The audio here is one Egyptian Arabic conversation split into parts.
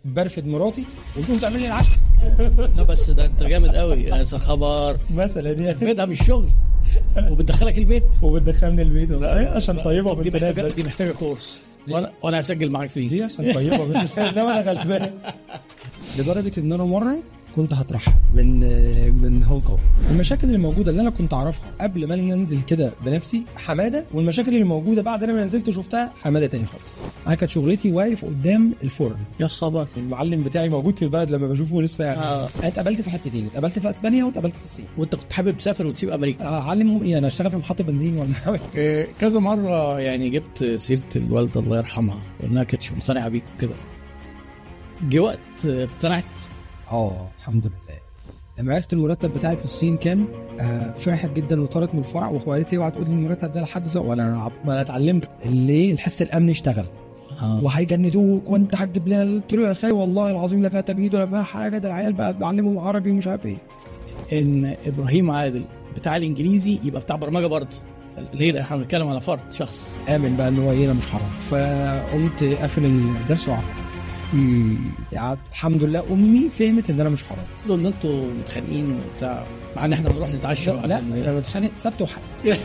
برفد مراتي وتقوم تعمل لي العشاء لا بس ده انت جامد قوي يا خبر مثلا يعني فدها من الشغل وبتدخلك البيت وبتدخلني البيت والله. إيه، عشان طيبه طب دي وبنت ناس محتاجه بس دي محتاجه كورس وانا وانا هسجل معاك فيه دي عشان طيبه بنت انما انا غلبان لدرجه ان انا مره كنت هترحل من من هونج كونج المشاكل اللي موجوده اللي انا كنت اعرفها قبل ما انا انزل كده بنفسي حماده والمشاكل اللي موجوده بعد انا ما نزلت وشفتها حماده تاني خالص انا كانت شغلتي واقف قدام الفرن يا خبر المعلم بتاعي موجود في البلد لما بشوفه لسه يعني آه. انا اتقابلت في حتتين اتقابلت في اسبانيا واتقابلت في الصين وانت كنت حابب تسافر وتسيب امريكا اعلمهم ايه انا اشتغل في محطه بنزين ولا حاجه إيه، كذا مره يعني جبت سيره الوالده الله يرحمها وانها كانتش مقتنعه بيك وكده جه وقت اقتنعت اه الحمد لله لما عرفت المرتب بتاعي في الصين كام آه فرحت جدا وطارت من الفرع وقالت لي اوعى تقول لي المرتب ده لحد دلوقتي وانا عب- ما انا اتعلمت ليه الحس الامني اشتغل اه وهيجندوك وانت هتجيب لنا قلت له يا اخي والله العظيم لا فيها تجنيد ولا فيها حاجه ده العيال بقى بعلمهم عربي ومش عارف ايه ان ابراهيم عادل بتاع الانجليزي يبقى بتاع برمجه برضه ليه؟ لأن احنا بنتكلم على فرد شخص امن بقى ان هو ايه أنا مش حرام فقمت قافل الدرس وقعدت قعدت الحمد لله امي فهمت ان انا مش حرام قالوا ان انتوا متخانقين وبتاع مع ان احنا بنروح نتعشى لا, بعد لا ال- انا بتخانق سبت وحد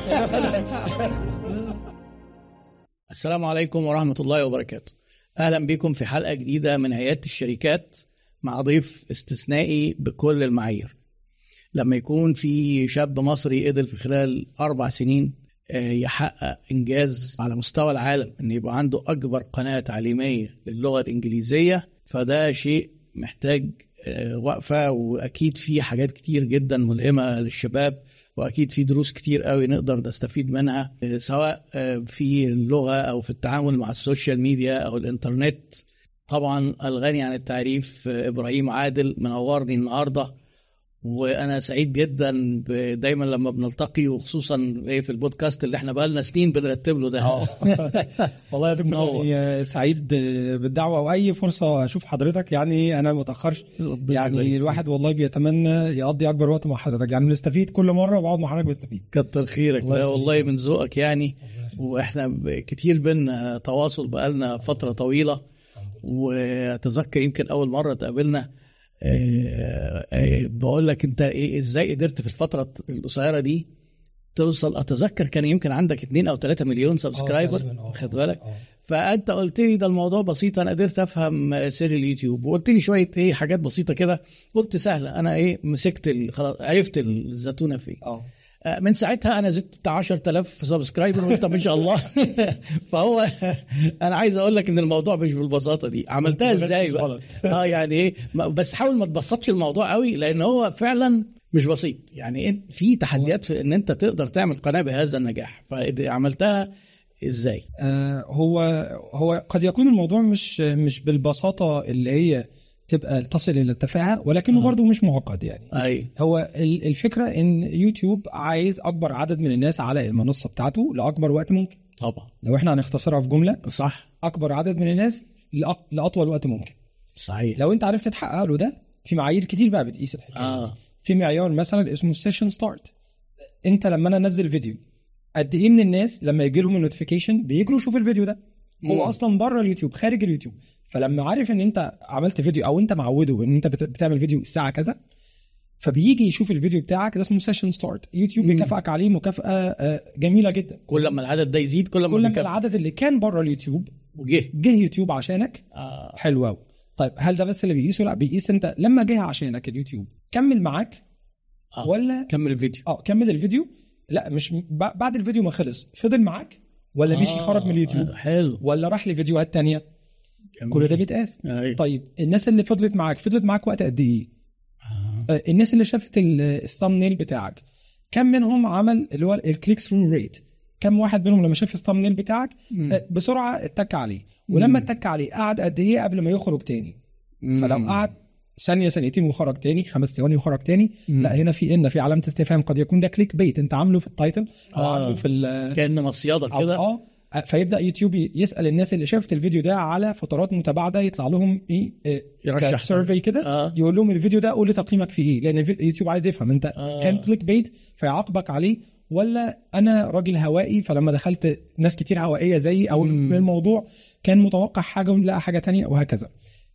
السلام عليكم ورحمة الله وبركاته أهلا بكم في حلقة جديدة من عيادة الشركات مع ضيف استثنائي بكل المعايير لما يكون في شاب مصري قدر في خلال أربع سنين آه، يحقق إنجاز على مستوى العالم إن يبقى عنده أكبر قناة تعليمية للغة الإنجليزية فده شيء محتاج آه، وقفة وأكيد في حاجات كتير جدا ملهمة للشباب واكيد في دروس كتير قوي نقدر نستفيد منها آه، سواء آه، في اللغه او في التعامل مع السوشيال ميديا او الانترنت طبعا الغني عن التعريف آه، ابراهيم عادل منورني النهارده وانا سعيد جدا ب- دايما لما بنلتقي وخصوصا إيه في البودكاست اللي احنا بقالنا سنين بنرتب له ده والله يا دكتور منور. يعني سعيد بالدعوه واي فرصه اشوف حضرتك يعني انا ما اتاخرش يعني الواحد والله بيتمنى يقضي اكبر وقت مع حضرتك يعني بنستفيد كل مره بقعد مع حضرتك بستفيد كتر خيرك الله لا يخليك. والله من ذوقك يعني واحنا ب- كتير بينا تواصل بقالنا فتره طويله واتذكر يمكن اول مره تقابلنا آه، آه، بقول لك انت إيه ازاي قدرت في الفتره القصيره دي توصل اتذكر كان يمكن عندك 2 او 3 مليون سبسكرايبر تقريباً، آه. خد بالك آه. فانت قلت لي ده الموضوع بسيط انا قدرت افهم سر اليوتيوب وقلت لي شويه ايه حاجات بسيطه كده قلت سهله انا ايه مسكت ال- خلاص عرفت الزتونه فين اه آه، من ساعتها انا زدت بتاع 10000 سبسكرايبر وانت ما شاء الله فهو انا عايز اقول لك ان الموضوع مش بالبساطه دي عملتها ما ازاي غشش بقى غلط. اه يعني ايه ما- بس حاول ما تبسطش الموضوع قوي لان هو فعلا مش بسيط يعني إنت- في تحديات في ان انت تقدر تعمل قناه بهذا النجاح فعملتها ازاي آه، هو هو قد يكون الموضوع مش مش بالبساطه اللي هي تبقى تصل الى التفاهه ولكنه آه. برضه مش معقد يعني اي هو ال- الفكره ان يوتيوب عايز اكبر عدد من الناس على المنصه بتاعته لاكبر وقت ممكن طبعا لو احنا هنختصرها في جمله صح اكبر عدد من الناس لأ- لاطول وقت ممكن صحيح لو انت عرفت تحقق له ده في معايير كتير بقى بتقيس الحكايه دي. اه في معيار مثلا اسمه سيشن ستارت انت لما انا انزل فيديو قد ايه من الناس لما يجي لهم النوتيفيكيشن بيجروا يشوفوا الفيديو ده هو مم. اصلا بره اليوتيوب خارج اليوتيوب فلما عارف ان انت عملت فيديو او انت معوده ان انت بت- بتعمل فيديو الساعه كذا فبيجي يشوف الفيديو بتاعك ده اسمه سيشن ستارت يوتيوب مم. بيكافئك عليه مكافاه آه، جميله جدا كل ما العدد ده يزيد كل ما كل ما بيكافئ. العدد اللي كان بره اليوتيوب وجه جه يوتيوب عشانك آه. حلو قوي طيب هل ده بس اللي بيقيسه لا بيقيس انت لما جه عشانك اليوتيوب كمل معاك آه. ولا كمل الفيديو اه كمل الفيديو لا مش ب- بعد الفيديو ما خلص فضل معاك ولا مشي آه، خرج من اليوتيوب آه، حلو ولا راح لفيديوهات تانية جميل. كل ده بيتقاس أيوة. طيب الناس اللي فضلت معاك فضلت معاك وقت قد ايه آه. آه، الناس اللي شافت الثامنيل بتاعك كم منهم عمل اللي هو الكليك ثرو ريت كم واحد منهم لما شاف الثامنيل بتاعك مم. آه، بسرعه اتك عليه ولما مم. اتك عليه قعد قد ايه قبل ما يخرج تاني فلو مم. قعد ثانيه ثانيتين وخرج تاني خمس ثواني وخرج تاني مم. لا هنا في ان في علامه استفهام قد يكون ده كليك بيت انت عامله في التايتل او آه. عامله في ال- كان مصيادة أو- كده اه فيبدا يوتيوب يسال الناس اللي شافت الفيديو ده على فترات متباعده يطلع لهم ايه, إيه يرشح سيرفي كده آه. يقول لهم الفيديو ده قول لي تقييمك فيه ايه لان الفي- يوتيوب عايز يفهم انت آه. كان كليك بيت فيعاقبك عليه ولا انا راجل هوائي فلما دخلت ناس كتير هوائيه زيي او مم. من الموضوع كان متوقع حاجه ولقى حاجه تانية وهكذا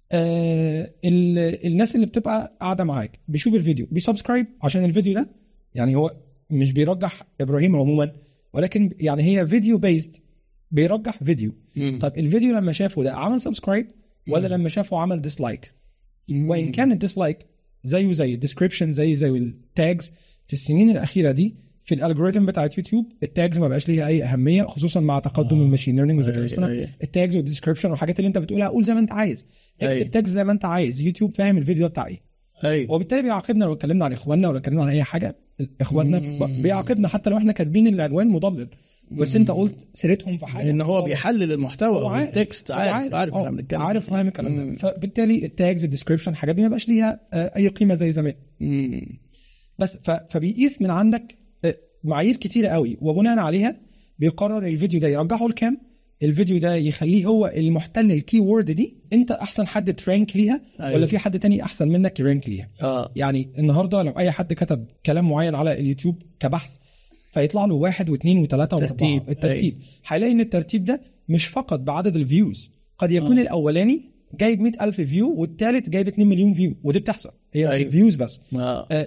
آه ال- الناس اللي بتبقى قاعده معاك بيشوف الفيديو بيسبسكرايب عشان الفيديو ده يعني هو مش بيرجح ابراهيم عموما ولكن يعني هي فيديو بيست بيرجح فيديو مم. طب الفيديو لما شافه ده عمل سبسكرايب ولا لما شافه عمل ديسلايك مم. وان كان الديسلايك زيه زي الديسكربشن زي زي التاجز في السنين الاخيره دي في الالجوريثم بتاعت يوتيوب التاجز ما بقاش ليها اي اهميه خصوصا مع تقدم آه. الماشين ليرنينج والذكاء أي- الاصطناعي أي. التاجز والديسكربشن والحاجات اللي انت بتقولها قول زي ما انت عايز أي. اكتب تاجز زي ما انت عايز يوتيوب فاهم الفيديو ده بتاع ايه ايوه وبالتالي بيعاقبنا لو اتكلمنا عن اخواننا ولا اتكلمنا عن اي حاجه اخواننا مم. بيعاقبنا حتى لو احنا كاتبين العنوان مضلل بس انت قلت سيرتهم في حاجه ان هو خلاص. بيحلل المحتوى هو عارف. والتكست هو عارف عارف آه، احنا بنتكلم عارف فاهم الكلام مم. ده فبالتالي التاجز الديسكربشن الحاجات دي ما بقاش ليها آه، اي قيمه زي زمان مم. بس ف- فبيقيس من عندك آه، معايير كتيره قوي وبناء عليها بيقرر الفيديو ده يرجحه لكام الفيديو ده يخليه هو المحتل الكي وورد دي انت احسن حد ترانك ليها أيوة. ولا في حد تاني احسن منك يرانك ليها اه يعني النهارده لو اي حد كتب كلام معين على اليوتيوب كبحث فيطلع له واحد واثنين وثلاثه واربعه ترتيب. الترتيب هيلاقي ان الترتيب ده مش فقط بعدد الفيوز قد يكون آه. الاولاني جايب 100000 فيو والثالث جايب 2 مليون فيو ودي بتحصل هي مش أيوة. الفيوز بس اه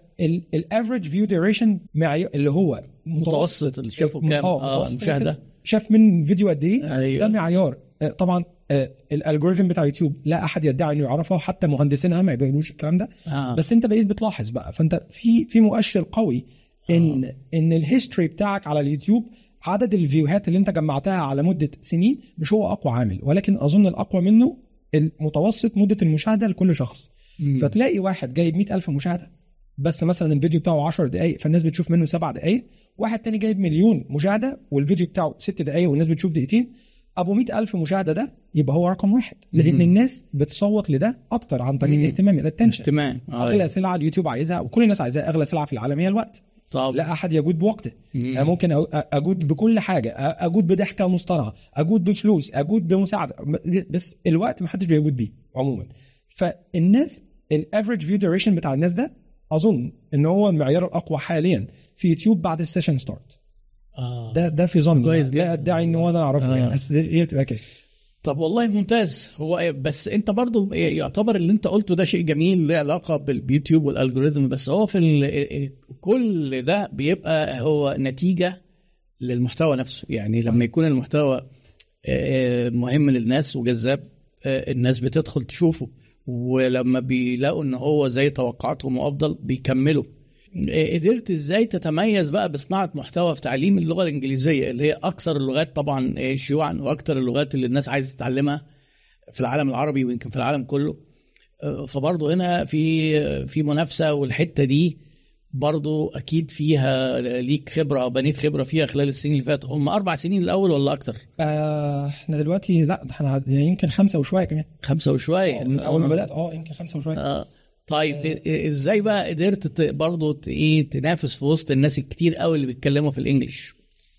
فالافريج فيو ديوريشن اللي هو متوسط اللي شافه كام اه اه متوسط المشاهده شاف من فيديو قد ايه ده ايوه معيار آه، طبعا آه، الالجوريثم بتاع يوتيوب لا احد يدعي انه يعرفها حتى مهندسينها ما يبينوش الكلام ده آه. بس انت بقيت بتلاحظ بقى فانت في في مؤشر قوي ان ان الهيستوري بتاعك على اليوتيوب عدد الفيوهات اللي انت جمعتها على مده سنين مش هو اقوى عامل ولكن اظن الاقوى منه المتوسط مده المشاهده لكل شخص مم. فتلاقي واحد جايب 100000 مشاهده بس مثلا الفيديو بتاعه 10 دقائق فالناس بتشوف منه 7 دقائق واحد تاني جايب مليون مشاهده والفيديو بتاعه 6 دقائق والناس بتشوف دقيقتين ابو 100000 مشاهده ده يبقى هو رقم واحد لان مم. الناس بتصوت لده اكتر عن طريق مم. الاهتمام الاتنشن اهتمام اغلى سلعه اليوتيوب عايزها وكل الناس عايزاها اغلى سلعه في العالم هي الوقت طب لا احد يجود بوقته مم. أنا ممكن أ- اجود بكل حاجه أ- اجود بضحكه مصطنعه اجود بفلوس اجود بمساعده م- بس الوقت ما حدش بيجود بيه عموما فالناس الافريج فيو ديوريشن بتاع الناس ده اظن ان هو المعيار الاقوى حاليا في يوتيوب بعد السيشن ستارت آه. ده ده في ظني كويس لا جدا. ادعي ان هو انا اعرفه آه. يعني بس هي بتبقى كده طب والله ممتاز هو إيه، بس انت برضو يعتبر اللي انت قلته ده شيء جميل له علاقه باليوتيوب والالجوريزم بس هو في ال- كل ده بيبقى هو نتيجه للمحتوى نفسه يعني لما يكون المحتوى آه، مهم للناس وجذاب آه، الناس بتدخل تشوفه ولما بيلاقوا ان هو زي توقعاتهم وافضل بيكملوا آه، قدرت ازاي تتميز بقى بصناعه محتوى في تعليم اللغه الانجليزيه اللي هي اكثر اللغات طبعا آه، شيوعا واكثر اللغات اللي الناس عايزه تتعلمها في العالم العربي ويمكن في العالم كله آه، فبرضه هنا في في منافسه والحته دي برضه اكيد فيها ليك خبره او بنيت خبره فيها خلال السنين اللي فاتوا هم اربع سنين الاول ولا اكتر؟ آه احنا دلوقتي لا ده احنا يعني يمكن خمسه وشويه كمان خمسه وشويه آه، من اول ما بدات اه يمكن خمسه وشويه آه. طيب إيه- ازاي بقى قدرت ت- برضه ت- ايه تنافس في وسط الناس الكتير قوي اللي بيتكلموا في الانجليش؟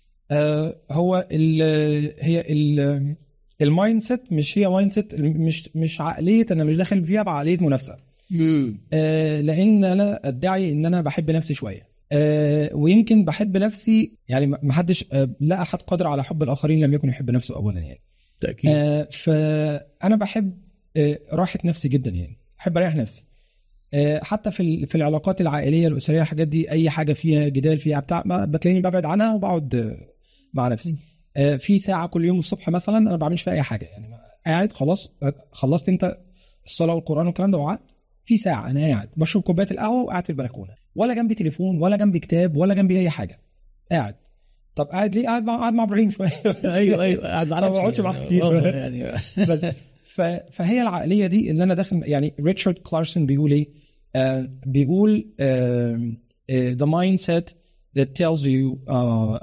آه هو ال هي ال المايند سيت مش هي مايند سيت مش مش عقليه انا مش داخل فيها بعقليه منافسه امم آه لان انا ادعي ان انا بحب نفسي شويه آه ويمكن بحب نفسي يعني ما حدش آه لا احد قادر على حب الاخرين لم يكن يحب نفسه اولا يعني تاكيد آه فانا بحب آه راحه نفسي جدا يعني بحب اريح نفسي آه حتى في ال- في العلاقات العائليه الاسريه الحاجات دي اي حاجه فيها جدال فيها بتاع ما بتلاقيني ببعد عنها وبقعد آه، مع نفسي آه في ساعه كل يوم الصبح مثلا انا ما بعملش فيها اي حاجه يعني قاعد خلاص آه، خلصت انت الصلاه والقران والكلام ده وقعدت في ساعه انا قاعد بشرب كوبايه القهوه وقاعد في البلكونه ولا جنبي تليفون ولا جنبي كتاب ولا جنبي اي حاجه قاعد طب قاعد ليه قاعد مع قاعد مع ابراهيم شويه بس ايوه ايوه قاعد مع أنا ما نفسي. بقعدش معاه كتير. آه، يعني بس ف... فهي العقليه دي اللي انا داخل يعني ريتشارد كلارسون بيقول ايه؟ آه بيقول آه آه, the mindset that tells you uh,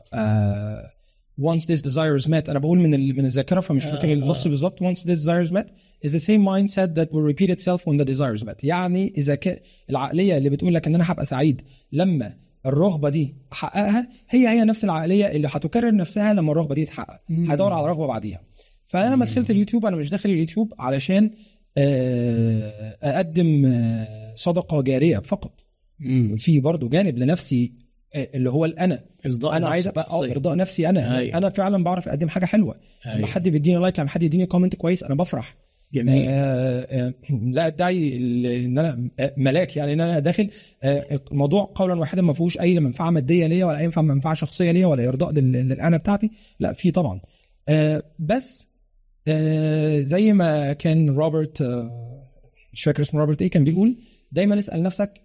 uh, once this desire is met انا بقول من ال... من الذاكره فمش آه، فاكر آه. النص بالظبط once this desire is met is the same mindset that will repeat itself when the desire is met يعني اذا كان العقليه اللي بتقول لك ان انا هبقى سعيد لما الرغبه دي احققها هي هي نفس العقليه اللي هتكرر نفسها لما الرغبه دي تتحقق مم. هدور على رغبه بعديها فانا لما دخلت اليوتيوب انا مش داخل اليوتيوب علشان آه، اقدم آه، صدقه جاريه فقط مم. في برضه جانب لنفسي آه، اللي هو الانا ارضاء انا نفس عايز ابقى اه الشخصية. ارضاء نفسي انا أيوة. انا فعلا بعرف اقدم حاجه حلوه لما أيوة. حد بيديني لايك لما حد يديني كومنت كويس انا بفرح جميل آه، آه، لا ادعي ال- ان انا آه، ملاك يعني ان انا داخل آه، الموضوع قولا واحدا ما فيهوش اي منفعه ماديه ليا ولا اي منفعه منفعه شخصيه ليا ولا ارضاء لل- للانا بتاعتي لا في طبعا آه، بس آه، زي ما كان روبرت آه، مش فاكر اسمه روبرت ايه كان بيقول دايما اسال نفسك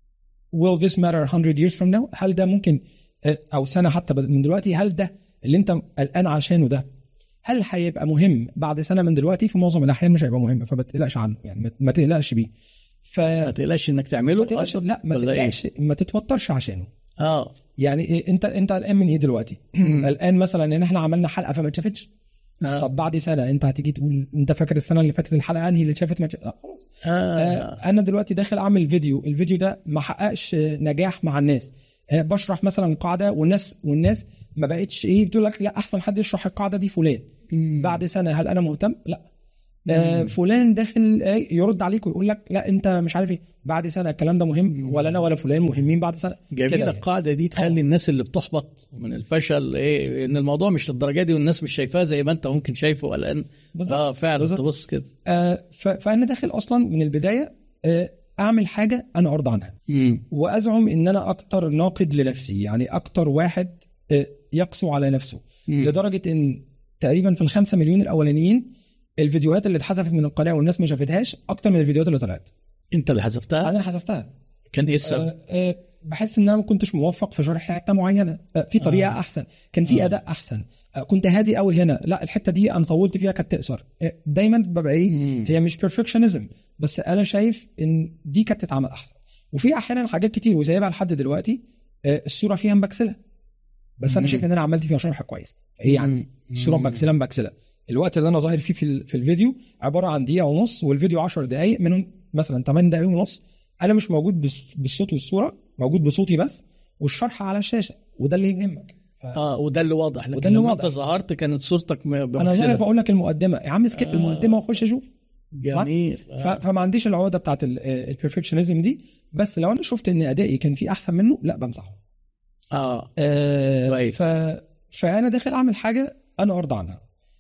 will this matter 100 years from now هل ده ممكن آه، او سنه حتى بد- من دلوقتي هل ده اللي انت قلقان عشانه ده هل هيبقى مهم بعد سنه من دلوقتي في معظم الاحيان مش هيبقى مهم فما تقلقش عنه يعني ما- ما تقلقش بيه ف ما تقلقش انك تعمله ما تقلقش لا ما ولا إيه؟ تقلقش ما تتوترش عشانه اه يعني إيه انت انت قلقان من ايه دلوقتي؟ قلقان مثلا ان احنا عملنا حلقه فما اتشافتش آه. طب بعد سنه انت هتيجي تقول انت فاكر السنه اللي فاتت الحلقه انهي اللي اتشافت ما اتشافت؟ لا خلاص آه. آه انا دلوقتي داخل اعمل فيديو الفيديو ده ما حققش آه، نجاح مع الناس آه بشرح مثلا قاعده والناس والناس ما بقتش ايه بتقول لك لا احسن حد يشرح القاعده دي فلان مم. بعد سنه هل انا مهتم؟ لا آه فلان داخل آه، يرد عليك ويقول لك لا انت مش عارف ايه بعد سنه الكلام ده مهم ولا انا ولا فلان مهمين بعد سنه كده جميلة يعني. القاعدة دي تخلي الناس اللي بتحبط من الفشل ايه ان الموضوع مش للدرجة دي والناس مش شايفاه زي ما انت ممكن شايفه قلقان بالظبط. اه فعلا بالظبط. تبص كده آه ف- فانا داخل اصلا من البدايه آه اعمل حاجه انا ارضى عنها مم. وازعم ان انا اكتر ناقد لنفسي يعني اكتر واحد آه، يقسو على نفسه مم. لدرجه ان تقريبا في الخمسة مليون الاولانيين الفيديوهات اللي اتحذفت من القناه والناس ما شافتهاش اكتر من الفيديوهات اللي طلعت انت اللي حذفتها انا اللي حذفتها كان ايه السبب؟ آه، آه، بحس ان انا ما كنتش موفق في شرح حته معينه آه، في طريقه آه. احسن كان في آه. اداء احسن آه، كنت هادي قوي هنا لا الحته دي انا طولت فيها كانت تقصر آه، دايما ببقى ايه مم. هي مش بيرفكشنزم بس انا شايف ان دي كانت تتعمل احسن وفي احيانا حاجات كتير وسايبها لحد دلوقتي آه، الصوره فيها مبكسله بس انا مم. شايف ان انا عملت فيها شرح كويس ايه يعني مم. الصوره مم. مبكسله مبكسله الوقت اللي انا ظاهر فيه في ال- في الفيديو عباره عن دقيقه ونص والفيديو 10 دقائق منهم مثلا 8 دقائق ونص انا مش موجود بس- بالصوت والصوره موجود بصوتي بس والشرح على الشاشه وده اللي يهمك ف- اه وده اللي واضح لكن وده اللي لما واضح. انت ظهرت كانت صورتك م- انا بمثلة. ظاهر بقول لك المقدمه يا عم سكيب آه. المقدمه وخش اشوف جميل ف- آه. فما عنديش العقده بتاعت البرفكشنزم دي بس لو انا شفت ان ادائي كان فيه احسن منه لا بمسحه اه آه كويس. ف... فانا داخل اعمل حاجه انا ارضى عنها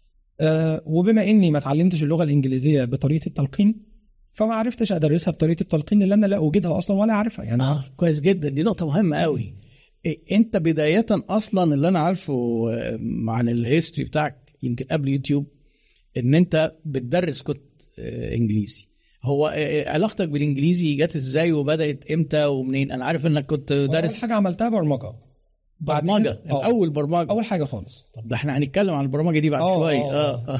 آه وبما اني ما اتعلمتش اللغه الانجليزيه بطريقه التلقين فما عرفتش ادرسها بطريقه التلقين اللي انا لا اوجدها اصلا ولا عارفها يعني اه كويس جدا دي نقطة مهمة قوي إيه، انت بداية اصلا اللي انا عارفه آه، عن الهيستوري بتاعك يمكن قبل يوتيوب ان انت بتدرس كنت آه، انجليزي هو آه، علاقتك بالانجليزي جت ازاي وبدات امتى ومنين انا عارف انك كنت اول دارس حاجه عملتها برمجه بعد برمجه كده- آه. الاول برمجه اول حاجه خالص طب ده احنا هنتكلم عن البرمجه دي بعد آه، شويه آه، اه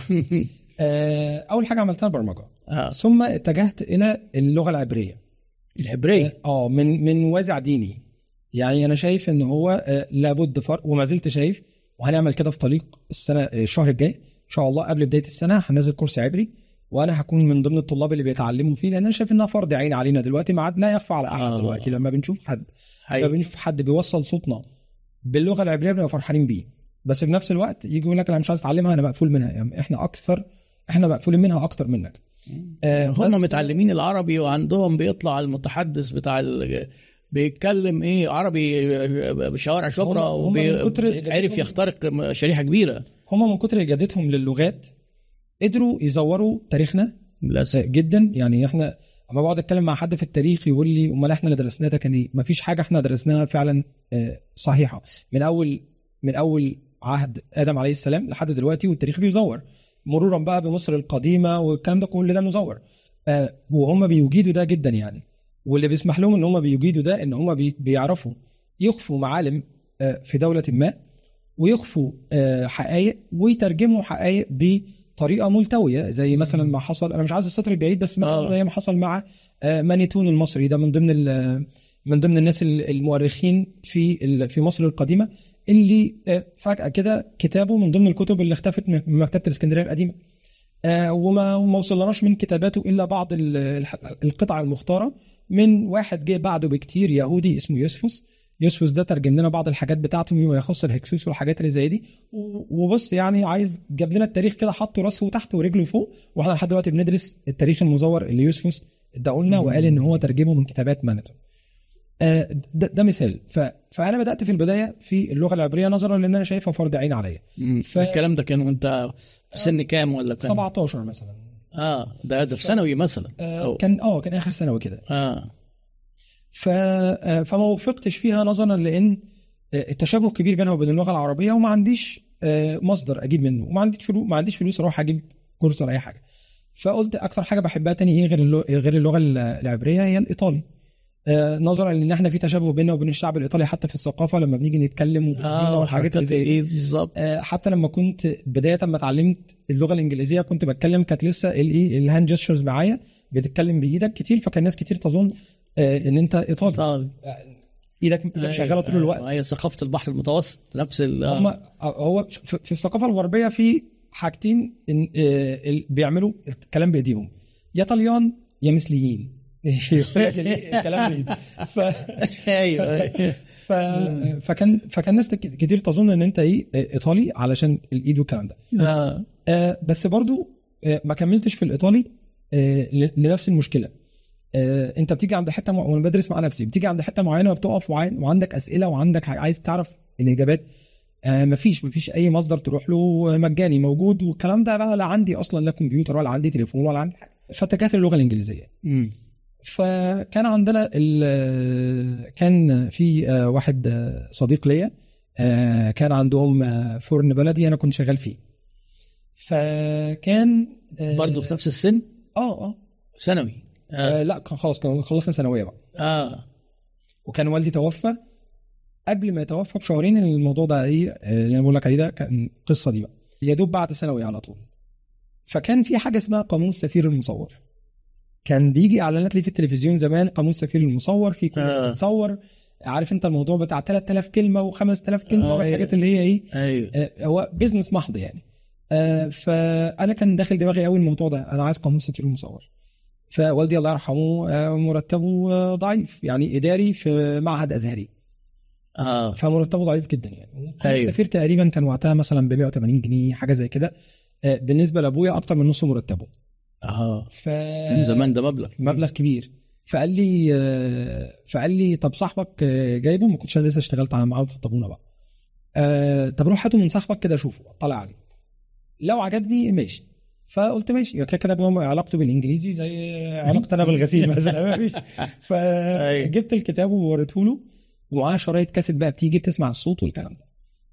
آه اول حاجه عملتها البرمجه اه ثم اتجهت الى اللغه العبريه العبريه اه من من وازع ديني يعني انا شايف ان هو آه، لابد فرق وما زلت شايف وهنعمل كده في طريق السنه آه، الشهر الجاي ان شاء الله قبل بدايه السنه هننزل كورس عبري وانا هكون من ضمن الطلاب اللي بيتعلموا فيه لان انا شايف انها فرض عين علينا دلوقتي ما عاد لا يخفى على احد آه. دلوقتي لما بنشوف حد لما حقيقي. بنشوف حد بيوصل صوتنا باللغه العبريه بنبقى فرحانين بيه بس في نفس الوقت يجي يقول لك انا مش عايز اتعلمها انا مقفول منها يعني احنا اكثر احنا مقفولين منها اكتر منك آه، بس- هم متعلمين العربي وعندهم بيطلع المتحدث بتاع ال... بيتكلم ايه عربي بشوارع شبرا هم- هم من كتر وعرف إجابتهم- يخترق شريحه كبيره هم من كتر اجادتهم للغات قدروا يزوروا تاريخنا للاسف جدا يعني احنا اما بقعد اتكلم مع حد في التاريخ يقول لي امال احنا اللي درسناه ده كان ايه؟ مفيش حاجه احنا درسناها فعلا آه، صحيحه من اول من اول عهد ادم عليه السلام لحد دلوقتي والتاريخ بيزور مرورا بقى بمصر القديمه والكلام ده كل ده مزور آه، وهم بيجيدوا ده جدا يعني واللي بيسمح لهم ان هم بيجيدوا ده ان هم بي- بيعرفوا يخفوا معالم آه، في دوله ما ويخفوا آه، حقائق ويترجموا حقائق بطريقه ملتويه زي مثلا ما حصل انا مش عايز السطر البعيد بس مثلا آه. زي ما حصل مع آه، مانيتون المصري ده من ضمن ال- من ضمن الناس ال- المؤرخين في ال- في مصر القديمه اللي آه، فجاه كده كتابه من ضمن الكتب اللي اختفت من من مكتبه الاسكندريه القديمه آه، وما وما وصلناش من كتاباته الا بعض ال- الح- القطع المختاره من واحد جه بعده بكتير يهودي اسمه يوسفوس يوسفوس ده ترجم لنا بعض الحاجات بتاعته فيما يخص الهكسوس والحاجات اللي زي دي و- وبص يعني عايز جاب لنا التاريخ كده حط راسه تحت ورجله فوق واحنا لحد دلوقتي بندرس التاريخ المزور اللي يوسفوس اداه لنا وقال ان هو ترجمه من كتابات مانيتون آه، ده, ده مثال ف... فانا بدات في البدايه في اللغه العبريه نظرا لان انا شايفها فرض عين عليا مم. ف- الكلام ده كان وانت في سن كام ولا كان 17 مثلا اه ده ده في ثانوي مثلا آه أو- كان اه كان اخر ثانوي كده اه ف آه، فما وفقتش فيها نظرا لان آه، التشابه كبير بينها وبين اللغه العربيه وما عنديش آه، مصدر اجيب منه وما عنديش فلوس ما عنديش فلوس اروح اجيب كورس ولا اي حاجه فقلت اكتر حاجه بحبها تاني ايه غير اللغة غير اللغه العبريه هي الايطالي آه، نظرا لان احنا في تشابه بيننا وبين الشعب الايطالي حتى في الثقافه لما بنيجي نتكلم وبالدين اه والحاجات اللي زي دي ايه بالظبط آه، حتى لما كنت بدايه ما اتعلمت اللغه الانجليزيه كنت بتكلم كانت لسه الايه الهاند جيسترز معايا بتتكلم بايدك كتير فكان ناس كتير تظن آه، ان انت ايطالي طبعا ايدك ايدك شغاله طول الوقت هي ثقافه البحر المتوسط نفس ال آه. هم هو في في الثقافه الغربيه في حاجتين إن آه، ال- بيعملوا الكلام بايديهم يا طليان يا مثليين يقول لك الإيه؟ الكلام بايدي ف ايوه أيوة. ف فكان فكان ناس كتير تظن ان انت ايه آه، ايطالي علشان الايد والكلام ده آه. آه، بس برضو آه، ما كملتش في الايطالي آه، ل- لنفس المشكله آه، انت بتيجي عند حته مع... وانا بدرس مع نفسي بتيجي عند حته معينه وبتقف وعاي- وعندك اسئله وعندك ح- عايز تعرف الاجابات آه، مفيش مفيش اي مصدر تروح له مجاني موجود والكلام ده بقى لا عندي اصلا لا كمبيوتر ولا عندي تليفون ولا عندي حاجه فاتجهت للغه الانجليزيه مم. فكان عندنا ال- كان في آه، واحد آه، صديق ليا آه، كان عندهم آه، فرن بلدي انا كنت شغال فيه فكان آه، برضه في نفس السن اه اه ثانوي اه آه، لا كان خلاص كان خلصنا ثانويه بقى اه وكان والدي توفى قبل ما يتوفى بشهرين الموضوع ده ايه آه، اللي انا بقول لك عليه ده كان القصه دي بقى يا دوب بعد ثانوي على طول فكان في حاجه اسمها قاموس سفير المصور كان بيجي اعلانات ليه في التلفزيون زمان قاموس سفير المصور في كل آه. بتتصور عارف انت الموضوع بتاع 3000 كلمه و5000 كلمه آه، والحاجات اللي هي ايه ايوه آه، هو بيزنس محض يعني آه، فانا كان داخل دماغي قوي الموضوع ده انا عايز قاموس سفير المصور فوالدي الله يرحمه آه، مرتبه آه، ضعيف يعني اداري في معهد ازهري اه فمرتبه ضعيف جدا يعني قاموس أيوة. السفير تقريبا كان وقتها مثلا ب 180 جنيه حاجه زي كده آه، بالنسبه لابويا اكتر من نص مرتبه اه ف كان زمان ده مبلغ مبلغ كبير فقال لي آه، فقال لي طب صاحبك آه، جايبه ما كنتش انا لسه اشتغلت على معاه في الطابونه بقى آه، طب روح هاته من صاحبك كده اشوفه اطلع عليه لو عجبني ماشي فقلت ماشي كده كده بقى علاقته بالانجليزي زي علاقتي انا بالغسيل مثلا مفيش فجبت الكتاب ووريته له ومعاه شرايط كاسيت بقى بتيجي بتسمع الصوت والكلام ده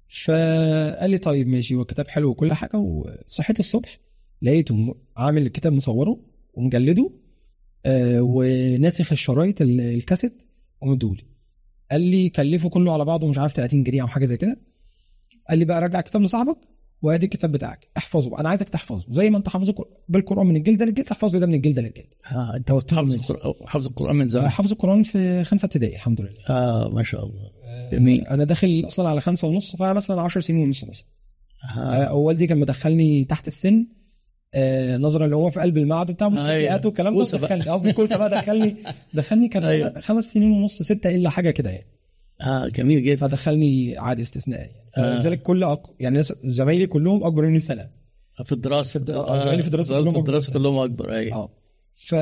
فقال لي طيب ماشي هو الكتاب حلو وكل حاجه وصحيت الصبح لقيته م- عامل الكتاب مصوره ومجلده آه وناسخ الشرايط ال- الكاسيت ومدولي قال لي كلفه كله على بعضه مش عارف 30 جنيه او حاجه زي كده قال لي بقى رجع الكتاب لصاحبك وادي الكتاب بتاعك احفظه بقى انا عايزك تحفظه زي ما انت حافظه بالقران من الجلده للجلد تحفظه ده من الجلده للجلد اه انت حافظ القرآن- حافظ القران من زمان حافظ القران في خمسه ابتدائي الحمد لله اه ما شاء الله جميل انا داخل اصلا على خمسه ونص فمثلا 10 سنين ونص مثلا آه. آه، والدي كان مدخلني تحت السن آه، نظرا ان هو في قلب المعهد وبتاع مستشفيات أيوة. والكلام ده كوسة بقى. دخلني اه بالكوسه بقى دخلني دخلني كان أيوة. خمس سنين ونص سته الا حاجه كده يعني اه جميل جدا فدخلني عادي استثناء يعني آه. فلذلك كل أك... يعني ناس زمايلي كلهم اكبر مني بسنه في الدراسه في الد- آه، زمايلي في الدراسة آه، كلهم في الدراسه أكبر. كلهم اكبر ايوه اه ف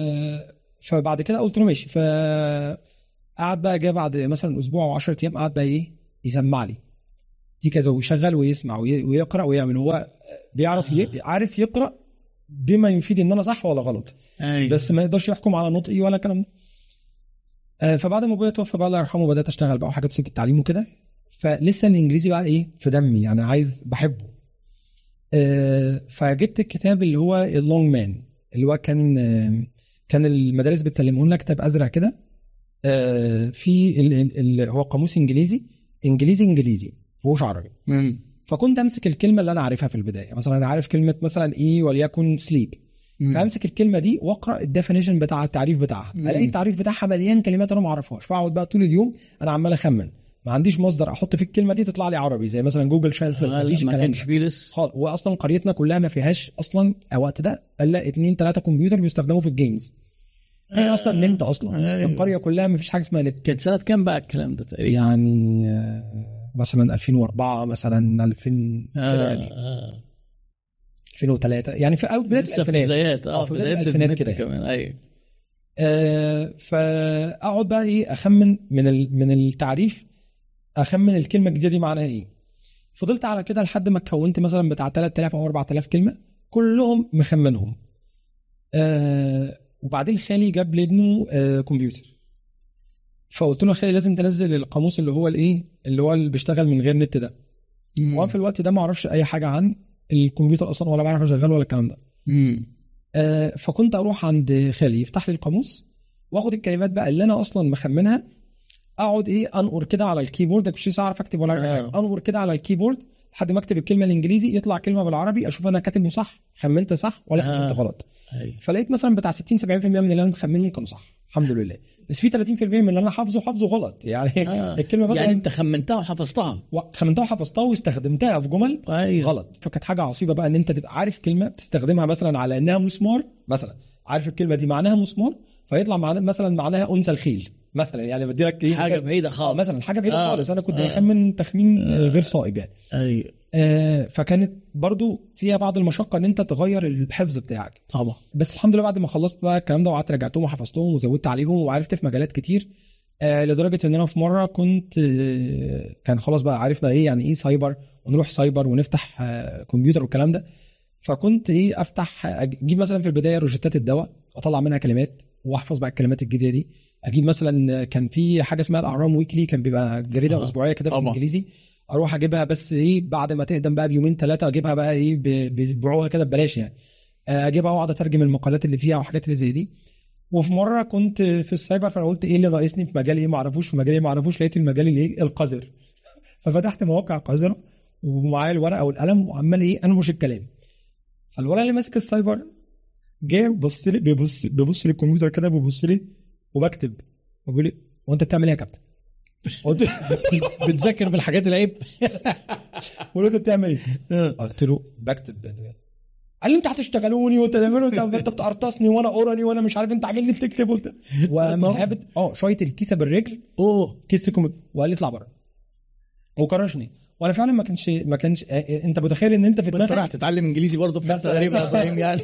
فبعد كده قلت له ماشي ف قعد بقى جه بعد مثلا اسبوع او 10 ايام قعد بقى ايه يسمع لي دي كذا ويشغل ويسمع وي- ويقرا ويعمل هو بيعرف ي... عارف يقرا بما يفيد ان انا صح ولا غلط ايوه بس ما يقدرش يحكم على نطقي ولا الكلام ده آه، فبعد ما ابويا توفى بقى الله يرحمه بدات اشتغل بقى وحاجات في سكه التعليم وكده فلسه الانجليزي بقى ايه في دمي يعني عايز بحبه آه، فجبت الكتاب اللي هو اللونج مان اللي هو كان آه، كان المدارس بتسلمه لنا كتاب ازرق كده آه، في ال- ال- ال- هو قاموس انجليزي انجليزي انجليزي مفيهوش عربي مم. فكنت امسك الكلمه اللي انا عارفها في البدايه مثلا انا عارف كلمه مثلا ايه وليكن سليب مم. فامسك الكلمه دي واقرا الديفينيشن بتاع التعريف بتاعها مم. الاقي التعريف بتاعها مليان كلمات انا ما اعرفهاش فاقعد بقى طول اليوم انا عمال اخمن ما عنديش مصدر احط فيه الكلمه دي تطلع لي عربي زي مثلا جوجل ترانسليت آه، مفيش لا، ما الكلام كانش ده فيه لسه خالص واصلا قريتنا كلها ما فيهاش اصلا وقت ده الا اتنين تلاته كمبيوتر بيستخدموا في الجيمز مفيش اصلا نت اصلا في أيوة. القريه كلها مفيش حاجه اسمها نت كانت سنه كام بقى الكلام ده تقريبا يعني آه، مثلا 2004 مثلا 2000 كده يعني آه. 2003 يعني في أو بدايه لسه في الالفينات بدايات آه، اه في في بداية بدايات الألفينات الألفينات كده كمان ايوه آه، فاقعد بقى ايه اخمن من ال- من التعريف اخمن الكلمه الجديده دي معناها ايه فضلت على كده لحد ما كونت مثلا بتاع 3000 او 4000 كلمه كلهم مخمنهم آه وبعدين خالي جاب لابنه آه كمبيوتر فقلت له يا خالي لازم تنزل القاموس اللي هو الايه اللي هو اللي بيشتغل من غير نت ده وانا في الوقت ده ما اعرفش اي حاجه عن الكمبيوتر اصلا ولا بعرف اشغله ولا الكلام ده مم. آه فكنت اروح عند خالي يفتح لي القاموس واخد الكلمات بقى اللي انا اصلا مخمنها اقعد ايه انقر كده على الكيبورد مش لسه اعرف اكتب ولا أعرف حاجة. آه. انقر كده على الكيبورد لحد ما اكتب الكلمه الانجليزي يطلع كلمه بالعربي اشوف انا كاتبه صح خمنت صح ولا آه. خمنت غلط أيوة. فلقيت مثلا بتاع 60 70% من اللي انا مخمنهم كانوا صح الحمد لله بس في 30% من اللي انا حافظه حافظه غلط يعني آه. الكلمه مثلا يعني انت خمنتها وحفظتها خمنتها وحفظتها واستخدمتها في جمل ايوه غلط فكانت حاجه عصيبه بقى ان انت تبقى عارف كلمه بتستخدمها مثلا على انها مسمار مثلا عارف الكلمه دي معناها مسمار فيطلع معناها مثلا معناها انثى الخيل مثلا يعني بدي لك ايه حاجه مثال. بعيده آه، خالص مثلا حاجه بعيده آه. خالص انا كنت آه. بخمن تخمين آه. غير صائب يعني ايوه آه فكانت برضو فيها بعض المشقه ان انت تغير الحفظ بتاعك طبعا بس الحمد لله بعد ما خلصت بقى الكلام ده وقعدت رجعتهم وحفظتهم وزودت عليهم وعرفت في مجالات كتير آه لدرجه ان انا في مره كنت آه كان خلاص بقى عرفنا ايه يعني ايه سايبر ونروح سايبر ونفتح آه كمبيوتر والكلام ده فكنت ايه افتح اجيب مثلا في البدايه روشتات الدواء اطلع منها كلمات واحفظ بقى الكلمات الجديده دي اجيب مثلا كان في حاجه اسمها الاهرام ويكلي كان بيبقى جريده آه، اسبوعيه كده طبعا. بالانجليزي اروح اجيبها بس ايه بعد ما تقدم بقى بيومين ثلاثه اجيبها بقى ايه ب- بيبيعوها كده ببلاش يعني آه، اجيبها واقعد اترجم المقالات اللي فيها وحاجات اللي زي دي وفي مره كنت في السايبر فانا قلت ايه اللي ناقصني في مجال ايه ما اعرفوش في مجال ايه ما اعرفوش لقيت المجال اللي ايه القذر ففتحت مواقع قذره ومعايا الورقه والقلم وعمال ايه انمش الكلام فالولد اللي ماسك السايبر جه بص لي بيبص بيبص للكمبيوتر كده بيبص لي وبكتب وبيقول لي هو انت بتعمل ايه يا كابتن؟ قلت بتذاكر بالحاجات العيب قلت له انت بتعمل ايه؟ قلت له بكتب قال لي انت هتشتغلوني وانت تعملوا انت انت بتقرطصني وانا اوراني وانا مش عارف انت عامل لي تكتب قلت وقام هابط اه شايط الكيسه بالرجل اوه كيس الكمبيوتر وقال لي اطلع بره وكرشني وانا فعلا ما كانش ما كانش اه، اه، انت متخيل ان انت في كنت رايح دماغك تتعلم انجليزي برضه في بس- حته غريبه يا ابراهيم يعني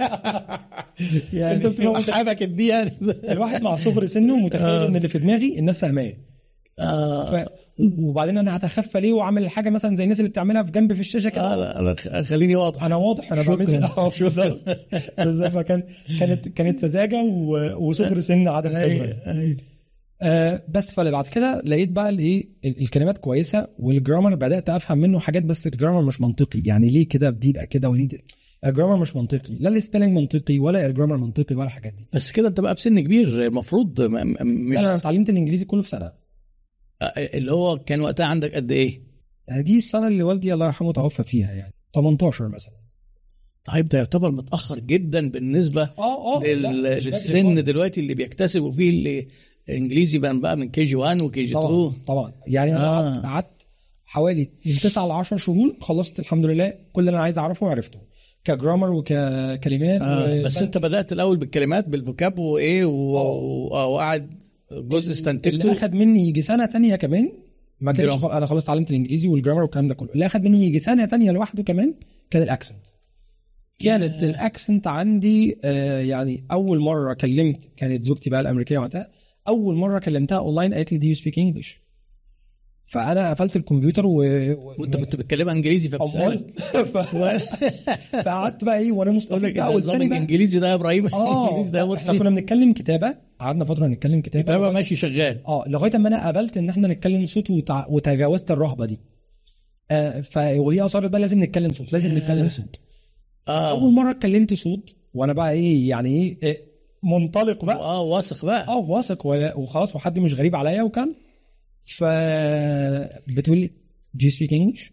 يعني انت بتبقى متخيل- حبكت دي يعني الواحد مع صغر سنه متخيل اه. ان اللي في دماغي الناس فاهماه آه. ف... وبعدين انا هتخفى ليه واعمل الحاجه مثلا زي الناس اللي بتعملها في جنب في الشاشه كده آه لا لا خ- خليني واضح انا واضح انا شكراً. بعملش اه بالظبط بالظبط فكان كانت كانت سذاجه و- وصغر سن عدم خبره أيوة، أيوة. آه بس فبعد كده لقيت بقى الايه ال- الكلمات كويسه والجرامر بدات افهم منه حاجات بس الجرامر مش منطقي يعني ليه كده دي بقى كده وليه دي الجرامر مش منطقي لا السبيلنج منطقي ولا الجرامر منطقي ولا الحاجات دي بس كده انت بقى في سن كبير المفروض م- م- مش لا انا اتعلمت الانجليزي كله في سنه آه، اللي هو كان وقتها عندك قد ايه؟ يعني دي السنه اللي والدي الله يرحمه توفى فيها يعني 18 مثلا طيب ده يعتبر متاخر جدا بالنسبه اه اه لل... لا، مش بدري للسن خالص. دلوقتي اللي بيكتسبوا فيه اللي انجليزي بقى بقى من كي جي 1 وكي جي طبعا 2 طبعا يعني انا آه. قعدت قعدت حوالي من 9 ل 10 شهور خلصت الحمد لله كل اللي انا عايز اعرفه وعرفته كجرامر وككلمات آه. و- بس انت بدات الاول بالكلمات بالفوكاب وايه و- و- وقعد جزء اللي استنتجته اخد مني يجي سنه تانية كمان ما كانش جرام. خل... انا خلاص اتعلمت الانجليزي والجرامر والكلام ده كله اللي اخد مني يجي سنه تانية لوحده كمان كان الاكسنت كانت الاكسنت عندي آه يعني اول مره كلمت كانت زوجتي بقى الامريكيه وقتها اول مره كلمتها اونلاين قالت لي دي يو سبيك انجلش فانا قفلت الكمبيوتر و... و... وانت كنت بتكلمها انجليزي فبتسالك أمال. ف... فقعدت بقى ايه وانا تقول مستفيد لك بقى ده ولساني نظام بقى الانجليزي ده يا ابراهيم اه الانجليزي ده احنا مرسي كنا بنتكلم كتابه قعدنا فتره نتكلم كتابه كتابه ماشي شغال اه لغايه اما انا قابلت ان احنا نتكلم صوت وتع... وتجاوزت الرهبه دي آه ف... وهي اصرت بقى لازم نتكلم صوت لازم نتكلم صوت اه اول مره اتكلمت صوت وانا بقى ايه يعني ايه, إيه منطلق بقى اه واثق بقى اه واثق ولا- وخلاص وحد مش غريب عليا وكان ف بتقول لي دي سبيك انجلش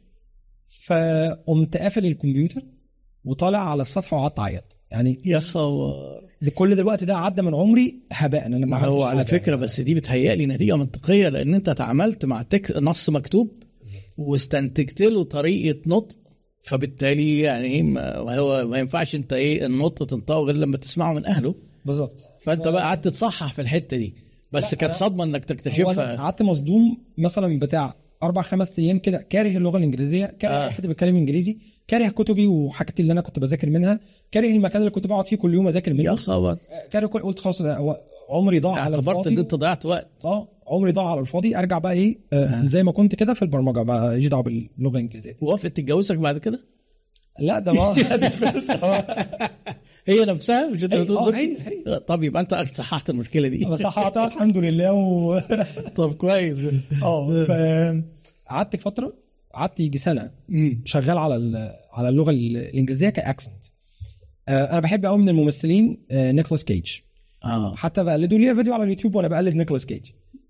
فقمت قافل الكمبيوتر وطالع على السطح وقعدت اعيط يعني يا خبر ده كل دلوقتي ده عدى من عمري هباء انا ما ما عملتش هو على حاجة. فكره بس دي بتهيألي نتيجه منطقيه لان انت تعاملت مع تك... نص مكتوب واستنتجت له طريقه نطق فبالتالي يعني ايه ما هو ما ينفعش انت ايه النطق تنطقه غير لما تسمعه من اهله بالظبط فانت بقى قعدت تصحح في الحته دي بس لا، كانت أنا- صدمه انك هو أنا تكتشفها قعدت مصدوم مثلا بتاع اربع خمس ايام كده كاره اللغه الانجليزيه كاره آه. آه. حد بيتكلم انجليزي كاره كتبي وحاجتي اللي انا كنت بذاكر منها كاره المكان اللي كنت بقعد فيه كل يوم اذاكر منه يا خبر كاره كل قلت خلاص ده هو عمري ضاع على اعتبرت ان الفاضي انت ضيعت وقت اه عمري ضاع على الفاضي ارجع بقى ايه آه آه. زي ما كنت كده في البرمجه ماليش دعوه باللغه الانجليزيه دي وافقت تتجوزك بعد كده لا ده ما دي قصة. هي نفسها مش انت هي- بتقول اه زوجتي؟ هي هي طب يبقى انت صححت المشكله دي بس صحتها الحمد لله و... طب كويس اه ف- قعدت فتره قعدت يجي سنه مم. شغال على ال- على اللغه ال- الانجليزيه كاكسنت آه، انا بحب قوي من الممثلين آه، نيكولاس كيج اه حتى بقلده ليا فيديو على اليوتيوب وانا بقلد نيكولاس كيج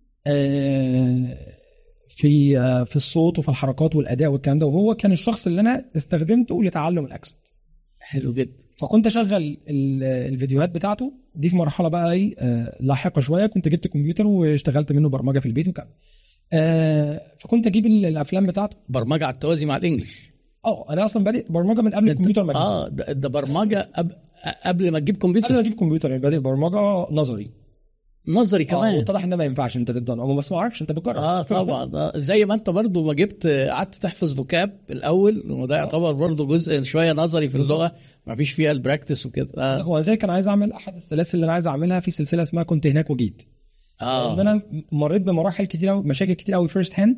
آه، في آه، في الصوت وفي الحركات والاداء والكلام ده وهو كان الشخص اللي انا استخدمته لتعلم الاكسنت حلو جدا فكنت اشغل ال- الفيديوهات بتاعته دي في مرحله بقى ايه آه، لاحقه شويه كنت جبت كمبيوتر واشتغلت منه برمجه في البيت وكده آه، فكنت اجيب ال- الافلام بتاعته برمجه على التوازي مع الانجليش اه انا اصلا بادئ برمجه من قبل الكمبيوتر ما أجيب. اه ده, ده برمجه أب... قبل ما تجيب قبل ما كمبيوتر اجيب كمبيوتر يعني بادئ برمجه نظري نظري كمان كمان اتضح ان ما ينفعش انت تبدا نظري بس ما اعرفش انت بتجرب اه طبعا آه. زي ما انت برضو ما جبت قعدت تحفظ فوكاب الاول وده يعتبر برضو جزء شويه نظري في اللغه ما فيش فيها البراكتس وكده اه, وانا زي كان عايز اعمل احد السلاسل اللي انا عايز اعملها في سلسله اسمها كنت هناك وجيت ان آه. انا مريت بمراحل كتير قوي مشاكل كتير قوي فيرست هاند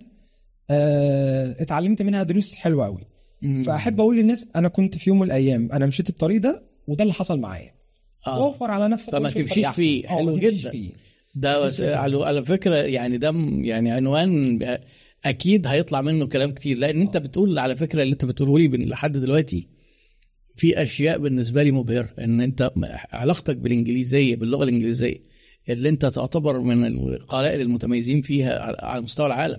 آه اتعلمت منها دروس حلوه قوي مم. فاحب اقول للناس انا كنت في يوم من الايام انا مشيت الطريق ده وده اللي حصل معايا آه. وفر على نفسك فما وشوف تمشيش طريق أحسن. فيه. آه، حلو ما تمشيش جدا. فيه. ده بس الفكرة. على على فكره يعني ده م- يعني عنوان اكيد هيطلع منه كلام كتير لان انت بتقول على فكره اللي انت بتقوله لي بن- لحد دلوقتي في اشياء بالنسبه لي مبهره ان انت م- علاقتك بالانجليزيه باللغه الانجليزيه اللي انت تعتبر من القلائل المتميزين فيها على- على مستوى العالم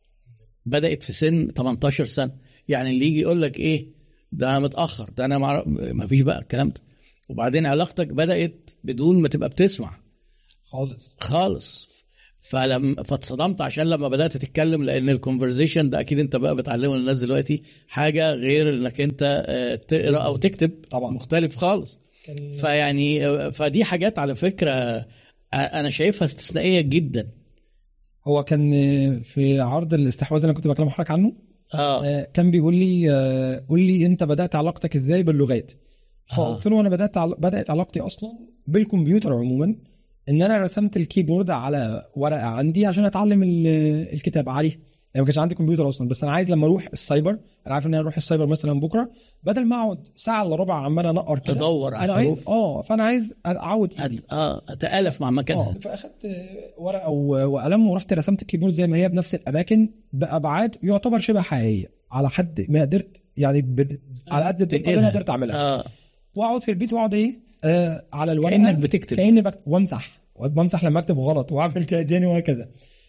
بدات في سن 18 سنه يعني اللي يجي يقول لك ايه ده متاخر ده انا معرف... ما فيش بقى الكلام ده وبعدين علاقتك بدات بدون ما تبقى بتسمع خالص خالص فلما فاتصدمت عشان لما بدات تتكلم لان الكونفرزيشن ده اكيد انت بقى بتعلمه للناس دلوقتي حاجه غير انك انت آه، تقرا او تكتب طبعا. مختلف خالص كان فيعني آه، فدي حاجات على فكره آه، انا شايفها استثنائيه جدا هو كان في عرض الاستحواذ اللي انا كنت بكلم حضرتك عنه اه آه، كان بيقول لي آه، قول لي انت بدات علاقتك ازاي باللغات فقلت له انا بدات عل... بدات علاقتي اصلا بالكمبيوتر عموما ان انا رسمت الكيبورد على ورقه عندي عشان اتعلم ال- الكتابه عليه يعني ما كانش عندي كمبيوتر اصلا بس انا عايز لما اروح السايبر انا عارف ان انا اروح السايبر مثلا بكره بدل ما اقعد ساعه الا ربع عمال انقر كده ادور على انا عايز الحروف اه فانا عايز اعود ايدي أت- اه اتالف مع اه مكانها فاخدت ورقه و- وقلم ورحت رسمت الكيبورد زي ما هي بنفس الاماكن بابعاد يعتبر شبه حقيقيه على حد ما قدرت يعني بد... على قد الدقه اللي انا تنقلها. قدرت اعملها اه واقعد في البيت واقعد ايه آه على الورقه كأنك بتكتب. كاني بكتب وامسح وامسح لما اكتب غلط واعمل كده تاني وهكذا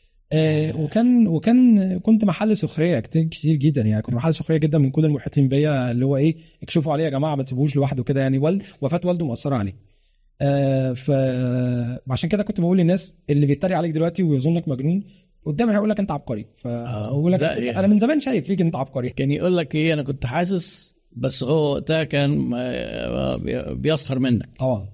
آه وكان وكان كنت محل سخريه كتير كتير جدا يعني كنت محل سخريه جدا من كل المحيطين بيا اللي هو ايه اكشفوا عليه يا جماعه ما تسيبوهوش لوحده كده يعني والد وفاه والده مأثره عليه آه ف عشان كده كنت بقول للناس اللي بيتريق عليك دلوقتي ويظنك مجنون قدام هيقول لك انت عبقري فاقول لك لا، يعني- انا من زمان شايف فيك انت عبقري كان يقول لك ايه انا كنت حاسس بس هو وقتها كان ما- بي- بيسخر منك طبعا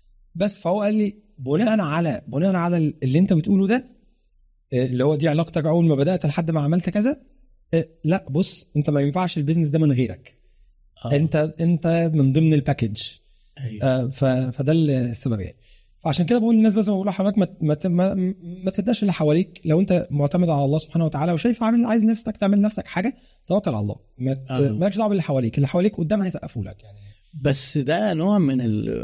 بس فهو قال لي بناء على بناء على اللي انت بتقوله ده آه، اللي هو دي علاقتك اول ما بدات لحد ما عملت كذا آه، لا بص انت ما ينفعش البيزنس ده من غيرك آه. انت انت من ضمن الباكج أيوة. آه، ف- فده السبب يعني فعشان كده بقول للناس بس بقول لحضرتك ما ما ما, ما تصدقش اللي حواليك لو انت معتمد على الله سبحانه وتعالى وشايف عامل عايز نفسك تعمل نفسك حاجه توكل على الله ما ت- آه. مالكش دعوه باللي حواليك اللي حواليك قدام هيسقفوا لك يعني بس ده نوع من ال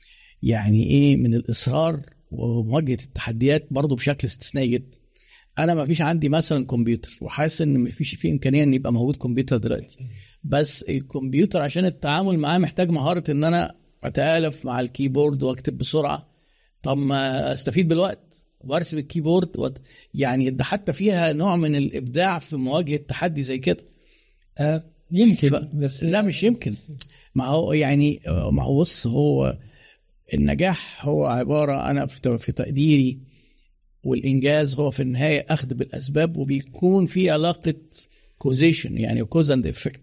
يعني ايه من الاصرار ومواجهه التحديات برضه بشكل استثنائي جدا انا ما فيش عندي مثلا كمبيوتر وحاسس ان ما فيش في امكانيه ان يبقى موجود كمبيوتر دلوقتي بس الكمبيوتر عشان التعامل معاه محتاج مهاره ان انا اتالف مع الكيبورد واكتب بسرعه طب ما استفيد بالوقت وارسم الكيبورد وت... يعني ده حتى فيها نوع من الابداع في مواجهه تحدي زي كده آه يمكن ف- بس لا مش يمكن ما هو يعني ما هو بص هو النجاح هو عباره انا في في تقديري والانجاز هو في النهايه اخذ بالاسباب وبيكون في علاقه كوزيشن يعني كوز اند افكت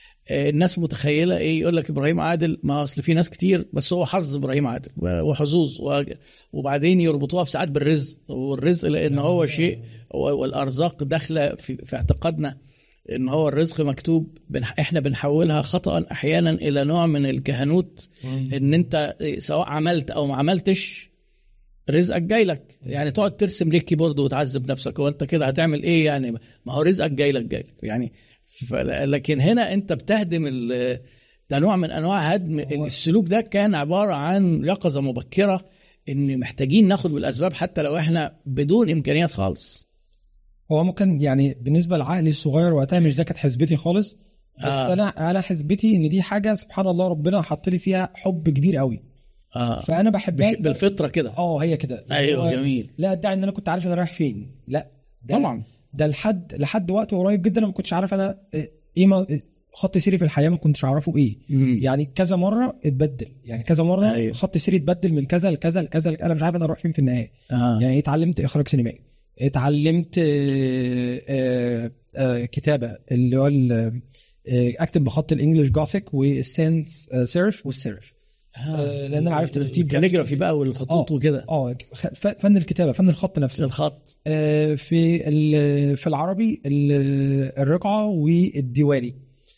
الناس متخيله ايه يقول لك ابراهيم عادل ما اصل في ناس كتير بس هو حظ ابراهيم عادل وحظوظ و- وبعدين يربطوها في ساعات بالرزق والرزق لان هو شيء والارزاق داخله في, في اعتقادنا ان هو الرزق مكتوب بنح احنا بنحولها خطا احيانا الى نوع من الكهنوت ان انت سواء عملت او ما عملتش رزقك جاي لك يعني تقعد ترسم ليه كيبورد وتعذب نفسك هو انت كده هتعمل ايه يعني ما هو رزقك جاي لك جاي لك يعني ف- لكن هنا انت بتهدم ال- ده نوع من انواع هدم هو- السلوك ده كان عباره عن يقظه مبكره ان محتاجين ناخد بالاسباب حتى لو احنا بدون امكانيات خالص هو ممكن يعني بالنسبه لعقلي الصغير وقتها مش ده كانت حسبتي خالص بس آه. آه. انا انا حسبتي ان دي حاجه سبحان الله ربنا حط لي فيها حب كبير قوي اه فانا بحبها بش- بالفطره كده اه هي كده ايوه هو جميل لا ادعي ان انا كنت عارف انا رايح فين لا ده طبعا ده لحد لحد وقت قريب جدا انا ما كنتش عارف انا ايه ما خط سيري في الحياه ما كنتش اعرفه ايه مم. يعني كذا مره اتبدل يعني كذا مره أيوة. أيوه. خط سيري اتبدل من كذا لكذا لكذا انا مش عارف انا اروح فين في النهايه آه. يعني اتعلمت اخراج سينمائي اتعلمت آه، آه، آه، كتابه اللي هو ال- آه، اكتب بخط الانجليش جوثيك والسنس آه، سيرف والسيرف آه، لان انا عرفت ستيف جوبز. الكاليجرافي بقى والخطوط آه. وكده اه خ- ف- فن الكتابه فن الخط نفسه الخط آه، في ال- في العربي ال- الرقعه والديواني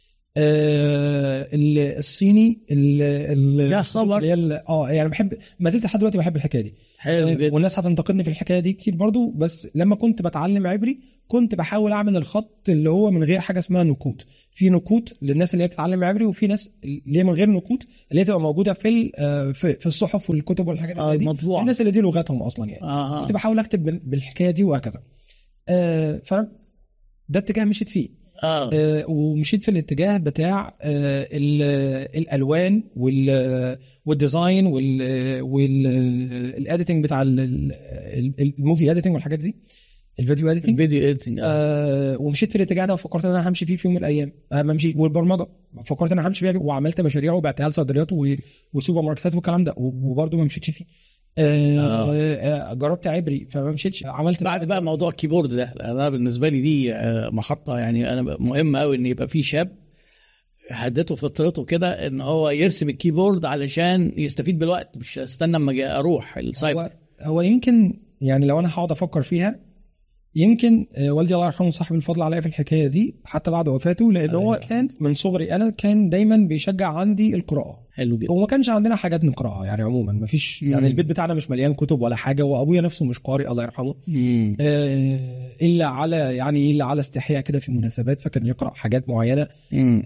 آه، ال- الصيني ال- ال- يا خبر. اللي هي ال- اه يعني بحب ما زلت لحد دلوقتي بحب الحكايه دي حلو آه، جدا والناس هتنتقدني في الحكايه دي كتير برضو بس لما كنت بتعلم عبري كنت بحاول اعمل الخط اللي هو من غير حاجه اسمها نكوت في نكوت للناس اللي هي بتتعلم عبري وفي ناس اللي هي من غير نكوت اللي هي تبقى موجوده في ال- آه، في في الصحف والكتب والحاجات آه، زي دي مطبوعة. الناس اللي دي لغتهم اصلا يعني آه. كنت بحاول اكتب بال- بالحكايه دي وهكذا آه، فانا ده اتجاه مشيت فيه اه آه، ومشيت في الاتجاه بتاع آه، ال- الالوان وال- والديزاين والاديتنج بتاع ال- ال- الموفي اديتنج والحاجات دي الفيديو اديتنج الفيديو اديتنج آه. آه ومشيت في الاتجاه ده وفكرت ان انا همشي فيه في يوم من الايام آه ما مشيت والبرمجه فكرت ان انا همشي فيها وعملت مشاريع وبعتها لصيدليات و- وسوبر ماركتات والكلام ده وبرده ما مشيتش فيه آه آه. آه جربت عبري فما مشيتش عملت بعد بقى موضوع الكيبورد ده انا بالنسبه لي دي آه، محطه يعني انا مهم قوي ان يبقى في شاب هدته فطرته كده ان هو يرسم الكيبورد علشان يستفيد بالوقت مش استنى اما أجي اروح السايبر هو, هو يمكن يعني لو انا هقعد افكر فيها يمكن آه، والدي الله يرحمه صاحب الفضل عليا في الحكايه دي حتى بعد وفاته لان هو أيوة. كان من صغري انا كان دايما بيشجع عندي القراءه حلو جدا وما كانش عندنا حاجات نقراها يعني عموما ما فيش مم. يعني البيت بتاعنا مش مليان كتب ولا حاجه وابويا نفسه مش قارئ الله يرحمه مم. آه، الا على يعني الا على استحياء كده في مناسبات فكان يقرا حاجات معينه مم.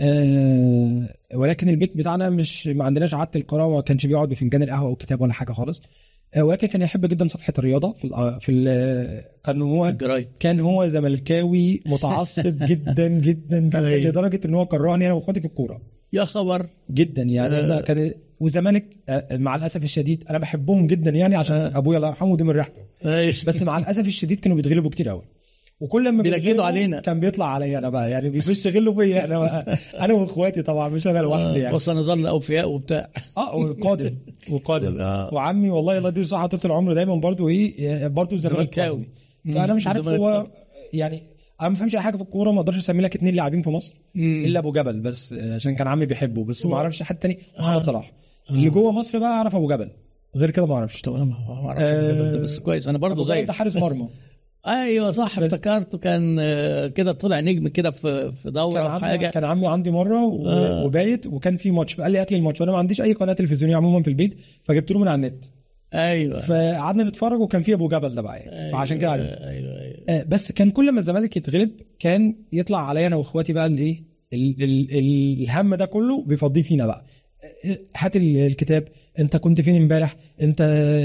آه، ولكن البيت بتاعنا مش ما عندناش عاده القراءه ما كانش بيقعد بفنجان القهوه او كتاب ولا حاجه خالص آه، ولكن كان يحب جدا صفحه الرياضه في ال في ال كان هو الجرايد كان هو زملكاوي متعصب جدا جدا جدا أيوة. لدرجه ان هو كرهني انا واخواتي في الكوره يا خبر جدا يعني آه. أنا كان والزمالك آه، مع الاسف الشديد انا بحبهم جدا يعني عشان آه. ابويا الله يرحمه دي من ريحته أيوة. بس مع الاسف الشديد كانوا بيتغلبوا كتير قوي وكل ما بينجدوا بيتغلبوا علينا. كان بيطلع عليا انا بقى يعني بيخش يغلوا فيا انا بقى انا واخواتي طبعا مش انا لوحدي يعني وسنظل اوفياء وبتاع اه وقادم وقادم آه. وعمي والله الله يديله الصحه طول العمر دايما برضو ايه برضو زملكاوي. زملكاوي فانا مش عارف زملك هو قادم. يعني انا ما فهمش اي حاجه في الكوره ما اقدرش اسمي لك اتنين لاعبين في مصر مم. الا ابو جبل بس آه، عشان كان عمي بيحبه بس ما اعرفش حد تاني آه. محمد صلاح اللي جوه مصر بقى اعرف ابو جبل غير كده ما اعرفش طب انا ما ما اعرفش الجبل ده، بس كويس انا برضه ابو جبل زيك ده حارس مرمى ايوه صح بس- افتكرته كان آه، كده طلع نجم كده في في كان دوره او عمي حاجه كان عمي عندي مره و- آه. وبايت وكان في ماتش فقال لي هات لي الماتش وانا ما عنديش اي قناه تلفزيونيه عموما في البيت فجبت له من على النت ايوه فقعدنا نتفرج وكان في ابو جبل ده بقى يعني فعشان كده عرفت ايوه ايوه آه، بس كان كل ما الزمالك يتغلب كان يطلع عليا انا واخواتي بقى الايه ال- ال- ال- الهم ده كله بيفضيه فينا بقى آه، هات ال- الكتاب انت كنت فين امبارح انت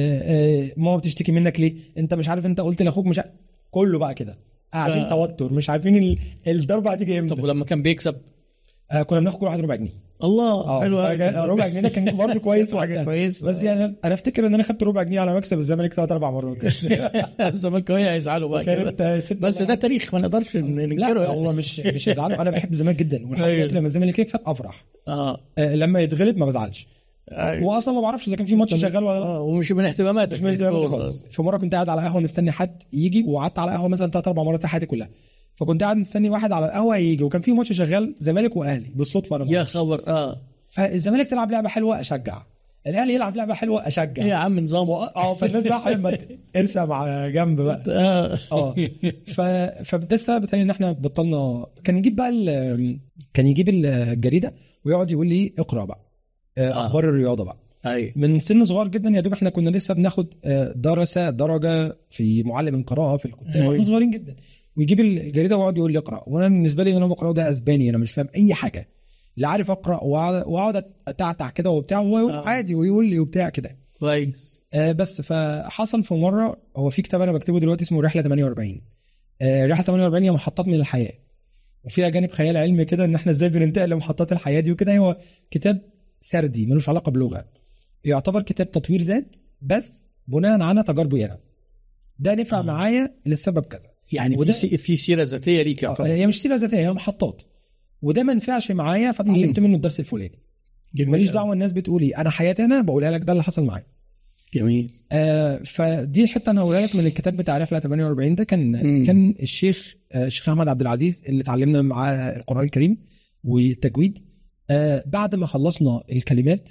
آه، ماما بتشتكي منك ليه انت مش عارف انت قلت لاخوك مش ع... كله بقى كده قاعدين آه. توتر مش عارفين ال- الضربه هتيجي طب امتى ولما كان بيكسب آه كنا بناخد كل واحد ربع جنيه الله اه حلو فجأة أوي. ربع جنيه ده كان برضه كويس حاجة وقتها كويس. بس يعني انا افتكر ان انا خدت ربع جنيه على مكسب الزمالك ثلاث اربع مرات بس الزملكاويه هيزعلوا بقى كده كانت ست بس ده تاريخ ما نقدرش ننكره لا يعني. هو مش مش هيزعلوا انا بحب الزمالك جدا ولحد أيوة. دلوقتي لما الزمالك يكسب افرح اه آه لما يتغلب ما بزعلش أيوة. واصلا ما بعرفش اذا كان في ماتش شغال ولا لا اه ومش من اهتماماتك مش من اهتماماتي خالص في مره كنت قاعد على قهوه مستني حد يجي وقعدت على قهوه مثلا ثلاث اربع مرات في حياتي كلها فكنت قاعد مستني واحد على القهوه يجي وكان في ماتش شغال زمالك واهلي بالصدفه انا ما يا أعرفش. خبر اه فالزمالك تلعب لعبه حلوه اشجع الاهلي يلعب لعبه حلوه اشجع ايه يا عم نظام اه فالناس بقى حابب ارسى مع جنب بقى اه اه ف فده السبب الثاني ان احنا بطلنا كان يجيب بقى ال... كان يجيب الجريده ويقعد يقول لي اقرا بقى آه، آه. اخبار الرياضه بقى ايوه من سن صغير جدا يا دوب احنا كنا لسه بناخد آه، درسه درجه في معلم القراءه في الكتاب أيوة. واحنا صغيرين جدا ويجيب الجريده ويقعد يقول لي اقرا وانا بالنسبه لي ان انا بقراه ده اسباني انا مش فاهم اي حاجه لا عارف اقرا وأقعد- واقعد اتعتع كده وبتاع وهو آه. عادي ويقول لي وبتاع كده كويس آه بس فحصل في مره هو في كتاب انا بكتبه دلوقتي اسمه رحله 48 آه رحله 48 هي محطات من الحياه وفيها جانب خيال علمي كده ان احنا ازاي بننتقل لمحطات الحياه دي وكده هو كتاب سردي ملوش علاقه بلغه يعتبر كتاب تطوير ذات بس بناء على تجاربي انا ده نفع آه. معايا للسبب كذا يعني في وده- سي... في سيره ذاتيه ليك آه، يعتبر هي مش سيره ذاتيه هي محطات وده ما نفعش معايا فتعلمت منه الدرس الفلاني جميل ماليش أوي. دعوه الناس بتقول ايه انا حياتي انا بقولها لك ده اللي حصل معايا جميل آه فدي حته انا هقولها لك من الكتاب بتاع رحله 48 ده كان مم. كان الشيخ آه الشيخ احمد عبد العزيز اللي اتعلمنا معاه القران الكريم والتجويد آه بعد ما خلصنا الكلمات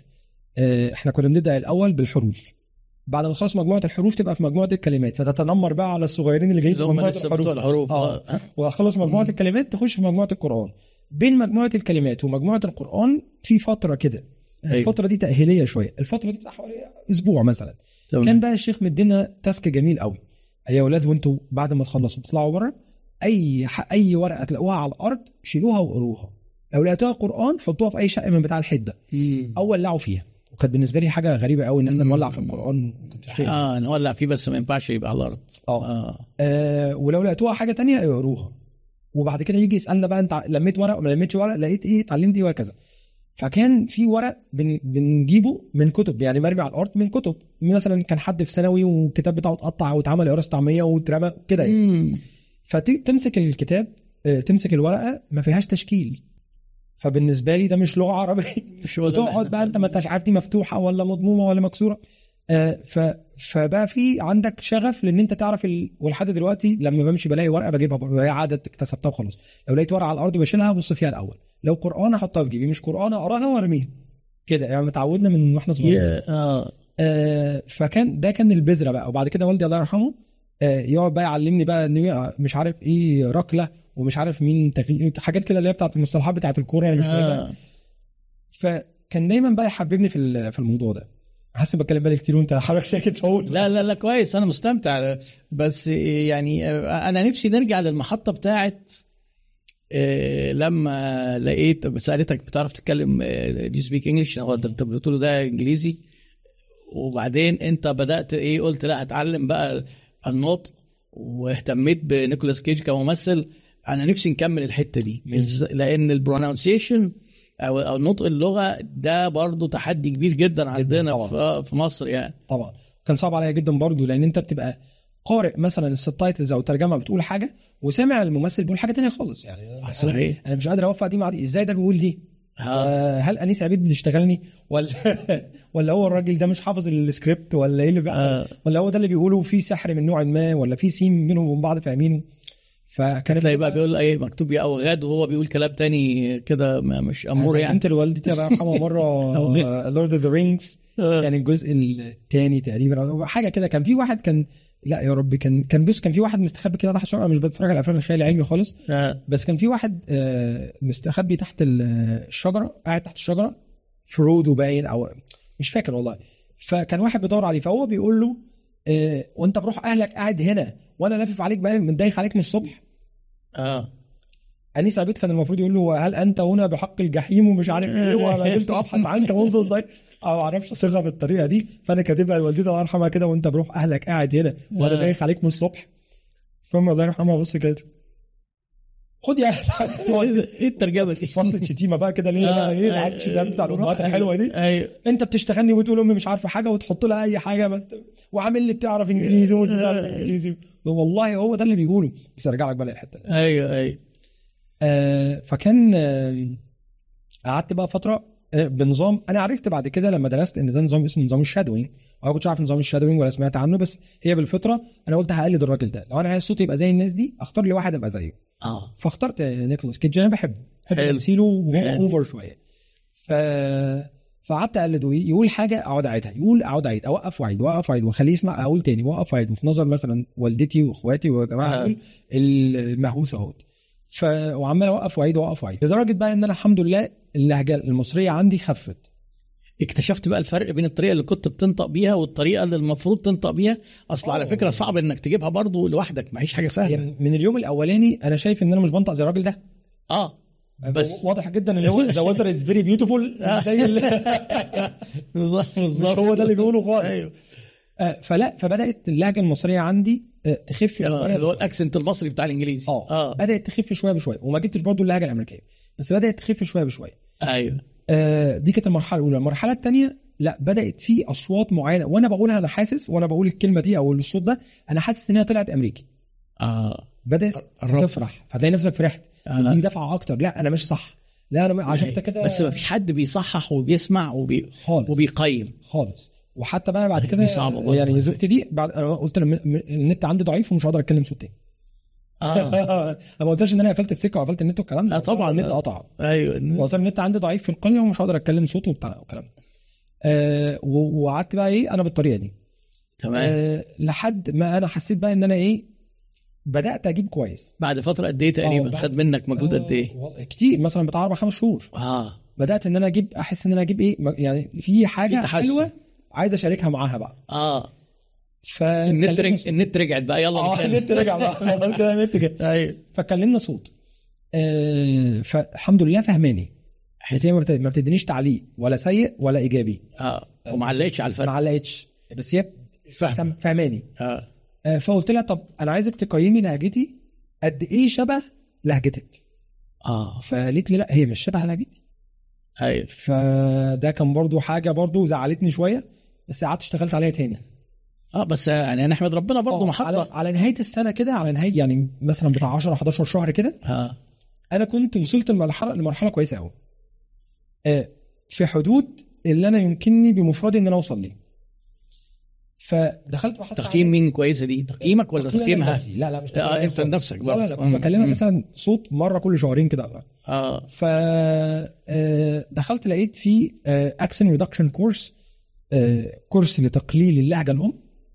آه احنا كنا بنبدا الاول بالحروف بعد ما نخلص مجموعه الحروف تبقى في مجموعه الكلمات فتتنمر بقى على الصغيرين اللي جايين في اللي هم مجموعه لسه بتوع الحروف الحروف آه. اه واخلص مجموعه مم. الكلمات تخش في مجموعه القران بين مجموعه الكلمات ومجموعه القران في فتره كده أيوة. الفتره دي تاهيليه شويه الفتره دي بتاع حوالي اسبوع مثلا تمام. كان بقى الشيخ مدينا تاسك جميل قوي يا اولاد وانتوا بعد ما تخلصوا تطلعوا بره اي ح... اي ورقه تلاقوها على الارض شيلوها وقروها لو لقيتوها قران حطوها في اي شقه من بتاع الحده مم. او ولعوا فيها وكانت بالنسبه لي حاجه غريبه قوي ان احنا مم. نولع في القران ما كنتش فاهم اه نولع فيه بس ما ينفعش يبقى على الارض اه اه آه ولو لقيتوها حاجه تانية اقروها وبعد كده يجي يسالنا بقى انت لميت ورق ولا لميتش ورق لقيت ايه اتعلمت ايه وهكذا فكان في ورق بن بنجيبه من كتب يعني مرمي على الارض من كتب مثلا كان حد في ثانوي والكتاب بتاعه اتقطع واتعمل قراص طعميه واترمى كده يعني. مم. فتمسك الكتاب آه، تمسك الورقه ما فيهاش تشكيل فبالنسبه لي ده مش لغه عربيه مش هو ده اللي وتقعد إحنا- بقى انت ما انتش عارف دي مفتوحه ولا مضمومه ولا مكسوره آه، ف فبقى في عندك شغف لان انت تعرف ال... ولحد دلوقتي لما بمشي بلاقي ورقه بجيبها بره هي عاده اكتسبتها وخلاص لو لقيت ورقه على الارض بشيلها ابص فيها الاول لو قران احطها في جيبي مش قران اقراها وارميها كده يعني متعودنا من واحنا صغيرين يا- اه آه، فكان ده كان البذره بقى وبعد كده والدي الله يرحمه آه، يقعد بقى يعلمني بقى ان هي مش عارف ايه ركله ومش عارف مين تغيير حاجات كده اللي هي بتاعت المصطلحات بتاعت الكوره انا مش فاهمها آه. فكان دايما بقى يحببني في ال- في الموضوع ده حاسس بتكلم بالي كتير وانت حضرتك ساكت فاقول لا لا لا كويس انا مستمتع بس يعني انا نفسي نرجع للمحطه بتاعت آه، لما لقيت سالتك بتعرف تتكلم دي سبيك انجلش هو ده- انت بتقول له ده انجليزي وبعدين انت بدات ايه قلت لا هتعلم بقى النطق واهتميت بنيكولاس كيج كممثل انا نفسي نكمل الحته دي ماشي. إز- لان البرونونسيشن او او نطق اللغه ده برضو تحدي كبير جدا عندنا طبعاً. في آه، في مصر يعني طبعا كان صعب عليا جدا برضو لان انت بتبقى قارئ مثلا السبتايتلز او الترجمه بتقول حاجه وسامع الممثل بيقول حاجه تانية خالص يعني أنا- صحيح. انا مش قادر اوفق دي مع دي ازاي ده بيقول دي آه. آه، هل انيس عبيد بيشتغلني ولا ولا هو الراجل ده مش حافظ السكريبت ولا ايه اللي بيحصل آه. ولا هو ده اللي بيقوله في سحر من نوع ما ولا في سين بينهم وبين بعض فاهمينه فكانت تلاقي بقى بيقول ايه مكتوب يا او غاد وهو بيقول كلام تاني كده ما- مش امور يعني انت لوالدتي الله يرحمها مره أو- لورد اوف ذا رينجز آه. كان الجزء الثاني تقريبا أو حاجه كده كان في واحد كان لا يا ربي كان كان بص كان في واحد مستخبي كده تحت الشجره أنا مش بتفرج على افلام الخيال العلمي خالص آه. بس كان في واحد آه، مستخبي تحت ال- الشجره قاعد تحت الشجره فرودو باين او مش فاكر والله فكان واحد بيدور عليه فهو بيقول له آه، وانت بروح اهلك قاعد هنا وانا لافف عليك بقى متضايق عليك من الصبح اه انيس عبيد كان المفروض يقول له هل انت هنا بحق الجحيم ومش عارف ايه وما زلت ابحث عنك منذ ازاي او ما اعرفش صيغه بالطريقه دي فانا كاتبها لوالدتي الله يرحمها كده وانت بروح اهلك قاعد هنا وانا آه. دايخ عليك من الصبح فام الله يرحمها بص كده خد يا ايه الترجمه دي؟ فصل شتيمه بقى كده ليه بقى ايه العفش ده بتاع الامهات الحلوه دي ايوه انت بتشتغلني وتقول امي مش عارفه حاجه وتحط لها اي حاجه ما انت وعامل لي بتعرف انجليزي ومش بتعرف انجليزي والله هو ده اللي بيقوله بس ارجع لك بقى للحته دي. ايوه ايوه آه، فكان آه، قعدت بقى فتره آه، بنظام انا عرفت بعد كده لما درست ان ده نظام اسمه نظام الشادوينج وانا ما كنتش عارف نظام الشادوينج ولا سمعت عنه بس هي بالفطره انا قلت هقلد الراجل ده لو انا عايز صوتي يبقى زي الناس دي اختار لي واحد ابقى زيه اه فاخترت نيكولاس كيدج انا بحبه بحب حلو. تمثيله وهو حلو. اوفر شويه ف فقعدت اقلده ايه يقول حاجه اقعد اعيدها يقول اقعد اعيد اوقف واعيد واقف واعيد واخليه يسمع اقول تاني واقف واعيد وفي نظر مثلا والدتي واخواتي وجماعه آه. دول المهووس اهوت ف وعمال اوقف واعيد واقف واعيد لدرجه بقى ان انا الحمد لله اللهجه المصريه عندي خفت اكتشفت بقى الفرق بين الطريقه اللي كنت بتنطق بيها والطريقه اللي المفروض تنطق بيها اصل على آه. فكره صعب انك تجيبها برضو لوحدك ما هيش حاجه سهله يعني من اليوم الاولاني انا شايف ان انا مش بنطق زي الراجل ده اه بس واضح جدا ان هو ذا ويذر از فيري بيوتيفول زي ال- بالظبط مش بالظبط هو ده اللي بيقوله خالص ايوه آه، فلا فبدات اللهجه المصريه عندي آه، تخف شويه اللي هو بشوية. الاكسنت المصري بتاع الانجليزي اه اه بدات تخف شويه بشويه وما جبتش برضو اللهجه الامريكيه بس بدات تخف شويه بشويه ايوه آه، دي كانت المرحله الاولى المرحله الثانيه لا بدات في اصوات معينه وانا بقولها انا حاسس وانا بقول الكلمه دي او الصوت ده انا حاسس ان هي طلعت امريكي اه بدات قربت. تفرح فتلاقي نفسك فرحت أنا- دي دفعه اكتر لا انا ماشي صح لا انا عشان كده بس ما فيش حد بيصحح وبيسمع وبي... خالص وبيقيم خالص وحتى بقى بعد دي كده صعبة برضه. يعني زوجتي دي بعد انا قلت لما النت عندي ضعيف ومش هقدر اتكلم صوت تاني اه انا ما قلتش ان انا قفلت السكه وقفلت النت والكلام ده آه، طبعاً. النت قطع ايوه وقلت النت عندي ضعيف في القريه ومش هقدر اتكلم صوت وبتاع والكلام ده آه و- وقعدت بقى ايه انا بالطريقه دي تمام آه لحد ما انا حسيت بقى ان انا ايه بدات اجيب كويس بعد فتره قد ايه تقريبا بعد- خد منك مجهود قد آه، ايه والله كتير مثلا بتاع اربع خمس شهور اه بدات ان انا اجيب احس ان انا اجيب ايه م- يعني في حاجه في تحسن. حلوه عايز اشاركها معاها بقى اه ف النت رج... النت رجعت بقى يلا اه نتكلم. النت رجع بقى خلاص كده النت جه ايوه فكلمنا صوت آه فالحمد لله فهماني بس هي ما بت- ما بتدينيش تعليق ولا سيء ولا ايجابي اه وما علقتش على ما الفرق علقتش بس هي فاهم سم- فهماني اه آه فقلت لها طب انا عايزك تقيمي لهجتي قد ايه شبه لهجتك اه فقالت لي لا هي مش شبه لهجتي ايوه فده كان برضو حاجه برضو زعلتني شويه بس قعدت اشتغلت عليها تاني اه بس يعني نحمد ربنا برضه آه، على, محطه على نهايه السنه كده على نهايه يعني مثلا بتاع 10 11 شهر كده اه انا كنت وصلت لمرحله لمرحله كويسه قوي آه، في حدود اللي انا يمكنني بمفردي ان انا اوصل ليه فدخلت بحثت تقييم عن- مين كويسه دي تقييمك ولا تقييم أنا تقييمها لنفسي. لا لا مش آه، تقييم أي أنت خالص. لنفسك لا لا برضه. لا كنت بكلمها مم. مثلا صوت مره كل شهرين كده اه ف آه، دخلت لقيت في اكسن ريدكشن كورس كورس لتقليل اللهجه الام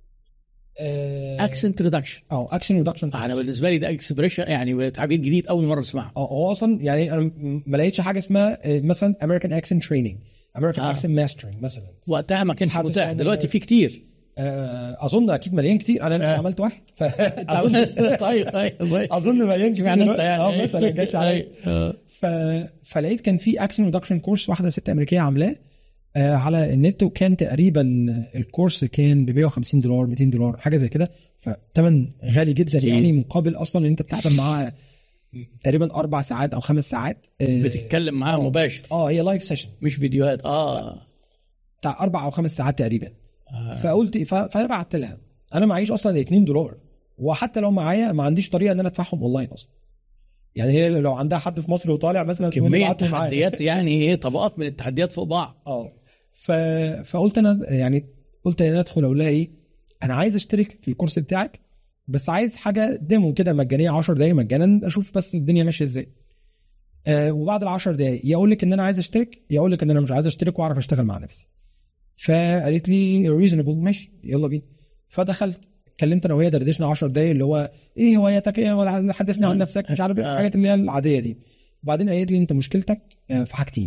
اكسنت ريدكشن اه اكسن ريدكشن انا بالنسبه لي ده اكسبريشن يعني تعبير جديد اول مره اسمعه اه هو اصلا يعني انا م- ما لقيتش حاجه اسمها آه، مثلا امريكان اكسنت تريننج امريكان آه. اكسنت ماسترنج مثلا وقتها ما كانش حدث متاح يعني- دلوقتي في كتير آه، اظن اكيد مليان كتير انا نفسي آه. عملت واحد ف اظن طيب طيب اظن مليان كتير يعني انت دلوقتي. يعني اه مثلا جاتش عليا أيوة. آه. ف... فلقيت كان في اكسن ريدكشن كورس واحده ست امريكيه عاملاه آه على النت وكان تقريبا الكورس كان ب 150 دولار 200 دولار حاجه زي كده فثمن غالي جدا كتير. يعني مقابل اصلا ان انت بتحضر معاه تقريبا اربع ساعات او خمس ساعات آه بتتكلم معاه مباشر اه هي لايف سيشن مش فيديوهات اه بتاع اربع او خمس ساعات تقريبا آه. فقلت ف... فانا بعت لها انا معيش اصلا 2 دولار وحتى لو معايا ما عنديش طريقه ان انا ادفعهم اونلاين اصلا يعني هي لو عندها حد في مصر وطالع مثلا تقول لي كميه ابعتهم معايا. تحديات يعني ايه طبقات من التحديات فوق بعض اه ف... فقلت انا يعني قلت ان انا ادخل اقول لها ايه انا عايز اشترك في الكورس بتاعك بس عايز حاجه ديمو كده مجانيه 10 دقايق مجانا اشوف بس الدنيا ماشيه ازاي آه وبعد ال 10 دقايق يا اقول لك ان انا عايز اشترك يا اقول لك ان انا مش عايز اشترك واعرف اشتغل مع نفسي فقالت لي ريزونبل ماشي يلا بينا فدخلت اتكلمت انا وهي دردشنا 10 دقايق اللي هو ايه هواياتك ايه ولا حدثني عن نفسك مش عارف ايه آه. الحاجات اللي هي العاديه دي وبعدين قالت لي انت مشكلتك آه، في حاجتين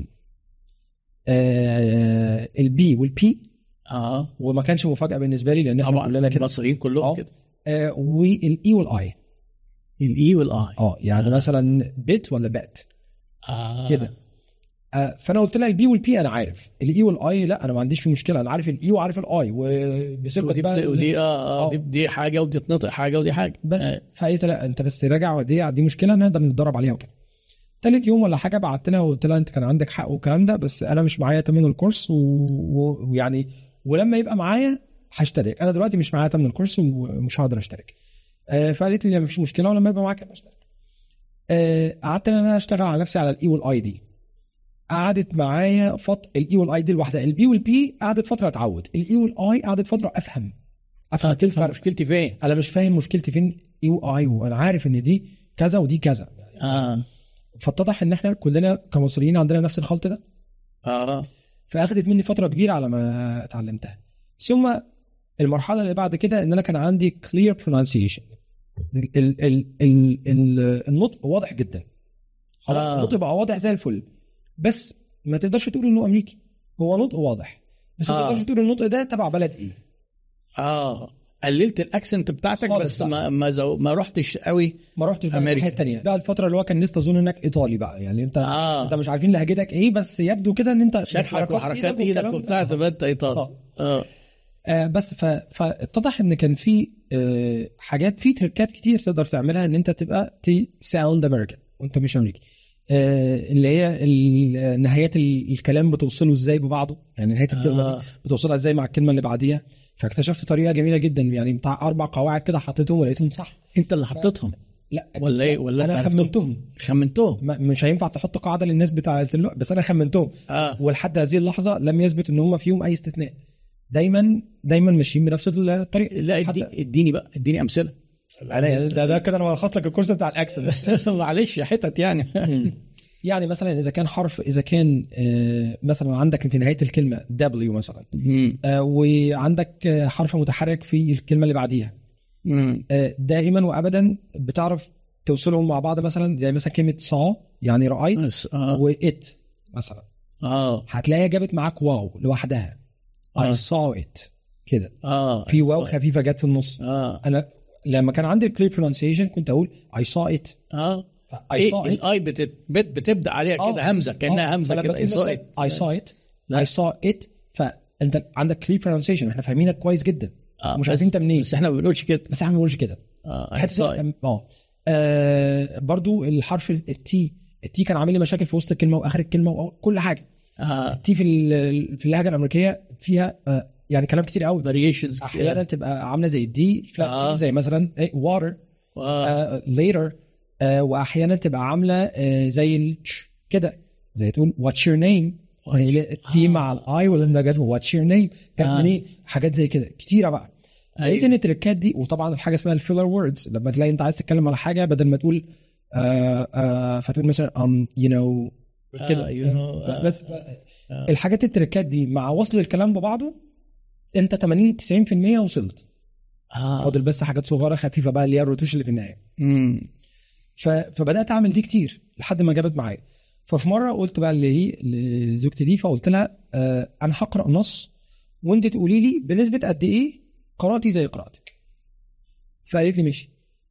آه البي والبي اه وما كانش مفاجاه بالنسبه لي لان احنا طبعا كلنا كده المصريين آه. كلهم كده آه والاي والاي الاي والاي اه يعني مثلا بت ولا بات آه. كده آه فانا قلت لها البي والبي انا عارف الاي والاي لا انا ما عنديش فيه مشكله انا عارف الاي وعارف الاي وبثقه ودي بقى بت... ودي اه, آه. آه. دي, دي حاجه ودي تنطق حاجه ودي حاجه بس آه. فقالت لا انت بس راجع ودي دي مشكله نقدر نتدرب عليها وكده تالت يوم ولا حاجه بعت لها وقلت لها انت كان عندك حق والكلام ده بس انا مش معايا تمن الكورس و- و- ويعني ولما يبقى معايا هشترك انا دلوقتي مش معايا تمن الكورس ومش هقدر اشترك آه، فقالت لي مفيش مشكله ولما يبقى معاك ابقى اشترك آه، قعدت انا اشتغل على نفسي على الاي والاي دي قعدت معايا فتره الاي والاي دي لوحدها البي والبي قعدت فتره اتعود الاي والاي قعدت فتره افهم افهم آه. إيه تفهم الفرق مشكلتي فين انا مش فاهم مشكلتي فين اي واي وانا عارف ان دي كذا ودي كذا اه فاتضح ان احنا كلنا كمصريين عندنا نفس الخلط ده اه فاخدت مني فتره كبيره على ما اتعلمتها ثم المرحله اللي بعد كده ان انا كان عندي clear pronunciation ال ال ال ال ال النطق واضح جدا خلاص آه. آه. النطق بقى واضح زي الفل بس ما تقدرش تقول انه امريكي هو نطق واضح بس ما آه. تقدرش تقول النطق ده تبع بلد ايه اه قللت الاكسنت بتاعتك خالص بس بقى. ما ما, زو ما رحتش قوي ما رحتش بقى أمريكا. الناحيه الثانيه بقى الفتره اللي هو كان لسه اظن انك ايطالي بقى يعني انت آه. انت مش عارفين لهجتك ايه بس يبدو كده ان انت شكلك وحركات ايدك والكلام ده. وبتاع تبقى انت ايطالي آه. اه آه بس ف... فاتضح ان كان في آه حاجات في تركات كتير تقدر تعملها ان انت تبقى تي ساوند امريكان وانت مش امريكي آه اللي هي ال- نهايات ال- الكلام بتوصله ازاي ببعضه يعني نهايه الكلمه آه. دي بتوصلها ازاي مع الكلمه اللي بعديها فاكتشفت طريقه جميله جدا يعني بتاع اربع قواعد كده حطيتهم ولقيتهم صح انت اللي حطيتهم لا ولا ايه ولا انا أنت عرفتهم؟ خمنتهم خمنتهم ما- مش هينفع تحط قاعده للناس بتاعه اللغة بس انا خمنتهم اه ولحد هذه اللحظه لم يثبت ان هم فيهم اي استثناء دايما دايما ماشيين بنفس الطريقه لا حتى- ادي- اديني بقى اديني امثله انا ده, ده كده انا ملخص لك الكورس بتاع الاكسنت معلش حتت يعني يعني مثلا اذا كان حرف اذا كان آه، مثلا عندك في نهايه الكلمه W مثلا مم. آه، وعندك آه، حرف متحرك في الكلمه اللي بعديها مم. آه، دائما وابدا بتعرف توصلهم مع بعض مثلا زي مثلا كلمه saw يعني رايت بس اه وات مثلا اه هتلاقيها جابت معاك واو لوحدها آه. I saw it كده اه في واو خفيفه جت في النص اه انا لما كان عندي الكلير pronunciation كنت اقول I saw it اه I ايه saw it الاي بت بت بتبدا عليها آه. كده همزه كانها آه. همزه فلما كده تقول مثلاً إيه I saw it لا. I saw it فانت عندك clear pronunciation احنا فاهمينك كويس جدا آه، مش بس- عارفين انت منين بس احنا ما بنقولش كده بس احنا ما بنقولش كده اه حته صاير. ال- اه آه، برضو الحرف التي التي كان عامل لي مشاكل في وسط الكلمه واخر الكلمه وكل حاجه اه التي في ال- في اللهجه الامريكيه فيها آه، يعني كلام كتير قوي فاريشنز احيانا تبقى عامله زي الدي فلات آه. تي زي مثلا إيه، water آه. later آه، واحيانا تبقى عامله آه، زي التش كده زي تقول what's your name التي مع الاي ولما جت what's your name جت آه. منين حاجات زي كده كتيره بقى أيوة. لقيت ان التركات دي وطبعا الحاجه اسمها الفيلر ووردز لما تلاقي انت عايز تتكلم على حاجه بدل ما تقول آه آه فتقول مثلا um you know كده آه، you know، آه. بس الحاجات التركات دي مع وصل الكلام ببعضه انت 80 90% وصلت اه فاضل بس حاجات صغيره خفيفه بقى اللي هي الروتوش اللي في النهايه مم. ف... فبدات اعمل دي كتير لحد ما جابت معايا ففي مره قلت بقى اللي هي لزوجتي دي فقلت لها آه انا هقرا نص وانت تقولي لي بنسبه قد ايه قراتي زي قراءتك فقالت لي ماشي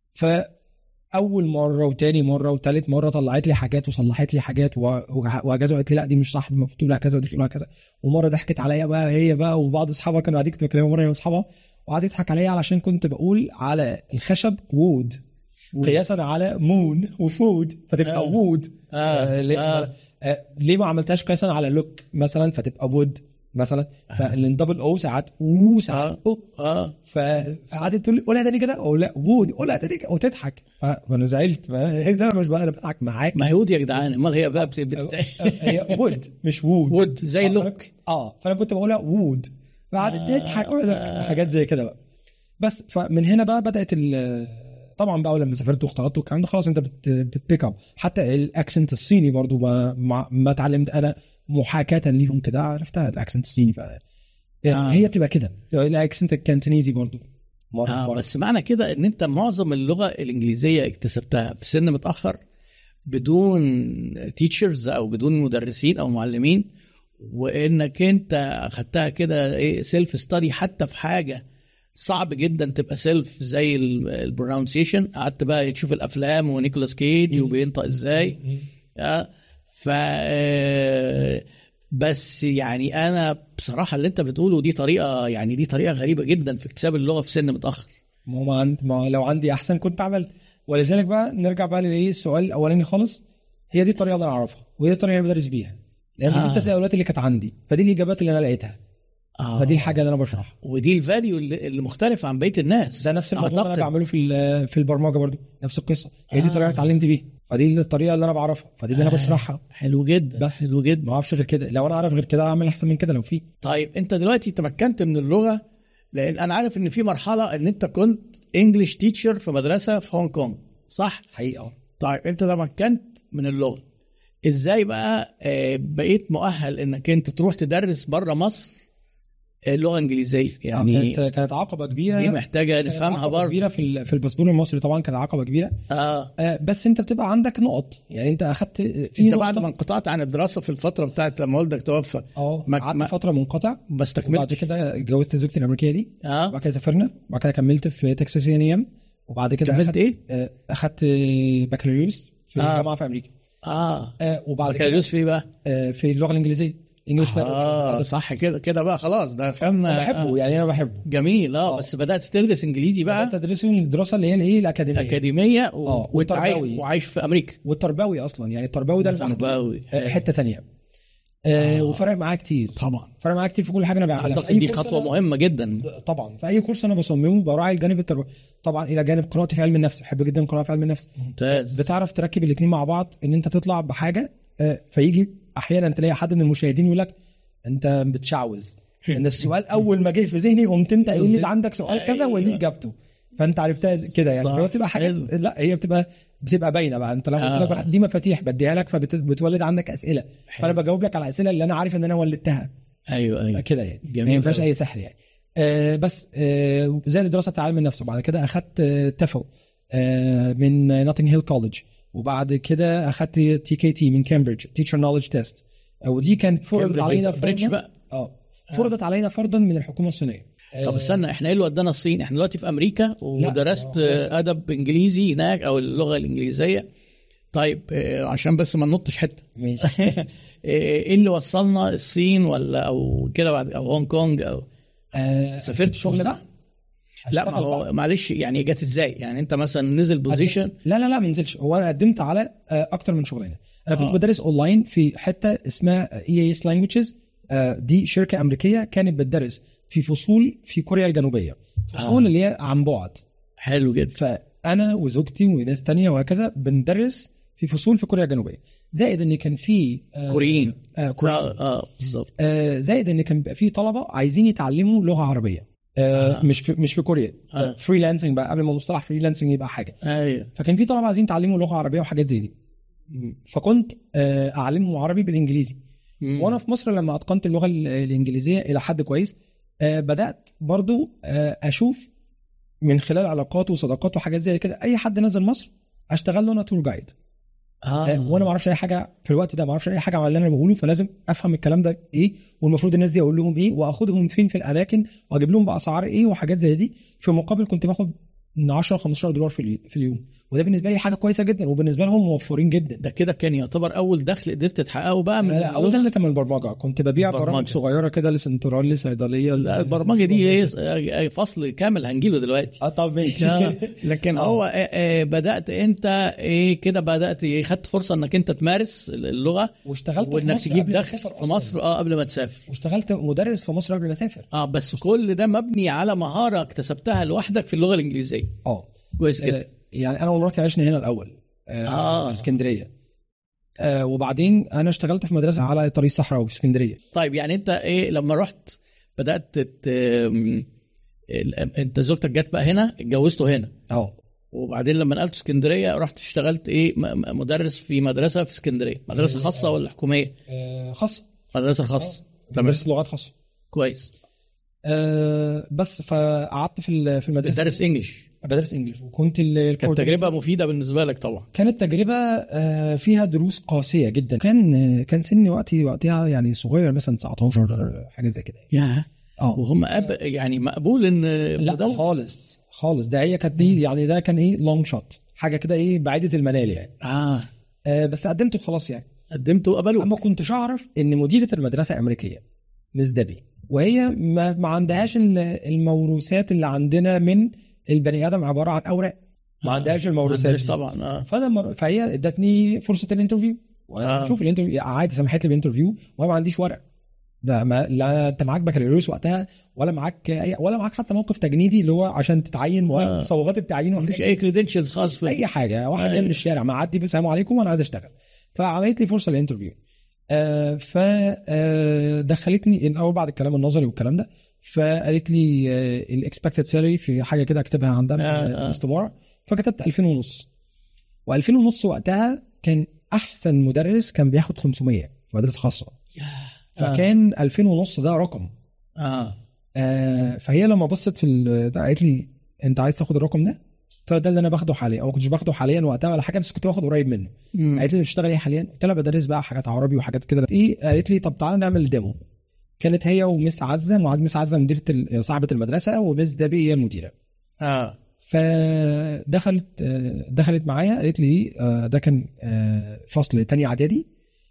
فاول مره وتاني مره وتالت مره طلعت لي حاجات وصلحت لي حاجات و- وهكذا وقالت لي لا دي مش صح دي المفروض تقولها كذا ودي تقولها كذا ومره ضحكت عليا بقى هي بقى وبعض اصحابها كانوا قاعدين كنت بكلمهم مره هي واصحابها وقعدت تضحك عليا علشان كنت بقول على الخشب وود قياسا على مون وفود فتبقى آه. وود آه. ليه, آه. آه. ليه ما عملتهاش قياسا على لوك مثلا فتبقى وود مثلا فالدبل او ساعات و ساعات او اه فقعدت تقول لي قولها تاني كده اقول لا وود قولها تاني كده وتضحك ف- فانا زعلت فا- ده انا مش بقى انا بضحك معاك ما هي وود يا جدعان امال هي بقى بت... بت... هي وود مش وود وود زي آه، لوك فأنا- اه فانا كنت بقولها وود فقعدت تضحك حاجات زي كده بقى بس فمن هنا بقى بدات ال- طبعا بقى لما سافرت واختلطت والكلام ده خلاص انت بت بتبيك اب حتى الاكسنت الصيني برضو ما ما, ما اتعلمت انا محاكاه ليهم كده عرفتها الاكسنت الصيني ف آه. هي بتبقى كده الاكسنت الكانتونيزي برضو مرة آه مرة. بس معنى كده ان انت معظم اللغه الانجليزيه اكتسبتها في سن متاخر بدون تيتشرز او بدون مدرسين او معلمين وانك انت اخدتها كده ايه سيلف ستادي حتى في حاجه صعب جدا تبقى سيلف زي البرونسيشن قعدت بقى تشوف الافلام ونيكولاس كيج وبينطق ازاي آه، ف آه، بس يعني انا بصراحه اللي انت بتقوله دي طريقه يعني دي طريقه غريبه جدا في اكتساب اللغه في سن متاخر ما هو ما عند... ما لو عندي احسن كنت عملت ولذلك بقى نرجع بقى للايه السؤال الاولاني خالص هي دي الطريقه اللي انا اعرفها وهي دي الطريقه اللي بدرس بيها لان آه. دي التساؤلات اللي كانت عندي فدي الاجابات اللي انا لقيتها آه. فدي الحاجه اللي انا بشرحها ودي الفاليو اللي اللي مختلف عن بقيه الناس ده نفس الموضوع اللي انا أعتقد. بعمله في ال- في البرمجه برضو نفس القصه هي دي الطريقه اللي اتعلمت بيها فدي الطريقه اللي انا بعرفها فدي اللي انا بشرحها حلو جدا بس. حلو جدا ما اعرفش غير كده لو انا اعرف غير كده اعمل احسن من كده لو في طيب انت دلوقتي تمكنت من اللغه لان انا عارف ان في مرحله ان انت كنت انجلش تيتشر في مدرسه في هونج كونج صح حقيقه طيب انت تمكنت من اللغه ازاي بقى آه، بقيت مؤهل انك انت تروح تدرس بره مصر اللغه الانجليزيه يعني كانت كانت عقبه كبيره دي محتاجه كانت نفهمها عقبة برضه كبيره في ال- في الباسبور المصري طبعا كانت عقبه كبيره اه آه، بس انت بتبقى عندك نقط يعني انت اخدت في انت بعد ما نقطه انقطعت عن الدراسه في الفتره بتاعت لما والدك توفى اه ما- قعدت ما- فتره منقطع ما وبعد استكملتش كده اتجوزت زوجتي الامريكيه دي اه وبعد كده سافرنا وبعد كده كملت في تكساس ام وبعد كده كملت اخدت ايه؟ آه، اخدت بكالوريوس في آه. جامعه في امريكا اه آه، وبعد كده بكالوريوس في ايه بقى؟ آه، في اللغه الانجليزيه انجلش اه صح كده كده بقى خلاص ده فهمنا بحبه آه. يعني انا بحبه جميل اه آه. بس بدات تدرس انجليزي بقى بدات ادرسه الدراسه اللي هي الايه الاكاديميه اكاديميه و... آه، وانت عايش والتربوي. وعايش في امريكا والتربوي اصلا يعني التربوي ده لوحده تربوي آه، حته ثانيه آه وفرق معايا كتير طبعا فرق معايا كتير في كل حاجه انا بعملها في اعتقد أي دي كورس خطوه أنا- مهمه جدا طبعا في اي كورس انا بصممه براعي الجانب التربوي طبعا الى جانب قراءتي في علم النفس بحب جدا القراءه في علم النفس ممتاز بتعرف تركب الاثنين مع بعض ان انت تطلع بحاجه آه، فيجي احيانا تلاقي حد من المشاهدين يقول لك انت بتشعوذ ان السؤال اول ما جه في ذهني قمت انت قايل لي عندك سؤال كذا ودي اجابته فانت عرفتها كده يعني صح. فهو بتبقى حاجه حلو. لا هي بتبقى بتبقى باينه بقى انت لو قلت لك آه. واحد دي مفاتيح بديها لك فبتولد عندك اسئله فانا بجاوب لك على الاسئله اللي انا عارف ان انا ولدتها ايوه ايوه كده يعني جميل ما فيهاش أوي. اي سحر يعني آه بس آه زي الدراسه بتاع علم النفس وبعد كده اخدت آه تفل آه من نوتنج هيل كولج وبعد كده اخدت تي كي تي من كامبريدج تيتشر نولج تيست ودي كانت فرضت علينا بريتش فرضا بقى اه فرضت علينا فرضا من الحكومه الصينيه طب استنى احنا ايه اللي ودانا الصين؟ احنا دلوقتي في امريكا ودرست خلاص. ادب انجليزي هناك او اللغه الانجليزيه طيب آه، عشان بس ما ننطش حته ماشي ايه اللي وصلنا الصين ولا او كده بعد او هونج كونج او آه سافرت شغل صح؟ بقى لا ما أشتغل هو بقى. معلش يعني جت ازاي؟ يعني انت مثلا نزل بوزيشن لا لا لا ما نزلش هو انا قدمت على آه، اكتر من شغلانه انا كنت آه. بدرس اونلاين في حته اسمها اي اس لانجويجز دي شركه امريكيه كانت بتدرس في فصول في كوريا الجنوبيه فصول آه. اللي هي عن بعد حلو جدا فانا وزوجتي وناس تانية وهكذا بندرس في فصول في كوريا الجنوبيه زائد ان كان في آه، كوريين آه كوريين اه اه بالظبط آه زائد ان كان بيبقى في طلبه عايزين يتعلموا لغه عربيه آه آه. مش في مش في كوريا آه. آه. فريلانسنج بقى قبل ما مصطلح فريلانسنج يبقى حاجه ايوه فكان في طلبه عايزين يتعلموا لغه عربيه وحاجات زي دي مم. فكنت آه، اعلمهم عربي بالانجليزي مم. وانا في مصر لما اتقنت اللغه ال- الانجليزيه الى حد كويس آه، بدات برضو آه، اشوف من خلال علاقات وصداقات وحاجات زي كده اي حد نزل مصر اشتغل له انا تور جايد آه. آه. وانا ما اعرفش اي حاجه في الوقت ده ما اعرفش اي حاجه عن اللي انا بقوله فلازم افهم الكلام ده ايه والمفروض الناس دي اقول لهم ايه واخدهم فين في الاماكن واجيب لهم باسعار ايه وحاجات زي دي في مقابل كنت باخد من 10 15 دولار في اليو- في اليوم وده بالنسبه لي حاجه كويسه جدا وبالنسبه لهم موفرين جدا ده كده كان يعتبر اول دخل قدرت تحققه بقى من لا اول دخل كان من البرمجه كنت ببيع البرمجة. برامج صغيره كده لسنترال لصيدليه لا البرمجه دي ايه آه، فصل كامل هنجيله دلوقتي اه طب ماشي آه، لكن آه. هو آه، آه، بدات انت ايه كده بدات إيه، خدت فرصه انك انت تمارس اللغه واشتغلت في وانك مصر تجيب قبل ما دخل أسافر في أصلاً. مصر اه قبل ما تسافر واشتغلت مدرس في مصر قبل ما اسافر اه بس كل ده مبني على مهاره اكتسبتها لوحدك في اللغه الانجليزيه اه كويس آه، جدا يعني انا ومراتي عشنا هنا الاول آه, آه. في اسكندريه آه وبعدين انا اشتغلت في مدرسه على طريق صحراوي في اسكندريه طيب يعني انت ايه لما رحت بدات تت... ام، ال- انت زوجتك جت بقى هنا اتجوزته هنا اه وبعدين لما نقلت اسكندريه رحت اشتغلت ايه م- م- مدرس في مدرسه في اسكندريه مدرسه خاصه ولا حكوميه آه، خاصه مدرسه خاصه تمام مدرسه لغات خاصه كويس آه بس فقعدت في ال- في المدرسه بتدرس انجلش بدرس انجلش وكنت ال- كانت تجربه مفيده بالنسبه لك طبعا كانت تجربة آه، فيها دروس قاسية جدا كان آه، كان سني وقتي وقتها يعني صغير مثلا 19 حاجة زي كده يا اه وهم أب... يعني مقبول ان لا مدرس؟ خالص خالص ده هي كانت دي يعني ده كان ايه لونج شوت حاجة كده ايه بعيدة المنال يعني اه آه، بس قدمت وخلاص يعني قدمت وقبلوك اما كنتش اعرف ان مديرة المدرسة امريكية مس دابي وهي ما, ما عندهاش ال- الموروثات اللي عندنا من البني ادم عبارة عن اوراق ما آه. عندهاش ما الموروثات عندهاش دي. طبعا اه فانا مر... فهي ادتني فرصه الانترفيو آه. شوف الانترفيو عادي سمحت لي بالانترفيو وانا ما عنديش ورق ده ما لا انت معاك بكالوريوس وقتها ولا معاك أي... ولا معاك حتى موقف تجنيدي اللي هو عشان تتعين آه. مصوغات التعيين ما عنديش والحاجات اي دي. كريدنشلز خاص في اي حاجه واحد أيوة. جاي من الشارع معدي السلام عليكم وانا عايز اشتغل فعملت لي فرصه للانترفيو آه فدخلتني الاول بعد الكلام النظري والكلام ده فقالت لي الاكسبكتد سالري في حاجه كده اكتبها عندها في آه، آه. الاستماره فكتبت 2000 ونص و2000 ونص وقتها كان احسن مدرس كان بياخد 500 في مدرسه خاصه يا. فكان 2000 ونص ده رقم اه آه فهي لما بصت في ال- ده قالت لي انت عايز تاخد الرقم ده؟ قلت لها ده اللي انا باخده حاليا او ما كنتش باخده حاليا وقتها ولا حاجه بس كنت باخد قريب منه مم. قالت لي بتشتغل ايه حاليا؟ قلت لها بدرس بقى حاجات عربي وحاجات كده ايه قالت لي طب تعالى نعمل ديمو كانت هي ومس عزه معاذ مس عزه مديره ال- صاحبه المدرسه ومس دبي هي المديره اه فدخلت آه، دخلت معايا قالت لي آه، ده كان آه، فصل تاني اعدادي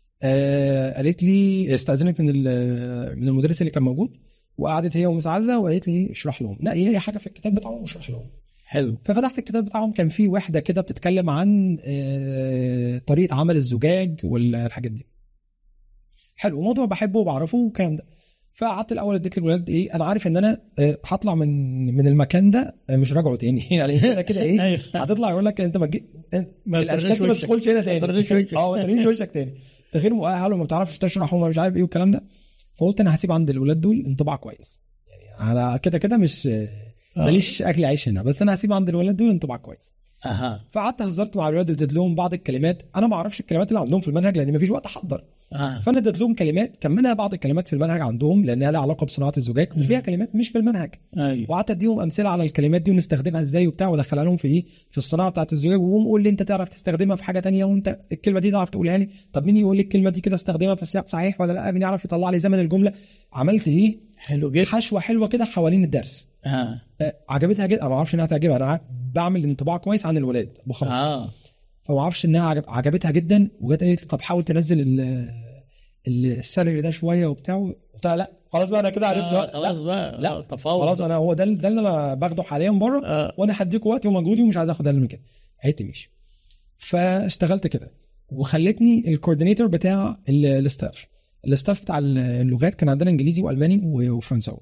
آه، قالت لي استاذنت من ال- من المدرس اللي كان موجود وقعدت هي ومس عزه وقالت لي اشرح لهم لا هي حاجه في الكتاب بتاعهم واشرح لهم حلو ففتحت الكتاب بتاعهم كان في وحده كده بتتكلم عن آه، طريقه عمل الزجاج والحاجات دي حلو موضوع بحبه وبعرفه والكلام ده فقعدت الاول اديت للولاد ايه انا عارف ان انا آه، هطلع من من المكان ده آه، مش راجعه تاني يعني كده كده ايه ايوه هتطلع يقول لك انت ما تجي انت ما الاشكال دي ما تطرنش وشك. تدخلش هنا ما تاني تطرنش وشك. اه ما تطرنش وشك تاني انت غير مؤهل وما بتعرفش تشرح وما مش عارف ايه والكلام ده فقلت انا هسيب عند الولاد دول انطباع كويس يعني على كده كده مش آه. ماليش اكل عيش هنا بس انا هسيب عند الولاد دول انطباع كويس اها فقعدت هزرت مع الولاد اديت لهم بعض الكلمات انا ما اعرفش الكلمات اللي عندهم في المنهج لان مفيش وقت احضر اه فانا اديت لهم كلمات كان منها بعض الكلمات في المنهج عندهم لانها لها علاقه بصناعه الزجاج وفيها كلمات مش في المنهج ايوه وقعدت اديهم امثله على الكلمات دي ونستخدمها ازاي وبتاع وادخلها لهم في ايه في الصناعه بتاعت الزجاج وقوم قول لي انت تعرف تستخدمها في حاجه تانية وانت الكلمه دي تعرف تقولها لي طب مين يقول لي الكلمه دي كده استخدمها في سياق صحيح ولا لا مين يعرف يطلع لي زمن الجمله عملت ايه حلو جدا حشوه حلوه كده حوالين الدرس اه آه، عجبتها جدا انا ما اعرفش انها تعجبها انا بعمل انطباع كويس عن الولاد وخلاص اه فما اعرفش انها عجب عجبتها جدا وجت قالت لي طب حاول تنزل ال- ال- السالري ده شويه وبتاع قلت لها لا خلاص بقى انا كده عرفت آه لا خلاص بقى لا، آه، تفاوض خلاص انا هو ده ده اللي انا باخده حاليا بره آه. وانا هديكوا وقتي ومجهودي ومش عايز اخد اقل من كده قالت لي ماشي فاشتغلت كده وخلتني الكوردينيتور بتاع ال- الاستاف الاستاف بتاع اللغات كان عندنا انجليزي والماني و- وفرنساوي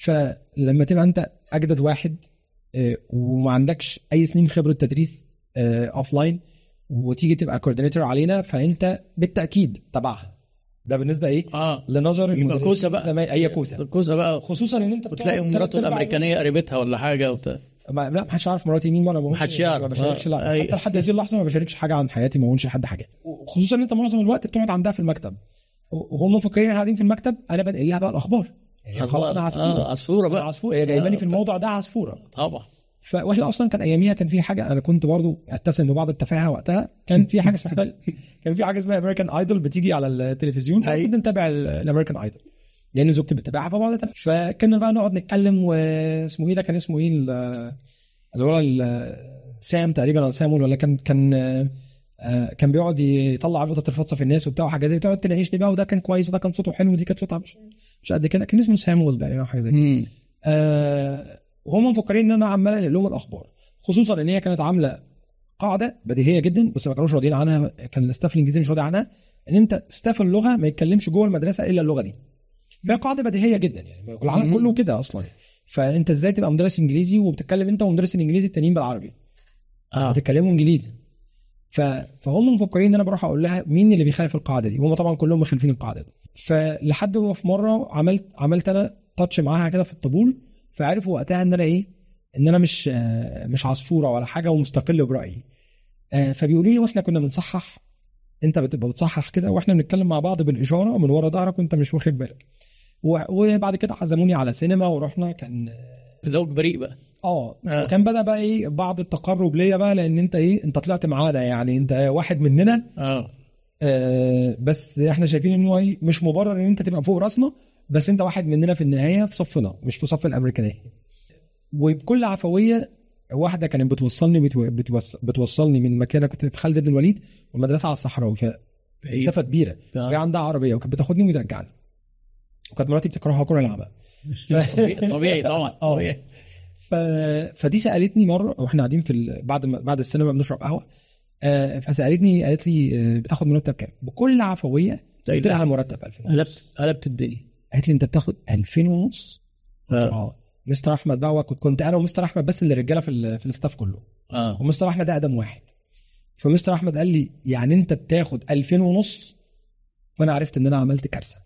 فلما تبقى انت اجدد واحد آه، وما عندكش اي سنين خبره تدريس اوف لاين وتيجي تبقى كوردينيتور علينا فانت بالتاكيد تبعها ده بالنسبه ايه اه لنظر يبقى المدرسين كوسه بقى زمان اي كوسه كوسه بقى خصوصا ان انت وتلاقي بتقعد مراته تلات أرباع الامريكانيه قريبتها ولا حاجه وبتاع ما لا محدش عارف مراتي مين وانا ما بقولش- محدش يعرف. ما بشاركش آه، لا أي. حتى لحد هذه اللحظه ما بشاركش حاجه عن حياتي ما بقولش لحد حاجه خصوصا ان انت معظم الوقت بتقعد عندها في المكتب وهم مفكرين احنا قاعدين في المكتب انا بنقل لها بقى الاخبار يعني خلاص انا عصفوره اه عصفوره أنا بقى عصفوره هي جايباني آه، في الموضوع ده عصفوره طبعا ف... واحنا اصلا كان اياميها كان في حاجه انا كنت برضو اتسم ببعض التفاهه وقتها كان في حاجه اسمها كان في حاجه اسمها امريكان ايدول بتيجي على التلفزيون أي. كنا نتابع الامريكان ايدول لان زوجتي بتتابعها فبقعد اتابع فكنا بقى نقعد نتكلم واسمه ايه ده كان اسمه ايه ال- اللي هو ال- سام تقريبا ولا سامول ولا كان كان آه، كان بيقعد يطلع نقطه الفطسه في الناس وبتاع وحاجات زي تقعد تناقشني بقى وده كان كويس وده كان صوته حلو ودي كانت صوتها مش مش قد كده كان اسمه سامول تقريبا أو حاجه زي كده مم. آه وهم مفكرين ان انا عمال انقل لهم الاخبار خصوصا ان هي كانت عامله قاعده بديهيه جدا بس ما كانوش راضيين عنها كان الاستاف الانجليزي مش راضي عنها ان انت ستاف اللغه ما يتكلمش جوه المدرسه الا اللغه دي فهي قاعده بديهيه جدا يعني العالم مم. كله كده اصلا فانت ازاي تبقى مدرس انجليزي وبتتكلم انت ومدرس الانجليزي التانيين بالعربي اه هتتكلموا انجليزي ف... فهم مفكرين ان انا بروح اقول لها مين اللي بيخالف القاعده دي وهم طبعا كلهم مخالفين القاعده دي فلحد ما في مره عملت عملت انا تاتش معاها كده في الطابور فعرفوا وقتها ان انا ايه ان انا مش آه، مش عصفوره ولا حاجه ومستقل برايي آه، فبيقولوا لي واحنا كنا بنصحح انت بتبقى بتصحح كده واحنا بنتكلم مع بعض بالاشاره من ورا ظهرك وانت مش واخد بالك و- وبعد كده عزموني على سينما ورحنا كان زوج بريء بقى اه آه. وكان بدا بقى ايه بعض التقرب ليا بقى لان انت ايه انت طلعت معانا يعني انت واحد مننا اه آه بس احنا شايفين ان هو ايه مش مبرر ان انت تبقى فوق راسنا بس انت واحد مننا في النهايه في صفنا مش في صف الامريكانيه وبكل عفويه واحده كانت بتوصلني بتو... بتوص... بتوصلني من مكان أنا كنت في خالد بن الوليد والمدرسه على الصحراوي فمسافه كبيره آه. وهي عندها عربيه وكانت بتاخدني وترجعني وكانت مراتي بتكرهها كره العبها طبيعي- طبيعي طبعا آه. طبيعي ف... فدي سالتني مره واحنا قاعدين في ال... بعد ما... بعد السينما بنشرب قهوه آه فسالتني قالت لي آه بتاخد مرتب كام؟ بكل عفويه قلت لها المرتب 2000 ونص. قلبت قلبت الدنيا قالت لي انت بتاخد 2000 ونص؟ قلت لها اه اه مستر احمد بقى كنت كنت انا ومستر احمد بس اللي رجاله في ال... في الاستاف كله اه ومستر احمد اقدم واحد فمستر احمد قال لي يعني انت بتاخد 2000 ونص فانا عرفت ان انا عملت كارثه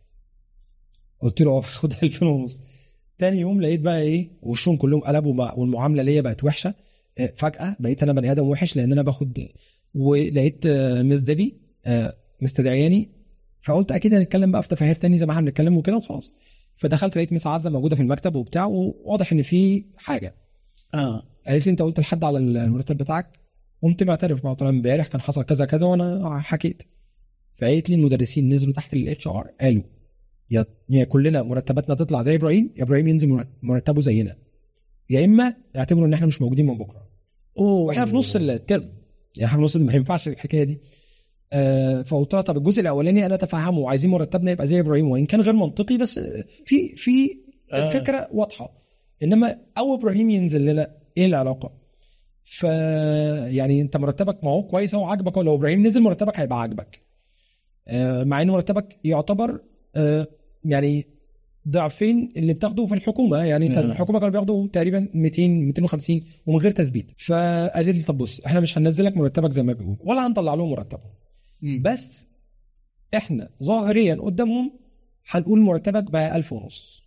قلت له اه باخد 2000 ونص تاني يوم لقيت بقى ايه وشهم كلهم قلبوا بقى والمعامله ليا بقت وحشه آه، فجاه بقيت انا بني ادم وحش لان انا باخد ولقيت آه، مس ديبي آه، مستدعياني فقلت اكيد هنتكلم بقى في تفاهات تاني زي ما احنا بنتكلم وكده وخلاص فدخلت لقيت مس عزه موجوده في المكتب وبتاع وواضح ان في حاجه اه قالت لي انت قلت لحد على المرتب بتاعك قمت معترف بقى قلت لها امبارح كان حصل كذا كذا وانا حكيت فقالت لي المدرسين نزلوا تحت الاتش ار قالوا يا يا كلنا مرتباتنا تطلع زي ابراهيم يا ابراهيم ينزل مرت- مرتبه زينا يا اما اعتبروا ان احنا مش موجودين من بكره اوه واحنا في نص الترم يعني احنا في نص ما ينفعش الحكايه دي آه فقلت لها طب الجزء الاولاني انا اتفهمه وعايزين مرتبنا يبقى زي ابراهيم وان كان غير منطقي بس في في آه. الفكره واضحه انما او ابراهيم ينزل لنا ايه العلاقه؟ ف يعني انت مرتبك ما هو كويس اهو عاجبك لو ابراهيم نزل مرتبك هيبقى عاجبك آه مع ان مرتبك يعتبر آه يعني ضعفين اللي بتاخده في الحكومه يعني انت آه. الحكومه كانوا بياخدوا تقريبا 200 250 ومن غير تثبيت فقالت لي طب بص احنا مش هننزلك مرتبك زي ما بيقولوا ولا هنطلع لهم مرتبهم مم. بس احنا ظاهريا قدامهم هنقول مرتبك بقى 1000 ونص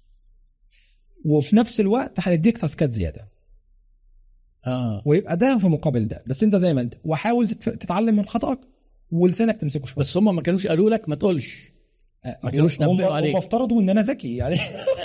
وفي نفس الوقت هنديك تاسكات زياده اه ويبقى ده في مقابل ده بس انت زي ما انت وحاول تتف- تتعلم من خطأك ولسانك تمسكه شويه بس هم ما كانوش قالوا لك ما تقولش ما كانوش هم نبهوا عليك. هم افترضوا ان انا ذكي يعني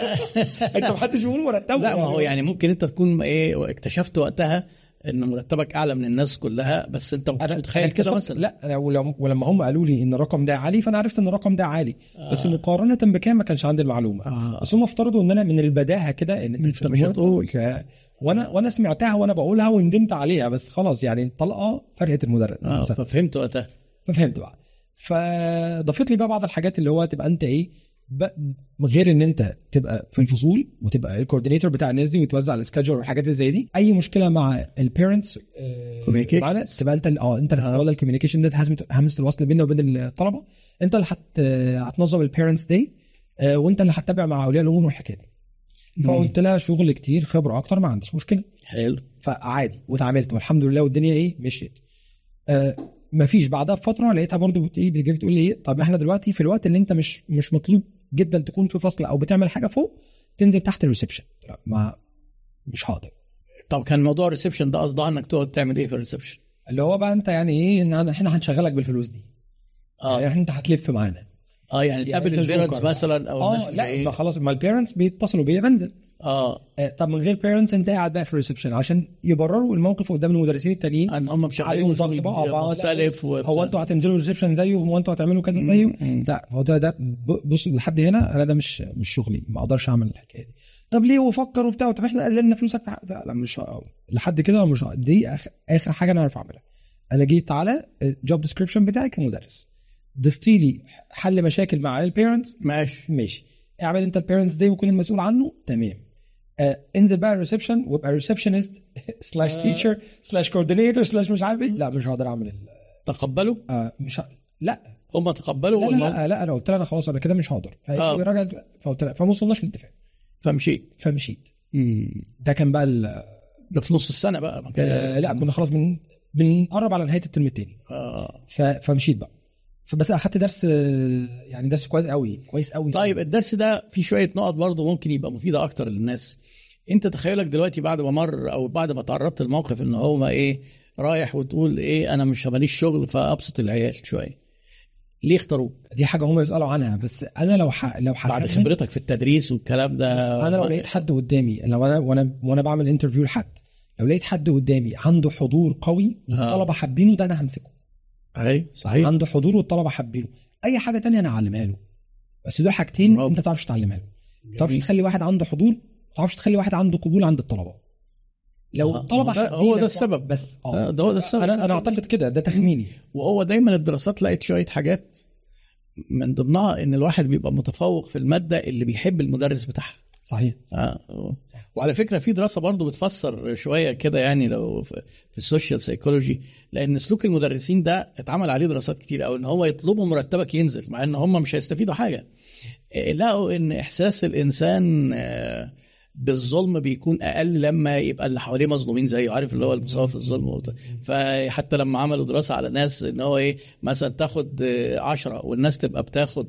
انت ما حدش بيقول مرتبه لا ما هو يعني ممكن انت تكون ايه اكتشفت وقتها ان مرتبك اعلى من الناس كلها بس انت ما كنتش انا متخيل أنا كده اكتشفت- مثلا لا أنا ولما ولما هم قالوا لي ان الرقم ده عالي فانا عرفت ان الرقم ده عالي آه. بس مقارنه بكام ما كانش عندي المعلومه آه. بس هم افترضوا ان انا من البداهه كده ان انت أنت مش هتقول. ك- وانا وانا سمعتها وانا بقولها وندمت عليها بس خلاص يعني الطلقه فرقت المدرب اه ففهمت وقتها ففهمت بقى فضافت لي بقى بعض الحاجات اللي هو تبقى انت ايه ب- غير ان انت تبقى في الفصول وتبقى الكوردينيتور بتاع الناس دي وتوزع السكادجول والحاجات اللي زي دي اي مشكله مع البيرنتس Communications. معانا تبقى انت ال- اه انت اللي هتتولى الكوميونيكيشن ده همزه همزة الوصل بيننا وبين الطلبه انت اللي هت هتنظم البيرنتس داي وانت اللي هتتابع مع اولياء الامور والحكايه دي فقلت لها شغل كتير خبره اكتر ما عنديش مشكله حلو فعادي واتعاملت والحمد لله والدنيا ايه مشيت آه مفيش بعدها بفتره لقيتها برضو بت- ايه بتجي بتقول لي ايه طب احنا دلوقتي في الوقت اللي انت مش مش مطلوب جدا تكون في فصل او بتعمل حاجه فوق تنزل تحت الريسبشن لا ما مش هقدر طب كان موضوع الريسبشن ده قصدها انك تقعد تعمل ايه في الريسبشن اللي هو بقى انت يعني ايه ان احنا هنشغلك بالفلوس دي اه يعني انت هتلف معانا اه يعني تقابل أنت البيرنتس جوكر. مثلا او الناس اه اللي لا ايه ما خلاص ما البيرنتس بيتصلوا بيا بنزل اه آه طب من غير بيرنتس انت قاعد بقى في الريسبشن عشان يبرروا الموقف قدام المدرسين التانيين ان هم مشغلين عليهم ضغط شغل بقى آه، بقى مختلف لا، وبتاع. هو انتوا هتنزلوا الريسبشن زيه هو انتوا هتعملوا كذا زيه مم. لا هو ده ده ب- بص لحد هنا انا ده مش مش شغلي ما اقدرش اعمل الحكايه دي طب ليه وفكر وبتاع طب احنا قللنا فلوسك في حق- لا, لا مش ه- لحد كده مش ه- دي آخر, اخر حاجه انا اعرف اعملها انا جيت على الجوب ديسكريبشن بتاعي كمدرس ضفتي لي حل مشاكل مع البيرنتس ماشي ماشي اعمل انت البيرنتس دي وكون المسؤول عنه تمام آه انزل بقى الريسبشن وابقى ريسبشنست سلاش آه. تيشر سلاش كوردينيتور سلاش مش عارف ايه لا مش هقدر اعمل ال- تقبلوا آه مش ه... لا هم تقبلوا لا لا, والموضوع- لا لا انا قلت لها انا خلاص انا كده مش هقدر آه. فالراجل فقلت لها فما وصلناش لاتفاق فمشيت فمشيت مم. ده كان بقى ال- ده في نص السنه بقى ما كان آه لا كنا خلاص بن... بنقرب على نهايه الترم التاني آه. ف... فمشيت بقى فبس اخدت درس آه، يعني درس كويس قوي كويس قوي طيب الدرس ده فيه شويه نقط برضه ممكن يبقى مفيده اكتر للناس انت تخيلك دلوقتي بعد ما مر او بعد ما تعرضت للموقف ان هو ايه رايح وتقول ايه انا مش ماليش شغل فابسط العيال شويه ليه اختاروك دي حاجه هم يسالوا عنها بس انا لو ح... لو بعد هخمن- خبرتك في التدريس والكلام ده انا لو لقيت حد قدامي لو انا وانا وانا بعمل انترفيو لحد لو لقيت حد قدامي عنده حضور قوي والطلبه حابينه ده انا همسكه اي صحيح عنده حضور والطلبه حابينه اي حاجه تانية انا اعلمها له بس دول حاجتين برافو. انت ما تعرفش تعلمها له ما تعرفش جميل. تخلي واحد عنده حضور ما تعرفش تخلي واحد عنده قبول عند الطلبه لو آه، الطلبه هو ده- هو حابينك ده السبب. بس آه، اه ده هو ده السبب انا انا اعتقد كده ده تخميني وهو دايما الدراسات لقت شويه حاجات من ضمنها ان الواحد بيبقى متفوق في الماده اللي بيحب المدرس بتاعها صحيح آه. وعلى فكره في دراسه برضو بتفسر شويه كده يعني لو في, في السوشيال سايكولوجي لان سلوك المدرسين ده اتعمل عليه دراسات كتير قوي ان هو يطلبوا مرتبك ينزل مع ان هم مش هيستفيدوا حاجه آه، لقوا ان احساس الانسان آه، بالظلم بيكون اقل لما يبقى اللي حواليه مظلومين زيه عارف اللي هو المساواه في الظلم وبتاع. فحتى لما عملوا دراسه على ناس ان هو ايه مثلا تاخد آه، عشرة والناس تبقى بتاخد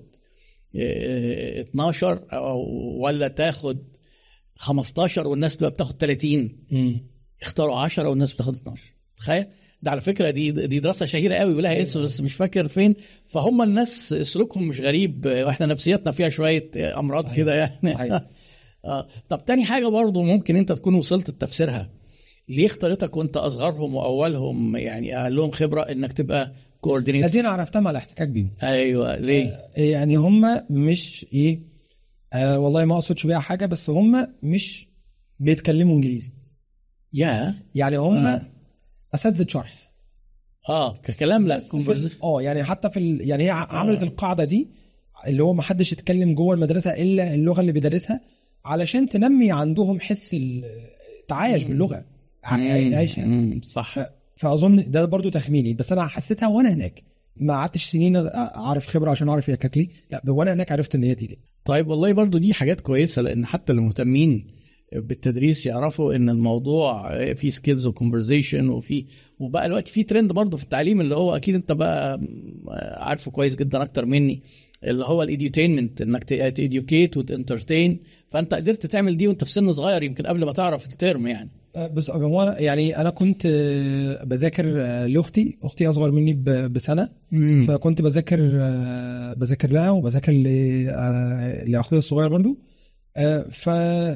آه، 12 او ولا تاخد 15 والناس تبقى بتاخد 30 مم. اختاروا 10 والناس بتاخد 12 تخيل ده على فكره دي دي دراسه شهيره قوي ولها اسم بس مش فاكر فين فهم الناس سلوكهم مش غريب واحنا نفسيتنا فيها شويه امراض صحيح. كده يعني صحيح. اه طب تاني حاجه برضو ممكن انت تكون وصلت لتفسيرها ليه اختارتك وانت اصغرهم واولهم يعني اقلهم خبره انك تبقى كوردينيتور دي انا عرفتها مع الاحتكاك بيهم ايوه ليه؟ يعني هم مش ايه آه والله ما اقصدش بيها حاجه بس هم مش بيتكلموا انجليزي يا يعني هم آه. اساتذه شرح اه ككلام لا بس في ال- conversation. اه يعني حتى في ال... يعني هي ع- عملت القاعده دي اللي هو ما حدش يتكلم جوه المدرسه الا اللغه اللي بيدرسها علشان تنمي عندهم حس التعايش باللغه ع- مم. عيشها مم. صح فاظن ده برضو تخميني بس انا حسيتها وانا هناك ما قعدتش سنين اعرف خبره عشان اعرف هي كانت ليه لا وانا هناك عرفت ان هي دي ليه طيب والله برضو دي حاجات كويسة لأن حتى اللي مهتمين بالتدريس يعرفوا ان الموضوع في سكيلز وكونفرزيشن وفي وبقى دلوقتي في ترند برضو في التعليم اللي هو اكيد انت بقى عارفه كويس جدا اكتر مني اللي هو الاديوتينمنت انك تاديوكيت وتنترتين فانت قدرت تعمل دي وانت في سن صغير يمكن قبل ما تعرف الترم يعني أه، بس هو أنا- يعني انا كنت أه، بذاكر أه، لاختي اختي اصغر مني ب- بسنه فكنت بذاكر أه، بذاكر لها وبذاكر ل- أه، لاخويا الصغير برضو أه، ف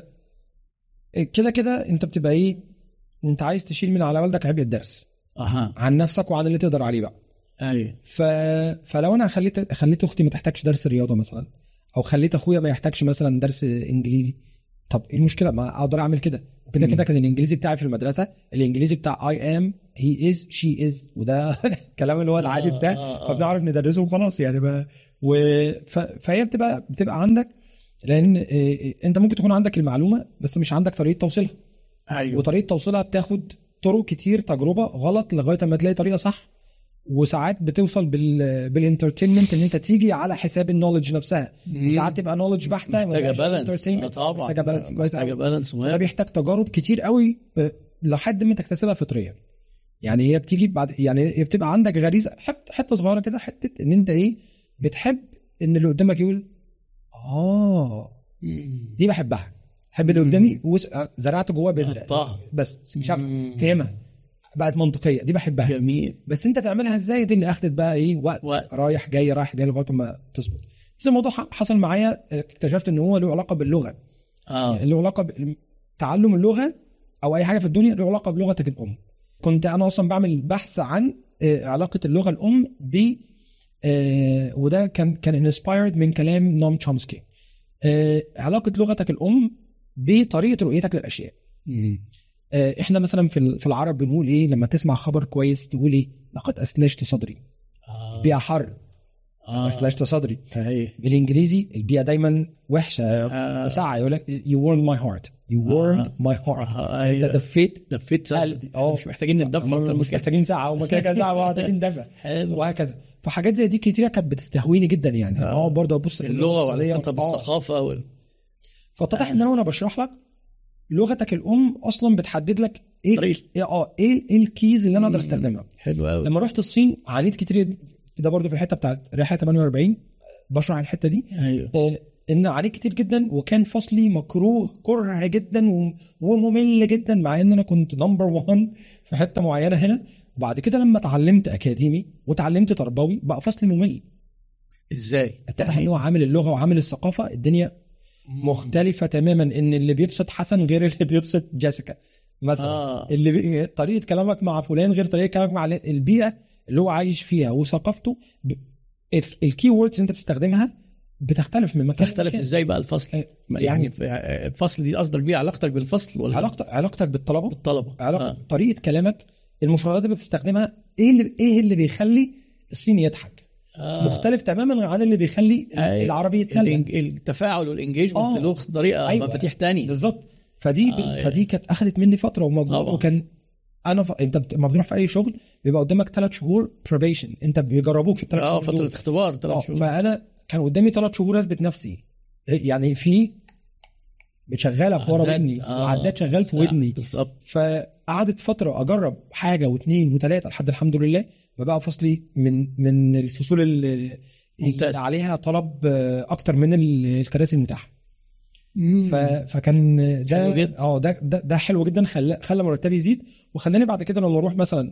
كده كده انت بتبقى ايه انت عايز تشيل من على والدك عبء الدرس اها عن نفسك وعن اللي تقدر عليه بقى ايوه ف... فلو انا خليت خليت اختي ما تحتاجش درس رياضه مثلا او خليت اخويا ما يحتاجش مثلا درس انجليزي طب ايه المشكله ما اقدر اعمل كده وكده كده كان الانجليزي بتاعي في المدرسه الانجليزي بتاع اي ام هي از شي از وده الكلام اللي هو العادي آه، بتاعي آه، آه. فبنعرف ندرسه وخلاص يعني ب... و... ف... فهي بتبقى بتبقى عندك لان إيه، انت ممكن تكون عندك المعلومه بس مش عندك طريقه توصيلها ايوه وطريقه توصيلها بتاخد طرق كتير تجربه غلط لغايه ما تلاقي طريقه صح وساعات بتوصل بال بالانترتينمنت ان انت تيجي على حساب النولج نفسها مم. وساعات تبقى نولج بحته محتاجه مبقاش بالانس entertainment. طبعا محتاجه بالانس كويس محتاجه أوي. بالانس ده مهم بيحتاج تجارب كتير قوي آه، لحد ما انت تكتسبها فطريا يعني هي بتيجي بعد يعني هي بتبقى عندك غريزه حته حته صغيره كده حته ان انت ايه بتحب ان اللي قدامك يقول اه مم. دي بحبها بحب اللي قدامي وس- زرعت جواه بذره حطها. بس مش عارف مم. فهمها بقت منطقيه دي بحبها جميل بس انت تعملها ازاي دي اللي اخدت بقى ايه وقت, وقت. وقت. رايح جاي رايح جاي لغايه ما تظبط بس الموضوع ح- حصل معايا اه، اكتشفت ان هو له علاقه باللغه اه يعني له علاقه بتعلم اللغه او اي حاجه في الدنيا له علاقه بلغتك الام كنت انا اصلا بعمل بحث عن اه، علاقه اللغه الام ب اه، وده كان كان انسبايرد من كلام نوم تشومسكي اه، علاقه لغتك الام بطريقه رؤيتك للاشياء مم. آه، احنا مثلا في ال- في العرب بنقول ايه لما تسمع خبر كويس تقول ايه لقد اسلجت صدري اه بيئه حر اه اسلجت صدري صحيح بالانجليزي البيئه دايما وحشه آه. ساعه يقول لك you warmed my heart you warmed my heart آه، انت أيوة. دفيت لفيت قلبي. اه اه. مش محتاجين نتدفى اكتر من مش كده محتاجين ساعه وما كده كده ساعه محتاجين دفع حلو وهكذا فحاجات زي دي كتيره كانت بتستهويني جدا يعني آه. اقعد برضه ابص في اللغه الصينية. وعلاقتها آه. بالثقافه وال... فاتضح ان انا وانا بشرح لك لغتك الام اصلا بتحدد لك ايه طريقة. ايه اه ايه إيه الكيز اللي انا اقدر مم. استخدمها حلو قوي لما رحت الصين عانيت كتير ده برضو في الحته بتاعت رحله 48 بشرح الحته دي ايوه آه، ان عانيت كتير جدا وكان فصلي مكروه كره جدا و- وممل جدا مع ان انا كنت نمبر 1 في حته معينه هنا وبعد كده لما اتعلمت اكاديمي وتعلمت تربوي بقى فصلي ممل ازاي؟ اتضح ان هو عامل اللغه وعامل الثقافه الدنيا مختلفه تماما ان اللي بيبسط حسن غير اللي بيبسط جيسيكا مثلا آه. اللي بي... طريقه كلامك مع فلان غير طريقه كلامك مع ال- البيئه اللي هو عايش فيها وثقافته ب... الكي ووردز اللي انت بتستخدمها بتختلف من مكان تختلف لمكان. ازاي بقى الفصل؟ آه، يعني يعني- في- الفصل دي قصدك بيه علاقتك بالفصل ولا علاقتك علاقتك بالطلبه بالطلبه؟ علاقه آه. طريقه كلامك المفردات اللي بتستخدمها ايه اللي ايه اللي بيخلي الصيني يضحك آه. مختلف تماما عن اللي بيخلي أي. العربي يتسلى الإنج- التفاعل والانجيجمنت آه. له طريقه أيوة. مفاتيح تانية بالظبط فدي آه، آه يعني. فدي كانت اخذت مني فتره ومجهود طبعا. وكان انا ف... انت بت... لما بتروح في اي شغل بيبقى قدامك ثلاث شهور probation انت بيجربوك في الثلاث اه شهور فتره دول. اختبار آه، ثلاث شهور فانا كان قدامي ثلاث شهور اثبت نفسي يعني في بتشغلها في ورا عداد. ودني آه. وعداد شغال في صح. ودني بالظبط فقعدت فتره اجرب حاجه واثنين وثلاثه لحد الحمد لله بقى فصلي من من الفصول اللي, ممتاز. اللي عليها طلب آه، اكتر من ال- الكراسي المتاحه ف... فكان ده حلو جدا. اه ده ده, ده حلو جدا خلى خلى مرتبي يزيد وخلاني بعد كده لما اروح مثلا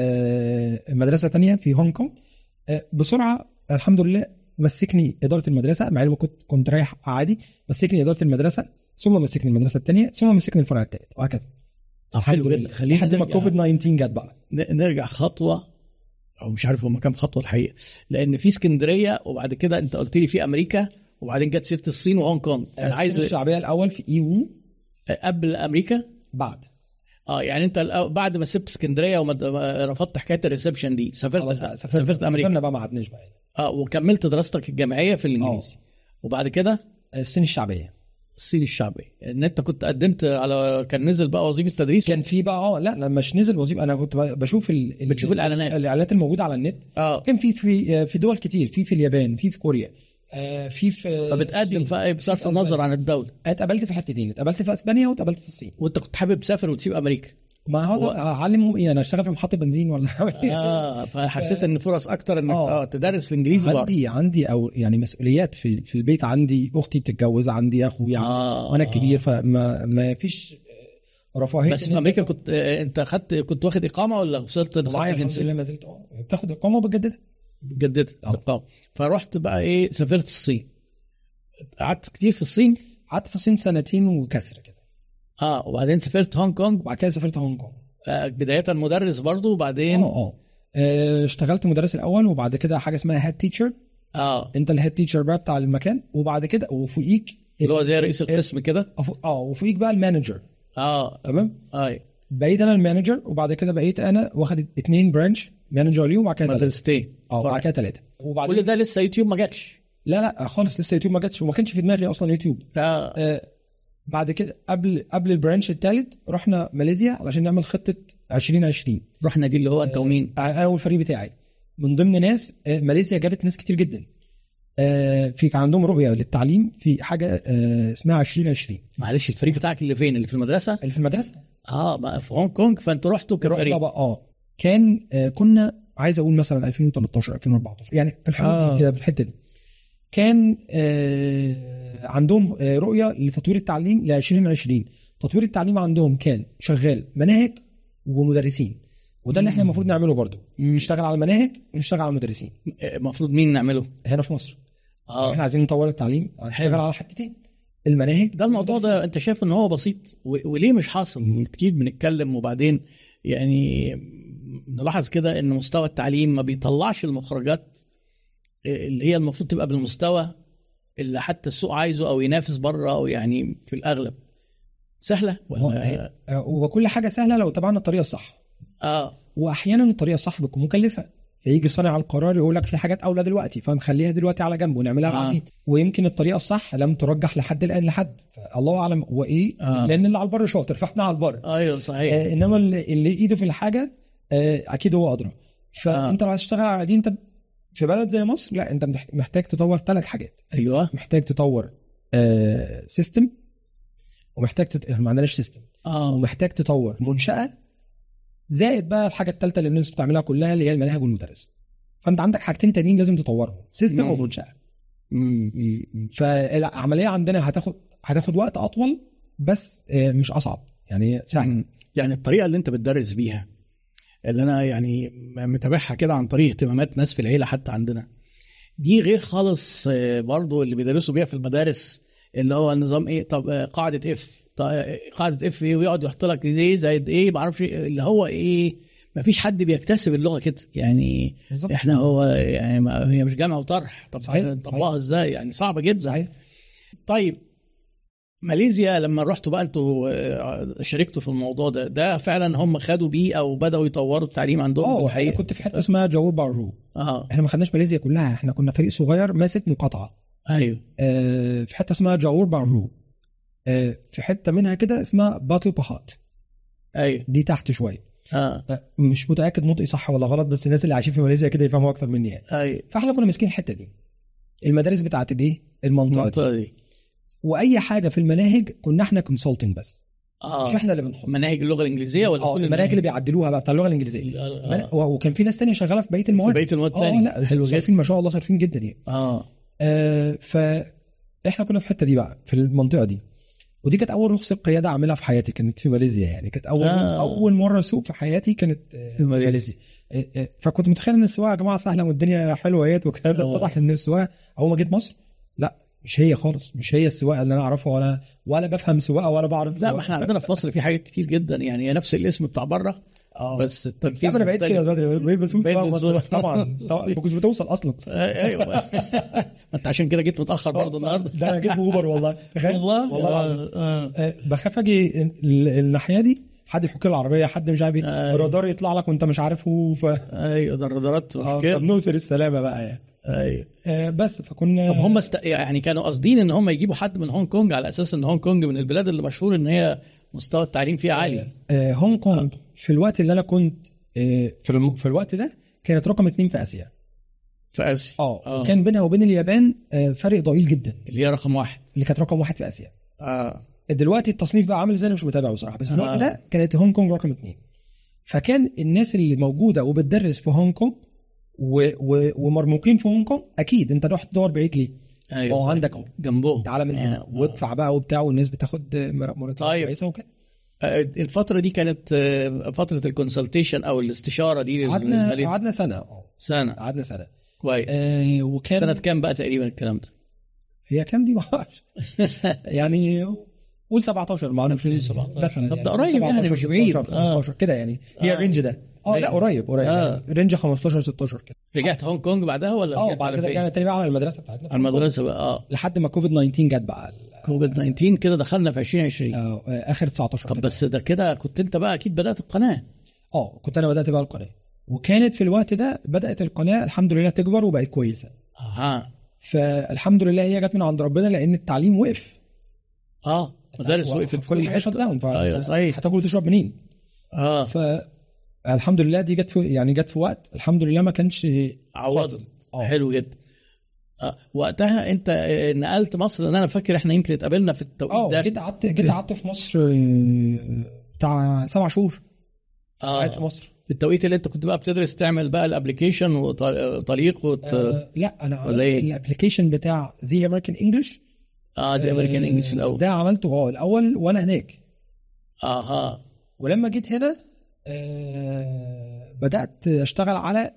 آه، مدرسه تانية في هونج كونج آه، بسرعه الحمد لله مسكني اداره المدرسه مع اني كنت كنت رايح عادي مسكني اداره المدرسه ثم مسكني المدرسه الثانيه ثم مسكني الفرع الثالث وهكذا طب حلو الحمد جدا لله. خلينا لحد ما نرجع- كوفيد 19 جت بقى ن- نرجع خطوه او مش عارف هم كام خطوه الحقيقه لان في اسكندريه وبعد كده انت قلت لي في امريكا وبعدين جت سيره الصين وهونج كونج انا عايز عايز الشعبيه الاول في اي وو قبل امريكا بعد اه يعني انت الأو- بعد ما سبت اسكندريه ورفضت حكايه الريسبشن دي سافرت خلاص بقى سافرت, سافرت سافرت امريكا سافرنا بقى ما قعدناش بقى هنا اه وكملت دراستك الجامعيه في الانجليزي وبعد كده الصين الشعبيه الصين الشعبي ان انت كنت قدمت على كان نزل بقى وظيفه تدريس كان في بقى اه لا لما مش نزل وظيفه انا كنت بشوف ال... ال- بتشوف الإعلانات. الاعلانات الموجوده على النت اه كان في في في دول كتير في في اليابان في في كوريا آه، في في فبتقدم الصين. في بصرف في النظر أسبانيا. عن الدوله اتقابلت في حتتين اتقابلت في اسبانيا واتقابلت في الصين وانت كنت حابب تسافر وتسيب امريكا ما هو و- اعلمهم ايه انا اشتغل في محطه بنزين ولا اه فحسيت ان فرص اكتر انك آه. اه تدرس الانجليزي بره عندي عندي او يعني مسؤوليات في في البيت عندي اختي بتتجوز عندي اخويا آه، وانا آه. الكبير فما ما فيش رفاهيه بس إن في أنت امريكا كنت آه، انت خدت كنت واخد اقامه ولا وصلت معايا خدت الحمد جنسيه لله ما زلت اه بتاخد اقامه وبتجددها جددت آه. الاقامه فرحت بقى ايه سافرت الصين قعدت كتير في الصين قعدت في الصين سنتين وكسر كده اه وبعدين سافرت هونج كونج وبعد كده سافرت هونج كونج آه، بدايه مدرس برضو وبعدين اه اه آه، اشتغلت مدرس الاول وبعد كده حاجه اسمها هيد تيتشر اه انت الهيد تيتشر بقى بتاع المكان وبعد كده وفوقيك اللي هو زي رئيس القسم كده اه اه وفوقيك بقى المانجر اه تمام اي بقيت انا المانجر وبعد كده بقيت انا واخد اتنين برانش مانجر ليهم وبعد كده ثلاثه مدرستين اه فرع. وبعد كده ثلاثه وبعدين كل ده لسه يوتيوب ما جاتش لا لا خالص لسه يوتيوب ما جاتش وما كانش في دماغي اصلا يوتيوب آه. آه بعد كده قبل قبل البرانش الثالث رحنا ماليزيا علشان نعمل خطه 2020 رحنا دي اللي هو انت ومين انا والفريق بتاعي من ضمن ناس آه، ماليزيا جابت ناس كتير جدا آه، في كان عندهم رؤيه للتعليم في حاجه آه، اسمها 2020 معلش الفريق بتاعك اللي فين اللي في المدرسه اللي في المدرسه اه بقى في هونج كونج فانتوا رحتوا رحنا كفريق بقى اه كان آه، كنا عايز اقول مثلا 2013 2014 يعني في الحدود آه. دي كده في الحته دي كان آه، عندهم آه، رؤيه لتطوير التعليم ل 2020 تطوير التعليم عندهم كان شغال مناهج ومدرسين وده اللي احنا المفروض نعمله برضو مم. نشتغل على المناهج ونشتغل على المدرسين المفروض مين نعمله هنا في مصر اه احنا عايزين نطور التعليم هنشتغل حلو. على حتتين المناهج ده الموضوع ده انت شايف ان هو بسيط و- وليه مش حاصل كتير بنتكلم وبعدين يعني نلاحظ كده ان مستوى التعليم ما بيطلعش المخرجات اللي هي المفروض تبقى بالمستوى اللي حتى السوق عايزه او ينافس بره او يعني في الاغلب سهله هو- ولا هي- آه، وكل حاجه سهله لو تبعنا الطريقه الصح اه واحيانا الطريقه الصح بتكون مكلفه فيجي صانع القرار يقول لك في حاجات اولى دلوقتي فنخليها دلوقتي على جنب ونعملها آه. بعدين ويمكن الطريقه الصح لم ترجح لحد الان لحد فالله اعلم وايه آه. لان اللي على البر شاطر فاحنا على البر ايوه صحيح آه انما اللي, اللي ايده في الحاجه آه اكيد هو ادرى فانت لو هتشتغل على دي انت في بلد زي مصر لا انت محت- محتاج تطور ثلاث حاجات ايوه محتاج تطور آه سيستم ومحتاج تت... ما عندناش سيستم اه ومحتاج تطور منشاه زائد بقى الحاجه الثالثه اللي الناس بتعملها كلها اللي هي المناهج والمدرس فانت عندك حاجتين تانيين لازم تطورهم سيستم مم. ومنشاه مم، مم، مم. فالعمليه عندنا هتاخد هتاخد وقت اطول بس آه، مش اصعب يعني سهل مم. يعني الطريقه اللي انت بتدرس بيها اللي انا يعني متابعها كده عن طريق اهتمامات ناس في العيله حتى عندنا دي غير خالص آه، برضو اللي بيدرسوا بيها في المدارس اللي هو النظام ايه طب آه، قاعده اف قاعده اف ايه ويقعد يحط لك ايه زائد ايه ما اعرفش إيه، اللي هو ايه ما فيش حد بيكتسب اللغه كده يعني بالظبط احنا هو يعني ما هي مش جمع وطرح طب صحيح، نطبقها ازاي يعني صعبه جدا صحيح طيب ماليزيا لما رحتوا بقى انتوا آه، شاركتوا في الموضوع ده ده فعلا هم خدوا بيه او بداوا يطوروا التعليم عندهم اه انا بالحقيقه كنت في حته اسمها جاور بارجو اه احنا ما خدناش ماليزيا كلها احنا كنا فريق صغير ماسك مقاطعه ايوه آه، في حته اسمها جاور بارجو آه، في حته منها كده اسمها باتو باهات ايوه دي تحت شويه اه آه، مش متاكد نطقي صح ولا غلط بس الناس اللي عايشين في ماليزيا كده يفهموا اكتر مني يعني ايوه فاحنا كنا ماسكين الحته دي المدارس بتاعت الايه المنطقه دي المنطقه دي واي حاجه في المناهج كنا احنا كونسلتنج بس مش اه احنا اللي بنحط مناهج اللغه الانجليزيه ولا اه كل المناهج اللي بيعدلوها بقى بتاع اللغه الانجليزيه آه. من- و- وكان في ناس تانية شغاله في بقيه في المواد بقيه المواد اه الثانيه لا حلو جدا صارفين ما شاء الله صارفين جدا يعني اه آه ف احنا كنا في الحته دي بقى في المنطقه دي ودي كانت اول رخصه قياده اعملها في حياتي كانت في ماليزيا يعني كانت اول آه. آه. اول مره اسوق في حياتي كانت آه، في ماليزيا. ماليزيا آه، آه، فكنت متخيل ان السواقه يا جماعه سهله والدنيا حلوه اهيت والكلام ده آه. اتضح ان السواقه اول ما جيت مصر لا مش هي خالص مش هي السواقه اللي انا اعرفها ولا ولا بفهم سواقه ولا بعرف لا سواقة. ما احنا عندنا في مصر في حاجات كتير جدا يعني هي نفس الاسم بتاع بره اه بس التنفيذ لا انا بقيت مختلف. كده دلوقتي بقيت بسوق بقيت سواقه مصر بتسوق. طبعا طبعا ما كنتش بتوصل اصلا آه، ايوه ما انت عشان كده جيت متاخر برضه النهارده ده انا جيت في اوبر والله تخيل والله والله العظيم آه، آه. آه، بخاف اجي ال- الناحيه دي حد يحك لي العربيه حد مش عارف ايه أيوة. الرادار يطلع لك وانت مش عارفه ف ايوه ده الرادارات آه، مشكله فبنوصل السلامه بقى يعني ايوه آه، بس فكنا طب هم است... يعني كانوا قاصدين ان هم يجيبوا حد من هونج كونج على اساس ان هونج كونج من البلاد اللي مشهور ان هي مستوى التعليم فيها عالي آه، هونج كونج في الوقت اللي انا كنت آه، في الم... في الوقت ده كانت رقم اتنين في اسيا في اسيا اه كان بينها وبين اليابان آه، فرق ضئيل جدا اللي هي رقم واحد اللي كانت رقم واحد في اسيا اه دلوقتي التصنيف بقى عامل ازاي انا مش متابع بصراحه بس في الوقت آه. ده كانت هونج كونج رقم اتنين فكان الناس اللي موجوده وبتدرس في هونج كونج و... و... ومرموقين في هونج كونج اكيد انت رحت تدور بعيد ليه؟ ايوه ما هو صحيح. عندك اهو جنبهم تعالى من هنا آه. وادفع بقى وبتاع والناس بتاخد مرتب طيب. كويسه وكده آه، الفتره دي كانت آه، فتره الكونسلتيشن او الاستشاره دي قعدنا للمالي- قعدنا سنه اه سنه قعدنا سنه كويس آه وكان سنه كام بقى تقريبا الكلام ده هي كام دي ما اعرفش يعني قول 17 ما اعرفش 2017. مثلا طب ده يعني قريب يعني 17 مش بعيد. 16 15 كده يعني هي آه. الرينج ده اه لا أيوة. قريب قريب آه. يعني رينج 15 16 كده رجعت هونج كونج بعدها ولا اه رجعت بعد على كده فين؟ رجعنا تاني بقى على المدرسه بتاعتنا في على المدرسه بقى اه لحد ما كوفيد 19 جت بقى ال- كوفيد 19 كده دخلنا في 2020 آه اخر 19 طب كده. بس ده كده كنت انت بقى اكيد بدات القناه اه كنت انا بدات بقى القناه وكانت في الوقت ده بدات القناه الحمد لله تكبر وبقت كويسه اها فالحمد لله هي جت من عند ربنا لان التعليم وقف اه مدارس وقفت في كل حاجه شت داون ايوه صحيح هتاكل وتشرب منين؟ اه فالحمد لله دي جت في يعني جت في وقت الحمد لله ما كانش عوض اه حلو جدا آه. وقتها انت آه، نقلت مصر لان انا فاكر احنا يمكن اتقابلنا في التوقيت اه ده جيت قعدت جيت قعدت في مصر آه، بتاع سبع شهور اه قعدت في مصر في التوقيت اللي انت كنت بقى بتدرس تعمل بقى الابلكيشن وطريق وت... آه لا انا عملت ولا إيه؟ الابلكيشن بتاع زي امريكان انجلش اه زي امريكان انجلش الاول ده عملته اه الاول وانا هناك اها ولما جيت هنا آه بدات اشتغل على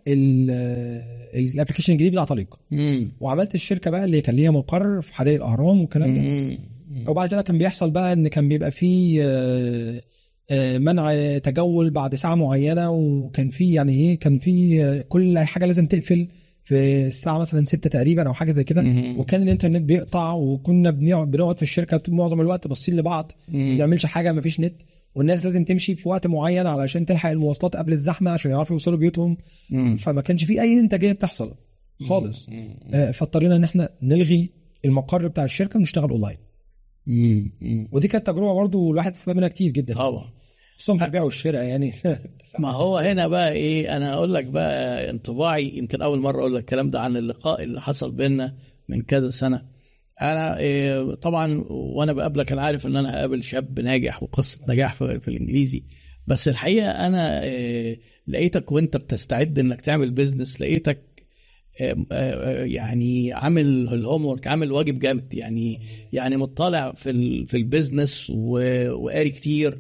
الابلكيشن الجديد بتاع طريق امم وعملت الشركه بقى اللي كان ليها مقر في حدائق الاهرام والكلام ده أمم. وبعد كده كان بيحصل بقى ان كان بيبقى فيه آه، آه، منع تجول بعد ساعه معينه وكان في يعني ايه كان في آه، كل حاجه لازم تقفل في الساعه مثلا 6 تقريبا او حاجه زي كده مم. وكان الانترنت بيقطع وكنا بنقعد بنقعد في الشركه معظم الوقت باصين لبعض ما مم. بنعملش حاجه ما فيش نت والناس لازم تمشي في وقت معين علشان تلحق المواصلات قبل الزحمه عشان يعرفوا يوصلوا بيوتهم مم. فما كانش في اي انتاجيه بتحصل خالص مم. آه، فاضطرينا ان احنا نلغي المقر بتاع الشركه ونشتغل اونلاين مم. مم. ودي كانت تجربه برضو الواحد استفاد منها كتير جدا طبعا خصوصا في البيع والشراء يعني ما هو هنا بقى ايه انا اقول لك بقى انطباعي يمكن اول مره اقول لك الكلام ده عن اللقاء اللي حصل بيننا من كذا سنه انا إيه طبعا وانا بقابلك انا عارف ان انا هقابل شاب ناجح وقصه نجاح في, في الانجليزي بس الحقيقه انا إيه لقيتك وانت بتستعد انك تعمل بيزنس لقيتك إيه آه، يعني عامل الهوم ورك عامل واجب جامد يعني يعني مطلع في ال في البيزنس و- وقاري كتير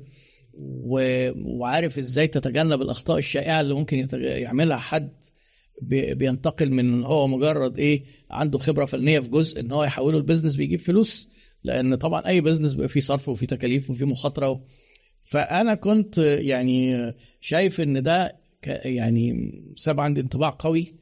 و- وعارف ازاي تتجنب الاخطاء الشائعه اللي ممكن يتج- يعملها حد بي- بينتقل من إن هو مجرد ايه عنده خبره فنيه في جزء ان هو يحوله البيزنس بيجيب فلوس لان طبعا اي بيزنس بيبقى فيه صرف وفيه تكاليف وفيه مخاطره فانا كنت يعني شايف ان ده ك- يعني ساب عندي انطباع قوي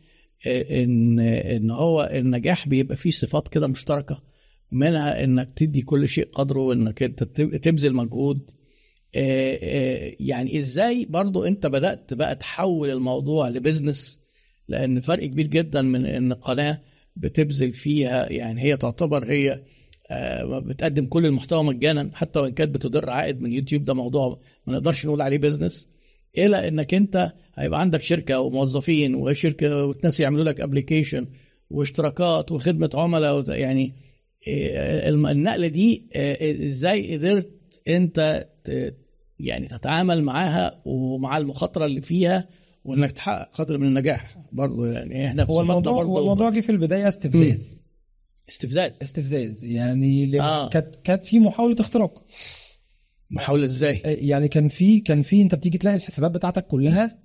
ان ان هو النجاح بيبقى فيه صفات كده مشتركه منها انك تدي كل شيء قدره وانك انت تبذل مجهود آه، آه، يعني ازاي برضو انت بدات بقى تحول الموضوع لبزنس لان فرق كبير جدا من ان قناه بتبذل فيها يعني هي تعتبر هي آه، بتقدم كل المحتوى مجانا حتى وان كانت بتدر عائد من يوتيوب ده موضوع ما نقدرش نقول عليه بزنس الى انك انت هيبقى عندك شركه وموظفين وشركه وناس يعملوا لك ابلكيشن واشتراكات وخدمه عملاء وت- يعني آه، الم- النقله دي آه، ازاي قدرت انت ت- يعني تتعامل معاها ومع المخاطره اللي فيها وانك تحقق قدر من النجاح برضه يعني احنا هو بصفتنا الموضوع برضه هو الموضوع جه في البدايه استفزاز استفزاز استفزاز يعني ل- آه. كانت كانت في محاوله اختراق محاولة ازاي آه، يعني كان في كان في انت بتيجي تلاقي الحسابات بتاعتك كلها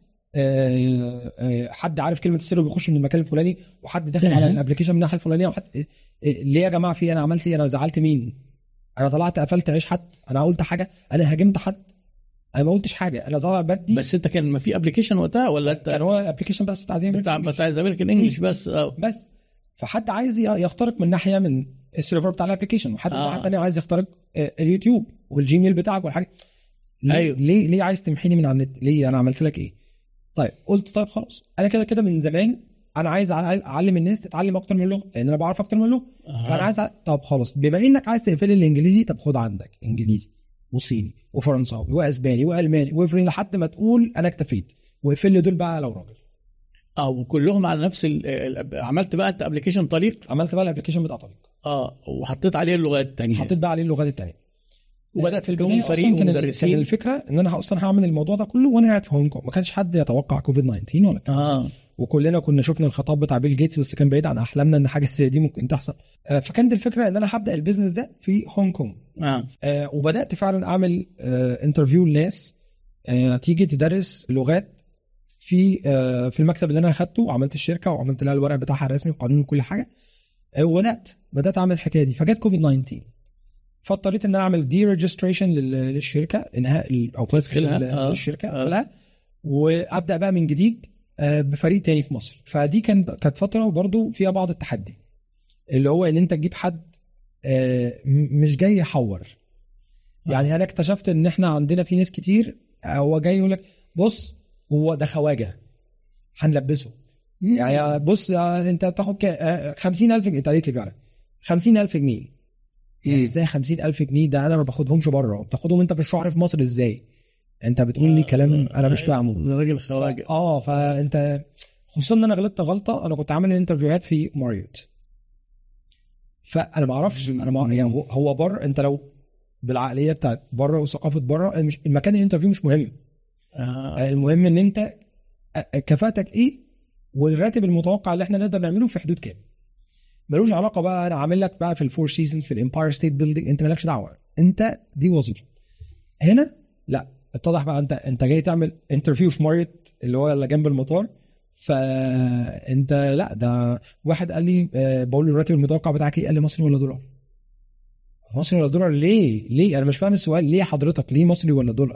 آه، آه، حد عارف كلمه السر وبيخش من المكان الفلاني وحد داخل على أها. الابلكيشن من الناحيه الفلانيه وحد آه، آه، ليه يا جماعه في إيه؟ انا عملت ايه انا زعلت مين انا طلعت قفلت عيش حد انا قلت حاجه انا هاجمت حد انا ما قلتش حاجه انا طالع بدي بس انت كان ما في ابلكيشن وقتها ولا انت كان هو ابلكيشن بس تعزيم بتاع بتاع امريكان انجلش بس اه بس فحد عايز ي- يخترق من ناحيه من السيرفر بتاع الابلكيشن وحد من آه. ناحيه ثانيه عايز يخترق آه، اليوتيوب والجيميل بتاعك والحاجه ليه أيوه. ليه ليه عايز تمحيني من على النت ليه انا عملت لك ايه طيب قلت طيب خلاص انا كده كده من زمان انا عايز أع- اعلم الناس تتعلم اكتر من لغه لان انا بعرف اكتر من لغه آه. فانا عايز أ- طب خلاص بما انك عايز تقفل لي الانجليزي طب خد عندك انجليزي وصيني وفرنساوي واسباني والماني وفرنسي لحد ما تقول انا اكتفيت واقفل لي دول بقى لو راجل اه وكلهم على نفس ال ال عملت بقى انت ابلكيشن طليق عملت بقى الابلكيشن بتاع طريق اه وحطيت عليه اللغات الثانيه حطيت بقى عليه اللغات التانية وبدات في تكون البدايه فريق اصلا كان كان ومدرسين الفكره ان انا اصلا هعمل الموضوع ده كله وانا قاعد في هونج كونج ما كانش حد يتوقع كوفيد 19 ولا كده. اه وكلنا كنا شفنا الخطاب بتاع بيل جيتس بس كان بعيد عن احلامنا ان حاجه زي دي ممكن تحصل آه، فكانت الفكره ان انا هبدا البيزنس ده في هونج كونج اه آه، وبدات فعلا اعمل آه، انترفيو لناس آه، تيجي تدرس لغات في آه، في المكتب اللي انا اخدته وعملت الشركه وعملت لها الورق بتاعها الرسمي وقانون وكل حاجه آه، وبدات بدات اعمل الحكايه دي فجت كوفيد 19 فاضطريت ان انا اعمل دي ريجستريشن للشركه انهاء ال- او فسخ تقفلها، ال- آه. الشركه آه. اقفلها وابدا بقى من جديد آه، بفريق تاني في مصر فدي كان كانت فتره برضو فيها بعض التحدي اللي هو ان انت تجيب حد آه، م- مش جاي يحور يعني انا اكتشفت ان احنا عندنا في ناس كتير هو جاي يقول لك بص هو ده خواجه هنلبسه يعني بص آه، انت بتاخد كا- آه، 50000 جنيه انت قالت لي فعلا 50000 جنيه يعني ازاي 50000 جنيه ده انا ما باخدهمش بره بتاخدهم انت في الشهر في مصر ازاي انت بتقول لي كلام انا مش فاهمه ده راجل خواجه اه فانت خصوصا ان انا غلطت غلطه انا كنت عامل انترفيوهات في ماريوت فانا ما اعرفش انا ما يعني هو- هو بره انت لو بالعقليه بتاعت بره وثقافه بره مش المكان الانترفيو مش مهم آه. المهم ان انت كفاءتك ايه والراتب المتوقع اللي احنا نقدر نعمله في حدود كام ملوش علاقه بقى انا عامل لك بقى في الفور سيزونز في الامباير ستيت بيلدينج انت مالكش دعوه انت دي وظيفه هنا لا اتضح بقى انت انت جاي تعمل انترفيو في ماريت اللي هو اللي جنب المطار فانت لا ده واحد قال لي آه، بقول له الراتب المتوقع بتاعك ايه قال لي مصري ولا دولار مصري ولا دولار ليه ليه انا مش فاهم السؤال ليه حضرتك ليه مصري ولا دولار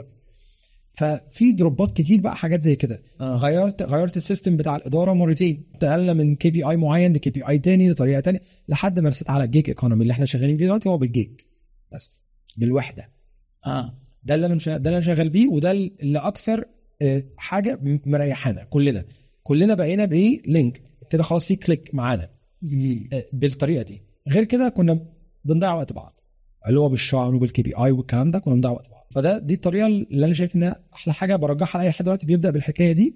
ففي دروبات كتير بقى حاجات زي كده آه. غيرت غيرت السيستم بتاع الاداره مرتين انتقلنا من كي بي اي معين لكي بي اي تاني لطريقه تانية لحد ما رسيت على الجيك ايكونومي اللي احنا شغالين بيه دلوقتي هو بالجيك بس بالوحده اه ده اللي انا مش ده اللي انا شغال بيه وده اللي اكثر آه، حاجه مريحانا كلنا كلنا بقينا بايه لينك كده خلاص في كليك معانا مم. آه، بالطريقه دي غير كده كنا بنضيع وقت بعض اللي هو بالشعر وبالكي بي اي والكلام ده كنا بنضيع وقت بعض فده دي الطريقه اللي انا شايف انها احلى حاجه برجحها لاي حد دلوقتي بيبدا بالحكايه دي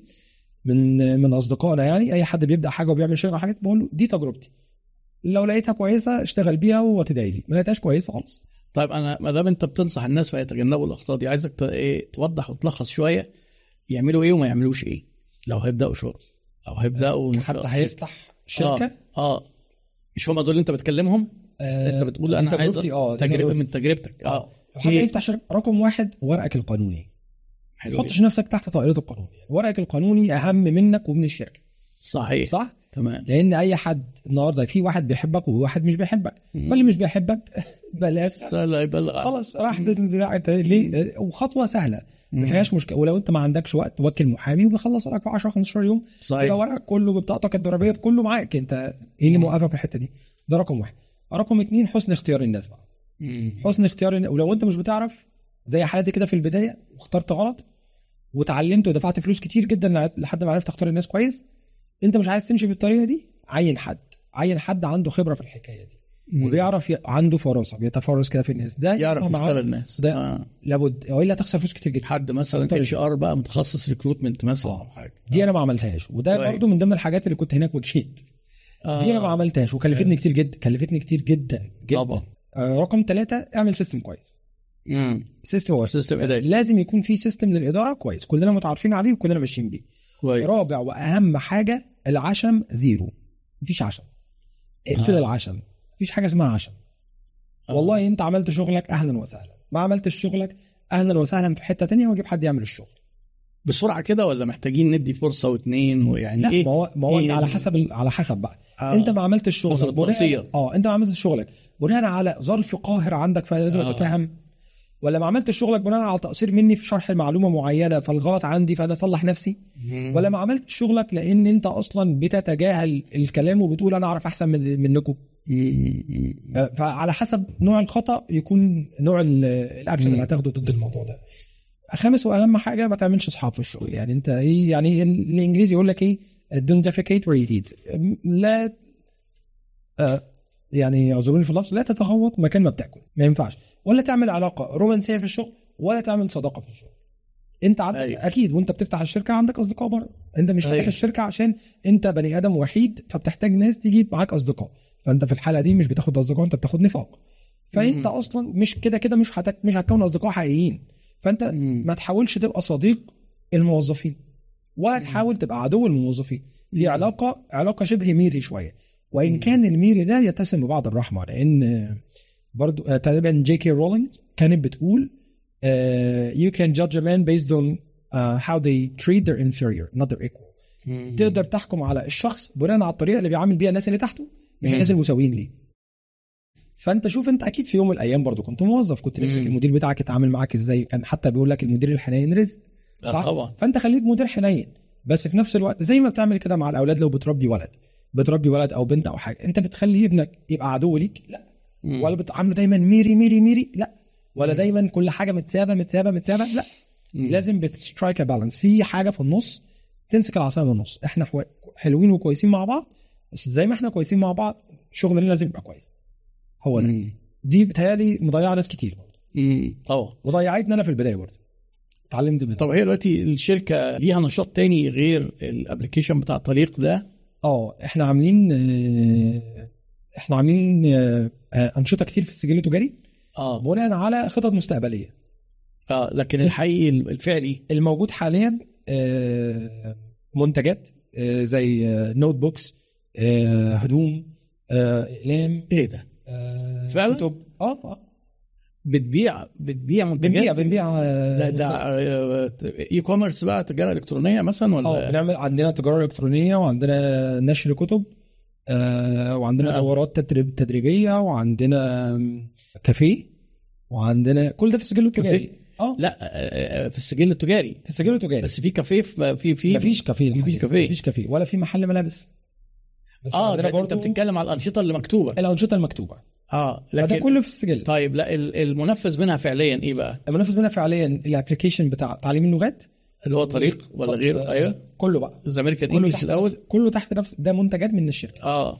من من اصدقائنا يعني اي حد بيبدا حاجه وبيعمل شغل حاجه بقول له دي تجربتي لو لقيتها كويسه اشتغل بيها وتدعي لي ما لقيتهاش كويسه خلاص طيب انا ما دام انت بتنصح الناس فيتجنبوا الاخطاء دي عايزك ت- ايه توضح وتلخص شويه يعملوا ايه وما يعملوش ايه لو هيبداوا شغل او هيبداوا حد هيفتح شركه اه, آه. مش هم دول اللي انت بتكلمهم آه، انت بتقول دي انا عايز تجربتي اه دي تجربه تجربتي. من تجربتك اه اه لو حد هي- يفتح شركه رقم واحد ورقك القانوني حلو ما تحطش نفسك تحت طائره القانون يعني ورقك القانوني اهم منك ومن الشركه صحيح صح تمام لان اي حد النهارده في واحد بيحبك وواحد مش بيحبك مم. فاللي مش بيحبك بلاش سهل يبلغ خلاص راح بزنس بتاعك ليه وخطوه سهله ما فيهاش مشكله ولو انت ما عندكش وقت وكل محامي وبيخلص لك في 10 15 يوم يبقى صحيح ورقك كله ببطاقتك الضريبيه بكله معاك انت ايه اللي موقفك في الحته دي ده رقم واحد رقم اتنين حسن اختيار الناس بقى مم. حسن اختيار الناس. ولو انت مش بتعرف زي حالتي كده في البدايه واخترت غلط وتعلمت ودفعت فلوس كتير جدا لحد ما عرفت اختار الناس كويس انت مش عايز تمشي بالطريقه دي عين حد عين حد عنده خبره في الحكايه دي مم. وبيعرف ي... عنده فراسه بيتفرس كده في الناس ده يعرف يفهم يختار عنه. الناس ده آه. لابد والا تخسر فلوس كتير جدا حد مثلا اختار اتش ار بقى متخصص ريكروتمنت مثلا او حاجه دي انا ما عملتهاش وده كويس. برضو من ضمن الحاجات اللي كنت هناك وجيت آه. دي انا ما عملتهاش وكلفتني كتير جدا كلفتني كتير جدا جدا طبعا. آه رقم ثلاثة اعمل سيستم كويس مم. سيستم هو سيستم اداري لازم يكون في سيستم للاداره كويس كلنا متعارفين عليه وكلنا ماشيين بيه كويس رابع واهم حاجه العشم زيرو مفيش عشم اقفل آه. آه. العشم مفيش حاجه اسمها عشم آه. والله انت عملت شغلك اهلا وسهلا ما عملتش شغلك اهلا وسهلا في حته تانية واجيب حد يعمل الشغل بسرعه كده ولا محتاجين ندي فرصه واتنين ويعني لا ايه ما هو ما هو انت إيه على ال- حسب ال- على حسب بقى آه. انت ما عملتش حسب شغلك التقصير. بناء اه انت ما عملتش شغلك بناء على ظرف قاهر عندك فلازم آه. اتفهم ولا ما عملتش شغلك بناء على تقصير مني في شرح معلومه معينه فالغلط عندي فانا اصلح نفسي مم. ولا ما عملتش شغلك لان انت اصلا بتتجاهل الكلام وبتقول انا اعرف احسن من منكم مم. مم. آه، فعلى حسب نوع الخطا يكون نوع ال- الاكشن مم. اللي هتاخده ضد الموضوع ده خامس واهم حاجه ما تعملش اصحاب في الشغل يعني انت ايه يعني ال- الانجليزي يقول لك ايه don't defecate where you eat لا آه يعني اعذروني في اللفظ لا تتغوط مكان ما بتاكل ما ينفعش ولا تعمل علاقه رومانسيه في الشغل ولا تعمل صداقه في الشغل انت عندك أيوة. أيوة. اكيد وانت بتفتح الشركه عندك اصدقاء بره انت مش فاتح أيوة. الشركه عشان انت بني ادم وحيد فبتحتاج ناس تجيب معاك اصدقاء فانت في الحاله دي مش بتاخد اصدقاء انت بتاخد نفاق فانت مم. اصلا مش كده كده مش هتك مش هتكون اصدقاء حقيقيين فانت مم. ما تحاولش تبقى صديق الموظفين ولا تحاول تبقى عدو الموظفين في مم. علاقه علاقه شبه ميري شويه وان مم. كان الميري ده يتسم ببعض الرحمه لان آه، برضو آه، تقريبا جي كي رولينج كانت بتقول آه، you can judge a man based on uh, how they treat their inferior not their equal مم. تقدر تحكم على الشخص بناء على الطريقه اللي بيعامل بيها الناس اللي تحته مش مم. الناس المساويين ليه فانت شوف انت اكيد في يوم من الايام برضو كنت موظف كنت نفسك مم. المدير بتاعك يتعامل معاك ازاي كان حتى بيقول لك المدير الحنين رزق آه، صح طبعا فانت خليك مدير حنين بس في نفس الوقت زي ما بتعمل كده مع الاولاد لو بتربي ولد بتربي ولد او بنت او حاجه انت بتخلي ابنك يبقى عدو ليك لا مم. ولا بتعامله دايما ميري ميري ميري لا ولا مم. دايما كل حاجه متسابه متسابه متسابه لا مم. لازم بتسترايك بالانس في حاجه في النص تمسك العصايه من النص احنا حو... حلوين وكويسين مع بعض بس زي ما احنا كويسين مع بعض شغلنا لازم يبقى كويس هو ده مم. دي بتهيألي مضيعه ناس كتير برضه مم. طبعا وضيعتني انا في البدايه برضه اتعلمت منها طب هي دلوقتي الشركه ليها نشاط تاني غير الابلكيشن بتاع طريق ده اه احنا عاملين آه، احنا عاملين آه، آه، انشطه كتير في السجل التجاري اه بناء على خطط مستقبليه اه لكن الحقيقي الفعلي الموجود حاليا آه، منتجات آه، زي آه، نوت بوكس آه، هدوم آه، اقلام ايه ده؟ آه، فعلا؟ كتب اه اه بتبيع بتبيع منتجات بنبيع بنبيع آه، ده ده اي كوميرس بقى تجاره الكترونيه مثلا اه ولا بنعمل عندنا تجاره الكترونيه وعندنا نشر كتب آه، وعندنا آه. دورات تدريب تدريبيه وعندنا آم، كافيه وعندنا كل ده في السجل التجاري كافيه؟ اه لا آه، في السجل التجاري في السجل التجاري بس في كافيه في في في مفيش كافيه مفيش الحقيقة. كافيه. مفيش كافيه ولا في محل ملابس بس اه عندنا ده انت برضو بتتكلم على الانشطه اللي مكتوبه الانشطه المكتوبه اه فده لكن كله في السجل طيب لا ال- المنفذ منها فعليا ايه بقى؟ المنافس منها فعليا الابلكيشن بتاع تعليم اللغات اللي هو طريق ولا غير آه، ايوه كله بقى ذا امريكان كله انجلش تحت الاول نفس كله تحت نفس ده منتجات من الشركه اه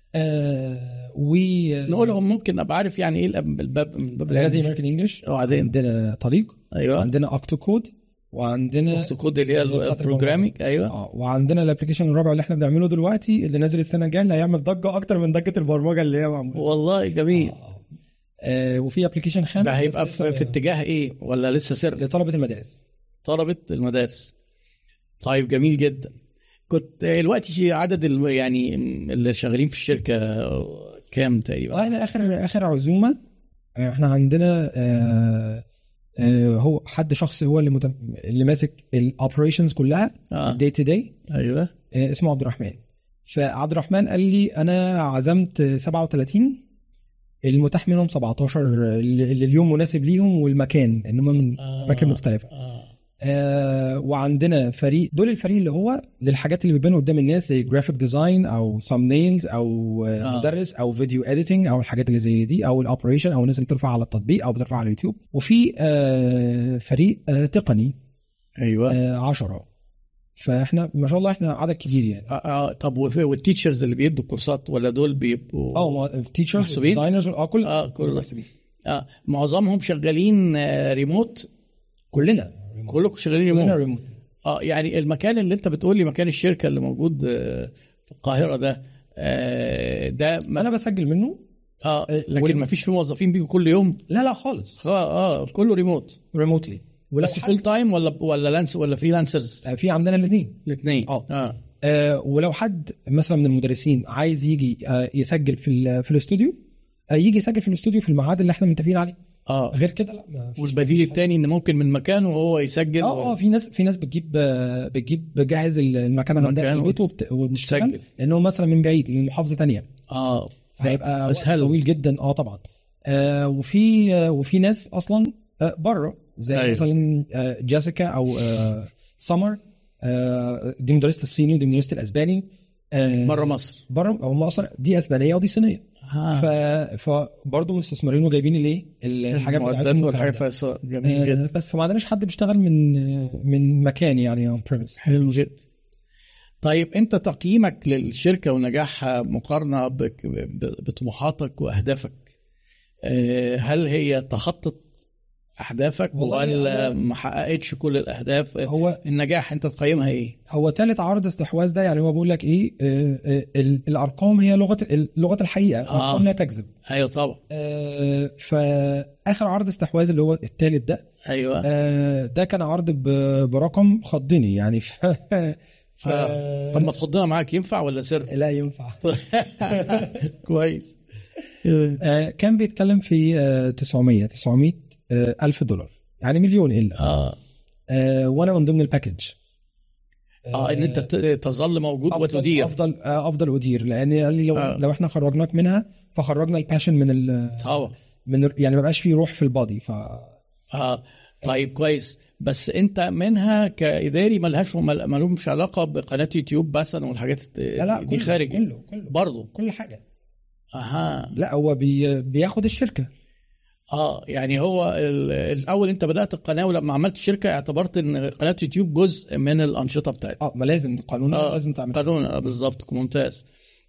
آه و نقولهم ممكن ابقى عارف يعني ايه الأب- الباب من باب عندنا زي العلم. امريكان انجلش وبعدين عندنا طريق ايوه عندنا اكتو كود وعندنا اخت كود اللي هي اللي بتاعت البروجرامينج ايوه اه وعندنا الابلكيشن الرابع اللي احنا بنعمله دلوقتي اللي نازل السنه الجايه اللي هيعمل ضجه اكتر من ضجه البرمجه اللي هي معموله والله جميل آه. آه وفي ابلكيشن خامس ده بس هيبقى لسه في, في اتجاه ايه ولا لسه سر لطلبه المدارس طلبه المدارس طيب جميل جدا كنت دلوقتي عدد ال- يعني اللي شغالين في الشركه كام تقريبا احنا اخر اخر عزومه آه، احنا عندنا آه آه هو حد شخص هو اللي متم... اللي ماسك الاوبريشنز كلها اه الدي تو داي ايوه اسمه عبد الرحمن فعبد الرحمن قال لي انا عزمت 37 المتاح منهم 17 اللي اللي اليوم مناسب ليهم والمكان ان هم من آه. اماكن مختلفه اه آه وعندنا فريق دول الفريق اللي هو للحاجات اللي بتبان قدام الناس زي جرافيك ديزاين او سام نيلز او آه آه. مدرس او فيديو اديتنج او الحاجات اللي زي دي او الاوبريشن او الناس اللي بترفع على التطبيق او بترفع على اليوتيوب وفي آه فريق آه تقني ايوه آه 10 فاحنا ما شاء الله احنا عدد كبير يعني آه آه طب وف- والتيتشرز اللي بيدوا الكورسات ولا دول بيبقوا اه تيتشرز محسوبين؟ ديزاينرز اه كل اه كل محسوبين. اه معظمهم شغالين آه ريموت كلنا كلكم شغالين كلنا ريموت ريموت اه يعني المكان اللي انت بتقول لي مكان الشركه اللي موجود آه، في القاهره ده آه ده ما انا بسجل منه اه آه، لكن وال- ما فيش في موظفين بيجوا كل يوم لا لا خالص اه, آه كله ريموت ريموتلي ولو بس حد- فول تايم ولا ولا لانس ولا فريلانسرز آه، في عندنا الاثنين الاثنين آه. اه آه ولو حد مثلا من المدرسين عايز يجي آه يسجل في ال- في الاستوديو آه، يجي يسجل في الاستوديو في الميعاد اللي احنا متفقين عليه اه غير كده لا ما فيش- والبديل مفيش حاجة. التاني ان ممكن من مكانه وهو يسجل اه اه في ناس في ناس بتجيب آه، بتجيب جاهز المكان عندها في مكان البيت وت- وبت- وبتشتغل وتسجل. لانه مثلا من بعيد من محافظه تانية اه هيبقى وقت اسهل طويل جدا اه طبعا آه وفي آه وفي ناس اصلا آه بره زي أيوة. أيوه. مثلا آه جيسيكا او آه سمر آه دي مدرسه الصيني ودي مدرسه الاسباني آه بره مصر بره او مصر دي اسبانيه ودي صينيه آه. ف فبرضه مستثمرين وجايبين الايه الحاجات المعدات بتاعتهم والحاجات والكلام فيها ده. جميل جدا آه بس فما عندناش حد بيشتغل من من مكان يعني اون بريمس حلو جدا طيب انت تقييمك للشركه ونجاحها مقارنه بك- ب- بطموحاتك واهدافك آه، هل هي تخطط اهدافك والله ولا أنا- ما حققتش كل الاهداف هو النجاح انت تقيمها ايه هو ثالث عرض استحواذ ده يعني هو بيقول لك ايه آه آه ال- الارقام هي لغه ال- لغه الحقيقه آه. الارقام لا تكذب ايوه طبعا آه، فاخر عرض استحواذ اللي هو الثالث ده ايوه آه، ده كان عرض ب- برقم خضني يعني ف... ف... آه. طب ما تخضنا معاك ينفع ولا سر لا ينفع كويس آه، كان بيتكلم في آه، 900 900 آه، الف دولار يعني مليون الا اه آه، وانا من ضمن الباكج اه ان انت ت- تظل موجود افضل وتدير افضل آه، افضل ادير لان قال لي لو آه. لو احنا خرجناك منها فخرجنا الباشن من ال... طبعا من ال- يعني ما بقاش فيه روح في البادي ف اه طيب كويس بس انت منها كاداري ملهاش مل- ملهمش علاقه بقناه يوتيوب مثلا والحاجات الت- لا لا دي كله خارج كله كله برضه كل حاجه اها لا هو بي... بياخد الشركه اه يعني هو ال- الاول انت بدات القناه ولما عملت الشركه اعتبرت ان قناه يوتيوب جزء من الانشطه بتاعتك اه ما لازم قانون آه، لازم تعمل قانون آه، بالظبط ممتاز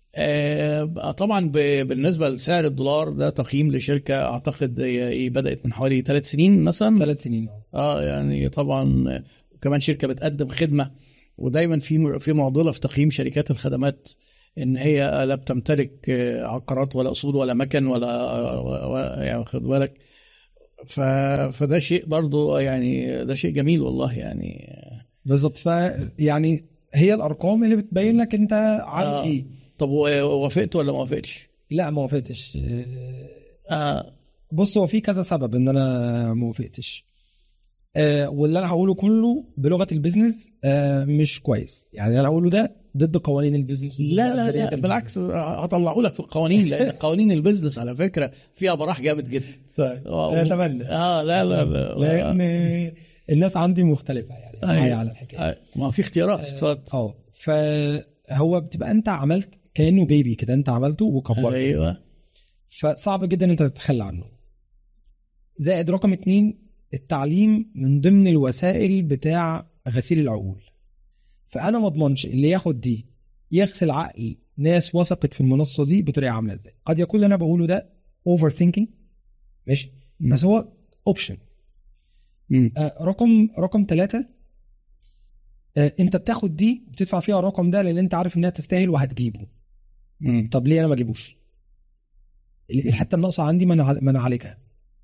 آه طبعا ب- بالنسبه لسعر الدولار ده تقييم لشركه اعتقد هي إيه بدات من حوالي ثلاث سنين مثلا ثلاث سنين اه اه يعني طبعا آه، وكمان شركه بتقدم خدمه ودايما في في معضله في تقييم شركات الخدمات ان هي لا بتمتلك آه، عقارات ولا اصول ولا مكن ولا ولا- يعني خد بالك ف... فده شيء برضو يعني ده شيء جميل والله يعني بالظبط ف يعني هي الارقام اللي بتبين لك انت عن آه. ايه طب و- وافقت ولا ما وافقتش؟ لا ما وافقتش آه، آه بص هو في كذا سبب ان انا ما وافقتش آه، واللي انا هقوله كله بلغه البيزنس آه، مش كويس يعني انا هقوله ده ضد قوانين البيزنس لا لا, وضد لا أبجديات بالعكس البيزنس. هطلعه لك في القوانين لان قوانين البيزنس على فكره فيها براح جامد جدا طيب آه، اتمنى اه لا لا لا لان الناس عندي مختلفه يعني أيوة. معايا على الحكايه آه، ما في اختيارات اتفضل اه فهو بتبقى انت عملت كانه بيبي كده انت عملته وكبرته ايوه فصعب جدا انت تتخلى عنه زائد رقم اتنين التعليم من ضمن الوسائل بتاع غسيل العقول فانا ما اضمنش اللي ياخد دي يغسل عقل ناس وثقت في المنصه دي بطريقه عامله ازاي قد يكون اللي انا بقوله ده اوفر ثينكينج ماشي مم. بس هو اوبشن مم. آه رقم رقم ثلاثة آه انت بتاخد دي بتدفع فيها الرقم ده لان انت عارف انها تستاهل وهتجيبه مم. طب ليه انا ما اجيبوش ال- الحته الناقصه عندي ما انا ما انا عالجها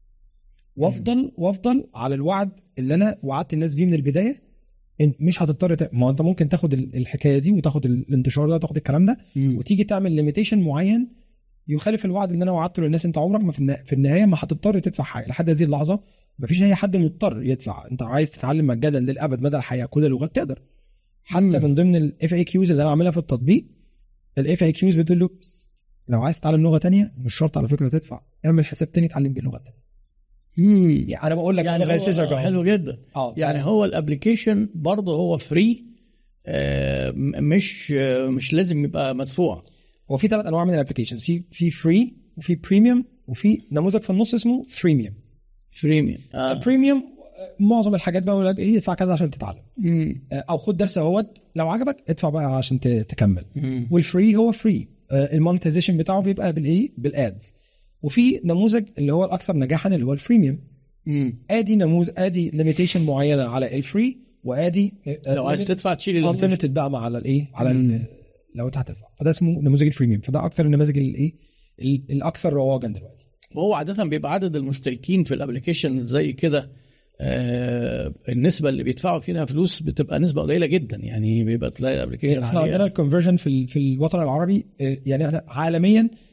وافضل وافضل على الوعد اللي انا وعدت الناس بيه من البدايه إن مش هتضطر ت... ما هو انت ممكن تاخد ال- الحكايه دي وتاخد ال- الانتشار ده وتاخد الكلام ده مم. وتيجي تعمل ليميتيشن معين يخالف الوعد اللي انا وعدته للناس انت عمرك ما في, النا... في النهايه ما هتضطر تدفع حاجه لحد هذه اللحظه مفيش اي حد مضطر يدفع انت عايز تتعلم مجانا للابد مدى الحياه كل اللغات تقدر حتى مم. من ضمن الاف اي كيوز اللي انا عاملها في التطبيق الاف اي كيوز بتقول له "بس، لو عايز تتعلم لغه تانية مش شرط على فكره تدفع اعمل حساب تاني اتعلم بيه اللغه التانية مم. يعني انا بقول لك يعني انا غششك هو اهو حلو جدا اه يعني هو الابلكيشن برضه هو فري آه م- مش آه مش لازم يبقى مدفوع هو في ثلاث انواع من الابلكيشنز في في فري وفي بريميوم وفي نموذج في النص اسمه فريميوم فريميوم آه. البريميوم آه، معظم الحاجات بقى يقول لك ايه ادفع كذا عشان تتعلم مم. آه، او خد درس اهوت لو عجبك ادفع بقى عشان ت- تكمل مم. والفري هو فري المونتيزيشن بتاعه بيبقى بالايه بالادز وفي نموذج اللي هو الاكثر نجاحا اللي هو الفريميوم مم. ادي نموذج ادي ليميتيشن معينه على الفري وادي لو عايز تدفع تشيل ال- انليمتد بقى مع على الايه على مم. ال- لو انت هتدفع فده اسمه نموذج الفريميوم فده اكثر النماذج الايه ال- الاكثر رواجا دلوقتي وهو عادة بيبقى عدد المشتركين في الابلكيشن زي كده آه النسبة اللي بيدفعوا فيها فلوس بتبقى نسبة قليلة جدا يعني بيبقى تلاقي الابلكيشن احنا عندنا عليه الكونفرجن في ال- في الوطن العربي آه، يعني احنا عالميا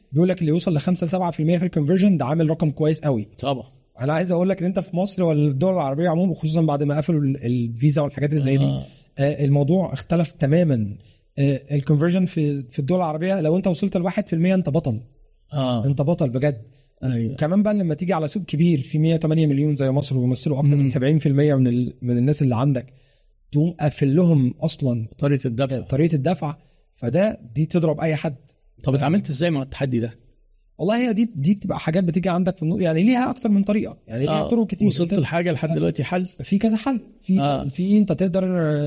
بيقول لك اللي يوصل ل 5 ل 7% في الكونفرجن ده عامل رقم كويس قوي طبعا انا عايز اقول لك ان انت في مصر ولا الدول العربيه عموما خصوصا بعد ما قفلوا ال- الفيزا والحاجات اللي زي دي آه. آه، الموضوع اختلف تماما الكونفرجن في في الدول العربيه لو انت وصلت ل 1% انت بطل اه انت بطل بجد ايوه كمان بقى لما تيجي على سوق كبير في 108 مليون زي مصر ويمثلوا اكتر من مم. 70% من ال... من الناس اللي عندك تقوم قافل لهم اصلا طريقه الدفع طريقه الدفع فده دي تضرب اي حد طب اتعاملت ازاي مع التحدي ده؟ والله هي دي دي بتبقى حاجات بتيجي عندك في النص يعني ليها اكتر من طريقه يعني ليها آه، طرق كتير وصلت انت- لحاجه لحد دلوقتي حل في كذا حل في آه. آه. في انت تقدر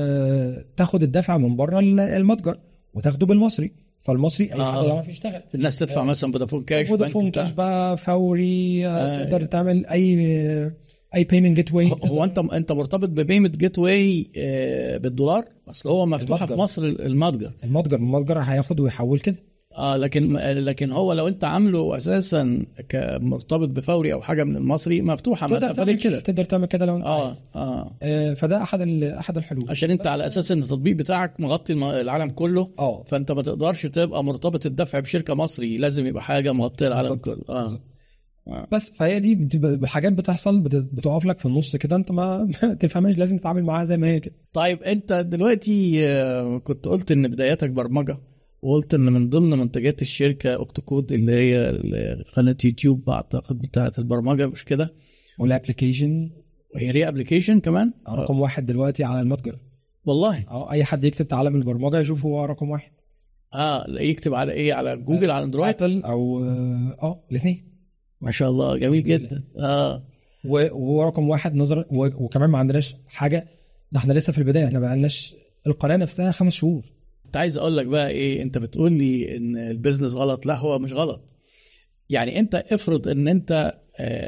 آه، تاخد الدفع من بره المتجر وتاخده بالمصري فالمصري اي آه. حد يعرف يشتغل الناس تدفع مثلا فودافون كاش بنك فودافون بتاع. كاش بقى فوري آه. آه. تقدر تعمل اي اي بيمنت جيت واي هو انت انت مرتبط ببيمنت جيت واي آه، بالدولار اصل هو مفتوحه في المتجر. مصر المتجر المتجر المتجر هياخد ويحول كده اه لكن لكن هو لو انت عامله اساسا كمرتبط بفوري او حاجه من المصري مفتوحه ما تقدر تعمل اتقفلتش. كده تقدر تعمل كده لو انت اه عايز اه آه، فده احد ال- احد الحلول عشان انت بس- على اساس ان التطبيق بتاعك مغطي الم- العالم كله اه فانت ما تقدرش تبقى مرتبط الدفع بشركه مصري لازم يبقى حاجه مغطيه العالم بالظبط. كله اه بالظبط. آه. بس فهي دي بتبقى حاجات بتحصل بت- بتقف لك في النص كده انت ما ما تفهمهاش لازم تتعامل معاها زي ما هي كده طيب انت دلوقتي آه، كنت قلت ان بداياتك برمجه وقلت ان من ضمن منتجات الشركه اوكتوكود اللي هي قناه يوتيوب اعتقد بتاعت البرمجه مش كده والابلكيشن وهي ليها ابلكيشن كمان رقم واحد دلوقتي على المتجر والله اه اي حد يكتب تعلم البرمجه يشوف هو رقم واحد اه يكتب على ايه على جوجل على اندرويد ابل او اه آه، الاثنين ما شاء الله جميل جدا اه وهو رقم واحد نظرا و- وكمان ما عندناش حاجه ده احنا لسه في البدايه احنا ما بقالناش القناه نفسها خمس شهور كنت عايز اقول لك بقى ايه انت بتقول لي ان البيزنس غلط لا هو مش غلط يعني انت افرض ان انت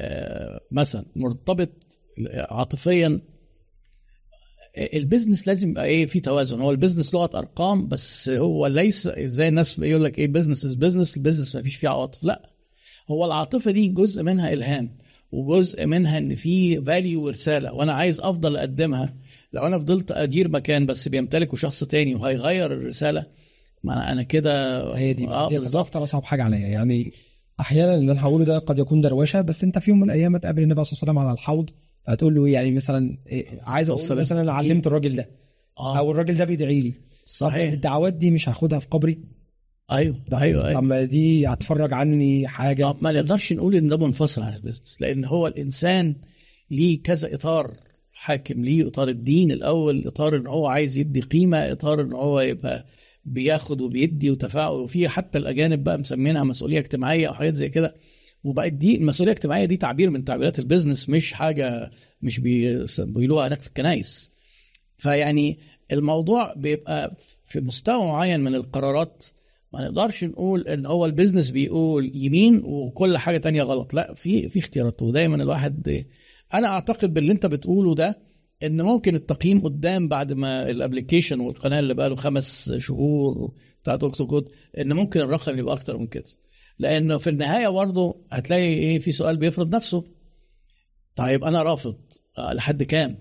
آه، مثلا مرتبط عاطفيا البيزنس لازم يبقى ايه في توازن هو البيزنس لغه ارقام بس هو ليس زي الناس يقول لك ايه بيزنس از بيزنس البيزنس ما فيش فيه عواطف لا هو العاطفه دي جزء منها الهام وجزء منها ان في فاليو ورساله وانا عايز افضل اقدمها لو انا فضلت ادير مكان بس بيمتلكه شخص تاني وهيغير الرساله ما انا انا كده هي دي اه دي كانت بالظبط اكتر اصعب حاجه عليا يعني احيانا اللي انا هقوله ده قد يكون دروشه بس انت في يوم من الايام تقابل النبي صلى الله عليه وسلم على الحوض هتقول له إيه؟ يعني مثلا إيه عايز اقول والسلام. مثلا انا علمت الراجل ده اه او الراجل ده بيدعي لي طب صحيح الدعوات دي مش هاخدها في قبري ايوه ايوه طب ايوه ما دي هتفرج عني حاجه آه، ما نقدرش نقول ان ده منفصل عن البيزنس لان هو الانسان ليه كذا اطار حاكم ليه اطار الدين الاول اطار ان هو عايز يدي قيمه اطار ان هو يبقى بياخد وبيدي وتفاعل وفي حتى الاجانب بقى مسمينها مسؤوليه اجتماعيه او حاجات زي كده وبقت دي المسؤوليه الاجتماعيه دي تعبير من تعبيرات البيزنس مش حاجه مش بي- بيقولوها هناك في الكنايس فيعني الموضوع بيبقى في مستوى معين من القرارات ما نقدرش نقول ان هو البيزنس بيقول يمين وكل حاجه تانية غلط لا في في اختيارات ودايما الواحد انا اعتقد باللي انت بتقوله ده ان ممكن التقييم قدام بعد ما الابلكيشن والقناه اللي بقى له خمس شهور بتاعت اوكتوكود ان ممكن الرقم يبقى اكتر من كده لانه في النهايه برضه هتلاقي ايه في سؤال بيفرض نفسه طيب انا رافض آه، لحد كام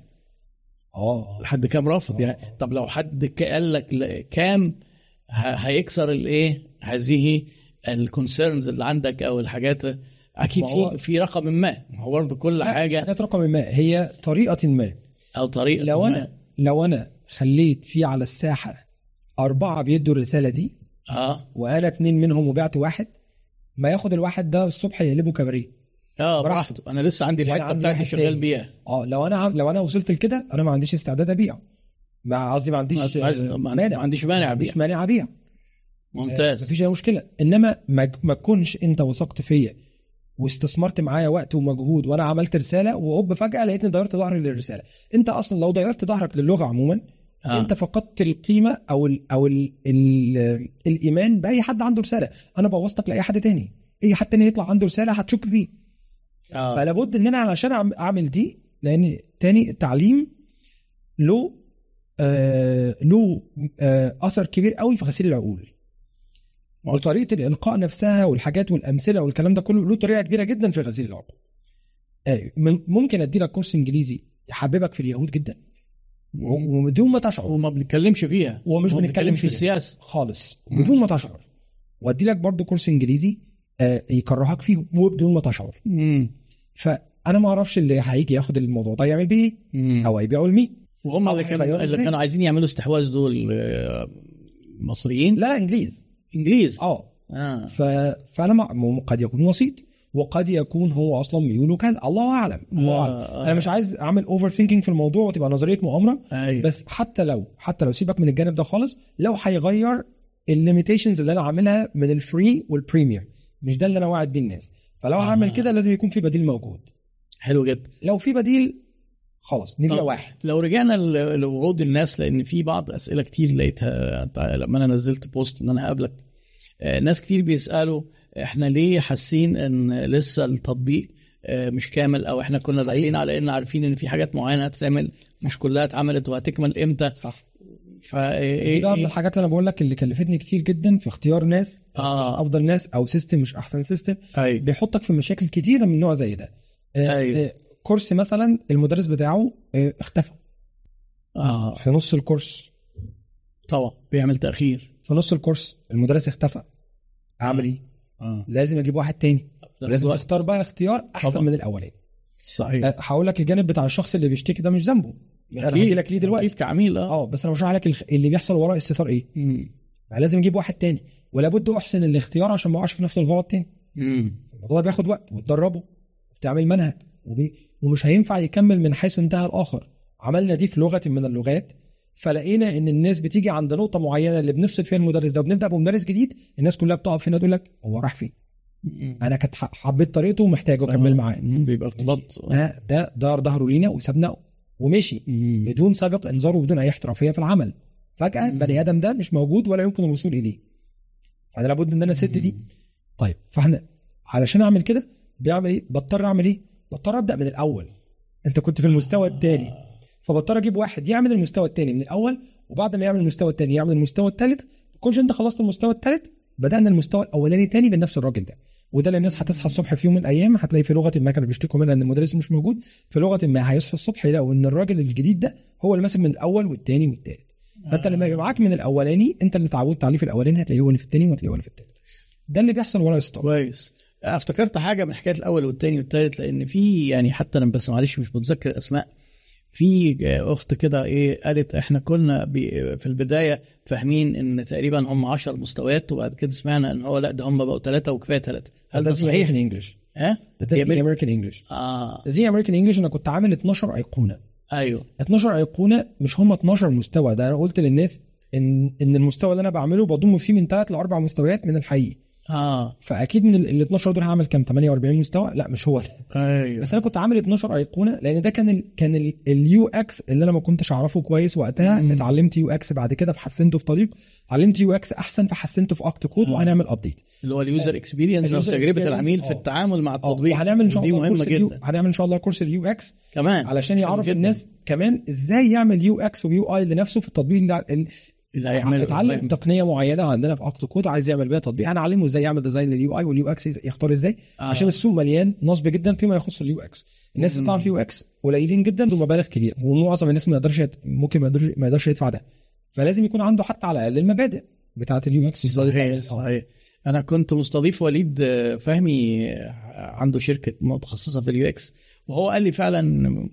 اه لحد كام رافض يعني طب لو حد ك- قال لك ل- كام ه- هيكسر الايه هذه الكونسيرنز اللي عندك او الحاجات اكيد ما هو- في في رقم ما هو برضه كل لا، مش حاجه حاجات رقم ما هي طريقه ما او طريقه لو ما. انا لو انا خليت في على الساحه اربعه بيدوا الرساله دي اه وانا اتنين منهم وبعت واحد ما ياخد الواحد ده الصبح يقلبه كباريه اه براحته. براحته انا لسه عندي وأنا الحته عندي بتاعتي واحد شغال تاني. بيها اه لو انا عم... لو انا وصلت لكده انا ما عنديش استعداد ابيع ما قصدي ما عنديش ما- آه، ما- مانع ما عنديش مانع ما عنديش أبيع. مانع ابيع ممتاز مفيش اي مشكله انما ما ما تكونش انت وثقت فيا واستثمرت معايا وقت ومجهود وانا عملت رساله وهوب فجاه لقيتني ضيرت ظهري للرساله انت اصلا لو ضيرت ظهرك للغه عموما آه. آه. انت فقدت القيمه او ال او ال ال الايمان باي حد عنده رساله انا بوظتك لاي حد تاني اي حد تاني يطلع عنده رساله هتشك فيه اه فلا بد ان انا علشان أعم- اعمل دي لان تاني التعليم له آه له آه اثر كبير قوي في غسيل العقول وطريقه الالقاء نفسها والحاجات والامثله والكلام ده كله له طريقه كبيره جدا في غسيل العقول آه من- ممكن ادي لك كورس انجليزي يحببك في اليهود جدا و- وبدون ما تشعر وما بنتكلمش فيها ومش وما بنتكلم في فيها. السياسه خالص بدون ما تشعر وادي لك برضه كورس انجليزي آه، يكرهك فيهم وبدون ما تشعر مم. فانا ما اعرفش اللي هيجي ياخد الموضوع ده يعمل بيه ايه مم. او هيبيعه لمين وهم أو اللي كانوا هيغيروا اللي إزاي؟ كانوا عايزين يعملوا استحواذ دول آه، مصريين لا لا انجليز انجليز اه اه ف... فانا مع... م- قد يكون وسيط وقد يكون هو اصلا ميوله كذا الله اعلم الله آه، اعلم آه. انا مش عايز اعمل اوفر ثينكينج في الموضوع وتبقى نظريه مؤامره ايوه بس حتى لو حتى لو سيبك من الجانب ده خالص لو هيغير الليميتيشنز اللي انا عاملها من الفري والبريمير مش ده اللي انا واعد بيه الناس فلو آه. هعمل كده لازم يكون في بديل موجود حلو جدا لو في بديل خلاص نبيع طب واحد لو رجعنا ل- لوعود الناس لان في بعض اسئله كتير لقيتها تع- لما انا نزلت بوست ان انا هقابلك آه، ناس كتير بيسالوا احنا ليه حاسين ان لسه التطبيق آه، مش كامل او احنا كنا داخلين حقيقي. على ان عارفين ان في حاجات معينه هتتعمل مش كلها اتعملت وهتكمل امتى صح فا دي بقى من الحاجات اللي انا بقول لك اللي كلفتني كتير جدا في اختيار ناس آه. مش افضل ناس او سيستم مش احسن سيستم اي بيحطك في مشاكل كتيره من نوع زي ده آه، أيوة. آه، كورس مثلا المدرس بتاعه آه، اختفى اه في نص الكورس طبعا بيعمل تاخير في نص الكورس المدرس اختفى اعمل ايه اه لازم اجيب واحد تاني بتاخد لازم وقت. تختار بقى اختيار احسن طبعا. من الاولاني صحيح آه، هقول لك الجانب بتاع الشخص اللي بيشتكي ده مش ذنبه انا أكيد. هحكي لك ليه اكيد دلوقتي كعميل اه اه بس انا بشرح لك الخ- اللي بيحصل وراء الستار ايه مم. لازم اجيب واحد تاني ولا بد احسن الاختيار عشان ما اقعش في نفس الغلط تاني مم. الموضوع ده بياخد وقت وتدربه وبتعمل منهج وبي... ومش هينفع يكمل من حيث انتهى الاخر عملنا دي في لغه من اللغات فلقينا ان الناس بتيجي عند نقطه معينه اللي بنفصل فيها المدرس ده وبنبدا بمدرس جديد الناس كلها بتقف هنا تقول لك هو راح فين مم. انا كنت ح- حبيت طريقته ومحتاج اكمل معاه مم. بيبقى ارتباط ده ده دار ظهره لينا وسابنا ومشي مم. بدون سابق انذار وبدون اي احترافيه في العمل فجاه مم. بني ادم ده مش موجود ولا يمكن الوصول اليه فانا لابد ان انا اسد دي طيب فاحنا علشان اعمل كده بيعمل ايه بضطر اعمل ايه بضطر ابدا من الاول انت كنت في المستوى الثاني فبضطر اجيب واحد يعمل المستوى الثاني من الاول وبعد ما يعمل المستوى الثاني يعمل المستوى الثالث كلش انت خلصت المستوى الثالث بدانا المستوى الاولاني تاني بنفس الراجل ده وده اللي الناس هتصحى الصبح في يوم من الايام هتلاقي في لغه ما كانوا بيشتكوا منها ان المدرس مش موجود في لغه ما هيصحى الصبح يلاقوا ان الراجل الجديد ده هو اللي ماسك من الاول والثاني والثالث فانت لما يبقى معاك من الاولاني انت اللي اتعودت عليه في الاولاني هتلاقيه هو اللي في الثاني وهتلاقيه هو اللي في الثالث ده اللي بيحصل ورا الستار كويس افتكرت حاجه من حكايه الاول والثاني والثالث لان في يعني حتى انا بس معلش مش متذكر اسماء في اخت كده ايه قالت احنا كنا بي- في البدايه فاهمين ان تقريبا هم 10 مستويات وبعد كده سمعنا ان هو لا ده هم بقوا ثلاثه وكفايه ثلاثه هل ده صحيح؟ امريكان انجلش ها؟ ده هي زي بال- امريكان انجلش اه زي امريكان انجلش انا كنت عامل 12 ايقونه ايوه 12 ايقونه مش هم 12 مستوى ده انا قلت للناس ان ان المستوى اللي انا بعمله بضم فيه من ثلاث لاربع مستويات من الحقيقي اه فاكيد من ال 12 دول هعمل كام 48 مستوى لا مش هو ده ايوه بس انا كنت عامل 12 ايقونه لان ده كان ال كان اليو اكس اللي انا ما كنتش اعرفه كويس وقتها مم. اتعلمت يو اكس بعد كده فحسنته في طريق اتعلمت يو اكس احسن فحسنته في اكت كود آه. وهنعمل ابديت اللي هو اليوزر اكسبيرينس او اليوزر تجربه experience، العميل في آه. التعامل مع اه التطبيق وهنعمل ان شاء ودي الله مهمه كورس اليو جدا هنعمل ان شاء الله كورس اليو اكس كمان علشان يعرف جداً. الناس كمان ازاي يعمل يو اكس ويو اي لنفسه في التطبيق ده ال- اللي هيعمله اتعلم تقنيه معينه عندنا في اكت كود عايز يعمل بيها تطبيق انا اعلمه ازاي يعمل ديزاين لليو اي واليو اكس يختار ازاي آه. عشان السوق مليان نصب جدا فيما يخص اليو اكس الناس اللي مم. بتعرف يو اكس قليلين جدا ومبالغ كبيره ومعظم الناس ما يقدرش يت... ممكن ما يقدرش ما يقدرش يدفع ده فلازم يكون عنده حتى على الاقل المبادئ بتاعه اليو اكس صحيح صحيح انا كنت مستضيف وليد آه، فهمي آه، عنده شركه متخصصه في اليو اكس وهو قال لي فعلا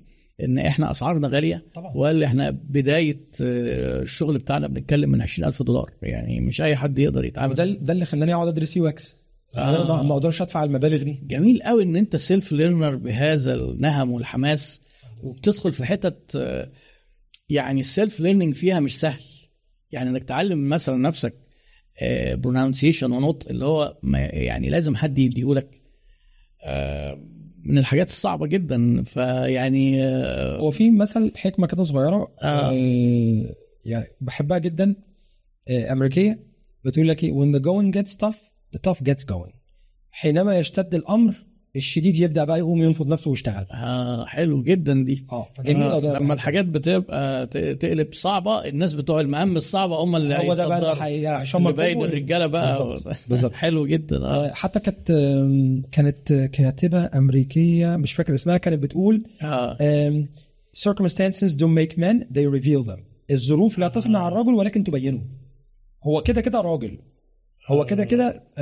ان احنا اسعارنا غاليه طبعا وقال لي احنا بدايه آه، الشغل بتاعنا بنتكلم من 20000 دولار يعني مش اي حد يقدر يتعامل وده ده اللي خلاني اقعد ادرس يو اكس آه. انا ما- ما اقدرش ادفع المبالغ دي جميل قوي ان انت سيلف ليرنر بهذا النهم والحماس وبتدخل في حتت آه، يعني السيلف ليرنينج فيها مش سهل يعني انك تعلم مثلا نفسك برونونسيشن ونطق اللي هو ما يعني لازم حد يديهولك آه، من الحاجات الصعبه جدا فيعني آه، هو في مثل حكمه كده صغيره آه. آه. يعني بحبها جدا آه امريكيه بتقول لك ايه when the going gets tough the tough gets going حينما يشتد الامر الشديد يبدا بقى يقوم ينفض نفسه ويشتغل آه حلو جدا دي اه فجميل آه ده لما الحاجات بتبقى ت- تقلب صعبه الناس بتوع المهام الصعبه هم اللي هو ده بقى اللي هيتصدروا. هي- عشان اللي ما باين يكونوا- الرجاله بقى بالظبط بالظبط حلو جدا اه آه، حتى كانت آم، كانت كاتبه امريكيه مش فاكر اسمها كانت بتقول اه آم، circumstances don't make men they reveal them الظروف لا تصنع الرجل ولكن تبينه هو كده كده راجل هو كده كده آه،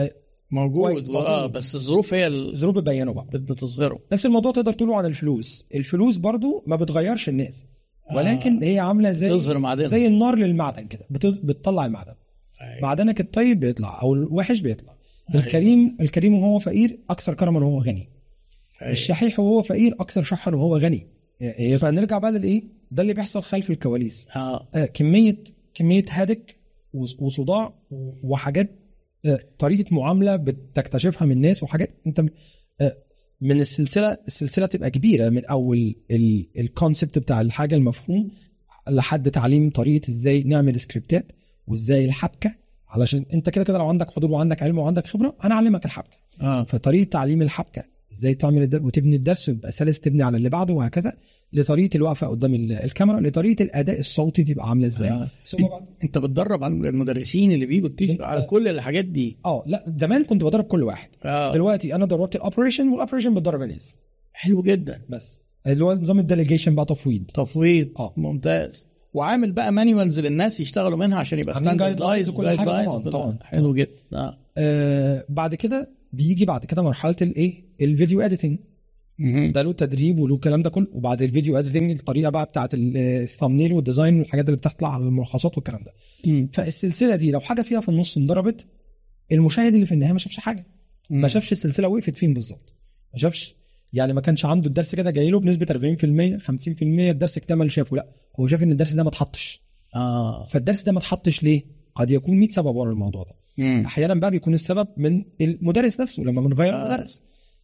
موجود كويس، اه موجود. بس الظروف هي اللي الظروف بتبينه بقى بتظهره نفس الموضوع تقدر تقوله عن الفلوس الفلوس برضو ما بتغيرش الناس ولكن هي عامله زي تظهر معدنها. زي النار للمعدن كده بتز- بتطلع المعدن أيوة. معدنك الطيب بيطلع او الوحش بيطلع أيوة. الكريم الكريم وهو فقير اكثر كرما وهو غني أيوة. الشحيح وهو فقير اكثر شحا وهو غني إيه، فنرجع بقى للايه ده اللي بيحصل خلف الكواليس اه آه، كميه كميه هدك وص- وصداع وحاجات آه، طريقه معامله بتكتشفها من الناس وحاجات انت آه، من السلسله السلسله تبقى كبيره من اول الكونسبت بتاع الحاجه المفهوم لحد تعليم طريقه ازاي نعمل سكريبتات وازاي الحبكه علشان انت كده كده لو عندك حضور وعندك علم وعندك خبره انا اعلمك الحبكه اه فطريقه تعليم الحبكه ازاي تعمل الدرس وتبني الدرس ويبقى سلس تبني على اللي بعده وهكذا لطريقه الوقفه قدام ال- الكاميرا لطريقه الاداء الصوتي تبقى عامله ازاي آه. ثم بعد انت بتدرب عن المدرسين اللي بيجوا تيجي أنت- على كل الحاجات دي اه لا زمان كنت بدرب كل واحد اه دلوقتي انا دربت الاوبريشن والاوبريشن بتدرب الناس حلو جدا بس اللي هو نظام الديليجيشن بقى تفويض تفويض آه. ممتاز وعامل بقى مانيوالز للناس يشتغلوا منها عشان يبقى عاملين ستاندرد guidelines وكل حاجة طبعاً، طبعاً. حلو جدا اه آه بعد كده بيجي بعد كده مرحله الايه الفيديو اديتنج مهم. ده له تدريب وله الكلام ده كله وبعد الفيديو اديتنج الطريقه بقى بتاعت الثامنيل والديزاين والحاجات اللي بتطلع على الملخصات والكلام ده مم. فالسلسله دي لو حاجه فيها في النص انضربت المشاهد اللي في النهايه ما شافش حاجه ما شافش السلسله وقفت فين بالظبط ما شافش يعني ما كانش عنده الدرس كده جاي له بنسبه 40% 50% الدرس اكتمل شافه لا هو شاف ان الدرس ده ما اتحطش اه فالدرس ده ما اتحطش ليه قد يكون 100 سبب ورا الموضوع ده مم. احيانا بقى بيكون السبب من المدرس نفسه لما بنغير آه. المدرس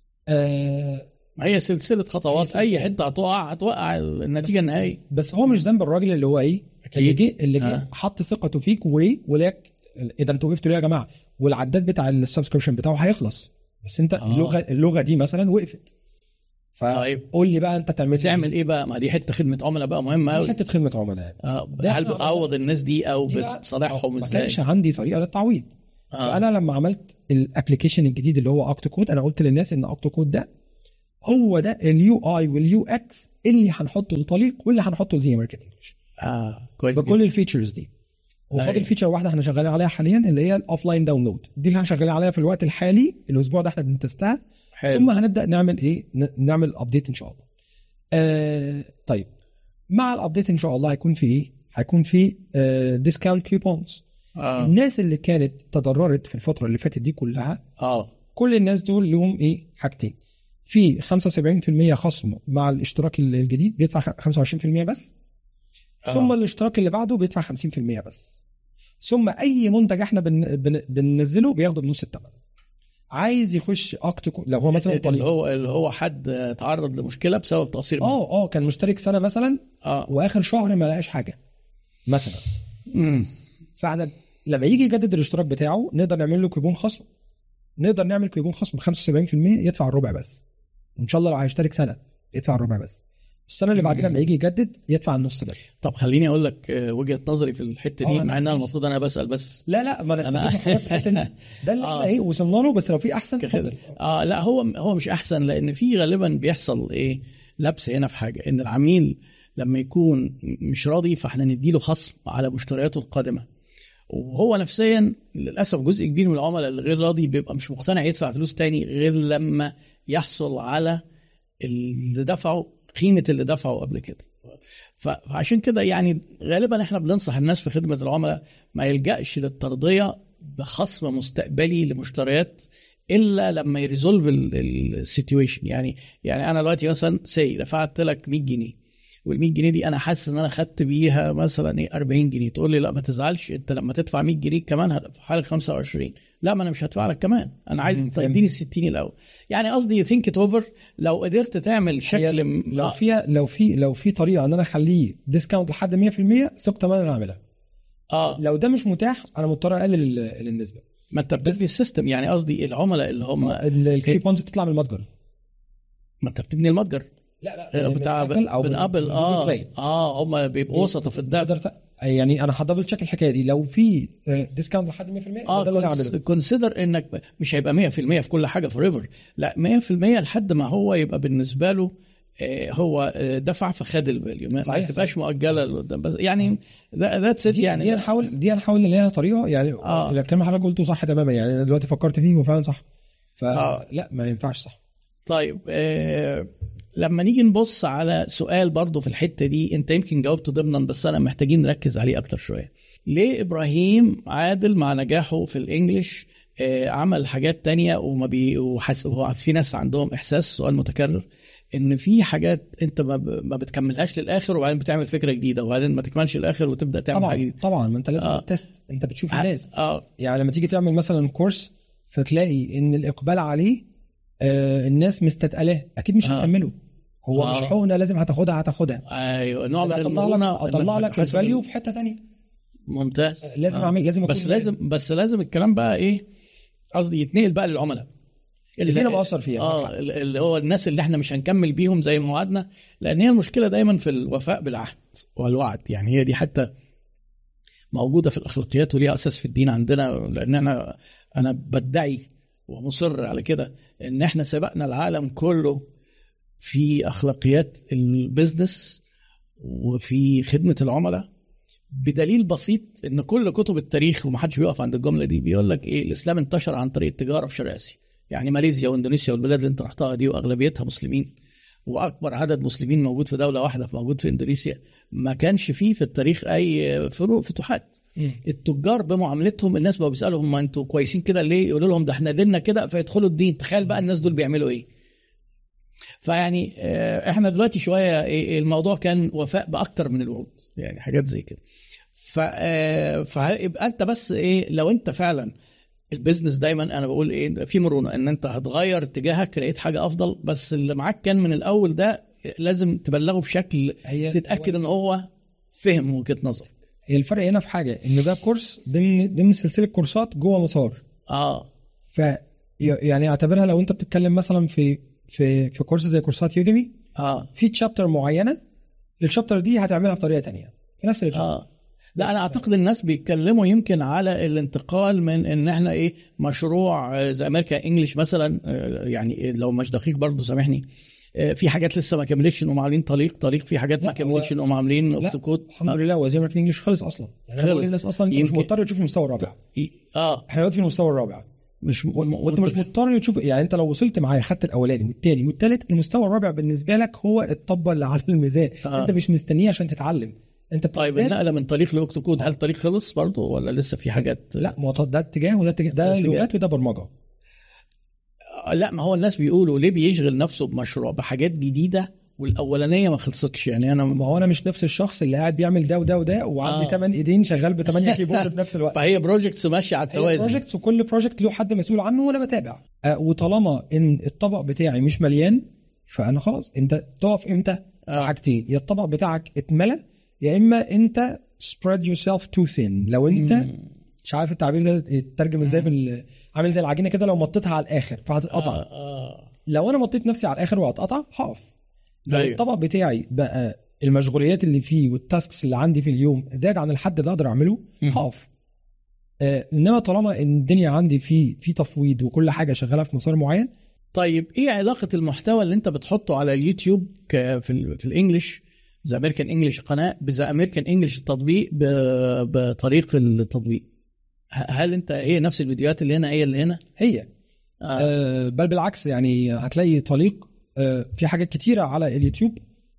آه هي سلسله خطوات هي سلسلة. اي حته هتقع هتوقع النتيجه النهائيه بس هو مش ذنب الراجل اللي هو ايه أكيد. اللي جه اللي جه آه. حط ثقته فيك وايه ولك اذا انتوا وقفتوا ليه يا جماعه والعداد بتاع السبسكريبشن بتاعه هيخلص بس انت آه. اللغه اللغه دي مثلا وقفت طيب. فقول لي بقى انت تعمل بتعمل ايه بقى ما دي حته خدمه عملاء بقى مهمه دي قوي حته خدمه عملاء يعني. آه. ده هل إحنا- بتعوض الناس دي او دي بقى- بتصالحهم ما ازاي كانش عندي طريقه للتعويض آه. فانا لما عملت الابلكيشن الجديد اللي هو اوكتو كود انا قلت للناس ان اوكتو كود ده هو ده اليو اي واليو اكس اللي هنحطه لطليق واللي هنحطه لزي ماركتنج اه كويس جدا. بكل الفيتشرز دي وفاضل أيوة. فيتشر واحده احنا شغالين عليها حاليا اللي هي الاوف لاين داونلود دي اللي احنا شغالين عليها في الوقت الحالي الاسبوع ده احنا بنتستها حلو. ثم هنبدا نعمل ايه ن- نعمل ابديت ان شاء الله آه طيب مع الابديت ان شاء الله هيكون في ايه هيكون في ديسكاونت كيوبونز اه الناس اللي كانت تضررت في الفتره اللي فاتت دي كلها اه كل الناس دول لهم ايه حاجتين في 75% خصم مع الاشتراك الجديد بيدفع خ- 25% بس آه. ثم الاشتراك اللي بعده بيدفع 50% بس ثم اي منتج احنا بن... بن... بننزله بياخده بنص الثمن عايز يخش اكتو لو هو مثلا اللي طليق هو اللي هو حد تعرض لمشكله بسبب تقصير اه اه كان مشترك سنه مثلا اه واخر شهر ما لقاش حاجه مثلا امم فاحنا لما يجي يجدد الاشتراك بتاعه نقدر نعمل له كوبون خصم نقدر نعمل كوبون خصم ب 75% يدفع الربع بس ان شاء الله لو هيشترك سنه يدفع الربع بس السنه اللي بعدين لما يجي يجدد يدفع النص بس طب خليني اقول لك آه، وجهه نظري في الحته دي آه، مع ان أنا- المفروض انا بسال بس لا لا ما أنا- نستفيد من حضرتك في الحته دي ده اللي آه. احنا ايه وصلنا له بس لو في احسن كخدمة. اتفضل اه لا هو هو مش احسن لان في غالبا بيحصل ايه لبس هنا في حاجه ان العميل لما يكون مش راضي فاحنا نديله خصم على مشترياته القادمه وهو نفسيا للاسف جزء كبير من العملاء اللي غير راضي بيبقى مش مقتنع يدفع فلوس تاني غير لما يحصل على اللي دفعه قيمه اللي دفعه قبل كده ف- فعشان كده يعني غالبا احنا بننصح الناس في خدمه العملاء ما يلجاش للترضيه بخصم مستقبلي لمشتريات الا لما يريزولف السيتويشن يعني يعني انا دلوقتي مثلا سي دفعت لك 100 جنيه وال 100 جنيه دي انا حاسس ان انا خدت بيها مثلا ايه 40 جنيه تقول لي لا ما تزعلش انت لما تدفع 100 جنيه كمان هدفع لك 25 لا ما انا مش هدفع لك كمان انا عايز مم، تديني ال 60 الاول يعني قصدي ثينك ات اوفر لو قدرت تعمل شكل هي م- لو آه، فيها لو في لو في طريقه ان انا اخليه ديسكاونت لحد 100% ثق تماما انا اعملها اه لو ده مش متاح انا مضطر اقلل ال- النسبه ما انت بتبني السيستم يعني قصدي العملاء اللي هم ال- الكيبونز بتطلع من المتجر ما انت بتبني المتجر لا لا من بتاع أبل او من من ابل من اه جوجل بلاي. اه هم بيبقوا وسطه في الدفع تقدر ت- يعني انا هدبل تشيك الحكايه دي لو في ديسكاونت لحد 100% اه ده اللي انا اعمله كونسيدر انك مش هيبقى 100% في كل حاجه فور ايفر لا 100% لحد ما هو يبقى بالنسبه له آه، هو آه، دفع فخد الفاليو ما, ما صحيح، تبقاش صحيح. مؤجله لقدام بس يعني ذاتس ات دي يعني دي هنحاول دي هنحاول نلاقي لها طريقه يعني آه. الكلام اللي حضرتك قلته صح تماما يعني انا دلوقتي فكرت فيه وفعلا صح آه. فلا ما ينفعش صح طيب آه لما نيجي نبص على سؤال برضو في الحته دي انت يمكن جاوبته ضمنا بس انا محتاجين نركز عليه اكتر شويه ليه ابراهيم عادل مع نجاحه في الانجليش آه عمل حاجات تانية وما بي وحس هو في ناس عندهم احساس سؤال متكرر ان في حاجات انت ما, ب... ما بتكملهاش للاخر وبعدين بتعمل فكره جديده وبعدين ما تكملش للاخر وتبدا تعمل حاجه طبعا جديده طبعا ما انت لازم آه. آه. تست انت بتشوف الناس اه يعني لما تيجي تعمل مثلا كورس فتلاقي ان الاقبال عليه آه الناس مستثقلاه اكيد مش آه. هتكمله هو آه. مش حقنه لازم هتاخدها هتاخدها ايوه نوع من اطلع لك المرونه اطلع إنك لك بتحاسب الفاليو في حته تانية ممتاز لازم اعمل لازم بس أكون لازم بس لازم الكلام بقى ايه قصدي يتنقل بقى للعملاء اللي انا بأثر فيها معاك اه حق. اللي هو الناس اللي احنا مش هنكمل بيهم زي ما وعدنا لان هي المشكله دايما في الوفاء بالعهد والوعد يعني هي دي حتى موجوده في الاخلاقيات وليها اساس في الدين عندنا لان انا انا بدعي ومصر على كده ان احنا سبقنا العالم كله في اخلاقيات البيزنس وفي خدمه العملاء بدليل بسيط ان كل كتب التاريخ ومحدش بيقف عند الجمله دي بيقول لك ايه الاسلام انتشر عن طريق التجاره في شرق اسيا يعني ماليزيا واندونيسيا والبلاد اللي انت رحتها دي واغلبيتها مسلمين واكبر عدد مسلمين موجود في دوله واحده موجود في اندونيسيا ما كانش فيه في التاريخ اي فروق فتوحات مم. التجار بمعاملتهم الناس بقوا بيسالهم ما انتوا كويسين كده ليه يقولوا لهم ده احنا ديننا كده فيدخلوا الدين تخيل بقى الناس دول بيعملوا ايه فيعني آه، احنا دلوقتي شويه إيه، الموضوع كان وفاء باكتر من الوعود يعني حاجات زي كده ف آه، فيبقى انت بس ايه لو انت فعلا البيزنس دايما انا بقول ايه في مرونه ان انت هتغير اتجاهك لقيت حاجه افضل بس اللي معاك كان من الاول ده لازم تبلغه بشكل هي تتاكد ان هو فهم وجهه نظرك هي الفرق هنا في حاجه ان ده كورس ضمن ضمن سلسله كورسات جوه مسار اه ف يعني اعتبرها لو انت بتتكلم مثلا في في في كورس زي كورسات يوديمي اه في تشابتر معينه الشابتر دي هتعملها بطريقه تانية في نفس الشابتر اه لا انا اعتقد الناس بيتكلموا يمكن على الانتقال من ان احنا ايه مشروع آه، زي امريكا انجلش مثلا آه، يعني لو مش دقيق برضه سامحني آه، في حاجات لسه ما كملتش انهم عاملين طريق طريق في حاجات ما لا، هو- كملتش انهم عاملين لا اختكوت الحمد لله هو زي ما الانجلش خلص اصلا يعني انا خلص. بقول للناس اصلا انت مش يمكن- مضطر تشوف المستوى الرابع اه احنا دلوقتي في المستوى الرابع مش م... م... وانت مش مضطر تشوف يعني انت لو وصلت معايا خدت الاولاني والتاني والتالت المستوى الرابع بالنسبه لك هو الطبه اللي على الميزان آه. انت مش مستنيه عشان تتعلم انت طيب بتحتاج- النقله من طريق لاوكتوكود هل الطريق خلص برضه ولا لسه في حاجات لا ما هو ده اتجاه وده اتجاه ده اتجاه. لغات وده برمجه آه، لا ما هو الناس بيقولوا ليه بيشغل نفسه بمشروع بحاجات جديده والاولانيه ما خلصتش يعني انا ما هو انا مش نفس الشخص اللي قاعد بيعمل ده وده وده وعندي آه. 8 ايدين شغال ب 8 كيبورد في نفس الوقت فهي بروجكتس ماشيه على هي التوازي بروجكتس وكل بروجكت له حد مسؤول عنه وانا بتابع آه وطالما ان الطبق بتاعي مش مليان فانا خلاص انت تقف امتى آه. حاجتين يا الطبق بتاعك اتملى يا اما انت spread yourself too thin لو انت مش عارف التعبير ده يترجم ازاي بال عامل زي العجينه كده لو مطيتها على الاخر فهتتقطع آه آه. لو انا مطيت نفسي على الاخر وهتقطع هقف لو أيوة. الطبق بتاعي بقى المشغوليات اللي فيه والتاسكس اللي عندي في اليوم زاد عن الحد اللي اقدر اعمله مم. هقف آه انما طالما ان الدنيا عندي في في تفويض وكل حاجه شغاله في مسار معين طيب ايه علاقه المحتوى اللي انت بتحطه على اليوتيوب ك- في ال- في الانجليش ذا امريكان انجلش قناه بذا امريكان انجلش التطبيق ب- بطريق التطبيق ه- هل انت هي نفس الفيديوهات اللي هنا هي اللي هنا هي آه. آه بل بالعكس يعني هتلاقي طليق آه في حاجات كتيره على اليوتيوب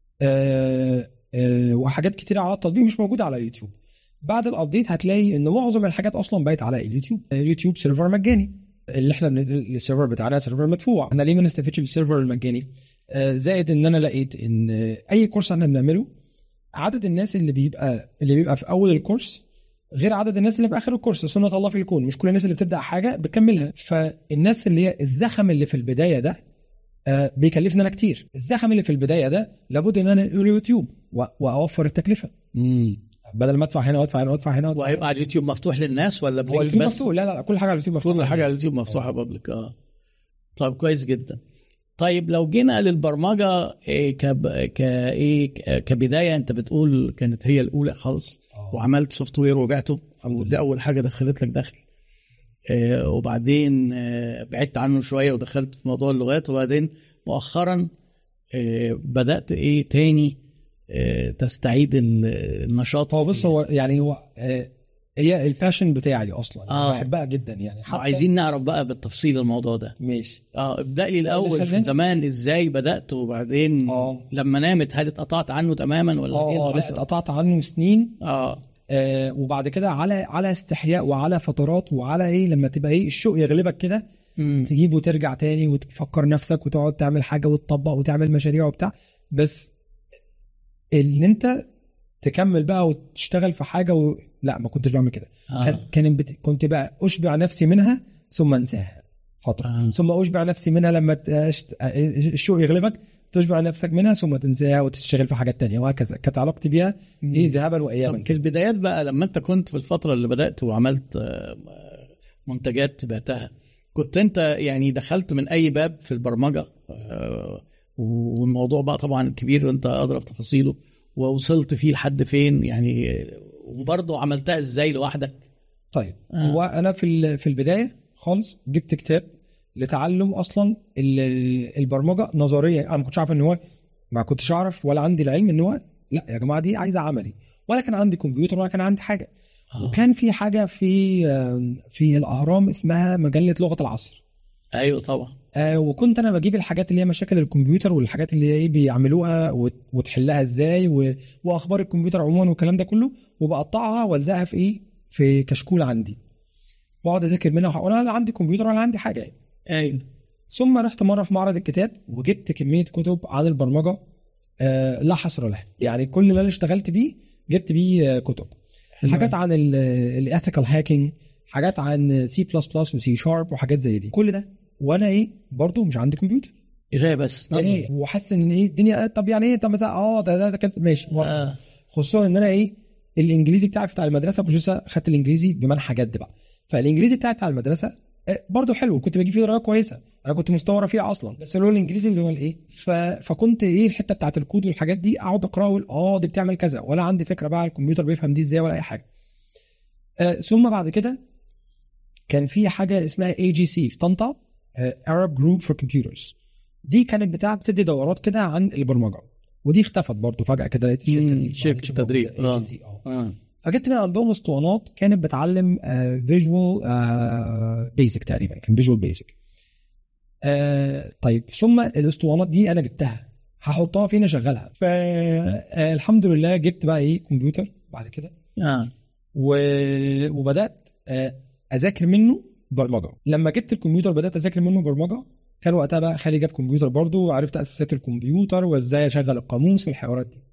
آه آه وحاجات كتيره على التطبيق مش موجوده على اليوتيوب بعد الابديت هتلاقي ان معظم الحاجات اصلا بقت على اليوتيوب اليوتيوب سيرفر مجاني اللي احنا بن- السيرفر بتاعنا سيرفر مدفوع احنا ليه ما نستفدش بالسيرفر المجاني آه زائد ان انا لقيت ان آه، اي كورس احنا بنعمله عدد الناس اللي بيبقى اللي بيبقى في اول الكورس غير عدد الناس اللي في اخر الكورس سنه الله في الكون مش كل الناس اللي بتبدا حاجه بتكملها فالناس اللي هي الزخم اللي في البدايه ده آه بيكلفني انا كتير الزخم اللي في البدايه ده لابد ان انا انقله يوتيوب و- واوفر التكلفه بدل ما ادفع هنا وادفع هنا وادفع هنا وادفع هنا. وهيبقى على اليوتيوب مفتوح للناس ولا هو بلينك اليوتيوب بس مفتوح لا لا لا كل حاجه على اليوتيوب مفتوحه كل حاجه على للناس. اليوتيوب مفتوحه بابليك اه طيب كويس جدا طيب لو جينا للبرمجه إيه كب... ك... إيه ك- كبدايه انت بتقول كانت هي الاولى خالص آه. وعملت سوفت وير وبعته الحمد لله. ودي اول حاجه دخلت لك دخل آه، وبعدين آه، بعدت عنه شويه ودخلت في موضوع اللغات وبعدين مؤخرا آه، بدات ايه تاني آه، تستعيد ال- النشاط هو في- بص هو يعني هو آه، هي الباشن بتاعي اصلا آه. آه. بحبها جدا يعني حتى عايزين نعرف بقى بالتفصيل الموضوع ده ماشي اه ابدا لي الاول اللي في خلاني- زمان ازاي بدات وبعدين آه. لما نامت هل اتقطعت عنه تماما ولا ايه اه اللي اه لا حصل؟ اتقطعت عنه سنين اه آه وبعد كده على على استحياء وعلى فترات وعلى ايه لما تبقى ايه الشوق يغلبك كده مم. تجيب وترجع تاني وتفكر نفسك وتقعد تعمل حاجه وتطبق وتعمل مشاريع وبتاع بس ان انت تكمل بقى وتشتغل في حاجه و... لا ما كنتش بعمل كده آه. كان كان بت... كنت بقى اشبع نفسي منها ثم انساها فتره آه. ثم اشبع نفسي منها لما ت- أشت... الشوق يغلبك تشبع نفسك منها ثم تنساها وتشتغل في حاجات تانية وهكذا كانت علاقتي بيها ايه ذهابا وايابا طب في كده البدايات بقى لما انت كنت في الفتره اللي بدات وعملت آه، منتجات بعتها كنت انت يعني دخلت من اي باب في البرمجه آه، والموضوع بقى طبعا كبير وانت ادرى بتفاصيله ووصلت فيه لحد فين يعني آه، وبرضه عملتها ازاي لوحدك طيب آه. هو انا في ال- في البدايه خالص جبت كتاب لتعلم اصلا ال- البرمجه نظريا انا ما كنتش عارف ان هو ما كنتش اعرف ولا عندي العلم ان هو لا يا جماعه دي عايزه عملي ولا كان عندي كمبيوتر ولا كان عندي حاجه آه. وكان في حاجه في في الاهرام اسمها مجله لغه العصر ايوه طبعا آه وكنت انا بجيب الحاجات اللي هي مشاكل الكمبيوتر والحاجات اللي هي ايه بيعملوها وت- وتحلها ازاي و... واخبار الكمبيوتر عموما والكلام ده كله وبقطعها والزقها في ايه في كشكول عندي واقعد اذاكر منها وح- وانا لا عندي كمبيوتر ولا عندي حاجه يعني. ايوه ثم رحت مره في معرض الكتاب وجبت كميه كتب عن البرمجه آه لا حصر لها يعني كل اللي انا اشتغلت بيه جبت بيه آه كتب حاجات عن الاثيكال هاكينج حاجات عن سي بلس بلس وسي شارب وحاجات زي دي كل ده وانا ايه برضو مش عندي كمبيوتر قرايه بس نظري. ايه وحاسس ان ايه الدنيا طب يعني ايه طب مثلا اه ده ده, ده كانت ماشي آه. خصوصا ان انا ايه الانجليزي بتاعي بتاع المدرسه مش لسه خدت الانجليزي بمنحه جد بقى فالانجليزي بتاعي بتاع المدرسه آه، برضه حلو كنت بجيب فيه درجات كويسه انا كنت مستوى رفيع اصلا بس اللي هو الانجليزي اللي هو الايه ف... فكنت ايه الحته بتاعت الكود والحاجات دي اقعد اقرا واقول اه دي بتعمل كذا ولا عندي فكره بقى الكمبيوتر بيفهم دي ازاي ولا اي حاجه آه ثم بعد كده كان في حاجه اسمها اي جي سي في طنطا آه Arab Group for Computers دي كانت بتاع بتدي دورات كده عن البرمجه ودي اختفت برضه فجاه كده لقيت الشركه مم، دي ما شركة عادتش تدريب. موجودة، آه. AGC اه آه. فجبت من عندهم اسطوانات كانت بتعلم فيجوال بيزك تقريبا كان فيجوال بيزك طيب ثم الاسطوانات دي انا جبتها هحطها فين اشغلها فالحمد لله جبت بقى ايه كمبيوتر بعد كده اه و- وبدات آه، اذاكر منه برمجه لما جبت الكمبيوتر بدات اذاكر منه برمجه كان وقتها بقى خالي جاب كمبيوتر برضه وعرفت اساسيات الكمبيوتر وازاي اشغل القاموس والحوارات دي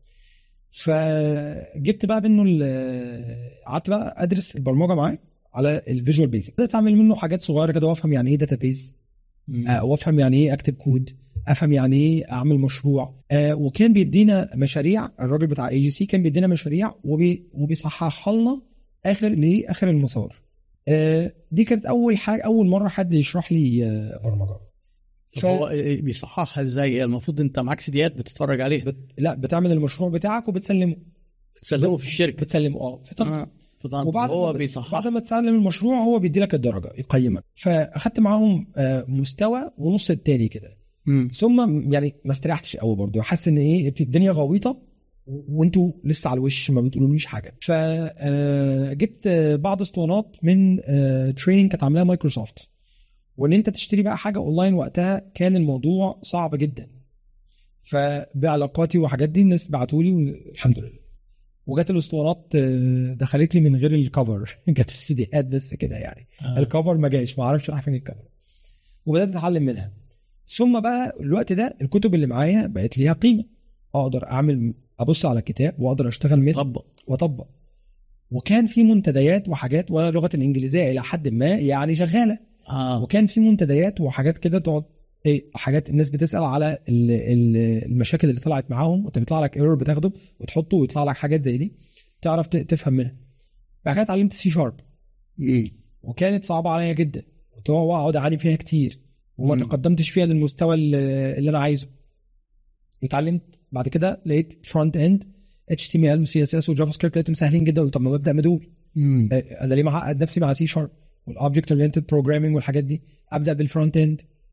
فجبت بقى منه ال- قعدت بقى ادرس البرمجه معاه على الفيجوال بيزك بدات اعمل منه حاجات صغيره كده وافهم يعني ايه داتابيز آه، وافهم يعني ايه اكتب كود افهم يعني ايه اعمل مشروع آه وكان بيدينا مشاريع الراجل بتاع اي جي سي كان بيدينا مشاريع وبي وبيصححها لنا اخر لايه اخر المسار آه دي كانت اول حاجه اول مره حد يشرح لي آه برمجه ف... هو إيه بيصححها ازاي هي المفروض انت معاك سيديات بتتفرج عليها بت... لا بتعمل المشروع بتاعك وبتسلمه بتسلمه في الشركه بتسلمه اه في طنطا آه. في طنطا. وبعد هو ما- بيصحح بعد ما تسلم المشروع هو بيدي لك الدرجه يقيمك فاخدت معاهم آه، مستوى ونص التاني كده مم. ثم يعني ما استريحتش قوي برضو حاسس ان ايه في الدنيا غويطه وانتوا لسه على الوش ما بتقولوليش حاجه فجبت بعض اسطوانات من تريننج كانت عاملاها مايكروسوفت وان انت تشتري بقى حاجه اونلاين وقتها كان الموضوع صعب جدا فبعلاقاتي وحاجات دي الناس بعتوا لي والحمد لله وجت الاسطوانات آه، دخلت لي من غير الكفر جت السيديهات بس كده يعني آه. الكفر ما جاش ما اعرفش راح فين الكفر وبدات اتعلم منها ثم بقى الوقت ده الكتب اللي معايا بقت ليها قيمه اقدر اعمل ابص على الكتاب واقدر اشتغل منه طبق واطبق وكان في منتديات وحاجات وانا لغه الانجليزيه الى حد ما يعني شغاله اه وكان في منتديات وحاجات كده تقعد ايه حاجات الناس بتسال على ال- ال- المشاكل اللي طلعت معاهم وانت بيطلع لك ايرور بتاخده وتحطه ويطلع لك حاجات زي دي تعرف ت- تفهم منها بعد كده اتعلمت سي شارب مم. وكانت صعبه عليا جدا واقعد اعاني فيها كتير وما مم. تقدمتش فيها للمستوى اللي اللي انا عايزه اتعلمت بعد كده لقيت فرونت اند اتش تي ام ال وسي اس اس وجافا سكريبت لقيتهم سهلين جدا قلت طب ما ببدا من دول مم. آه، انا ليه معقد نفسي مع سي شارب والاوبجكت اورينتد بروجرامينج والحاجات دي ابدا بالفرونت اند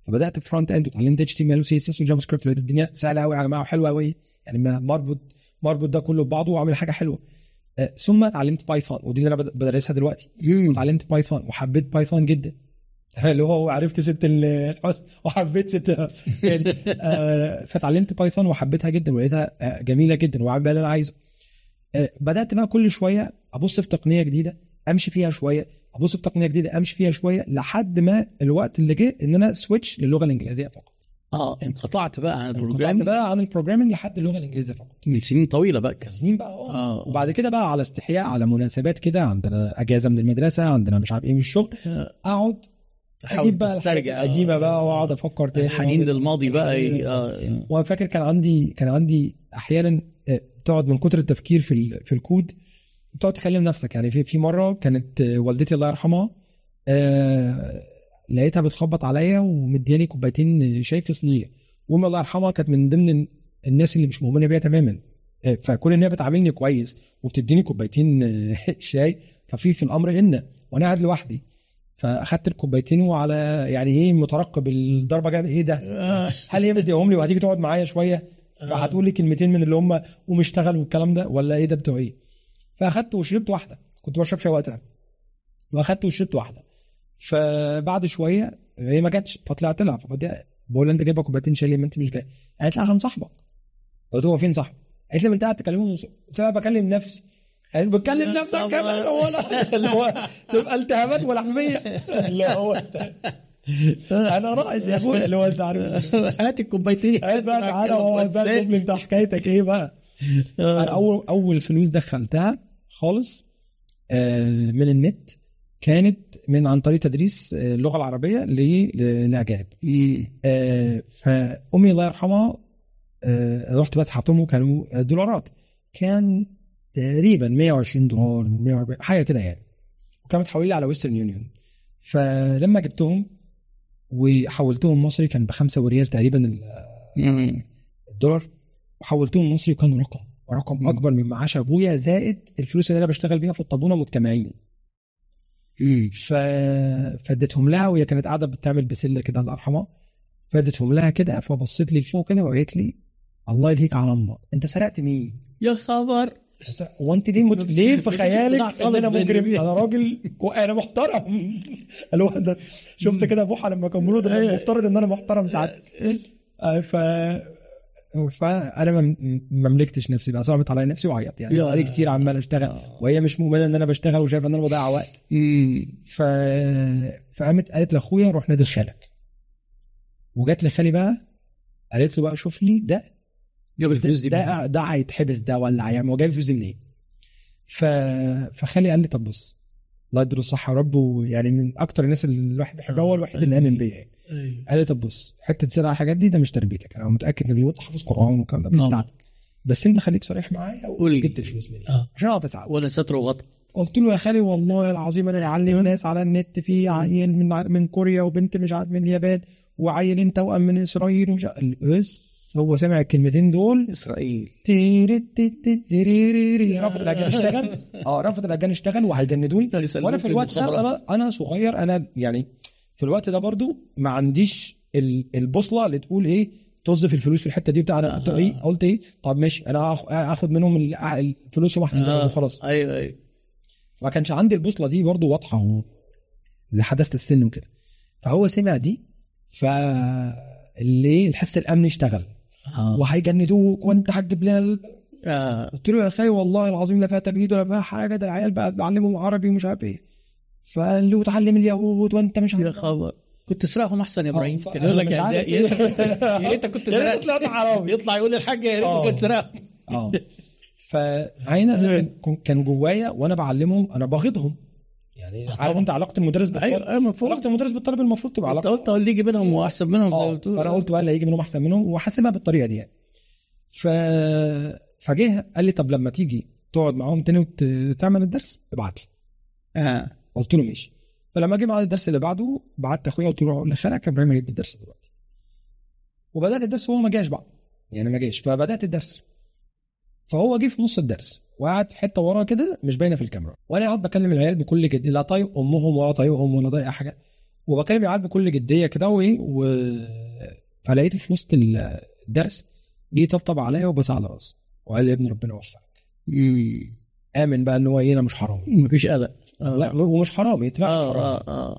فبدات فرونت اند وتعلمت اتش تي ام ال وسي اس اس وجافا سكريبت لقيت الدنيا سهله قوي يا جماعه وحلوه قوي يعني ما مربط مربط ده كله ببعضه واعمل حاجه حلوه آه، ثم اتعلمت بايثون ودي اللي انا بد- بدرسها دلوقتي اتعلمت بايثون وحبيت بايثون جدا اللي هو عرفت ست ال- الحسن وحبيت ست يعني آه، فتعلمت بايثون وحبيتها جدا ولقيتها آه، جميله جدا وعامله اللي انا عايزه آه، بدات بقى كل شويه ابص في تقنيه جديده امشي فيها شويه ابص في تقنيه جديده امشي فيها شويه لحد ما الوقت اللي جه ان انا سويتش للغه الانجليزيه فقط اه انقطعت بقى عن انقطعت البروجرام بقى عن البروجرامنج لحد اللغه الانجليزيه فقط من سنين طويله بقى كان سنين بقى اه اه وبعد كده بقى على استحياء على مناسبات كده عندنا اجازه من المدرسه عندنا مش عارف ايه من الشغل آه، اقعد تحاول اجيب بقى الحاجات تسترجع القديمه بقى واقعد افكر تاني الحنين وأقعد- للماضي بقى ي- اه وانا فاكر كان عندي كان عندي احيانا آه، تقعد من كتر التفكير في ال- في الكود تقعد تكلم نفسك يعني في في مره كانت آه، والدتي الله يرحمها آه، لقيتها بتخبط عليا ومدياني كوبايتين شاي في صينيه وامي الله يرحمها كانت من ضمن الناس اللي مش مؤمنه بيها تماما آه، فكون ان هي بتعاملني كويس وبتديني كوبايتين آه، شاي ففي في الامر ان وانا قاعد لوحدي فاخدت الكوبايتين وعلى يعني ايه مترقب الضربه جايه ايه ده آه. هل هي مديهم لي وهتيجي تقعد معايا شويه فهتقول لي كلمتين من اللي هم قوم اشتغل والكلام ده ولا ايه ده بتوع ايه فاخدت وشربت واحده كنت بشرب شاي وقتها واخدت وشربت واحده فبعد شويه هي ما جاتش فطلعت لها فبدي بقول لها انت جايبه كوبايتين شاي ليه ما انت مش جاي قالت لي عشان صاحبك قلت له هو فين صاحبك قالت لي ما انت قاعد تكلمه من ص- قلت لها بكلم نفسي قالت لي بتكلم يا نفسك خبر. كمان ولا اللي هو تبقى التهابات ولحميه اللي هو انت انا ناقص يا اخويا اللي هو انت عارف هات الكوبايتين قال بقى تعالى اقعد بقى شوف لي انت حكايتك ايه بقى أنا اول اول فلوس دخلتها خالص آه، من النت كانت من عن طريق تدريس آه، اللغه العربيه ل- ل- لاجانب مم. آه، فامي الله يرحمها آه، رحت بس حطهم كانوا دولارات كان تقريبا 120 دولار 140 حاجه كده يعني وكان متحول لي على ويسترن يونيون فلما جبتهم وحولتهم مصري كان بخمسة وريال تقريبا ال- مم. الدولار وحولتهم مصري وكان رقم رقم مم. اكبر من معاش ابويا زائد الفلوس اللي انا بشتغل بيها في الطابونه مجتمعين مم. ف... فاديتهم لها وهي كانت قاعده بتعمل بسله كده الله يرحمها فاديتهم لها كده فبصيت لي لفوق كده وقالت لي الله يلهيك على امك انت سرقت مين؟ يا خبر أنت- هو انت ليه مت... مفيش- ليه في مفيش خيالك صداع ان خالص انا بيني مجرم وبينك. انا راجل كو... انا محترم اللي هو ده شفت كده بوحه لما كان مرود انا أيوة. المفترض ان انا محترم ساعات آه، ف فانا ما ما ملكتش نفسي بقى صعبت عليا نفسي وعيطت يعني يا. بقالي كتير عمال اشتغل آه. وهي مش مؤمنه ان انا بشتغل وشايفه ان انا بضيع وقت مم. ف فقامت قالت لاخويا روح نادي خالك وجات لخالي بقى قالت له بقى شوف لي ده جاب الفلوس دي منين؟ ده ده هيتحبس ده ولا هيعمل هو جايب الفلوس دي منين؟ ف فخالي قال لي طب بص الله يديله الصحه يا رب ويعني من اكتر الناس اللي الواحد بيحبها هو الوحيد اللي امن بيا يعني. أيوة. قال لي طب بص حته سرقه الحاجات دي ده مش تربيتك انا متاكد ان انت حافظ قران والكلام ده مش طبعا. بتاعتك بس انت خليك صريح معايا قول لي. وجبت الفلوس منين اه عشان اعرف اساعدك ولا ستر وغطا قلت له يا خالي والله العظيم انا اعلم ناس على النت في عيل من من كوريا وبنت مش عارف من اليابان وعيل انت وام من اسرائيل ومش عارف بس هو سمع الكلمتين دول اسرائيل تيري تي تي تيريريري. رفض الاجان اشتغل اه رفض الاجان اشتغل وهيجندوني يسلموك وانا في الوقت ده للمخابرات. انا انا صغير انا يعني في الوقت ده برضو ما عنديش ال- البوصله اللي تقول ايه توظف الفلوس في الحته دي بتاع انا قلت آه. ايه قلت ايه طب ماشي انا هاخ- هاخد منهم ال- الفلوس واحسن منهم آه. وخلاص ايوه ايوه ما كانش عندي البوصله دي برضو واضحه و... لحدثت السن وكده فهو سمع دي فاللي الحس الامني اشتغل اه وهيجندوك وانت هتجيب لنا ال- آه. قلت له يا خالي والله العظيم لا فيها تجنيد ولا فيها حاجه ده العيال بقى بعلمهم عربي ومش عارف ايه فقال لي وتعلم اليهود وانت مش يا عارف خبر كنت تسرقهم احسن يا ابراهيم ف- كان يقول لك أنا مش يا عارف يا ريتك إيه. كنت- يا ريتك كنت يا ريت سرقت طلعت حرامي يطلع يقول للحاج يا آه. ريتك كنت سرقهم اه فعين أنا كان- كان جوايا وانا بعلمهم انا باغضهم يعني عارف طبعا. انت علاقه المدرس بالطالب ايوه ايوه مفهوم علاقه المدرس بالطالب المفروض تبقى انت علاقه قلت هو اللي يجي منهم واحسن منهم زي ما اه بتقول فانا قلت بقى اللي هيجي منهم احسن منهم وحاسبها بالطريقه دي يعني ف فجه قال لي طب لما تيجي تقعد معاهم تاني وتعمل الدرس ابعت لي اه قلت له ماشي فلما جه معاد الدرس اللي بعده بعت اخويا قلت له روح لخالك ابراهيم هيدي الدرس دلوقتي وبدات الدرس وهو ما جاش بقى يعني ما جاش فبدات الدرس فهو جه في نص الدرس وقعد في حته ورا كده مش باينه في الكاميرا وانا قاعد بكلم العيال بكل جد لا طايق امهم ولا طايقهم ولا طايق حاجه وبكلم العيال بكل جديه كده وايه و... فلقيته في وسط الدرس جه طبطب عليا وبس على راسي وقال لي يا ابني ربنا يوفقك مم. امن بقى ان هو ايه انا مش حرامي مفيش قلق آه. لا ومش حرامي طلعش اه حرامي اه اه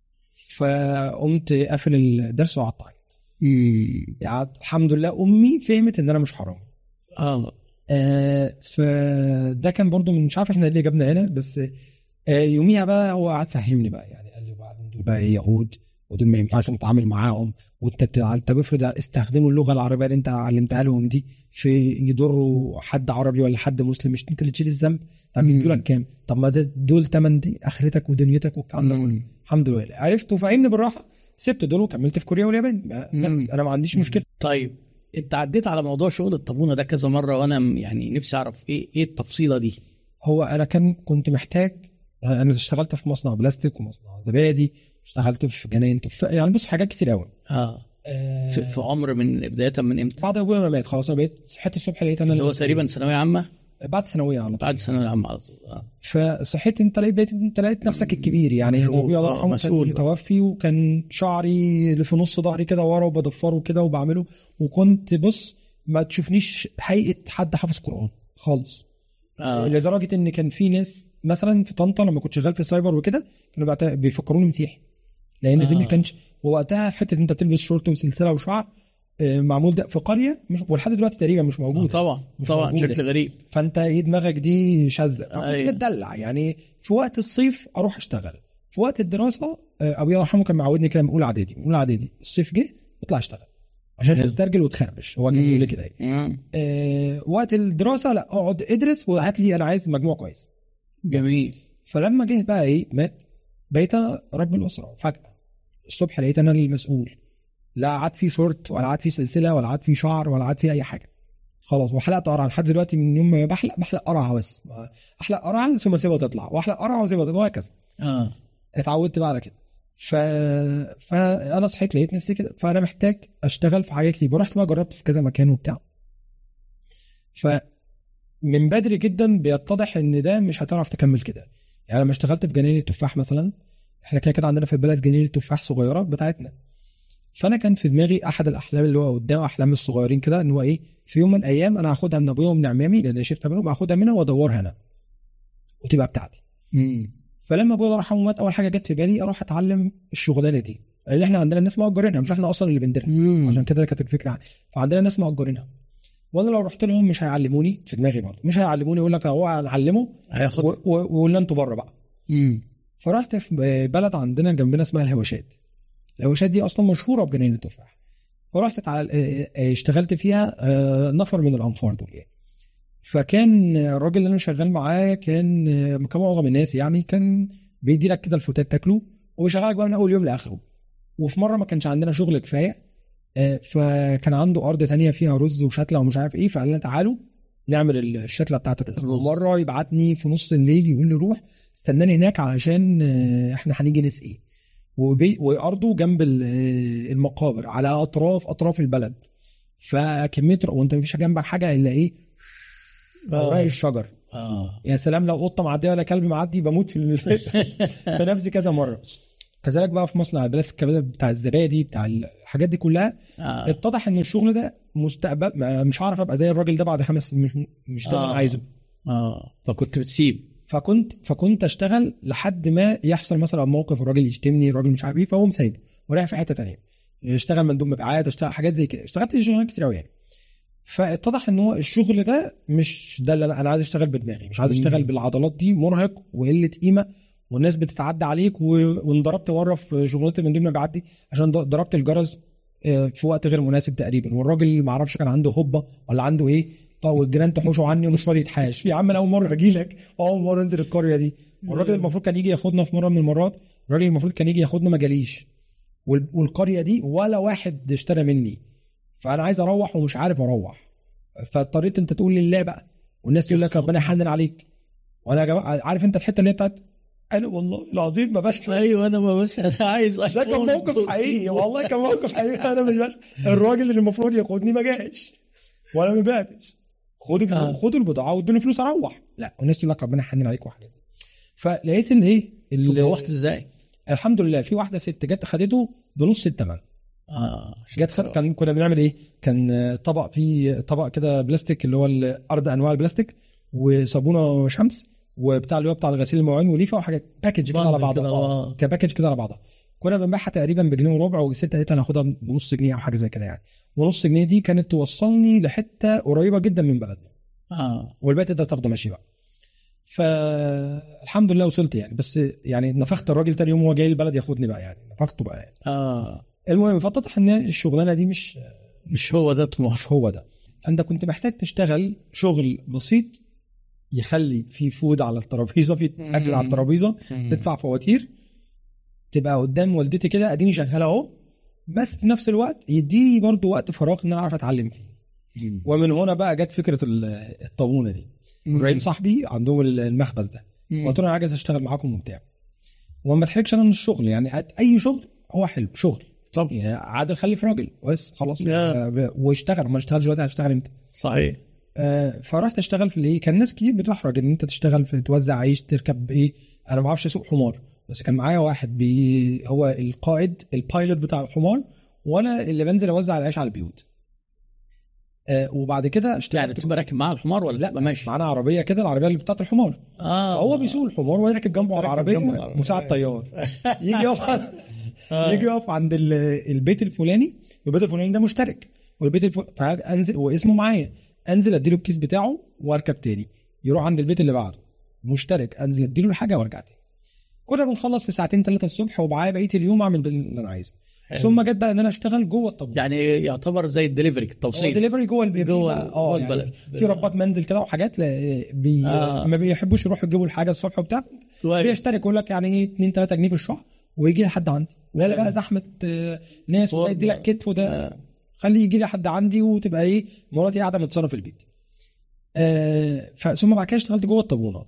فقمت قافل الدرس وقعدت اعيط مم. يعني الحمد لله امي فهمت ان انا مش حرامي اه آه فده كان برضو من مش عارف احنا ليه جبنا هنا بس آه يوميها بقى هو قعد فهمني بقى يعني قال لي وبعدين دول بقى ايه يهود ودول ما ينفعش نتعامل معاهم وانت بتاع- طب افرض استخدموا اللغه العربيه اللي انت علمتها لهم دي في يضروا حد عربي ولا حد مسلم مش انت اللي تشيل الذنب طب مم. يدوا لك كام؟ طب ما ده دول تمن دي اخرتك ودنيتك والكلام ده كله مم. الحمد لله عرفت وفهمني بالراحه سبت دول وكملت في كوريا واليابان بس مم. انا ما عنديش مشكله طيب انت عديت على موضوع شغل الطابونه ده كذا مره وانا م- يعني نفسي اعرف ايه ايه التفصيله دي هو انا كان كنت محتاج انا اشتغلت في مصنع بلاستيك ومصنع زبادي اشتغلت في جناين تفاح يعني بص حاجات كتير قوي اه آه في, في عمر من بدايه من امتى؟ بعد ابويا ما مات خلاص انا بقيت صحيت الصبح لقيت انا اللي هو المسؤول. تقريبا ثانويه عامه بعد ثانويه على طول بعد الثانويه العامه على طول اه فصحيت انت لقيت بقيت انت لقيت نفسك الكبير يعني مشغول. ابويا الله آه، يرحمه كان مسؤول بقى. متوفي وكان شعري اللي في نص ظهري كده ورا وبضفره كده وبعمله وكنت بص ما تشوفنيش هيئه حد حافظ قران خالص اه لدرجه ان كان في ناس مثلا في طنطا لما كنت شغال في السايبر وكده كانوا بعت- بيفكروني مسيحي لان دي آه. ما كانش ووقتها حته انت تلبس شورت وسلسله وشعر آه، معمول ده في قريه مش ولحد دلوقتي تقريبا مش آه، موجود طبعا مش طبعا موجودة. شكل غريب فانت ايه دماغك دي شاذه فكنت أيوة. متدلع يعني في وقت الصيف اروح اشتغل في وقت الدراسه آه، ابويا الله يرحمه كان معودني كده من اولى اعدادي من اولى اعدادي الصيف جه اطلع اشتغل عشان حلو. تسترجل وتخربش هو كان مم. بيقول لي كده يعني. مم. آه، وقت الدراسه لا اقعد ادرس وهات لي انا عايز مجموع كويس جميل فلما جه بقى ايه مات بقيت انا رب الاسره فجاه الصبح لقيت انا المسؤول لا عاد في شورت ولا عاد في سلسله ولا عاد في شعر ولا عاد في اي حاجه خلاص وحلقت قرع لحد دلوقتي من يوم ما بحلق بحلق قرعه بس احلق قرعه ثم اسيبها تطلع واحلق قرعه واسيبها تطلع وهكذا اه اتعودت بقى على كده ف... فانا صحيت لقيت نفسي كده فانا محتاج اشتغل في حاجات كتير ورحت بقى جربت في كذا مكان وبتاع ف من بدري جدا بيتضح ان ده مش هتعرف تكمل كده يعني لما اشتغلت في جناين التفاح مثلا احنا كده كده عندنا في البلد جناين التفاح صغيره بتاعتنا فانا كان في دماغي احد الاحلام اللي هو قدام احلام الصغيرين كده ان هو ايه في يوم من الايام انا هاخدها من ابويا ومن عمامي لان شركه منهم هاخدها منها وادورها انا وتبقى بتاعتي مم. فلما ابويا الله يرحمه مات اول حاجه جت في بالي اروح اتعلم الشغلانه دي اللي احنا عندنا ناس مأجرينها مش احنا اصلا اللي بنديرها مم. عشان كده كانت الفكره عندي. فعندنا ناس مأجرينها وانا لو رحت لهم مش هيعلموني في دماغي برضه مش هيعلموني يقول لك هو هنعلمه هياخد و- و- ولا انتوا بره بقى مم. فرحت في بلد عندنا جنبنا اسمها الهواشات الهواشات دي اصلا مشهوره بجناين التفاح فرحت تعال... اه- اه- اشتغلت فيها اه، نفر من الانفار دول يعني فكان الراجل اللي انا شغال معاه كان اه، كمعظم الناس يعني كان بيدي لك كده الفتات تاكله وبيشغلك بقى من اول يوم لاخره وفي مره ما كانش عندنا شغل كفايه اه، فكان عنده ارض تانية فيها رز وشتله ومش عارف ايه فقال لنا تعالوا نعمل الشتله بتاعت الرز الرز. ومره يبعتني في نص الليل يقول لي روح استناني هناك علشان اه، احنا هنيجي نسقي وبي... وارضه جنب ال- اه، المقابر على اطراف اطراف البلد فكميه وانت مفيش جنبك حاجه الا ايه اوراق اه الشجر اه يا سلام لو قطه معديه ولا كلب معدي بموت في ال- في نفسي كذا مره كذلك بقى في مصنع البلاس الكبده بتاع الزبادي بتاع الحاجات دي كلها اه اتضح ان الشغل ده مستقبل ما- مش هعرف ابقى زي الراجل ده بعد خمس سنين مش مش ده اللي انا آه. عايزه اه فكنت بتسيب فكنت فكنت اشتغل لحد ما يحصل مثلا موقف الراجل يشتمني الراجل مش عارف ايه فهو مسايبه ورايح في حته تانية اشتغل مندوب مبيعات اشتغل حاجات زي كده اشتغلت شغلانات كتير قوي يعني فاتضح ان هو الشغل ده مش ده اللي انا انا عايز اشتغل بدماغي مش عايز اشتغل مم. بالعضلات دي مرهق وقله قيمه والناس بتتعدى عليك و- وانضربت مره في شغلانه المندوب مبيعات دي عشان ض- ضربت الجرس آه، في وقت غير مناسب تقريبا والراجل ما اعرفش كان عنده هبه ولا عنده ايه طب والجيران تحوشوا عني ومش راضي يتحاش يا عم انا اول مره اجي لك واول مره انزل القريه دي والراجل المفروض كان يجي ياخدنا في مره من المرات الراجل المفروض كان يجي ياخدنا ما جاليش وال- والقريه دي ولا واحد اشترى مني فانا عايز اروح ومش عارف اروح فاضطريت انت تقول لله بقى والناس تقول لك ربنا يحنن عليك وانا يا جماعه عارف انت الحته اللي هي بتاعت انا والله العظيم ما بشحن ايوه انا ما بس انا عايز ده كان آيفون. موقف حقيقي والله كان موقف حقيقي انا مش بشحن الراجل اللي المفروض ياخدني ما جاش وانا ما بعتش خدوا آه. خدوا البضاعه وادوني فلوس اروح لا والناس تقول لك ربنا يحنن عليك وحاجات دي. فلقيت ان ايه طب ال- روحت ازاي؟ الحمد لله في واحده ست جت خدته بنص الثمن اه جت خد كان كنا بنعمل ايه؟ كان طبق فيه طبق كده بلاستيك اللي هو ارض انواع البلاستيك وصابونه شمس وبتاع اللي هو بتاع الغسيل المواعين وليفه وحاجات باكج كده على بندل بعضها كده، اه آه. كباكج كده على بعضها كنا بنبيعها تقريبا بجنيه وربع والست قالت انا هاخدها بنص جنيه او حاجه زي كده يعني ونص جنيه دي كانت توصلني لحته قريبه جدا من بلدنا اه والباقي تقدر تاخده ماشي بقى فالحمد لله وصلت يعني بس يعني نفخت الراجل تاني يوم وهو جاي البلد ياخدني بقى يعني نفخته بقى يعني اه المهم فاتضح ان الشغلانه دي مش مش هو ده طموح مش هو ده فانت كنت محتاج تشتغل شغل بسيط يخلي في فود على الترابيزه في اكل على الترابيزه تدفع فواتير تبقى قدام والدتي كده اديني شغال اهو بس في نفس الوقت يديني برضو وقت فراغ ان انا اعرف اتعلم فيه ومن هنا بقى جت فكره ال- الطابونه دي ابراهيم صاحبي عندهم المخبز ده قلت له انا عايز اشتغل معاكم وبتاع وما بتحرجش انا من الشغل يعني اي شغل هو حلو شغل طب يعني عادل خلي راجل بس خلاص يا. آه، واشتغل ما اشتغلش دلوقتي هشتغل امتى صحيح آه، فرحت اشتغل في الايه كان ناس كتير بتحرج ان انت تشتغل في توزع عيش تركب ايه انا ما اعرفش اسوق حمار بس كان معايا واحد بي هو القائد البايلوت بتاع الحمار وانا اللي بنزل اوزع العيش على البيوت آه وبعد كده يعني اشتغلت بتبقى راكب معاه الحمار ولا لا بتبقى ماشي معانا عربيه كده العربيه اللي بتاعت الحمار اه فهو بيسوق الحمار وانا راكب جنبه على راكب العربيه جنبه على العربية. مساعد طيار يجي يقف آه. يجي يقف عند ال- البيت الفلاني والبيت الفلاني ده مشترك والبيت الف... فانزل واسمه معايا انزل اديله الكيس بتاعه واركب تاني يروح عند البيت اللي بعده مشترك انزل اديله الحاجه وارجع تاني كنا بنخلص في ساعتين ثلاثه الصبح ومعايا بقيه اليوم اعمل اللي انا عايزه حلو. ثم جت بقى ان انا اشتغل جوه الطابور يعني يعتبر زي الدليفري هو التوصيل دليفري جوه البيت جوه- اه جوه يعني البلد. في ربات منزل كده وحاجات لا- بي آه. ما بيحبوش يروحوا يجيبوا الحاجه الصبح وبتاع كويس. بيشترك يقول لك يعني ايه 2 3 جنيه في الشهر ويجي لي حد عندي ولا بقى زحمه آه، ناس وده فوق- يدي لك كتف وده خليه يجي لي حد عندي وتبقى ايه مراتي قاعده متصرف في البيت آه ف- ثم بعد كده اشتغلت جوه الطابونه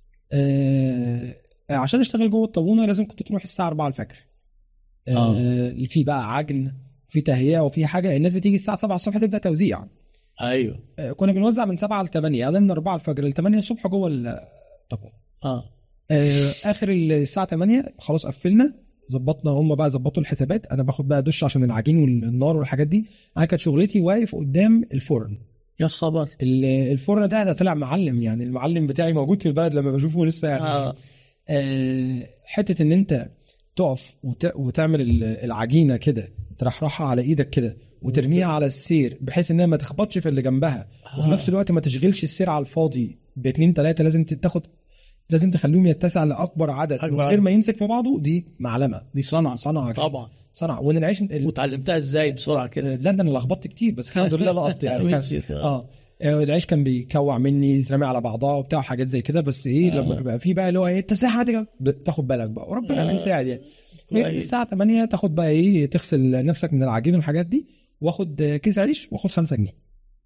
آه عشان اشتغل جوه الطابونه لازم كنت تروح الساعه 4 الفجر آه آه. في بقى عجن في تهيئه وفي حاجه الناس بتيجي الساعه 7 الصبح تبدا توزيع ايوه آه، كنا بنوزع من 7 ل 8 يعني من 4 الفجر ل 8 الصبح جوه الطابونه اه آه، اخر الساعه 8 خلاص قفلنا ظبطنا هم بقى ظبطوا الحسابات انا باخد بقى دش عشان العجين والنار والحاجات دي انا كانت شغلتي واقف قدام الفرن يا خبر ال- الفرن ده ده طلع معلم يعني المعلم بتاعي موجود في البلد لما بشوفه لسه يعني اه آه، حته ان انت تقف وت... وتعمل ال- العجينه كده ترحرحها على ايدك كده وترميها على السير بحيث انها ما تخبطش في اللي جنبها وفي آه. نفس الوقت ما تشغلش السير على الفاضي باتنين تلاته لازم تاخد لازم تخليهم يتسع لاكبر عدد أكبر من غير عدد. ما يمسك في بعضه دي معلمه دي صنعه صنعه كده. طبعا صنعه وان العيش ال- وتعلمتها ازاي بسرعه كده لا ده انا لخبطت كتير بس الحمد لله لقطت يعني مشيت، آه. اه آه، العيش كان بيكوع مني يترمي على بعضها وبتاع حاجات زي كده بس ايه آه. لما بيبقى في بقى اللي هو ايه التساحه تاخد بالك بقى وربنا آه. بيساعد يعني كويس. جيت الساعه 8 تاخد بقى ايه تغسل نفسك من العجين والحاجات دي واخد آه، كيس عيش واخد 5 جنيه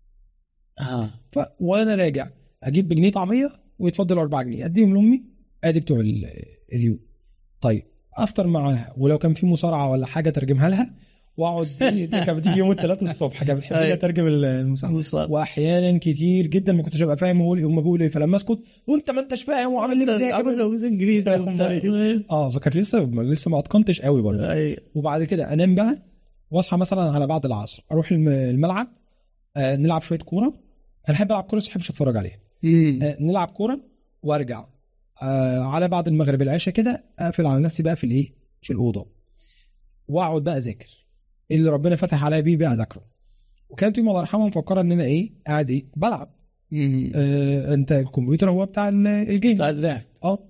اه ف... وانا راجع اجيب بجنيه طعميه ويتفضل 4 جنيه اديهم لامي ادي بتوع ال- اليوم طيب افطر معاها ولو كان في مصارعه ولا حاجه ترجمها لها واقعد دي, دي كانت بتيجي يوم الثلاث الصبح كانت بتحب أيوة. اترجم المصارعه وصل. واحيانا كتير جدا ما كنتش ابقى فاهم هو هم بيقولوا ايه فلما اسكت وانت ما انتش فاهم وعامل لي بتذاكر عملوا انجليزي وبتاع. اه فكانت لسه لسه ما اتقنتش قوي برضه أيوة. وبعد كده انام بقى واصحى مثلا على بعد العصر اروح الم- الملعب آه نلعب شويه كوره انا احب العب كوره بس ما احبش اتفرج عليها مم. آه نلعب كوره وارجع آه على بعد المغرب العشاء كده اقفل على نفسي بقى في الايه في الاوضه واقعد بقى اذاكر اللي ربنا فتح عليا بيه بقى اذاكره وكانت يوم الله يرحمها مفكره ان انا ايه قاعد ايه بلعب مم. آه انت الكمبيوتر هو بتاع ال- الجيمز بتاع اللعب اه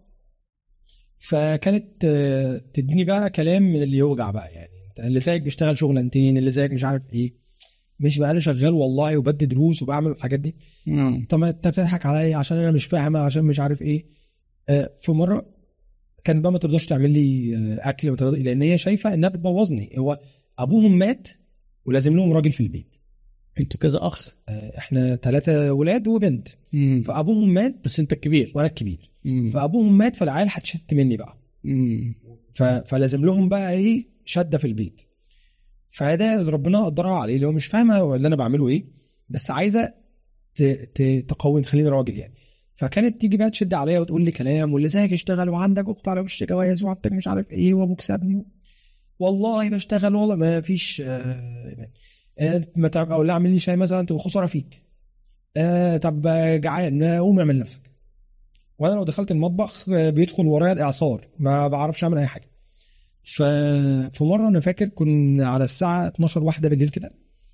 فكانت آه، تديني بقى كلام من اللي يوجع بقى يعني انت اللي زيك بيشتغل شغلانتين اللي زيك مش عارف ايه مش بقى انا شغال والله وبدي دروس وبعمل الحاجات دي مم. طب ما انت بتضحك عليا عشان انا مش فاهمه عشان مش عارف ايه آه، في مره كان بقى ما ترضاش تعمل لي آه، اكل وترضى لان هي شايفه انها بتبوظني هو ابوهم مات ولازم لهم راجل في البيت انتوا كذا اخ آه، احنا ثلاثه ولاد وبنت مم. فابوهم مات بس انت الكبير وانا الكبير مم. فابوهم مات فالعيال هتشت مني بقى مم. ف... فلازم لهم بقى ايه شده في البيت فده ربنا قدرها عليه اللي هو مش فاهمه اللي انا بعمله ايه بس عايزه ت... ت... تقوي تخليني راجل يعني فكانت تيجي بقى تشد عليا وتقول لي كلام واللي زيك اشتغل وعندك اخت على وش جواز وعندك مش عارف ايه وابوك سابني والله بشتغل والله ما فيش آه آه، ما تعرف اقول لها اعمل لي شاي مثلا تقول خساره فيك آه طب آه، جعان آه، قوم اعمل نفسك وانا لو دخلت المطبخ آه، بيدخل ورايا الاعصار ما بعرفش اعمل اي حاجه ف في مره انا فاكر كنا على الساعه 12 واحده بالليل كده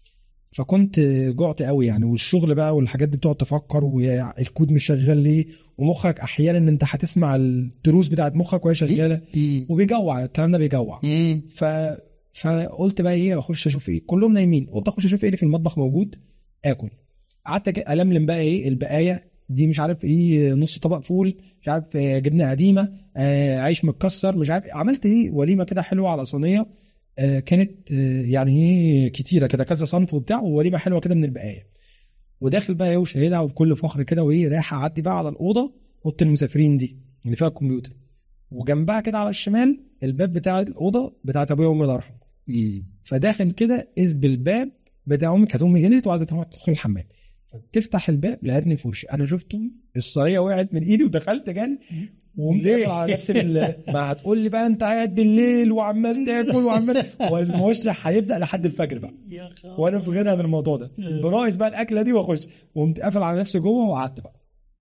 فكنت جعت قوي يعني والشغل بقى والحاجات دي بتقعد تفكر والكود مش شغال ليه ومخك احيانا انت هتسمع الدروس بتاعت مخك وهي شغاله وبيجوع الكلام ده بيجوع مم. ف فقلت بقى ايه اخش اشوف ايه كلهم نايمين قلت اخش اشوف ايه اللي في المطبخ موجود اكل قعدت أج- الملم بقى ايه البقايا دي مش عارف ايه نص طبق فول مش عارف آه، جبنه قديمه آه، عيش متكسر مش عارف عملت ايه وليمه كده حلوه على صينيه آه، كانت آه، يعني ايه كتيره كده كذا صنف وبتاع ووليمه حلوه كده من البقايا وداخل بقى ايه وشايلها وبكل فخر كده وايه رايح اعدي بقى على الاوضه اوضه المسافرين دي اللي فيها الكمبيوتر وجنبها كده على الشمال الباب بتاع الاوضه بتاعت ابويا وامي الله يرحمهم مم. فداخل كده اذ بالباب بتاع امي كانت امي جريت وعايزه تروح تدخل الحمام فبتفتح الباب لقيتني في وشي انا شفت أمي، الصينيه وقعت من ايدي ودخلت جري وقمت قافل على نفسي بال... ما هتقول لي بقى انت قاعد بالليل وعمال تاكل وعمال والمشرح هيبدا لحد الفجر بقى يا خبر. وانا في غنى عن الموضوع ده برايس بقى الاكله دي واخش وقمت قافل على نفسي جوه وقعدت بقى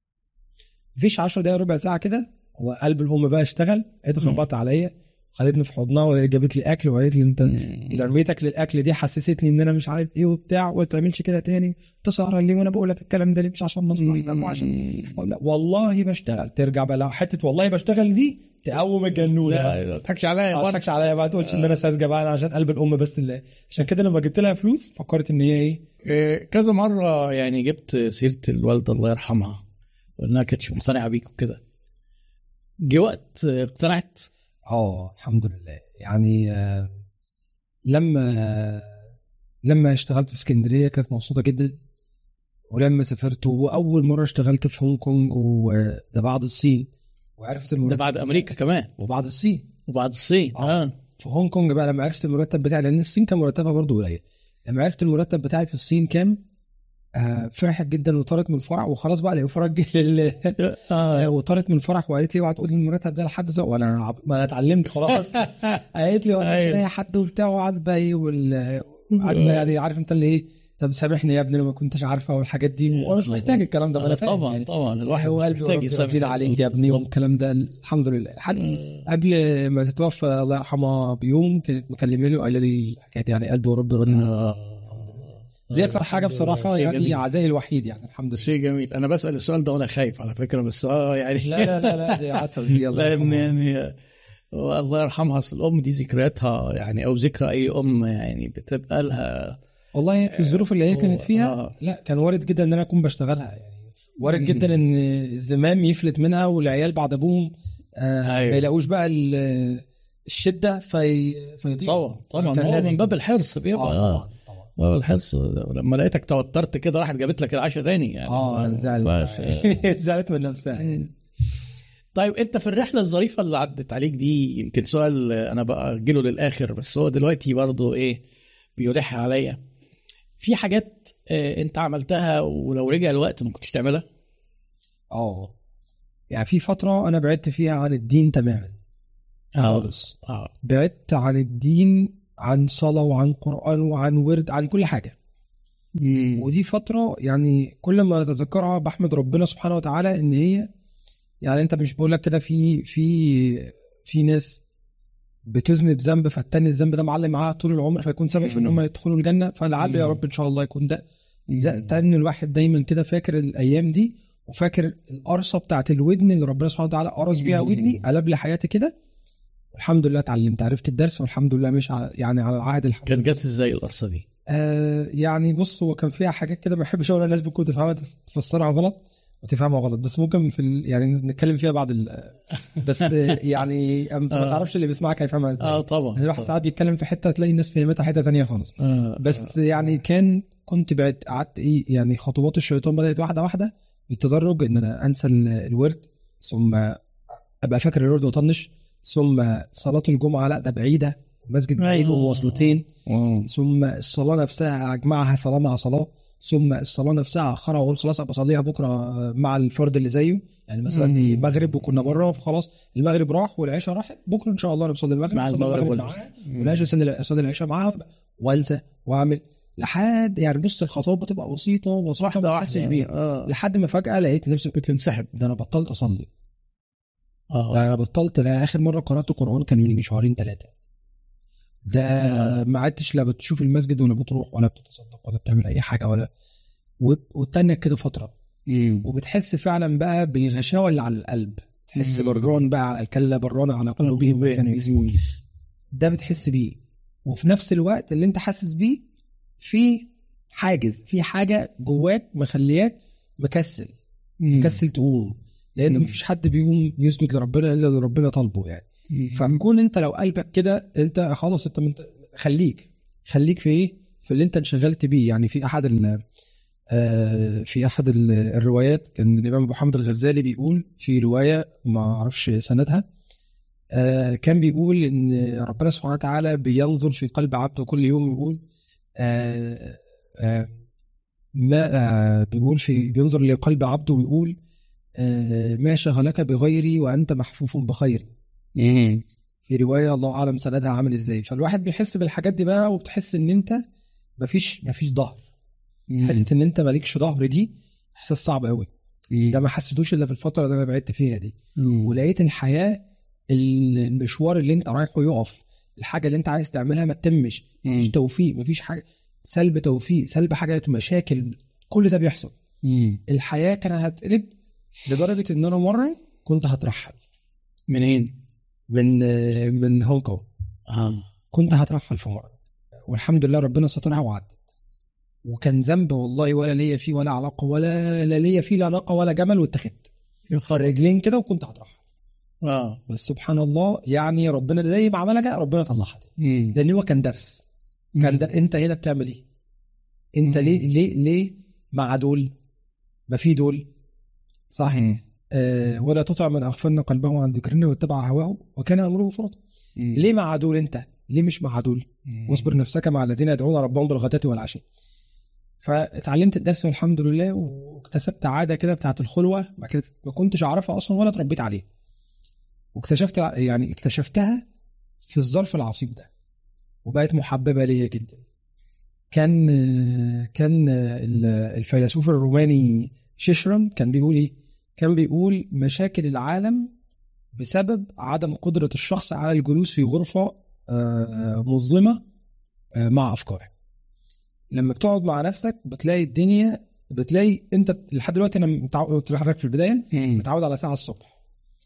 مفيش 10 دقايق ربع ساعه كده هو قلب الام بقى اشتغل لقيتها خبطت عليا خدتني في حضنها وجابت لي اكل وقالت لي انت رميتك للاكل دي حسستني ان انا مش عارف ايه وبتاع وما تعملش كده تاني تسهر ليه وانا بقول لك الكلام ده ليه مش عشان مصلحتك وعشان أقول لا والله بشتغل ترجع بقى لو حته والله بشتغل دي تقوم الجنونه لا ما تضحكش عليا ما برضه. تضحكش عليا بقى تقولش ان انا ساذجه بقى انا عشان قلب الام بس اللي عشان كده لما جبت لها فلوس فكرت ان هي ايه إيه، كذا مرة يعني جبت سيرة الوالدة الله يرحمها وانها كانتش مقتنعة بيك وكده جه وقت آه، اقتنعت اه الحمد لله يعني آه، لما لما اشتغلت في اسكندريه كانت مبسوطه جدا ولما سافرت واول مره اشتغلت في هونج كونج وده بعد الصين وعرفت ده المرتب بعد امريكا كمان وبعد الصين وبعد الصين آه. اه في هونج كونج بقى لما عرفت المرتب بتاعي لان الصين كان مرتبها برضه قليل لما عرفت المرتب بتاعي في الصين كام آه فرحت جدا وطارت من الفرح وخلاص بقى لقيت فرج جه لل اه وطارت من الفرح وقالت لي اوعى تقول لي المرتب ده لحد ده وانا عب... ما انا اتعلمت خلاص قالت لي وانا مش أيوة. لاقي حد وبتاع وقعدت بقى ايه وال قعدنا يعني عارف انت اللي ايه طب سامحني يا ابني لو ما كنتش عارفه والحاجات دي وانا مش محتاج الكلام ده ما انا فاهم طبعا يعني طبعا الواحد هو مش قلبي محتاج وربنا يسامح يرضينا عليك يا ابني بالظبط. والكلام ده الحمد لله لحد قبل ما تتوفى الله يرحمها بيوم كانت مكلماني وقايله لي حكايه يعني قلبي ورب رضينا آه. دي اكتر حاجه بصراحه شيء يعني جميل. عزائي الوحيد يعني الحمد لله شيء جميل انا بسال السؤال ده وانا خايف على فكره بس اه يعني لا لا لا لا دي عسل دي الله لان يرحمها. يعني هو الله يرحمها اصل الام دي ذكرياتها يعني او ذكرى اي ام يعني بتبقى لها والله في الظروف اللي هي كانت فيها آه. لا كان وارد جدا ان انا اكون بشتغلها يعني وارد مم. جدا ان الزمام يفلت منها والعيال بعد ابوهم آه أيوة. ما يلاقوش بقى ال- الشده في فيضيعوا طبعا طبعا كان هو لازم. من باب الحرص بيبقى اه اه طبعا طبعا باب الحرص لما لقيتك توترت كده راحت جابت لك العشاء تاني يعني اه زعلت ف- زعلت من نفسها يعني. طيب انت في الرحله الظريفه اللي عدت عليك دي يمكن سؤال انا بقى اجله للاخر بس هو دلوقتي برضه ايه بيلح عليا في حاجات اه انت عملتها ولو رجع الوقت ما كنتش تعملها اه يعني في فتره انا بعدت فيها عن الدين تماما خالص اه بعدت عن الدين عن صلاه وعن قران وعن ورد عن كل حاجه ودي فترة يعني كل ما اتذكرها بحمد ربنا سبحانه وتعالى ان هي يعني انت مش بقول لك كده في في في ناس بتذنب ذنب فالتاني الذنب ده معلم معاها طول العمر فيكون سبب في ان هم يدخلوا الجنة فلعل يا رب ان شاء الله يكون ده زي- تاني الواحد دايما كده فاكر الايام دي وفاكر القرصة بتاعت الودن اللي ربنا سبحانه وتعالى قرص بيها ودني قلب لي حياتي كده والحمد لله اتعلمت عرفت الدرس والحمد لله مش على يعني على العهد الحمد كانت جت ازاي القرصه دي؟ آه يعني بص هو كان فيها حاجات كده ما بحبش اقول الناس ممكن تفهمها تفسرها غلط وتفهمها غلط بس ممكن في ال... يعني نتكلم فيها بعد ال... بس آه، يعني انت ما آه. تعرفش اللي بيسمعك هيفهمها ازاي اه طبعا يعني الواحد ساعات بيتكلم في حته تلاقي الناس فهمتها حته تانية خالص آه. بس يعني كان كنت بعد قعدت ايه يعني خطوات الشيطان بدات واحده واحده بالتدرج ان انا انسى ال- الورد ثم ابقى فاكر الورد واطنش ثم صلاه الجمعه لا ده بعيده المسجد بعيد أيوة. ومواصلتين آه. ثم الصلاة نفسها أجمعها صلاة مع صلاة ثم الصلاه نفسها اخرها واقول خلاص ابقى اصليها بكره مع الفرد اللي زيه يعني مثلا مم. دي مغرب وكنا بره فخلاص المغرب راح والعشاء راحت بكره ان شاء الله انا بصلي المغرب مع بصلي المغرب المغرب والعشاء. معاها والعشاء اصلي اصلي العشاء معاها وانسى واعمل لحد يعني بص الخطوات بتبقى بسيطه بسيطه واحده ما واحده تحسش بيها اه لحد ما فجاه لقيت نفسي بتنسحب ده انا بطلت اصلي اه ده انا بطلت لا اخر مره قرات القران كان من شهرين ثلاثه ده ما عدتش لا بتشوف المسجد ولا بتروح ولا بتتصدق ولا بتعمل اي حاجه ولا وت- وتتنك كده فتره مم. وبتحس فعلا بقى بالغشاوه اللي على القلب تحس مم. بالران بقى على الكله برانه على قلوبهم ما كانوا يكسبون ده بتحس بيه وفي نفس الوقت اللي انت حاسس بيه في حاجز في حاجه جواك مخلياك مكسل مم. مكسل تقوم لان مم. مفيش حد بيقوم يسجد لربنا الا اللي ربنا طالبه يعني مم. فكون انت لو قلبك كده انت خلاص انت من خليك خليك في ايه في اللي انت انشغلت بيه يعني في احد ال آه، في احد ال- الروايات كان الامام محمد الغزالي بيقول في روايه ما اعرفش سندها آه، كان بيقول ان ربنا سبحانه وتعالى بينظر في قلب عبده كل يوم يقول آه، آه، ما آه، بيقول في بينظر لقلب عبده ويقول آه، ما شغلك بغيري وانت محفوف بخيري مم. في روايه الله اعلم سندها عامل ازاي فالواحد بيحس بالحاجات دي بقى وبتحس ان انت مفيش مفيش ظهر مم. حته ان انت مالكش ظهر دي احساس صعب قوي ده ما حسيتوش الا في الفتره اللي انا بعدت فيها دي مم. ولقيت الحياه المشوار اللي انت رايحه يقف الحاجه اللي انت عايز تعملها ما تتمش مفيش توفيق مفيش حاجه سلب توفيق سلب حاجات مشاكل كل ده بيحصل مم. الحياه كانت هتقلب لدرجه ان انا مره كنت هترحل منين؟ من من هونج كونج اه كنت هترحل في مره والحمد لله ربنا سترها وعدت وكان ذنب والله ولا ليا فيه ولا علاقه ولا لا ليا فيه لا علاقه ولا جمل واتخذت يا خرج رجلين كده وكنت هترحل اه بس سبحان الله يعني ربنا زي ما عملها كده ربنا طلعها دي مم. لان هو كان درس كان در... انت هنا بتعمل ايه؟ انت مم. ليه ليه ليه مع دول؟ ما في دول صح؟ مم. آه ولا تطع من اغفلنا قلبه عن ذكرنا واتبع هواه وكان امره فرطا مم. ليه مع دول انت؟ ليه مش مع دول؟ مم. واصبر نفسك مع الذين يدعون ربهم بالغداة والعشي فاتعلمت الدرس والحمد لله واكتسبت عاده كده بتاعت الخلوه ما كنت- ما كنتش اعرفها اصلا ولا اتربيت عليها واكتشفت يعني اكتشفتها في الظرف العصيب ده وبقت محببه ليا جدا كان كان الفيلسوف الروماني شيشرن كان بيقول ايه كان بيقول مشاكل العالم بسبب عدم قدره الشخص على الجلوس في غرفه آه، مظلمه آه، مع افكاره لما بتقعد مع نفسك بتلاقي الدنيا بتلاقي انت لحد دلوقتي انا متعود قلت لحضرتك في البدايه مم. متعود على ساعه الصبح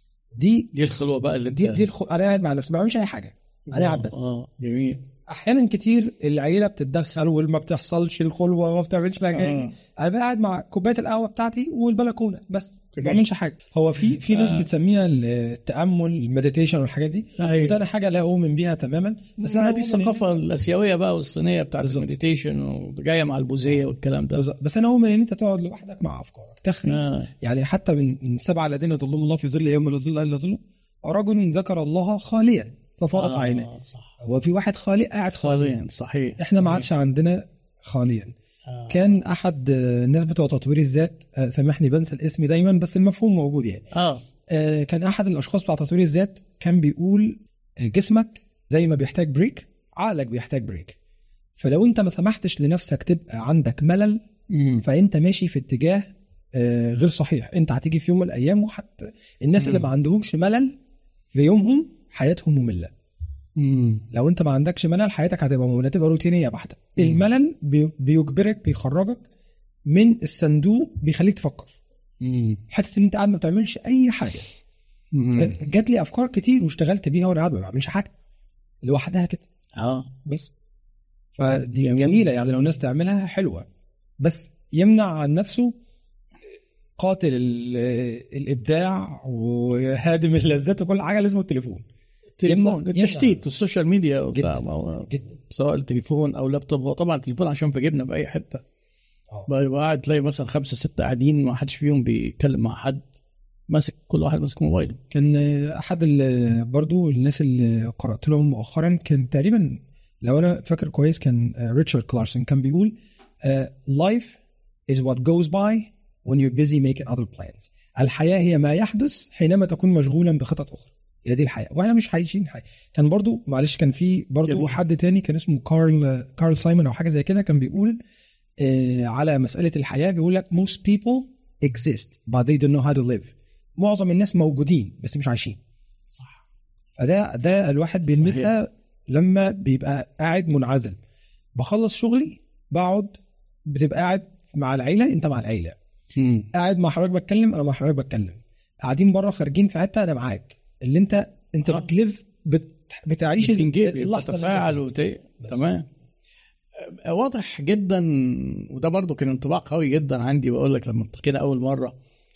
دي دي الخلوه بقى اللي دي انت- دي الخ... انا قاعد مع نفسي ما بعملش اي حاجه انا قاعد بس اه جميل احيانا كتير العيله بتتدخل وما بتحصلش الخلوه وما بتعملش الحاجات دي آه. انا بقى قاعد مع كوبايه القهوه بتاعتي والبلكونه بس ما بعملش حاجه هو في في ناس آه. بتسميها التامل المديتيشن والحاجات دي وده ايوه انا حاجه لا اؤمن بيها تماما بس انا دي أؤمن إن- الثقافه الاسيويه بقى والصينيه بتاعت بالظبط. المديتيشن وجايه مع البوذيه والكلام ده بالظبط. بس انا اؤمن ان انت تقعد لوحدك مع افكارك تخرج آه. يعني حتى من من السبعه الذين يظلهم الله في ظل يوم لا ظل الا ظله رجل ذكر الله خاليا ففاضت آه، عيناه صح هو في واحد خالي قاعد خاليا خاليا صحيح احنا ما صحيح. عادش عندنا خاليا آه. كان احد آه، الناس بتوع تطوير الذات آه، سامحني بنسى الاسم دايما بس المفهوم موجود يعني اه آه، كان احد الاشخاص بتوع تطوير الذات كان بيقول آه، جسمك زي ما بيحتاج بريك عقلك بيحتاج بريك فلو انت ما سمحتش لنفسك تبقى عندك ملل مم. فانت ماشي في اتجاه آه، غير صحيح انت هتيجي في يوم من الايام وحتى الناس اللي مم. ما عندهمش ملل في يومهم حياتهم ممله مم. لو انت ما عندكش ملل حياتك هتبقى ممله تبقى روتينيه بحته الملل بي- بيجبرك بيخرجك من الصندوق بيخليك تفكر مم. حته ان انت قاعد ما بتعملش اي حاجه مم. جات لي افكار كتير واشتغلت بيها وانا قاعد ما بعملش حاجه لوحدها كده اه بس فدي جميله يعني لو الناس تعملها حلوه بس يمنع عن نفسه قاتل ال- الابداع وهادم اللذات وكل حاجه اللي اسمه التليفون تليفون يمنع- التشتيت والسوشيال ميديا وبتاع جداً. ما هو جدا سواء التليفون او لابتوب هو طبعا التليفون عشان في جيبنا في اي حته اه بقى يبقى قاعد تلاقي مثلا خمسه سته قاعدين ما حدش فيهم بيتكلم مع حد ماسك كل واحد ماسك موبايله كان احد ال- برضو الناس اللي قرات لهم مؤخرا كان تقريبا لو انا فاكر كويس كان ريتشارد كلارسون كان بيقول لايف is what goes by when you're busy making other plans الحياة هي ما يحدث حينما تكون مشغولا بخطط أخرى هي دي الحياة واحنا مش عايشين حياة كان برضو معلش كان في برضو جميل. حد تاني كان اسمه كارل كارل سايمون أو حاجة زي كده كان بيقول آه، على مسألة الحياة بيقول لك most people exist but they don't know how to live معظم الناس موجودين بس مش عايشين صح فده ده الواحد بيلمسها لما بيبقى قاعد منعزل بخلص شغلي بقعد بتبقى قاعد مع العيله انت مع العيله مم. قاعد مع حضرتك بتكلم انا مع حضرتك بتكلم قاعدين بره خارجين في حته انا معاك اللي انت انت آه. بتلف بت بتعيش بتنجيب اللحظه اللي بتتفاعل انت فيها. وت... بس. تمام آه، واضح جدا وده برضو كان انطباع قوي جدا عندي بقول لك لما كده اول مره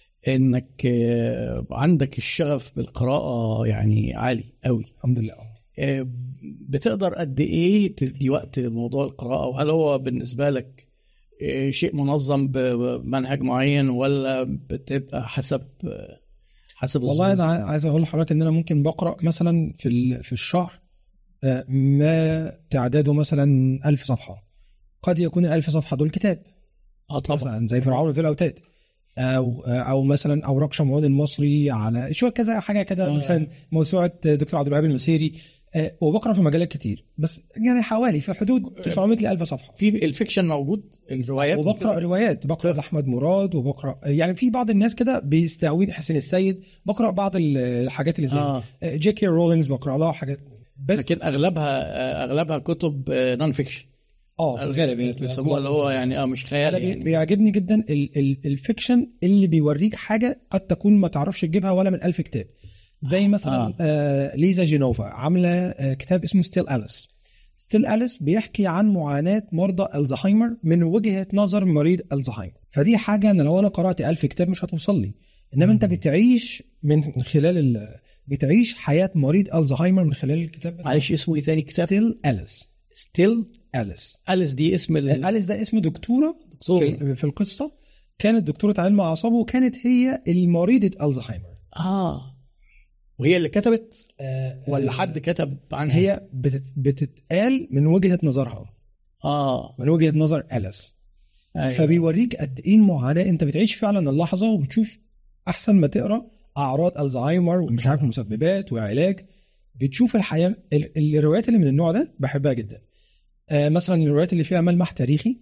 انك آه، عندك الشغف بالقراءه يعني عالي قوي الحمد لله آه، بتقدر قد ايه تدي وقت لموضوع القراءه وهل هو بالنسبه لك آه، شيء منظم بمنهج معين ولا بتبقى حسب آه، حسب والله الظروف؟ انا عايز اقول لحضرتك ان انا ممكن بقرا مثلا في ال- في الشهر آه، ما تعداده مثلا ألف صفحه قد يكون الألف صفحه دول كتاب اه طبعا مثلا زي فرعون في الاوتاد او او مثلا اوراق شمعون المصري على شويه كذا حاجه كده آه. مثلا موسوعه دكتور عبد الوهاب المسيري آه، وبقرا في مجالات كتير بس يعني حوالي في حدود 900 ل 1000 صفحه في الفيكشن موجود الروايات وبقرا روايات بقرا لاحمد مراد وبقرا يعني في بعض الناس كده بيستهوين حسين السيد بقرا بعض الحاجات اللي زي آه. آه. جي كي رولينز بقرا لها حاجات بس لكن اغلبها اغلبها كتب نون فيكشن اه في الغالب يعني بيسموها اللي هو يعني اه مش خيال انا بي- يعني بيعجبني جدا ال- ال- الفيكشن اللي بيوريك حاجه قد تكون ما تعرفش تجيبها ولا من ألف كتاب زي مثلا آه. آه. آه ليزا جينوفا عامله آه كتاب اسمه ستيل أليس ستيل أليس بيحكي عن معاناه مرضى الزهايمر من وجهه نظر مريض الزهايمر فدي حاجه انا لو انا قرات ألف كتاب مش هتوصل لي انما انت بتعيش من خلال ال... بتعيش حياه مريض الزهايمر من خلال الكتاب بتاعه معلش اسمه ايه تاني كتاب ستيل أليس ستيل أليس أليس دي اسم ال- أليس ده اسم دكتوره دكتور في, في القصه كانت دكتوره علم اعصاب وكانت هي المريضه الزهايمر اه وهي اللي كتبت آه، ولا آه، حد كتب عنها هي بتت بتتقال من وجهه نظرها اه من وجهه نظر أليس أيوة. فبيوريك قد ايه المعاناه انت بتعيش فعلا اللحظه وبتشوف احسن ما تقرا اعراض الزهايمر ومش عارف مسببات وعلاج بتشوف الحياه ال- الروايات اللي من النوع ده بحبها جدا آه مثلا الروايات اللي فيها ملمح تاريخي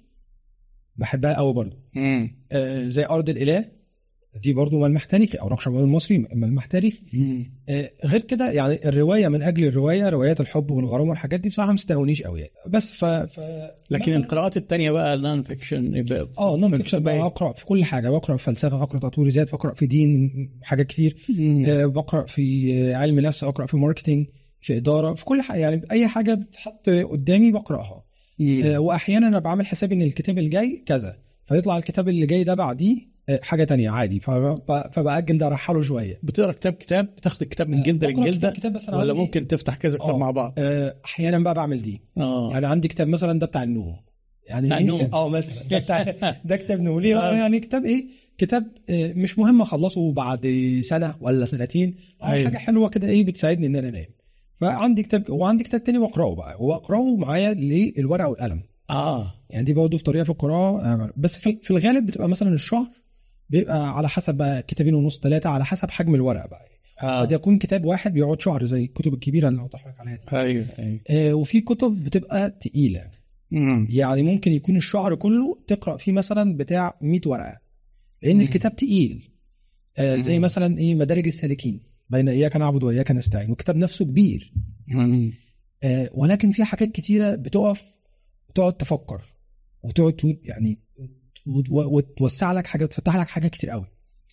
بحبها قوي برضه مم. آه زي ارض الاله دي برضه ملمح تاريخي او رقم المصري ملمح تاريخي مم. آه، غير كده يعني الروايه من اجل الروايه روايات الحب والغرام والحاجات دي بصراحه ما مستهونيش قوي يعني بس ف, ف... لكن مثلاً- القراءات التانية بقى النون فيكشن يبقى اه نون كنت فيكشن بقى- بقى اقرا في كل حاجه بقرا في فلسفه بقرا تطوير ذات بقرا في دين حاجات كتير مم. آه بقرا في آه، علم نفس اقرا في ماركتينج في اداره في كل حاجه يعني اي حاجه بتتحط قدامي بقراها مم. آه واحيانا انا بعمل حسابي ان الكتاب الجاي كذا فيطلع الكتاب اللي جاي ده بعديه آه، حاجه تانية عادي فب- فباجل ده ارحله شويه بتقرا كتاب كتاب بتاخد الكتاب من آه، جلده بقرا لجلده كتاب- كتاب بس أنا ولا عندي- ممكن تفتح كذا كتاب آه. مع بعض آه، احيانا بقى بعمل دي اه يعني عندي كتاب مثلا ده بتاع النوم يعني بتاع إيه؟ النوم. اه مثلا ده بتاع ده كتاب نوم ليه آه. يعني كتاب ايه كتاب آه، مش مهم اخلصه بعد سنه ولا سنتين آه، أيوة. حاجه حلوه كده ايه بتساعدني ان انا انام فعندي كتاب وعندي كتاب تاني بقراه بقى واقراه معايا للورقه والقلم اه يعني دي برضه في طريقه في القراءه آه، بس في في الغالب بتبقى مثلا الشهر بيبقى على حسب بقى كتابين ونص ثلاثه على حسب حجم الورقه بقى اه قد يكون كتاب واحد بيقعد شهر زي الكتب الكبيره اللي قلت لك عليها دي ايوه ايوه آه، وفي كتب بتبقى تقيله مم. يعني ممكن يكون الشهر كله تقرا فيه مثلا بتاع 100 ورقه لان مم. الكتاب الكتاب تقيل آه زي مم. مثلا مثلا ايه مدارج السالكين بين اياك نعبد واياك نستعين والكتاب نفسه كبير مم. آه ولكن في حاجات كتيره بتقف وتقعد تفكر وتقعد تقول يعني وت- وتوسع لك حاجه وتفتح لك حاجات كتير قوي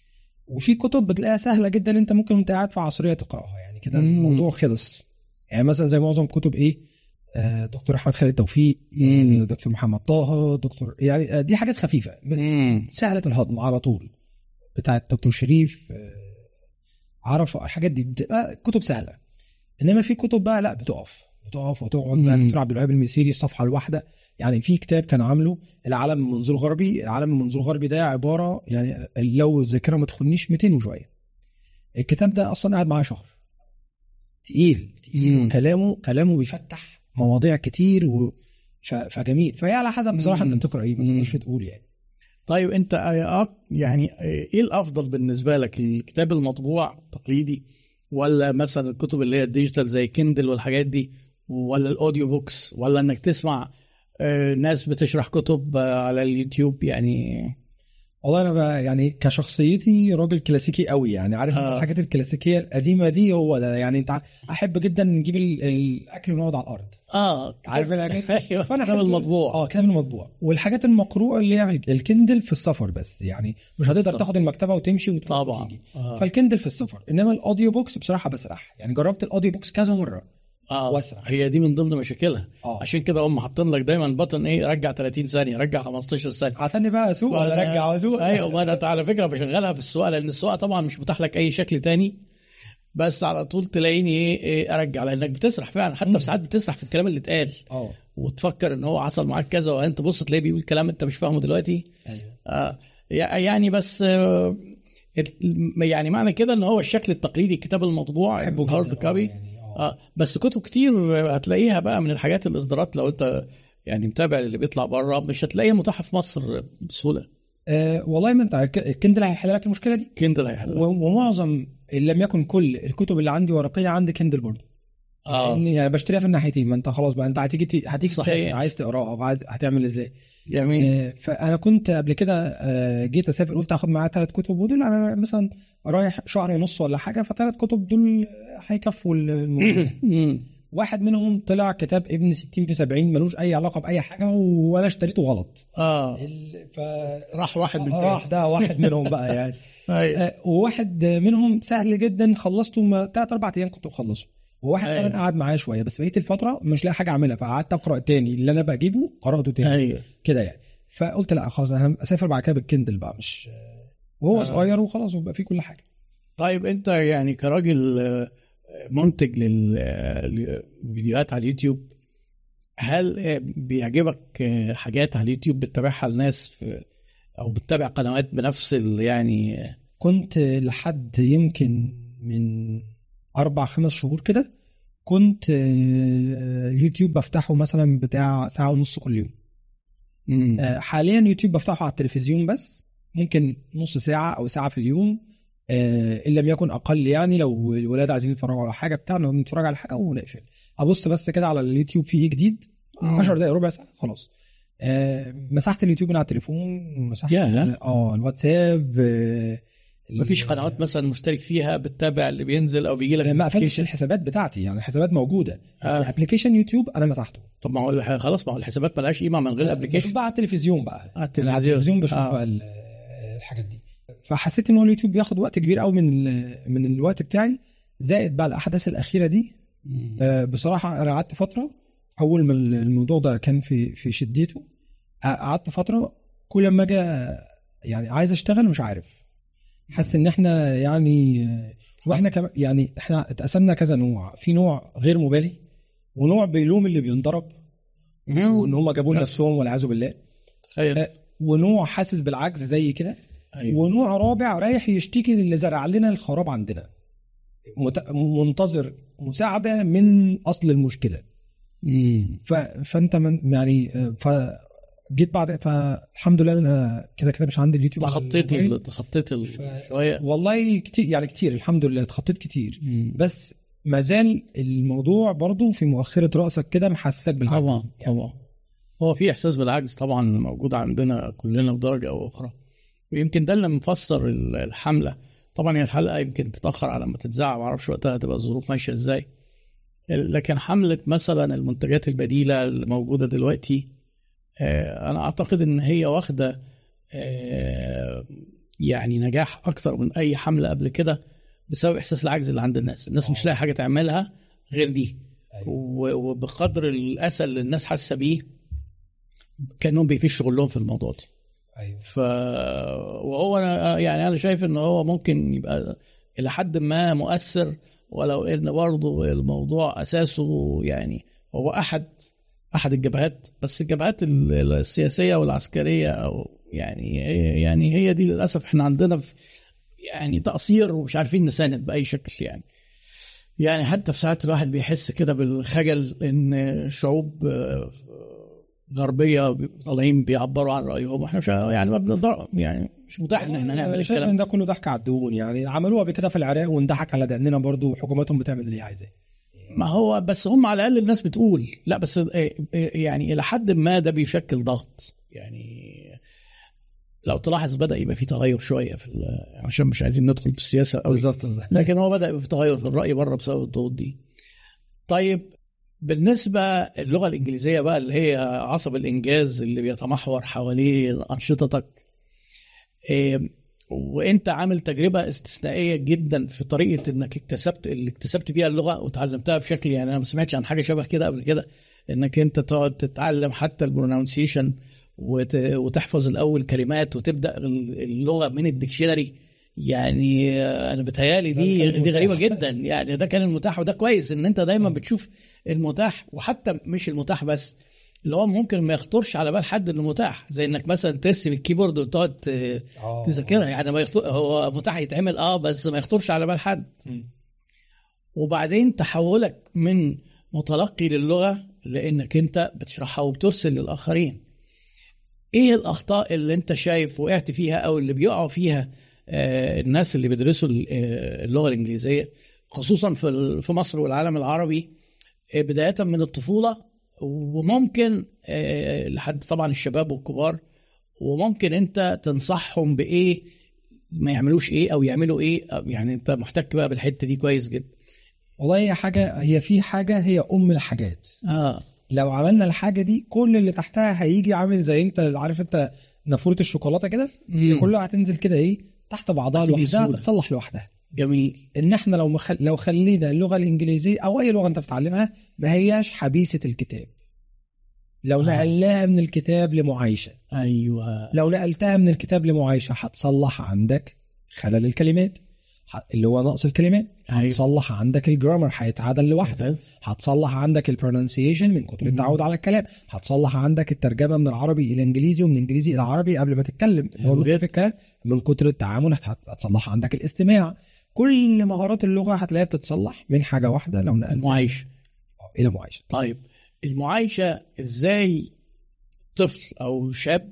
وفي كتب بتلاقيها سهله جدا انت ممكن وانت قاعد في عصريه تقراها يعني كده مم. الموضوع خلص يعني مثلا زي معظم كتب ايه آه، دكتور احمد خالد توفيق مم. آه، دكتور محمد طه دكتور يعني آه، دي حاجات خفيفه مم. سهله الهضم على طول بتاعت دكتور شريف آه، عرفه الحاجات دي بتبقى كتب سهله انما في كتب بقى لا بتقف بتقف وتقعد بقى مم. دكتور عبد الوهاب المسيري الصفحه الواحده يعني في كتاب كان عامله العالم من منظور غربي العالم من منظور غربي ده عباره يعني لو الذاكره ما تخنيش 200 وشويه الكتاب ده اصلا قاعد معايا شهر تقيل تقيل مم. وكلامه كلامه بيفتح مواضيع كتير و ف- فجميل فهي على حسب بصراحه مم. انت بتقرا ايه ما مم. تقدرش تقول يعني طيب انت آه، يعني ايه الافضل بالنسبه لك الكتاب المطبوع التقليدي ولا مثلا الكتب اللي هي الديجيتال زي كيندل والحاجات دي ولا الاوديو بوكس ولا انك تسمع آه، ناس بتشرح كتب آه، على اليوتيوب يعني والله انا بقى يعني كشخصيتي راجل كلاسيكي قوي يعني عارف انت آه. الحاجات الكلاسيكيه القديمه دي هو ده يعني انت احب جدا نجيب ال- الاكل ونقعد على الارض اه عارف الحاجات ايوه فانا كتاب أحب- المطبوع اه كتاب المطبوع والحاجات المقروءه اللي هي الكندل في السفر بس يعني مش هتقدر السفر. تاخد المكتبه وتمشي وتروح طبعا وتيجي آه. فالكندل في السفر انما الاوديو بوكس بصراحه بسرح يعني جربت الاوديو بوكس كذا مره اه واسرع. هي دي من ضمن مشاكلها اه عشان كده هم حاطين لك دايما بطن ايه رجع 30 ثانيه رجع 15 ثانيه عتني بقى اسوق ولا ولا- ارجع واسوق ايوه ما ده على فكره بشغلها في السواقه لان السواقه طبعا مش متاح لك اي شكل تاني بس على طول تلاقيني ايه, إيه ارجع لانك بتسرح فعلا حتى مم. في ساعات بتسرح في الكلام اللي اتقال اه وتفكر ان هو حصل معاك كذا وانت بص تلاقيه بيقول كلام انت مش فاهمه دلوقتي ايوه آه يع- يعني بس آه ات- يعني معنى كده ان هو الشكل التقليدي الكتاب المطبوع بحبه جدا الهارد آه، كوبي يعني اه اه بس كتب كتير هتلاقيها بقى من الحاجات الاصدارات لو انت يعني متابع اللي بيطلع بره مش هتلاقيها متاحه في مصر بسهوله آه، والله ما انت الك- الكندل هيحل لك المشكله دي كيندل هيحل و- ومعظم ان لم يكن كل الكتب اللي عندي ورقيه عندي كندل برضه اه لان يعني بشتريها في الناحيتين ما انت خلاص بقى انت هتيجي هتيجي صحيح. تسافر عايز تقراها وعايز- هتعمل ازاي جميل آه، فانا كنت قبل كده آه، جيت اسافر قلت هاخد معايا ثلاث كتب ودول انا مثلا رايح شهر ونص ولا حاجه فثلاث كتب دول هيكفوا الموضوع مم. واحد منهم طلع كتاب ابن 60 في 70 ملوش اي علاقه باي حاجه وانا اشتريته غلط اه ال- ف راح واحد من راح التلاتة. ده واحد منهم بقى يعني أيوة. آه، وواحد منهم سهل جدا خلصته ثلاث اربع ايام كنت بخلصه وواحد أيوة. فعلا قعد معايا شويه بس بقيه الفتره مش لاقي حاجه اعملها فقعدت اقرا تاني اللي انا بجيبه قراته تاني ايوه كده يعني فقلت لا خلاص انا اسافر بعد كده بالكندل بقى مش وهو آه. صغير وخلاص وبقى فيه كل حاجه طيب انت يعني كراجل آه، منتج لل- للفيديوهات على اليوتيوب هل آه، بيعجبك آه، حاجات على اليوتيوب بتتابعها الناس في او بتتابع قنوات بنفس ال- يعني آه، كنت لحد يمكن من اربع خمس شهور كده كنت آه، اليوتيوب بفتحه مثلا بتاع ساعه ونص كل يوم مم. آه، حاليا يوتيوب بفتحه على التلفزيون بس ممكن نص ساعة أو ساعة في اليوم آه، إن لم يكن أقل يعني لو الولاد عايزين يتفرجوا على حاجة بتاع نقعد نتفرج على حاجة ونقفل أبص بس كده على اليوتيوب فيه إيه جديد مم. 10 دقايق ربع ساعة خلاص آه، مسحت اليوتيوب من على التليفون مسحت ياه. اه الواتساب آه، مفيش ال- قنوات مثلا مشترك فيها بتتابع اللي بينزل او بيجي لك ما قفلتش notification؟ الحسابات بتاعتي يعني الحسابات موجودة بس آه. ابلكيشن يوتيوب أنا مسحته طب ما هو الح- خلاص ما هو الحسابات ملهاش قيمه من غير بشوف الابلكيشن بقى على التلفزيون بقى على على التلفزيون التلفزيون بشوف آه. بقى ال- الحاجات دي فحسيت ان هو اليوتيوب بياخد وقت كبير قوي من ال- من الوقت بتاعي زائد بقى الاحداث الاخيره دي مم. آه، بصراحه انا قعدت فتره اول ما الموضوع ده كان في في شدته آه، قعدت فتره كل ما اجي يعني عايز اشتغل مش عارف حاسس ان احنا يعني آه، واحنا كمان يعني احنا اتقسمنا كذا نوع في نوع غير مبالي ونوع بيلوم اللي بينضرب وان هم جابوا لنا بس. نفسهم والعياذ بالله تخيل آه، ونوع حاسس بالعجز زي كده ايوه ونوع رابع رايح يشتكي للي زرع لنا الخراب عندنا مت... منتظر مساعده من اصل المشكله مم. ف... فانت من يعني ف جيت بعد فالحمد لله انا كده كده مش عندي اليوتيوب على تخطيت الموبايل. ال- تخطيت ال- ف- شويه والله كتير يعني كتير الحمد لله اتخطيت كتير مم. بس ما زال الموضوع برضو في مؤخره راسك كده محسسك بالعجز طبعا يعني طبعا هو في احساس بالعجز طبعا موجود عندنا كلنا بدرجه او اخرى ويمكن ده اللي مفسر ال- الحمله طبعا هي الحلقه يمكن تتاخر على ما تتذاع ما اعرفش وقتها هتبقى الظروف ماشيه ازاي لكن حمله مثلا المنتجات البديله اللي موجوده دلوقتي آه، انا اعتقد ان هي واخده آه، يعني نجاح اكتر من اي حمله قبل كده بسبب احساس العجز اللي عند الناس الناس مش لاقي حاجه تعملها غير دي أيوة. و- وبقدر الاسى اللي الناس حاسه بيه كانهم بيفيش شغلهم في الموضوع ده ايوه ف وهو انا يعني انا شايف ان هو ممكن يبقى الى حد ما مؤثر ولو ان برضه الموضوع اساسه يعني هو احد احد الجبهات بس الجبهات ال- السياسيه والعسكريه او يعني يعني هي دي للاسف احنا عندنا في يعني تقصير ومش عارفين نساند باي شكل يعني يعني حتى في ساعات الواحد بيحس كده بالخجل ان شعوب آه، غربيه طالعين بيعبروا عن رايهم واحنا مش يعني ما بنقدر يعني مش متاح ان احنا نعمل انا شايف الكلام ان ده كله ضحك على الدهون يعني عملوها قبل كده في العراق وانضحك على دقننا برضو وحكوماتهم بتعمل اللي هي عايزاه ما هو بس هم على الاقل الناس بتقول لا بس إيه- إيه يعني الى حد ما ده بيشكل ضغط يعني لو تلاحظ بدا يبقى في تغير شويه في ال- عشان مش عايزين ندخل في السياسه قوي بالظبط لكن هو بدا يبقى في تغير في الراي بره بسبب الضغوط دي طيب بالنسبه اللغه الانجليزيه بقى اللي هي عصب الانجاز اللي بيتمحور حواليه انشطتك إيه، وانت عامل تجربه استثنائيه جدا في طريقه انك اكتسبت اللي اكتسبت بيها اللغه وتعلمتها بشكل يعني انا ما سمعتش عن حاجه شبه كده قبل كده انك انت تقعد تتعلم حتى البرونونسيشن وتحفظ الاول كلمات وتبدا اللغه من الديكشنري يعني انا بتهيالي ده دي كان دي غريبه المتاح. جدا يعني ده كان المتاح وده كويس ان انت دايما بتشوف المتاح وحتى مش المتاح بس اللي هو ممكن ما يخطرش على بال حد انه متاح زي انك مثلا ترسم الكيبورد وتقعد ت- تذاكرها يعني ما يخطر هو متاح يتعمل اه بس ما يخطرش على بال حد وبعدين تحولك من متلقي للغه لانك انت بتشرحها وبترسل للاخرين ايه الاخطاء اللي انت شايف وقعت فيها او اللي بيقعوا فيها آه، الناس اللي بيدرسوا ال- آه، اللغه الانجليزيه خصوصا في ال- في مصر والعالم العربي آه، بدايه من الطفوله وممكن آه، لحد طبعا الشباب والكبار وممكن انت تنصحهم بايه ما يعملوش ايه او يعملوا ايه أو يعني انت محتك بقى بالحته دي كويس جدا والله هي حاجه هي في حاجه هي ام الحاجات اه لو عملنا الحاجه دي كل اللي تحتها هيجي عامل زي انت عارف انت نافوره الشوكولاته كده هي مم. كلها هتنزل كده ايه تحت بعضها هتيجي لوحدها بسهولة. تتصلح لوحدها جميل ان احنا لو مخل... لو خلينا اللغه الانجليزيه او اي لغه انت بتتعلمها ما هياش حبيسه الكتاب لو آه. نقلناها من الكتاب لمعايشه ايوه لو نقلتها من الكتاب لمعايشه هتصلح عندك خلل الكلمات ح- اللي هو نقص الكلمات أيوة. هتصلح عندك الجرامر هيتعدل لوحده هتصلح عندك البرونسيشن من كتر التعود على الكلام هتصلح عندك الترجمه من العربي الى انجليزي ومن انجليزي الى عربي قبل ما تتكلم اللي هو حلو النطق جدا. في الكلام من كتر التعامل هت- هتصلح عندك الاستماع كل مهارات اللغه هتلاقيها بتتصلح من حاجه واحده لو نقلت معايشه الى معايشه طيب المعايشه ازاي طفل او شاب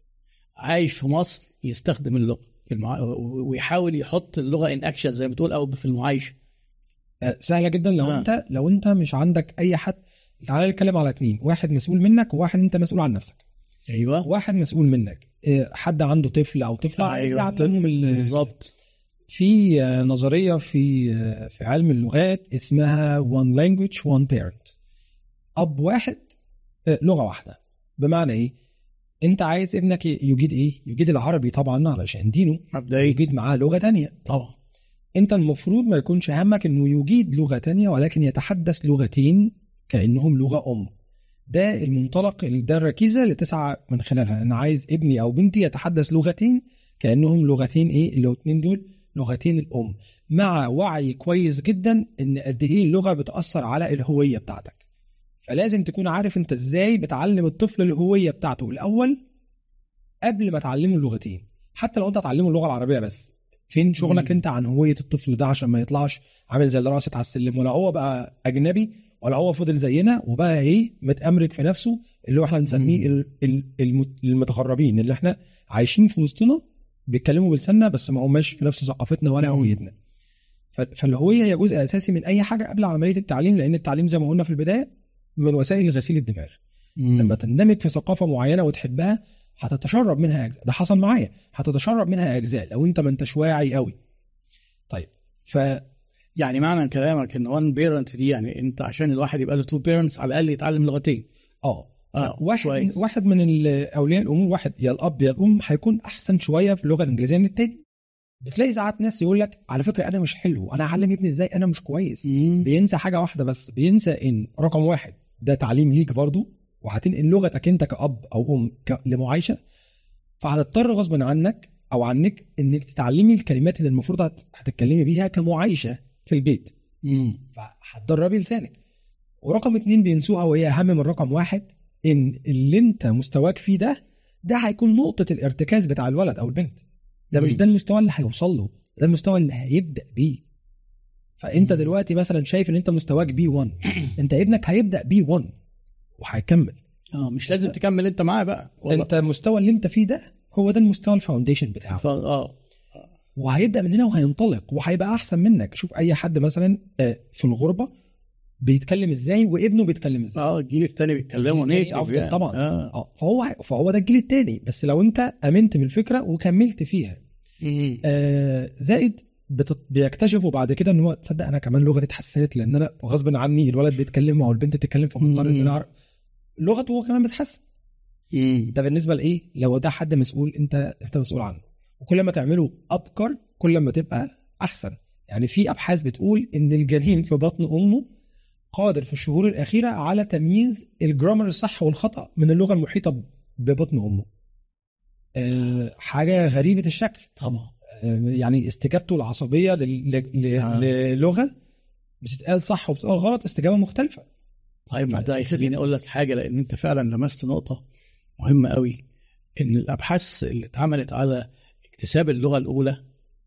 عايش في مصر يستخدم اللغه في المع... ويحاول يحط اللغه ان اكشن زي ما بتقول او في المعايشه آه، سهله جدا لو آه. انت لو انت مش عندك اي حد تعالى نتكلم على اتنين واحد مسؤول منك وواحد انت مسؤول عن نفسك ايوه واحد مسؤول منك آه، حد عنده طفل او طفله عايز أيوة. يعلمهم ال- بالظبط في آه، نظريه في آه، في علم اللغات اسمها one language one parent اب واحد آه، لغه واحده بمعنى ايه انت عايز ابنك ي- يجيد ايه يجيد العربي طبعا علشان دينه مبدئيا يجيد معاه لغه تانية طبعا انت المفروض ما يكونش همك انه يجيد لغه تانية ولكن يتحدث لغتين كانهم لغه ام ده المنطلق ده الركيزه اللي تسعى من خلالها انا عايز ابني او بنتي يتحدث لغتين كانهم لغتين ايه اللغتين دول لغتين الام مع وعي كويس جدا ان قد ايه اللغه بتاثر على الهويه بتاعتك فلازم تكون عارف انت ازاي بتعلم الطفل الهويه بتاعته الاول قبل ما تعلمه اللغتين حتى لو انت تعلمه اللغه العربيه بس فين شغلك مم. انت عن هويه الطفل ده عشان ما يطلعش عامل زي اللي راست على السلم ولا هو بقى اجنبي ولا هو فضل زينا وبقى ايه متامرك في نفسه اللي هو احنا بنسميه مم. ال- ال- المت- المتغربين اللي احنا عايشين في وسطنا بيتكلموا بلساننا بس ما هماش في نفس ثقافتنا ولا مم. هويتنا ف- فالهويه هي جزء اساسي من اي حاجه قبل عمليه التعليم لان التعليم زي ما قلنا في البدايه من وسائل غسيل الدماغ لما تندمج في ثقافه معينه وتحبها هتتشرب منها اجزاء ده حصل معايا هتتشرب منها اجزاء لو انت ما انتش واعي قوي طيب ف يعني معنى كلامك ان وان بيرنت دي يعني انت عشان الواحد يبقى له تو بيرنتس على الاقل يتعلم لغتين اه آه، واحد كويس. واحد من ال- اولياء الامور واحد يا الاب يا الام هيكون احسن شويه في اللغه الانجليزيه من التاني بتلاقي ساعات ناس يقول لك على فكره انا مش حلو انا اعلم ابني ازاي انا مش كويس بينسى حاجه واحده بس بينسى ان رقم واحد ده تعليم ليك برضو وهتنقل لغتك انت كاب او ام ك- لمعايشه فهتضطر غصبا عنك او عنك انك تتعلمي الكلمات اللي المفروض هت- هتتكلمي بيها كمعايشه في البيت مم. فهتدربي لسانك ورقم اتنين بينسوها وهي اهم من رقم واحد ان اللي انت مستواك فيه ده ده هيكون نقطه الارتكاز بتاع الولد او البنت ده مش مم. ده المستوى اللي هيوصل له ده المستوى اللي هيبدا بيه فانت مم. دلوقتي مثلا شايف ان انت مستواك بي 1 انت ابنك هيبدا بي 1 وهيكمل اه مش لازم تكمل انت معاه بقى والله. انت المستوى اللي انت فيه ده هو ده المستوى الفاونديشن بتاعه ف... اه وهيبدا من هنا وهينطلق وهيبقى احسن منك شوف اي حد مثلا آه، في الغربه بيتكلم ازاي وابنه بيتكلم ازاي اه الجيل التاني بيتكلموا الجيل نيتف التاني افضل يعني. طبعا اه اه فهو فهو ده الجيل التاني بس لو انت امنت بالفكره وكملت فيها مم. آه زائد بتت... بيكتشفوا بعد كده ان هو تصدق انا كمان لغتي اتحسنت لان انا غصب عني الولد بيتكلم او البنت بتتكلم فمضطر ان مم. انا اعرف لغته هو كمان بتحسن مم. ده بالنسبه لايه لو ده حد مسؤول انت انت مسؤول عنه وكل ما تعمله ابكر كل ما تبقى احسن يعني في ابحاث بتقول ان الجنين في بطن امه قادر في الشهور الاخيره على تمييز الجرامر الصح والخطا من اللغه المحيطه ببطن امه أه حاجه غريبه الشكل طبعا أه يعني استجابته العصبيه لل- ل- ل- آه. للغه بتتقال صح وبتتقال غلط استجابه مختلفه طيب ما ده ف- يخليني اقول لك حاجه لان انت فعلا لمست نقطه مهمه قوي ان الابحاث اللي اتعملت على اكتساب اللغه الاولى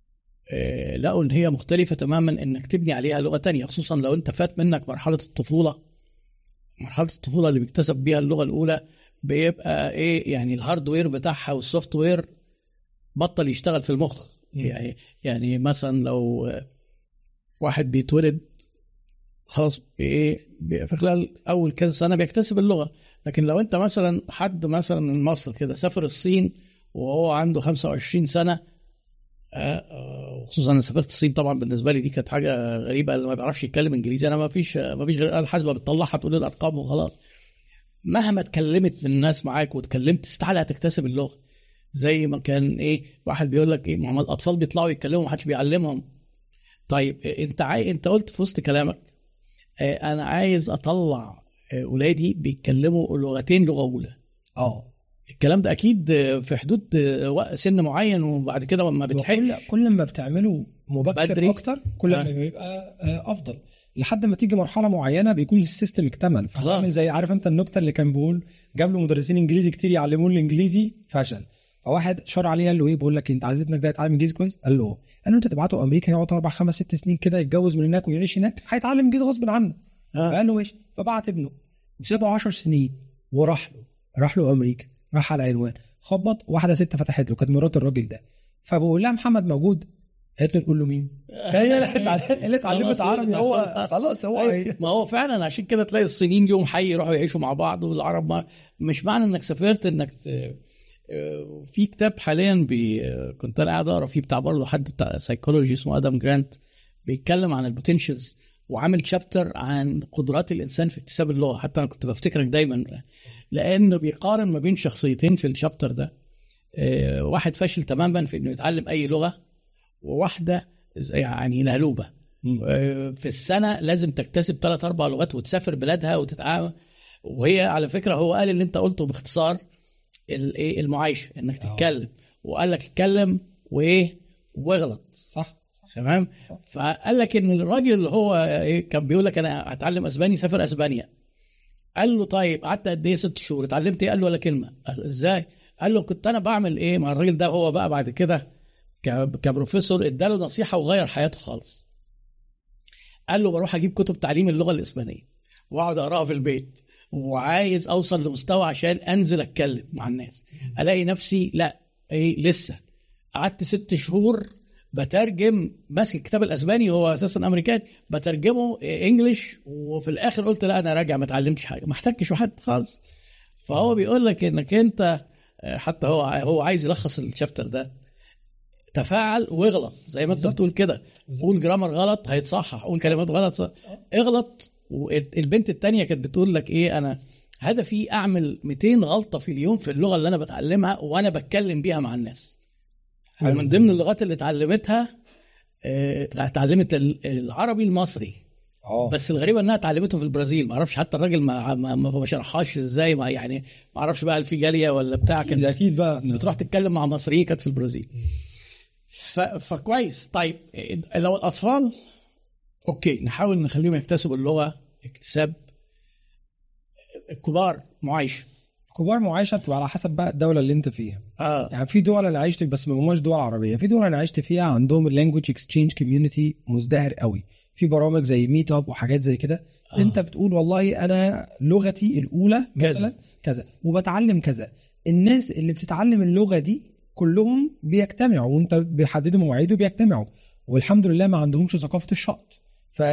آه، لقوا ان هي مختلفه تماما انك تبني عليها لغه تانية خصوصا لو انت فات منك مرحله الطفوله مرحله الطفوله اللي بيكتسب بيها اللغه الاولى بيبقى ايه يعني الهاردوير بتاعها والسوفت وير بطل يشتغل في المخ مم. يعني يعني مثلا لو آه، واحد بيتولد خلاص ايه بي- في خلال اول كذا سنه بيكتسب اللغه لكن لو انت مثلا حد مثلا من مصر كده سافر الصين وهو عنده 25 سنه آه، آه، وخصوصا انا سافرت الصين طبعا بالنسبه لي دي كانت حاجه غريبه اللي ما بيعرفش يتكلم انجليزي انا ما فيش ما فيش غير الاله الحاسبه بتطلعها تقول الارقام وخلاص مهما اتكلمت من الناس معاك واتكلمت استحاله هتكتسب اللغه زي ما كان ايه واحد بيقول لك ايه ما هم الاطفال بيطلعوا يتكلموا محدش بيعلمهم طيب إيه، انت عاي... انت قلت في وسط كلامك آه، انا عايز اطلع آه، ولادي بيتكلموا لغتين لغه اولى اه الكلام ده اكيد آه، في حدود آه، وق- سن معين وبعد كده ما كل بتحقش كل ما بتعمله مبكر بدري. اكتر كل آه. ما بيبقى آه، افضل لحد ما تيجي مرحله معينه بيكون السيستم اكتمل خلاص. فعامل زي عارف انت النكته اللي كان بيقول جاب له مدرسين انجليزي كتير يعلموه الانجليزي فشل فواحد شار عليه قال له ايه بقول لك انت عايز ابنك ده يتعلم انجليزي كويس قال له اه قال له انت تبعته امريكا يقعد اربع خمس ست سنين كده يتجوز من هناك ويعيش هناك هيتعلم انجليزي غصب عنه آه. فقال له ماشي فبعت ابنه وسابه 10 سنين وراح له راح له امريكا راح على عنوان خبط واحده ست فتحت له كانت مرات الراجل ده فبقول لها محمد موجود قالت له نقول له مين؟ هي اللي اتعلمت- اللي اتعلمت خلاص، عربي هو خلاص. خلاص هو أيوة. هي- ما هو فعلا عشان كده تلاقي الصينيين ليهم حي يروحوا يعيشوا مع بعض والعرب ما مش معنى انك سافرت انك ت... آه، في كتاب حاليا بي... آه، كنت انا قاعد اقرا فيه بتاع برضه حد بتاع سايكولوجي اسمه ادم جرانت بيتكلم عن البوتنشلز وعامل شابتر عن قدرات الانسان في اكتساب اللغه حتى انا كنت بفتكرك دايما لانه بيقارن ما بين شخصيتين في الشابتر ده آه، واحد فاشل تماما في انه يتعلم اي لغه وواحده زي- يعني لهلوبه في السنه لازم تكتسب ثلاث اربع لغات وتسافر بلادها وتتعامل وهي على فكره هو قال اللي انت قلته باختصار الايه المعايشه انك تتكلم وقال لك اتكلم وايه واغلط صح تمام فقال لك ان الراجل اللي هو ايه كان بيقول لك انا هتعلم اسباني سافر اسبانيا قال له طيب قعدت قد ايه ست شهور اتعلمت ايه قال له ولا كلمه قال ازاي قال له كنت انا بعمل ايه مع الراجل ده هو بقى بعد كده ك- كبروفيسور اداله نصيحه وغير حياته خالص قال له بروح اجيب كتب تعليم اللغه الاسبانيه واقعد اقراها في البيت وعايز اوصل لمستوى عشان انزل اتكلم مع الناس الاقي نفسي لا ايه لسه قعدت ست شهور بترجم ماسك الكتاب الاسباني وهو اساسا امريكاني بترجمه انجلش وفي الاخر قلت لا انا راجع ما اتعلمتش حاجه ما احتكش واحد خالص فهو بيقول لك انك انت حتى هو هو عايز يلخص الشابتر ده تفاعل واغلط زي ما انت بتقول كده قول جرامر غلط هيتصحح قول كلمات غلط صح. اغلط والبنت التانية كانت بتقول لك ايه انا هدفي اعمل 200 غلطه في اليوم في اللغه اللي انا بتعلمها وانا بتكلم بيها مع الناس حلو. ومن ضمن اللغات اللي اتعلمتها آه، اتعلمت ال- العربي المصري اه بس الغريبه انها اتعلمته في البرازيل ما اعرفش حتى الراجل ما ما, ما ما شرحهاش ازاي ما يعني ما اعرفش بقى في جاليه ولا بتاع اكيد كان اكيد بقى بتروح تتكلم مع مصريين كانت في البرازيل ف... فكويس طيب لو الاطفال اوكي نحاول نخليهم يكتسبوا اللغه اكتساب الكبار معايشه كبار معايشه بتبقى على حسب بقى الدوله اللي انت فيها اه يعني في دول انا عشت بس ما هماش دول عربيه في دول انا عشت فيها عندهم اللانجوج اكسشينج كوميونتي مزدهر قوي في برامج زي ميت اب وحاجات زي كده آه. انت بتقول والله انا لغتي الاولى كذا. مثلا كذا وبتعلم كذا الناس اللي بتتعلم اللغه دي كلهم بيجتمعوا وانت بيحددوا مواعيد وبيجتمعوا والحمد لله ما عندهمش ثقافه الشط ف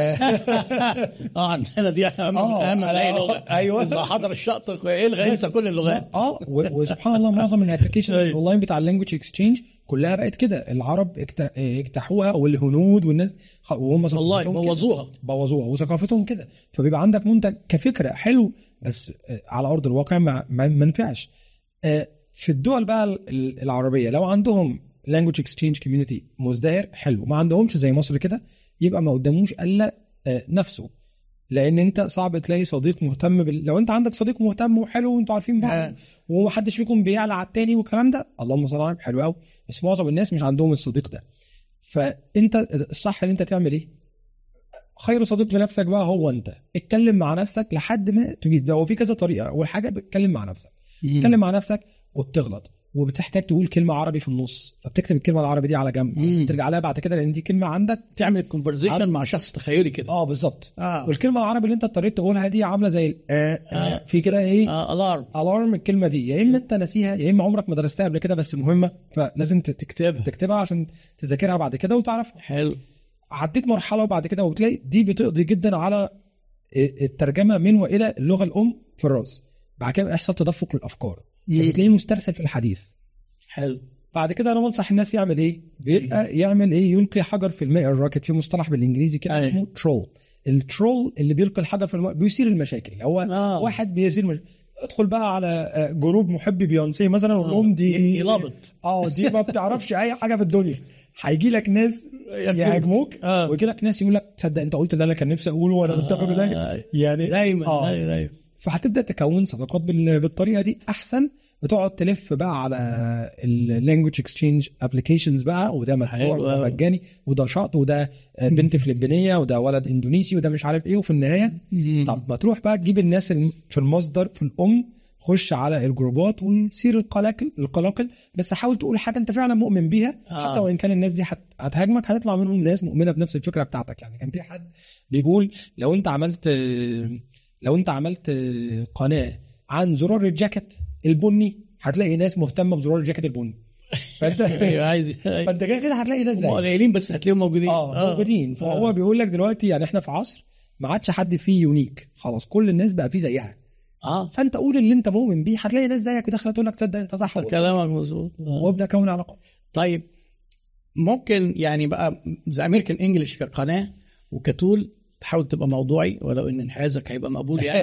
اه عندنا دي اهم آه، اهم من اي أنا- لغه أيوة. اذا حضر الشط الغى ينسى كل اللغات اه و- وسبحان الله معظم الابلكيشنز أيوة. الاونلاين بتاع اللانجوج اكسشينج كلها بقت كده العرب اكت- اجتاحوها والهنود والناس خ- وهم والله ثقافتهم كده. بوظوها بوظوها وثقافتهم كده فبيبقى عندك منتج كفكره حلو بس آه، على ارض الواقع ما ما ما نفعش آه، في الدول بقى ال- ال- العربيه لو عندهم لانجوج اكسشينج كوميونتي مزدهر حلو ما عندهمش زي مصر كده يبقى ما قداموش الا آه، نفسه لان انت صعب تلاقي صديق مهتم بال... لو انت عندك صديق مهتم وحلو وانتوا عارفين بعض آه. ومحدش فيكم بيعلى على التاني والكلام ده اللهم صل على النبي حلو قوي بس معظم الناس مش عندهم الصديق ده فانت الصح ان انت تعمل ايه خير صديق لنفسك بقى هو انت اتكلم مع نفسك لحد ما تجي ده هو في كذا طريقه اول حاجه بتتكلم مع نفسك تتكلم مع نفسك وبتغلط وبتحتاج تقول كلمه عربي في النص فبتكتب الكلمه العربي دي على جنب عشان مم. ترجع لها بعد كده لان دي كلمه عندك تعمل كونفرزيشن عارف- مع شخص تخيلي كده اه بالظبط اه والكلمه العربي اللي انت اضطريت تقولها دي عامله زي ال- آه آه آه. في كده ايه اه الارم الارم الكلمه دي يا اما انت ناسيها يا اما عمرك ما درستها قبل كده بس مهمه فلازم تكتب تكتبها تكتبها عشان تذاكرها بعد كده وتعرفها حلو عديت مرحله وبعد كده وبتلاقي دي بتقضي جدا على الترجمه من والى اللغه الام في الراس بعد كده يحصل تدفق للافكار مم. فبتلاقيه مسترسل في الحديث حلو بعد كده انا بنصح الناس يعمل ايه؟ بيبقى يعمل ايه؟ يلقي حجر في الماء الراكد في مصطلح بالانجليزي كده أيوة. اسمه ترول الترول اللي بيلقي الحجر في الماء بيثير المشاكل هو آه. واحد بيثير مش... ادخل بقى على آه، جروب محبي بيونسي مثلا وقول لهم دي ي- يلابط. اه دي ما بتعرفش اي حاجه في الدنيا هيجي لك ناس يهاجموك آه. ويجي لك ناس يقول لك تصدق انت قلت اللي انا كان نفسي اقوله وانا متفق آه. بذلك يعني دايما آه. دايما دايما فهتبدا تكون صداقات بال- بالطريقه دي احسن بتقعد تلف بقى على اللانجوج اكسشينج ابلكيشنز بقى وده مدفوع حلو وده أوي. مجاني وده شاط وده بنت فلبينيه وده ولد اندونيسي وده مش عارف ايه وفي النهايه طب ما تروح بقى تجيب الناس الم- في المصدر في الام خش على الجروبات وسير القلاقل القلاقل بس حاول تقول حاجه انت فعلا مؤمن بيها آه. حتى وان كان الناس دي هت- هتهاجمك هتطلع منهم ناس مؤمنه بنفس الفكره بتاعتك يعني كان في حد بيقول لو انت عملت لو انت عملت قناه عن زرار الجاكيت البني هتلاقي ناس مهتمه بزرار الجاكيت البني فانت ايوه عايز فانت كده كده هتلاقي ناس هم زيك قليلين بس هتلاقيهم موجودين اه موجودين فهو بيقول لك دلوقتي يعني احنا في عصر ما عادش حد فيه يونيك خلاص كل الناس بقى فيه زيها اه فانت قول اللي انت مؤمن بيه هتلاقي ناس زيك داخله تقول لك تصدق انت صح كلامك مظبوط آه. وابدا كون علاقه طيب ممكن يعني بقى زي امريكان انجلش كقناه وكتول تحاول تبقى موضوعي ولو ان انحيازك هيبقى مقبول يعني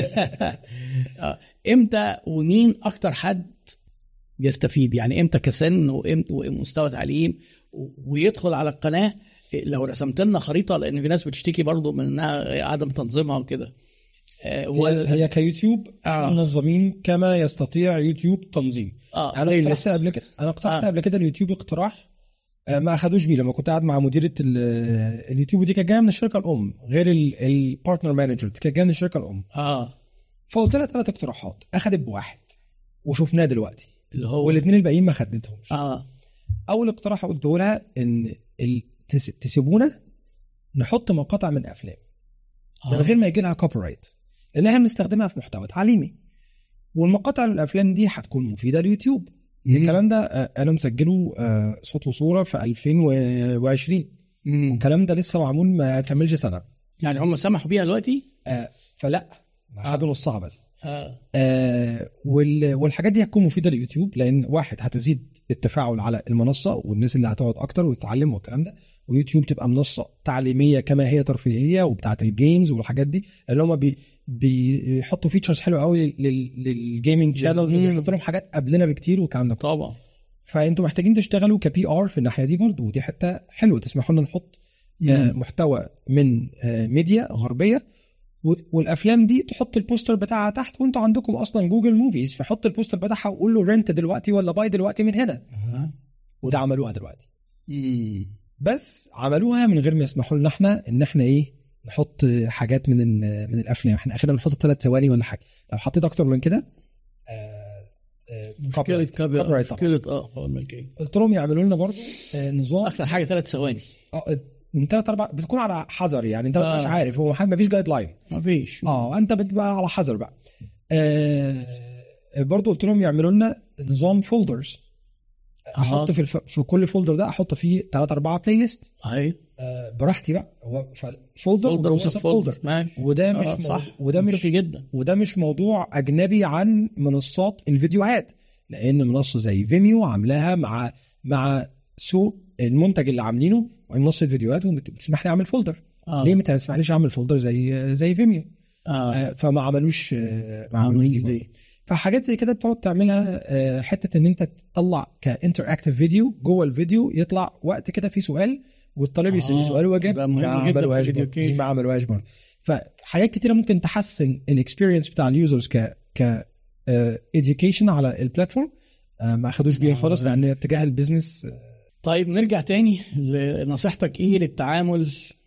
آه، امتى ومين اكتر حد يستفيد يعني امتى كسن وامتى ومستوى تعليم و- ويدخل على القناه لو رسمت لنا خريطه لان في ناس بتشتكي برضو من انها عدم تنظيمها وكده آه، هي, وال- هي كيوتيوب آه. منظمين كما يستطيع يوتيوب تنظيم اه انا playlist. اقترحت قبل كده انا اقترحت آه. قبل كده اليوتيوب اقتراح آه، ما اخدوش بيه لما كنت قاعد مع مديره ال- اليوتيوب ودي كانت جايه من الشركه الام غير البارتنر مانجر دي كانت جايه من الشركه الام اه فقلت لها ثلاث اقتراحات اخدت بواحد وشفناه دلوقتي اللي هو والاثنين الباقيين ما خدتهمش اه اول اقتراح قلته لها ان ال- تس- تسيبونا نحط مقاطع من افلام من آه. غير ما يجي لها كوبي رايت لان احنا بنستخدمها في محتوى تعليمي والمقاطع من الافلام دي هتكون مفيده لليوتيوب مم. الكلام ده آه، انا مسجله آه، صوت وصوره في 2020 مم. الكلام ده لسه معمول ما كملش سنه يعني هم سمحوا بيها دلوقتي آه، فلا خدوا نصها بس اه آه وال- والحاجات دي هتكون مفيده لليوتيوب لان واحد هتزيد التفاعل على المنصه والناس اللي هتقعد اكتر وتتعلم والكلام ده ويوتيوب تبقى منصه تعليميه كما هي ترفيهيه وبتاعه الجيمز والحاجات دي اللي هم بي بيحطوا فيتشرز حلوه قوي لل- للجيمنج شانلز مم. وبيحطوا لهم حاجات قبلنا بكتير والكلام ده كله. طبعا فانتوا محتاجين تشتغلوا كبي ار في الناحيه دي برضه ودي حته حلوه تسمحوا لنا نحط آه، محتوى من آه، ميديا غربيه و- والافلام دي تحط البوستر بتاعها تحت وانتوا عندكم اصلا جوجل موفيز فحط البوستر بتاعها وقول له رنت دلوقتي ولا باي دلوقتي من هنا آه. وده عملوها دلوقتي مم. بس عملوها من غير ما يسمحوا لنا احنا ان احنا ايه نحط حاجات من ال- من الافلام احنا اخيرا بنحط ثلاث ثواني ولا حاجه لو حطيت اكتر من كده آه، مشكله copyright. كابي copyright طبعا. مشكله اه حقوق الملكيه قلت لهم يعملوا لنا برضو آه، نظام اكتر حاجه ثلاث ثواني آه، من ثلاث اربع بتكون على حذر يعني انت ما آه. بتبقاش عارف هو ما فيش جايد لاين ما فيش اه انت بتبقى على حذر بقى آه برضو قلت لهم يعملوا لنا نظام فولدرز احط في الف... في كل فولدر ده احط فيه ثلاث اربعه بلاي ليست اهي آه براحتي بقى هو فولدر فولدر وجوه وسب فولدر فولدر ماشي وده مش آه، مو... صح وده مش منطقي جدا وده مش موضوع اجنبي عن منصات الفيديوهات لان منصه زي فيميو عاملاها مع مع سوق المنتج اللي عاملينه وهي منصه فيديوهات وبتسمح لي اعمل فولدر آه. ليه ما تسمحليش اعمل فولدر زي زي فيميو اه آه، فما عملوش آه، ما عملوش عملوش دي دي. برضه. فحاجات زي كده بتقعد تعملها آه، حته ان انت تطلع كانتر اكتف فيديو جوه الفيديو يطلع وقت كده في سؤال والطالب يسال آه، سؤال واجب ده مهم ما جدا في عملوهاش الفيديو برضه. دي كيش. ما عملوهاش برضه فحاجات كتيره ممكن تحسن الاكسبيرينس بتاع اليوزرز ك ك education على البلاتفورم آه، ما اخدوش بيها آه. خالص لان اتجاه البيزنس آه، طيب نرجع تاني لنصيحتك ايه للتعامل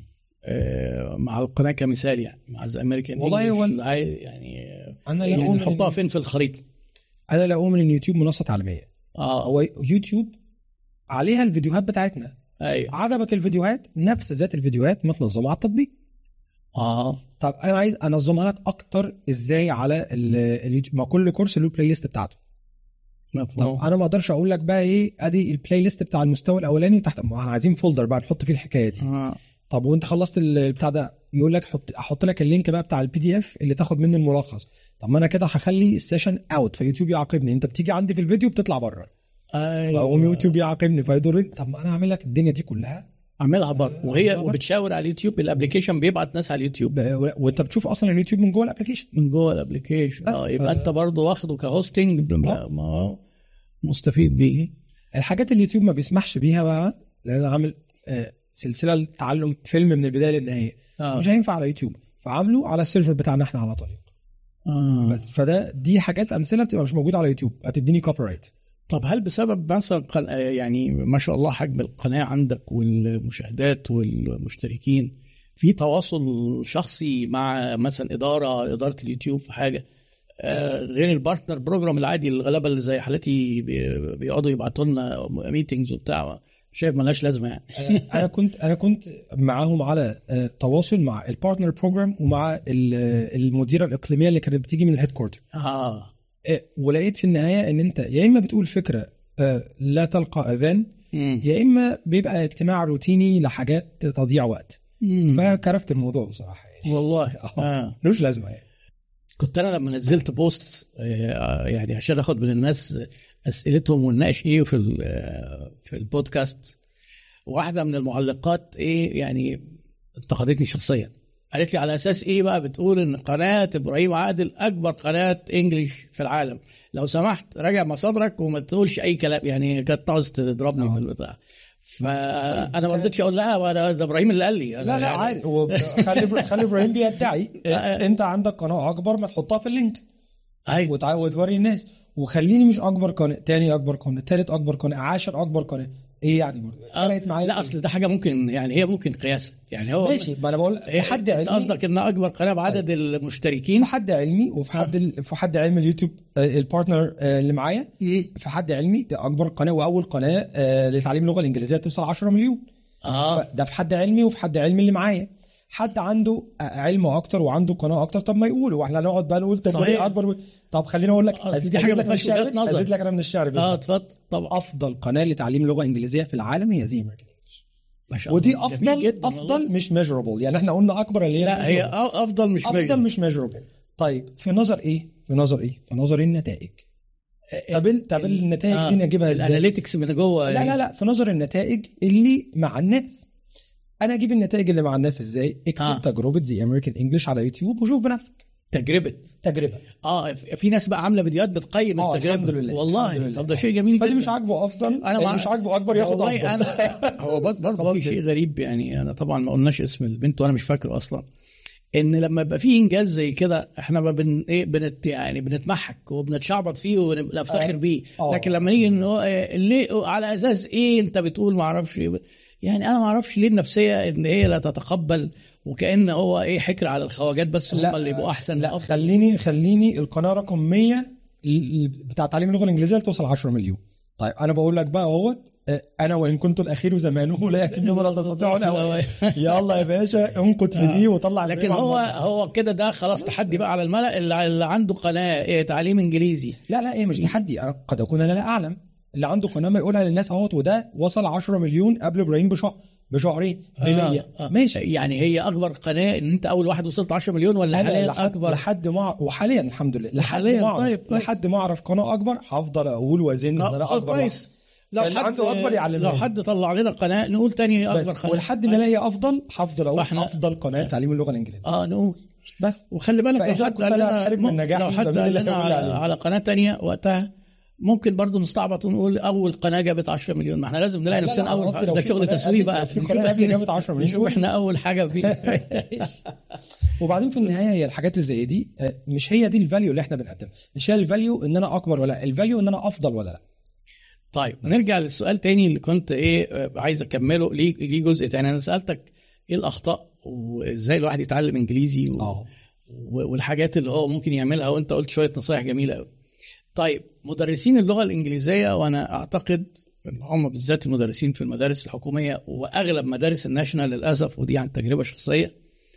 آه، مع القناه كمثال يعني مع ذا امريكان والله هو ال- يعني انا لا يعني اؤمن نحطها إن- فين في الخريطه انا لا اؤمن ان يوتيوب منصه تعليميه اه هو يوتيوب عليها الفيديوهات بتاعتنا ايوه عجبك الفيديوهات نفس ذات الفيديوهات متنظمه على التطبيق اه طب انا عايز انظمها لك اكتر ازاي على ال- اليوتيوب ما كل كورس له البلاي ليست بتاعته طب مفهوم انا ما اقدرش اقول لك بقى ايه ادي البلاي ليست بتاع المستوى الاولاني وتحت ما احنا عايزين فولدر بقى نحط فيه الحكايه دي اه طب وانت خلصت البتاع ده يقول لك حط احط لك اللينك بقى بتاع البي دي اف اللي تاخد منه الملخص طب ما انا كده هخلي السيشن اوت فيوتيوب يعاقبني انت بتيجي عندي في الفيديو بتطلع بره فاقوم ايوه يوتيوب يعاقبني فيضرني طب ما انا اعمل لك الدنيا دي كلها اعملها بره وهي أعملها بره. وبتشاور على اليوتيوب الابلكيشن بيبعت ناس على اليوتيوب ب- وانت بتشوف اصلا اليوتيوب من جوه الابلكيشن من جوه الابلكيشن بس اه ف- يبقى انت برضه واخده كهوستنج ما ما هو مستفيد بيه الحاجات اللي اليوتيوب ما بيسمحش بيها بقى لان انا عامل آه، سلسله لتعلم فيلم من البدايه للنهايه اه مش هينفع على يوتيوب فعامله على السيرفر بتاعنا احنا على طريق آه. بس فده دي حاجات امثله بتبقى مش موجوده على يوتيوب هتديني كوبي رايت طب هل بسبب مثلا قن- يعني ما شاء الله حجم القناه عندك والمشاهدات والمشتركين في تواصل شخصي مع مثلا اداره اداره اليوتيوب في حاجه آه غير البارتنر بروجرام العادي الغلابه اللي زي حالتي بي- بيقعدوا يبعتوا لنا ميتنجز وبتاع شايف ملهاش لازمه يعني انا كنت انا كنت معاهم على آه، تواصل مع البارتنر بروجرام ومع ال- آه، المديره الاقليميه اللي كانت بتيجي من الهيد كوارتر اه آه، ولقيت في النهايه ان انت يا اما بتقول فكره آه، لا تلقى اذان مم. يا اما بيبقى اجتماع روتيني لحاجات تضييع وقت مم. فكرفت الموضوع بصراحه يعني والله آه. اه ملوش لازمه يعني كنت انا لما نزلت بوست آه، يعني عشان اخد من الناس اسئلتهم ونناقش ايه في ال- آه، في البودكاست واحده من المعلقات ايه يعني انتقدتني شخصيا قالت لي على اساس ايه بقى بتقول ان قناه ابراهيم عادل اكبر قناه انجليش في العالم لو سمحت راجع مصادرك وما تقولش اي كلام يعني كانت عاوز تضربني آه. في البتاع فانا ما رضيتش اقول لها وأنا- ده ابراهيم اللي قال لي أنا لا لا يعني- عادي هو خلي خلي ابراهيم بيدعي آه، انت عندك قناه اكبر ما تحطها في اللينك ايوه وتع- وتوري الناس وخليني مش اكبر قناه تاني اكبر قناه تالت اكبر قناه عاشر اكبر قناه ايه يعني برضه آه، فرقت معايا لا اصل ده حاجه ممكن يعني هي ممكن قياسها يعني هو ماشي ما انا بقول في إيه، حد انت علمي قصدك انها اكبر قناه بعدد المشتركين في حد علمي وفي حد ال- في حد علمي اليوتيوب آه، البارتنر آه، اللي معايا مم. في حد علمي ده اكبر قناه واول قناه آه، لتعليم اللغه الانجليزيه توصل 10 مليون اه ده في حد علمي وفي حد علمي اللي معايا حد عنده علم اكتر وعنده قناه اكتر طب ما يقولوا واحنا نقعد بقى نقول طب صحيح. وايه اكبر طب خليني اقول لك أصل أزيد- دي حاجة أزيد لك ما من فيهاش الشعر وجهة بيت- نظر. ازيد لك انا من الشعر بيت. اه اتفضل طبعا افضل قناه لتعليم لغه انجليزيه في العالم هي زي امريكان انجلش ما شاء الله ودي جميل افضل جداً والله. افضل مش ميجربل يعني احنا قلنا اكبر اللي هي لا هي measurable. أ- افضل مش افضل ميجر. مش ميجربل طيب في نظر ايه في نظر ايه في نظر النتائج طب ال- طب النتائج آه، دي نجيبها ازاي الاناليتكس من جوه لا لا لا في نظر النتائج اللي مع الناس انا اجيب النتائج اللي مع الناس ازاي اكتب آه. آه. تجربه زي امريكان انجلش على يوتيوب وشوف بنفسك تجربه تجربه اه في في ناس بقى عامله فيديوهات بتقيم اه التجربه الحمد لله والله الحمد لله. طب ده شيء جميل فاللي جدا مش عاجبه افضل أنا اللي مع- مش عاجبه اكبر ياخد والله افضل انا هو بس برضه خلاص في كده. شيء غريب يعني انا طبعا ما قلناش اسم البنت وانا مش فاكره اصلا ان لما يبقى في انجاز زي كده احنا ما بن ايه بنت يعني بنتمحك وبنتشعبط فيه ونفتخر آه. بيه آه. لكن لما نيجي ان هو إيه، ليه على اساس ايه انت بتقول ما اعرفش إيه؟ يعني انا ما اعرفش ليه النفسيه ان هي لا تتقبل وكان هو ايه حكر على الخواجات بس هم اللي يبقوا احسن لا وأفضل. خليني خليني القناه رقم 100 ال- ال- بتاع تعليم اللغه الانجليزيه توصل 10 مليون طيب انا بقول لك بقى اهوت آه، انا وان كنت الاخير زمانه لا يتم ولا تستطيعون أولا. يلا يا باشا انقد في دي وطلع لكن البريم على هو المسرح. هو كده ده خلاص تحدي بقى على الملأ اللي اللي عنده قناه إيه تعليم انجليزي لا لا ايه مش تحدي انا قد اكون انا لا اعلم اللي عنده قناه ما يقولها للناس اهوت وده وصل 10 مليون قبل ابراهيم بشهر بشهرين ب 100 آه، آه. ماشي يعني هي اكبر قناه ان انت اول واحد وصلت 10 مليون ولا انا حاليا لحد اكبر لحد ما وحاليا الحمد لله لحد حالياً، ما أعرف طيب، كويس. لحد ما اعرف قناه اكبر هفضل اقول وازن ان انا آه، اكبر كويس لو فاللي حد عنده أكبر يعلمها لو لي. حد طلع لنا قناه نقول تاني بس اكبر قناه ولحد ما الاقي افضل هفضل اقول فإحنا- افضل قناه تعليم اللغه الانجليزيه اه نقول بس وخلي بالك لو فإذا حد كنت قال أنا لنا أتحرج من م- نجاحي، لو حد يبقى مين قال اللي لنا هيقول لي على, عليه؟ على قناه تانية وقتها ممكن برضو نستعبط ونقول اول قناه جابت 10 مليون ما احنا لازم نلاقي لا، نفسنا لا، اول قصدي لو ده في شغل قناة تسويق قبل- بقى في نشوف قناة قبل إحنا- جابت 10 مليون. نشوف احنا اول حاجه فيه وبعدين في النهايه هي الحاجات اللي زي دي آه، مش هي دي الفاليو اللي احنا بنقدمها مش هي الفاليو ان انا اكبر ولا لا الفاليو ان انا افضل ولا لا طيب نرجع للسؤال تاني اللي كنت ايه آه، عايز اكمله ليه ليه جزء تاني انا سالتك ايه الاخطاء وازاي الواحد يتعلم انجليزي و... اه و- والحاجات اللي هو ممكن يعملها وانت قلت شويه نصايح جميله قوي. طيب مدرسين اللغه الانجليزيه وانا اعتقد ان هم بالذات المدرسين في المدارس الحكوميه واغلب مدارس الناشونال للاسف ودي عن تجربه شخصيه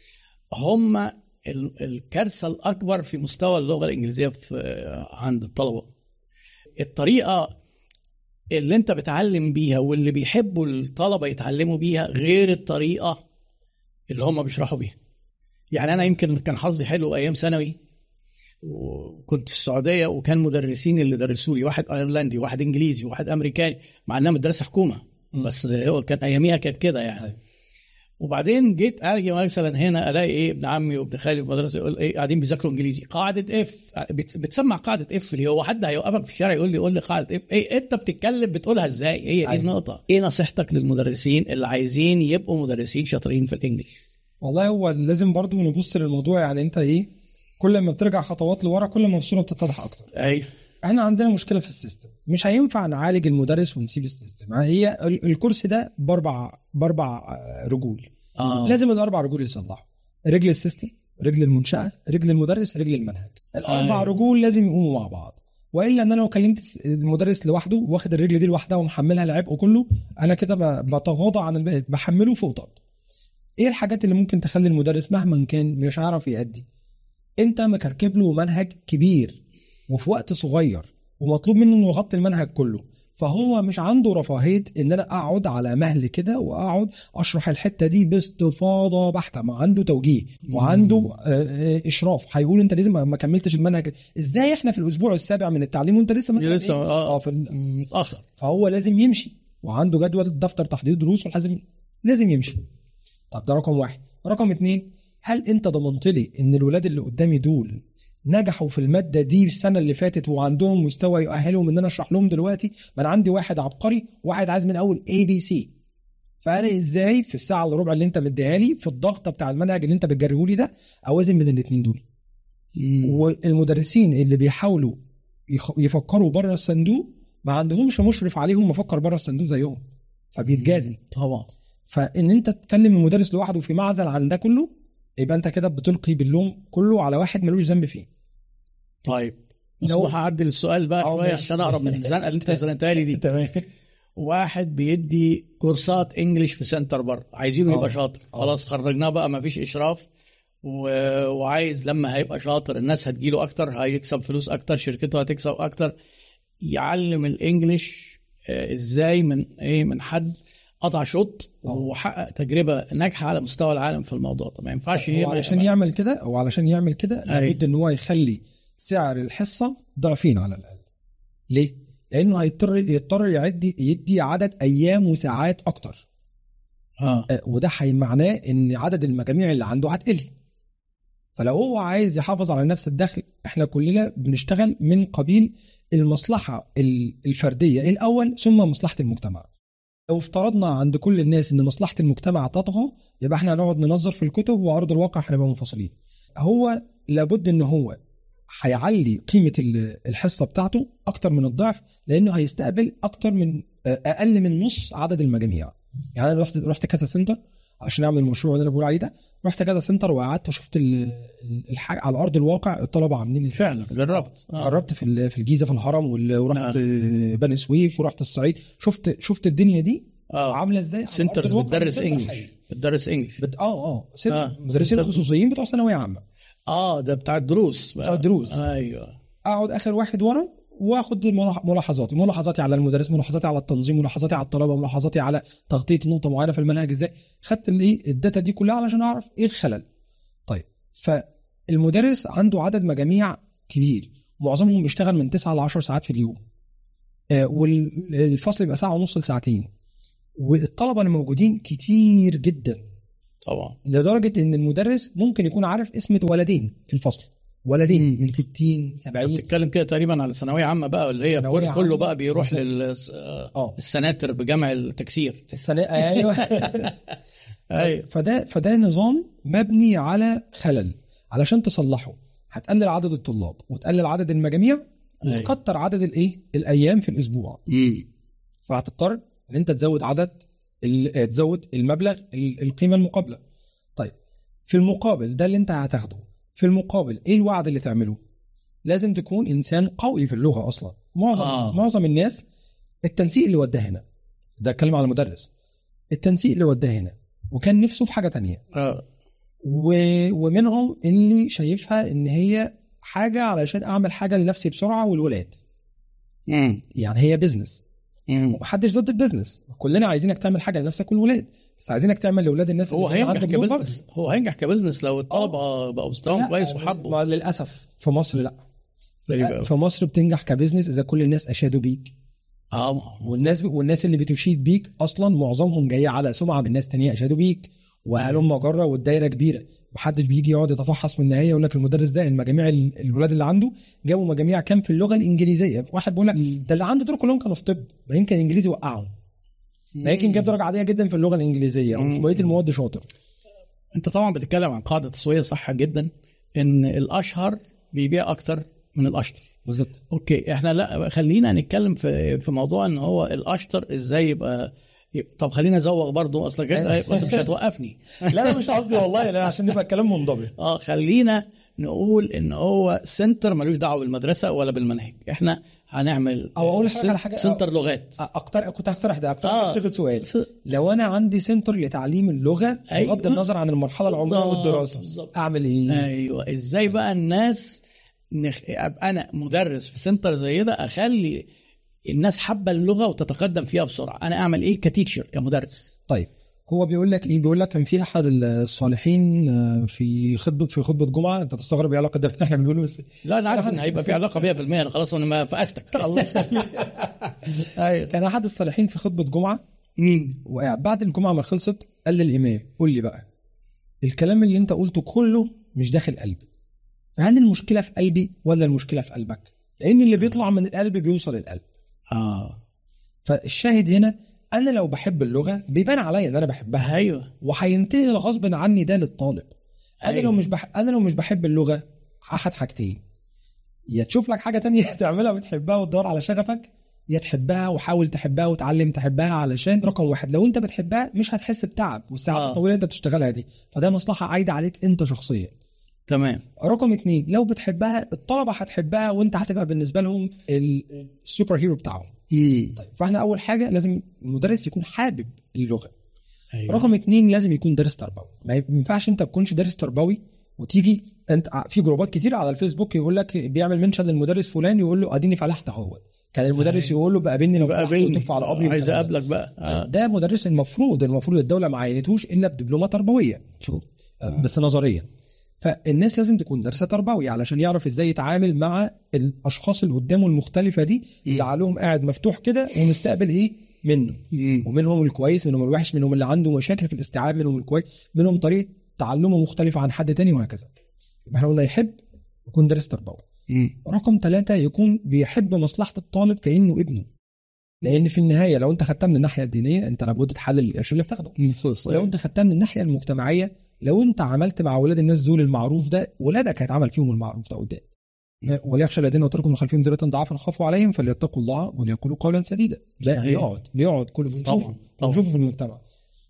هم ال- الكارثه الاكبر في مستوى اللغه الانجليزيه في عند الطلبه. الطريقه اللي انت بتعلم بيها واللي بيحبوا الطلبه يتعلموا بيها غير الطريقه اللي هم بيشرحوا بيها. يعني انا يمكن كان حظي حلو ايام ثانوي وكنت في السعوديه وكان مدرسين اللي درسوا لي واحد ايرلندي وواحد انجليزي وواحد امريكاني مع انها مدرسه حكومه م. بس هو كان اياميها كانت كده يعني أيوة. وبعدين جيت اجي مثلا هنا الاقي ايه ابن عمي وابن خالي في المدرسه يقول ايه قاعدين بيذاكروا انجليزي قاعده اف بت- بتسمع قاعده اف اللي هو حد هيوقفك في الشارع يقول لي قول لي قاعده اف ايه انت بتتكلم بتقولها ازاي هي دي أيوة. النقطه ايه نصيحتك للمدرسين اللي عايزين يبقوا مدرسين شاطرين في الانجليش والله هو لازم برضو نبص للموضوع يعني انت ايه كل ما بترجع خطوات لورا كل ما الصوره بتتضح اكتر ايوه احنا عندنا مشكله في السيستم مش هينفع نعالج المدرس ونسيب السيستم هي ال- الكرسي ده باربع باربع آه، رجول اه لازم الاربع رجول يصلحوا رجل السيستم رجل المنشاه رجل المدرس رجل المنهج الاربع أيوة. رجول لازم يقوموا مع بعض والا ان انا لو كلمت الس- المدرس لوحده واخد الرجل دي لوحدها ومحملها العبء كله انا كده ب- بتغاضى عن الباقي بحمله فوق طاقته ايه الحاجات اللي ممكن تخلي المدرس مهما كان مش عارف يأدي انت مكركب له منهج كبير وفي وقت صغير ومطلوب منه انه يغطي المنهج كله فهو مش عنده رفاهيه ان انا اقعد على مهل كده واقعد اشرح الحته دي باستفاضه بحته ما عنده توجيه وعنده آه، آه، اشراف هيقول انت لازم ما كملتش المنهج ازاي احنا في الاسبوع السابع من التعليم وانت لسه مثلا لسه إيه؟ اه اه في ال- متاخر فهو لازم يمشي وعنده جدول دفتر تحضير دروس ولازم لازم يمشي طب ده رقم واحد رقم اتنين هل انت ضمنت لي ان الولاد اللي قدامي دول نجحوا في الماده دي السنه اللي فاتت وعندهم مستوى يؤهلهم ان انا اشرح لهم دلوقتي ما انا عندي واحد عبقري وواحد عايز من اول اي بي سي فانا ازاي في الساعه الا ربع اللي انت مديها لي في الضغطه بتاع المنهج اللي انت بتجريه لي ده اوازن بين الاثنين دول والمدرسين اللي بيحاولوا يخ- يفكروا بره الصندوق ما عندهمش مشرف عليهم مفكر بره الصندوق زيهم فبيتجازي طبعا فان انت تكلم المدرس لوحده في معزل عن ده كله يبقى انت كده بتلقي باللوم كله على واحد ملوش ذنب فيه طيب لو- مسموح اعدل السؤال بقى أه، شويه ماشي. عشان اقرب من الزنقه اللي انت زنقتها لي دي تمام واحد بيدي كورسات انجليش في سنتر بره عايزينه أه. يبقى شاطر أه. خلاص خرجناه بقى ما فيش اشراف و... وعايز لما هيبقى شاطر الناس هتجيله اكتر هيكسب فلوس اكتر شركته هتكسب اكتر يعلم الانجليش آه، ازاي من ايه من حد قطع شوط أه. وحقق تجربه ناجحه على مستوى العالم في الموضوع ده ما ينفعش هو علشان يعمل كده او علشان يعمل كده أيوة. لابد ان هو يخلي سعر الحصه ضعفين على الاقل ليه؟ لانه هيضطر يضطر يعدي يدي عدد ايام وساعات اكتر اه آه، وده هي معناه ان عدد المجاميع اللي عنده هتقل فلو هو عايز يحافظ على نفس الدخل احنا كلنا بنشتغل من قبيل المصلحه ال- الفرديه الاول ثم مصلحه المجتمع لو افترضنا عند كل الناس ان مصلحه المجتمع تطغى يبقى احنا هنقعد ننظر في الكتب وارض الواقع هنبقى منفصلين هو لابد ان هو هيعلي قيمه ال- الحصه بتاعته اكتر من الضعف لانه هيستقبل اكتر من آه، اقل من نص عدد المجاميع يعني انا رحت رحت كذا سنتر عشان اعمل المشروع اللي انا بقول عليه ده رحت كذا سنتر وقعدت وشفت ال- ال- الحاجه على ارض الواقع الطلبه عاملين ازاي فعلا جربت آه. جربت في ال- في الجيزه في الهرم وال- ورحت بني سويف ورحت الصعيد شفت شفت الدنيا دي اه عامله ازاي على أرض سنترز الواقع بتدرس سنتر انجلش حقيقي. بتدرس انجلش بت... اه اه سنتر آه، مدرسين سنتر. خصوصيين بتوع ثانويه عامه اه ده بتاع الدروس بقى. بتاع الدروس. ايوه اقعد اخر واحد ورا واخد ملاح- ملاحظاتي ملاحظاتي على المدرس ملاحظاتي على التنظيم ملاحظاتي على الطلبه ملاحظاتي على تغطيه نقطه معينه في المنهج ازاي خدت الايه الداتا دي كلها علشان اعرف ايه الخلل طيب فالمدرس عنده عدد مجاميع كبير معظمهم بيشتغل من 9 ل 10 ساعات في اليوم آه، والفصل يبقى ساعه ونص لساعتين والطلبه اللي موجودين كتير جدا طبعا لدرجه ان المدرس ممكن يكون عارف اسم ولدين في الفصل ولدين مم. من 60 انت 70 بتتكلم كده تقريبا على ثانويه عامه بقى اللي هي ثانوية كل كله عامة. بقى بيروح بالظبط. اه للسناتر بجمع التكسير في السنه ايوه ايوه فده فده نظام مبني على خلل علشان تصلحه هتقلل عدد الطلاب وتقلل عدد المجاميع أيوة. وتكتر عدد الايه الايام في الاسبوع امم فهتضطر ان انت تزود عدد ال- آه، تزود المبلغ ال- القيمه المقابله طيب في المقابل ده اللي انت هتاخده في المقابل ايه الوعد اللي تعمله لازم تكون انسان قوي في اللغه اصلا معظم آه. آه. معظم الناس التنسيق اللي وداه هنا ده اتكلم على المدرس التنسيق اللي وداه هنا وكان نفسه في حاجه تانية اه و... ومنهم اللي شايفها ان هي حاجه علشان اعمل حاجه لنفسي بسرعه والولاد امم يعني هي بزنس امم ومحدش ضد البيزنس كلنا عايزينك تعمل حاجه لنفسك والولاد بس عايزينك تعمل لاولاد الناس هو اللي كان هينجح عندك دول كبزنس هو هينجح كبزنس لو الطلبه بقوا مستواهم لا، كويس وحبوا ما للاسف في مصر لا غريب أوي. في مصر بتنجح كبزنس اذا كل الناس اشادوا بيك اه والناس والناس اللي بتشيد بيك اصلا معظمهم جايه على سمعه من ناس تانية اشادوا بيك وهلم جره والدايره كبيره محدش بيجي يقعد يتفحص في النهايه يقول لك المدرس ده المجاميع ال- الولاد اللي عنده جابوا مجاميع كام في اللغه الانجليزيه واحد بيقول لك ده اللي عنده دول كلهم كانوا في طب ما يمكن انجليزي وقعهم ما يمكن جاب درجه عاديه جدا في اللغه الانجليزيه او في مم. بقيه المواد شاطر انت طبعا بتتكلم عن قاعده تسويقيه صح جدا ان الاشهر بيبيع اكتر من الاشطر بالظبط اوكي احنا لا خلينا نتكلم في في موضوع ان هو الاشطر ازاي يبقى يبقى- طب خلينا ازوغ برضه اصل كده انت مش هتوقفني لا لا مش قصدي والله لا عشان نبقى الكلام منضبط اه خلينا نقول ان هو سنتر ملوش دعوه بالمدرسه ولا بالمنهج احنا هنعمل أو أقول لحضرتك سن- على حاجة- سنتر لغات اقترح كنت هقترح ده اقترح آه. صيغه سؤال س- لو انا عندي سنتر لتعليم اللغه أيوة. بغض النظر عن المرحله العمريه بالظبط، والدراسه بالظبط. اعمل ايه؟ ايوه ازاي بقى الناس نخ... ابقى انا مدرس في سنتر زي ده اخلي الناس حابه اللغه وتتقدم فيها بسرعه انا اعمل ايه كتيتشر كمدرس طيب هو بيقول لك ايه بيقول لك كان في احد الصالحين آه، في خطبه في خطبه جمعه انت تستغرب ايه علاقه ده باللي احنا بنقوله بس لا انا عارف ان هيبقى في علاقه بيها في المية انا خلاص انا ما فقستك الله يخليك. ايوه كان احد الصالحين في خطبه جمعه مم. وبعد الجمعه ما خلصت قال للامام قول لي بقى الكلام اللي انت قلته كله مش داخل قلبي فهل المشكله في قلبي ولا المشكله في قلبك؟ لان اللي بيطلع من القلب بيوصل القلب اه فالشاهد هنا انا لو بحب اللغه بيبان عليا ان انا بحبها ايوه وهينتقل غصب عني ده للطالب انا أيوة. لو مش بح... انا لو مش بحب اللغه احد حاجتين يا تشوف لك حاجه تانية تعملها وتحبها وتدور على شغفك يا تحبها وحاول تحبها وتعلم تحبها علشان رقم واحد لو انت بتحبها مش هتحس بتعب والساعات آه. الطويله اللي انت بتشتغلها دي فده مصلحه عايده عليك انت شخصيا تمام رقم اتنين لو بتحبها الطلبه هتحبها وانت هتبقى بالنسبه لهم ال- السوبر هيرو بتاعهم مم. طيب فاحنا اول حاجه لازم المدرس يكون حابب اللغه أيوة. رقم اتنين لازم يكون دارس تربوي ما ينفعش انت تكونش دارس تربوي وتيجي انت ع- في جروبات كتير على الفيسبوك يقول لك بيعمل منشن للمدرس فلان يقول له اديني فلحت اهو كان المدرس يقول له بقابلني لو بقى فلحت بيني وتف على قبري عايز والكلام ده. اقابلك بقى آه. ده مدرس المفروض المفروض الدوله ما عينتوش الا بدبلومه تربويه بس نظريا فالناس لازم تكون دارسه تربوي علشان يعرف ازاي يتعامل مع الاشخاص اللي قدامه المختلفه دي اللي عليهم قاعد مفتوح كده ومستقبل ايه منه مم. ومنهم الكويس منهم الوحش منهم اللي عنده مشاكل في الاستيعاب منهم الكويس منهم طريقه تعلمه مختلفه عن حد تاني وهكذا يبقى احنا قلنا يحب يكون دارس تربوي مم. رقم ثلاثة يكون بيحب مصلحة الطالب كأنه ابنه لأن في النهاية لو أنت خدتها من الناحية الدينية أنت لابد تحلل القرش اللي بتاخده خلص لو أنت خدتها من الناحية المجتمعية لو أنت عملت مع ولاد الناس دول المعروف ده ولادك هيتعمل فيهم المعروف ده قدام وليخشى الذين يتركوا من خلفهم ذرية ضعافا خافوا عليهم فليتقوا الله وليقولوا قولا سديدا ده صحيح. بيقعد بيقعد كل طبعاً، بنشوفه طبعاً. بنشوفه في المجتمع طيب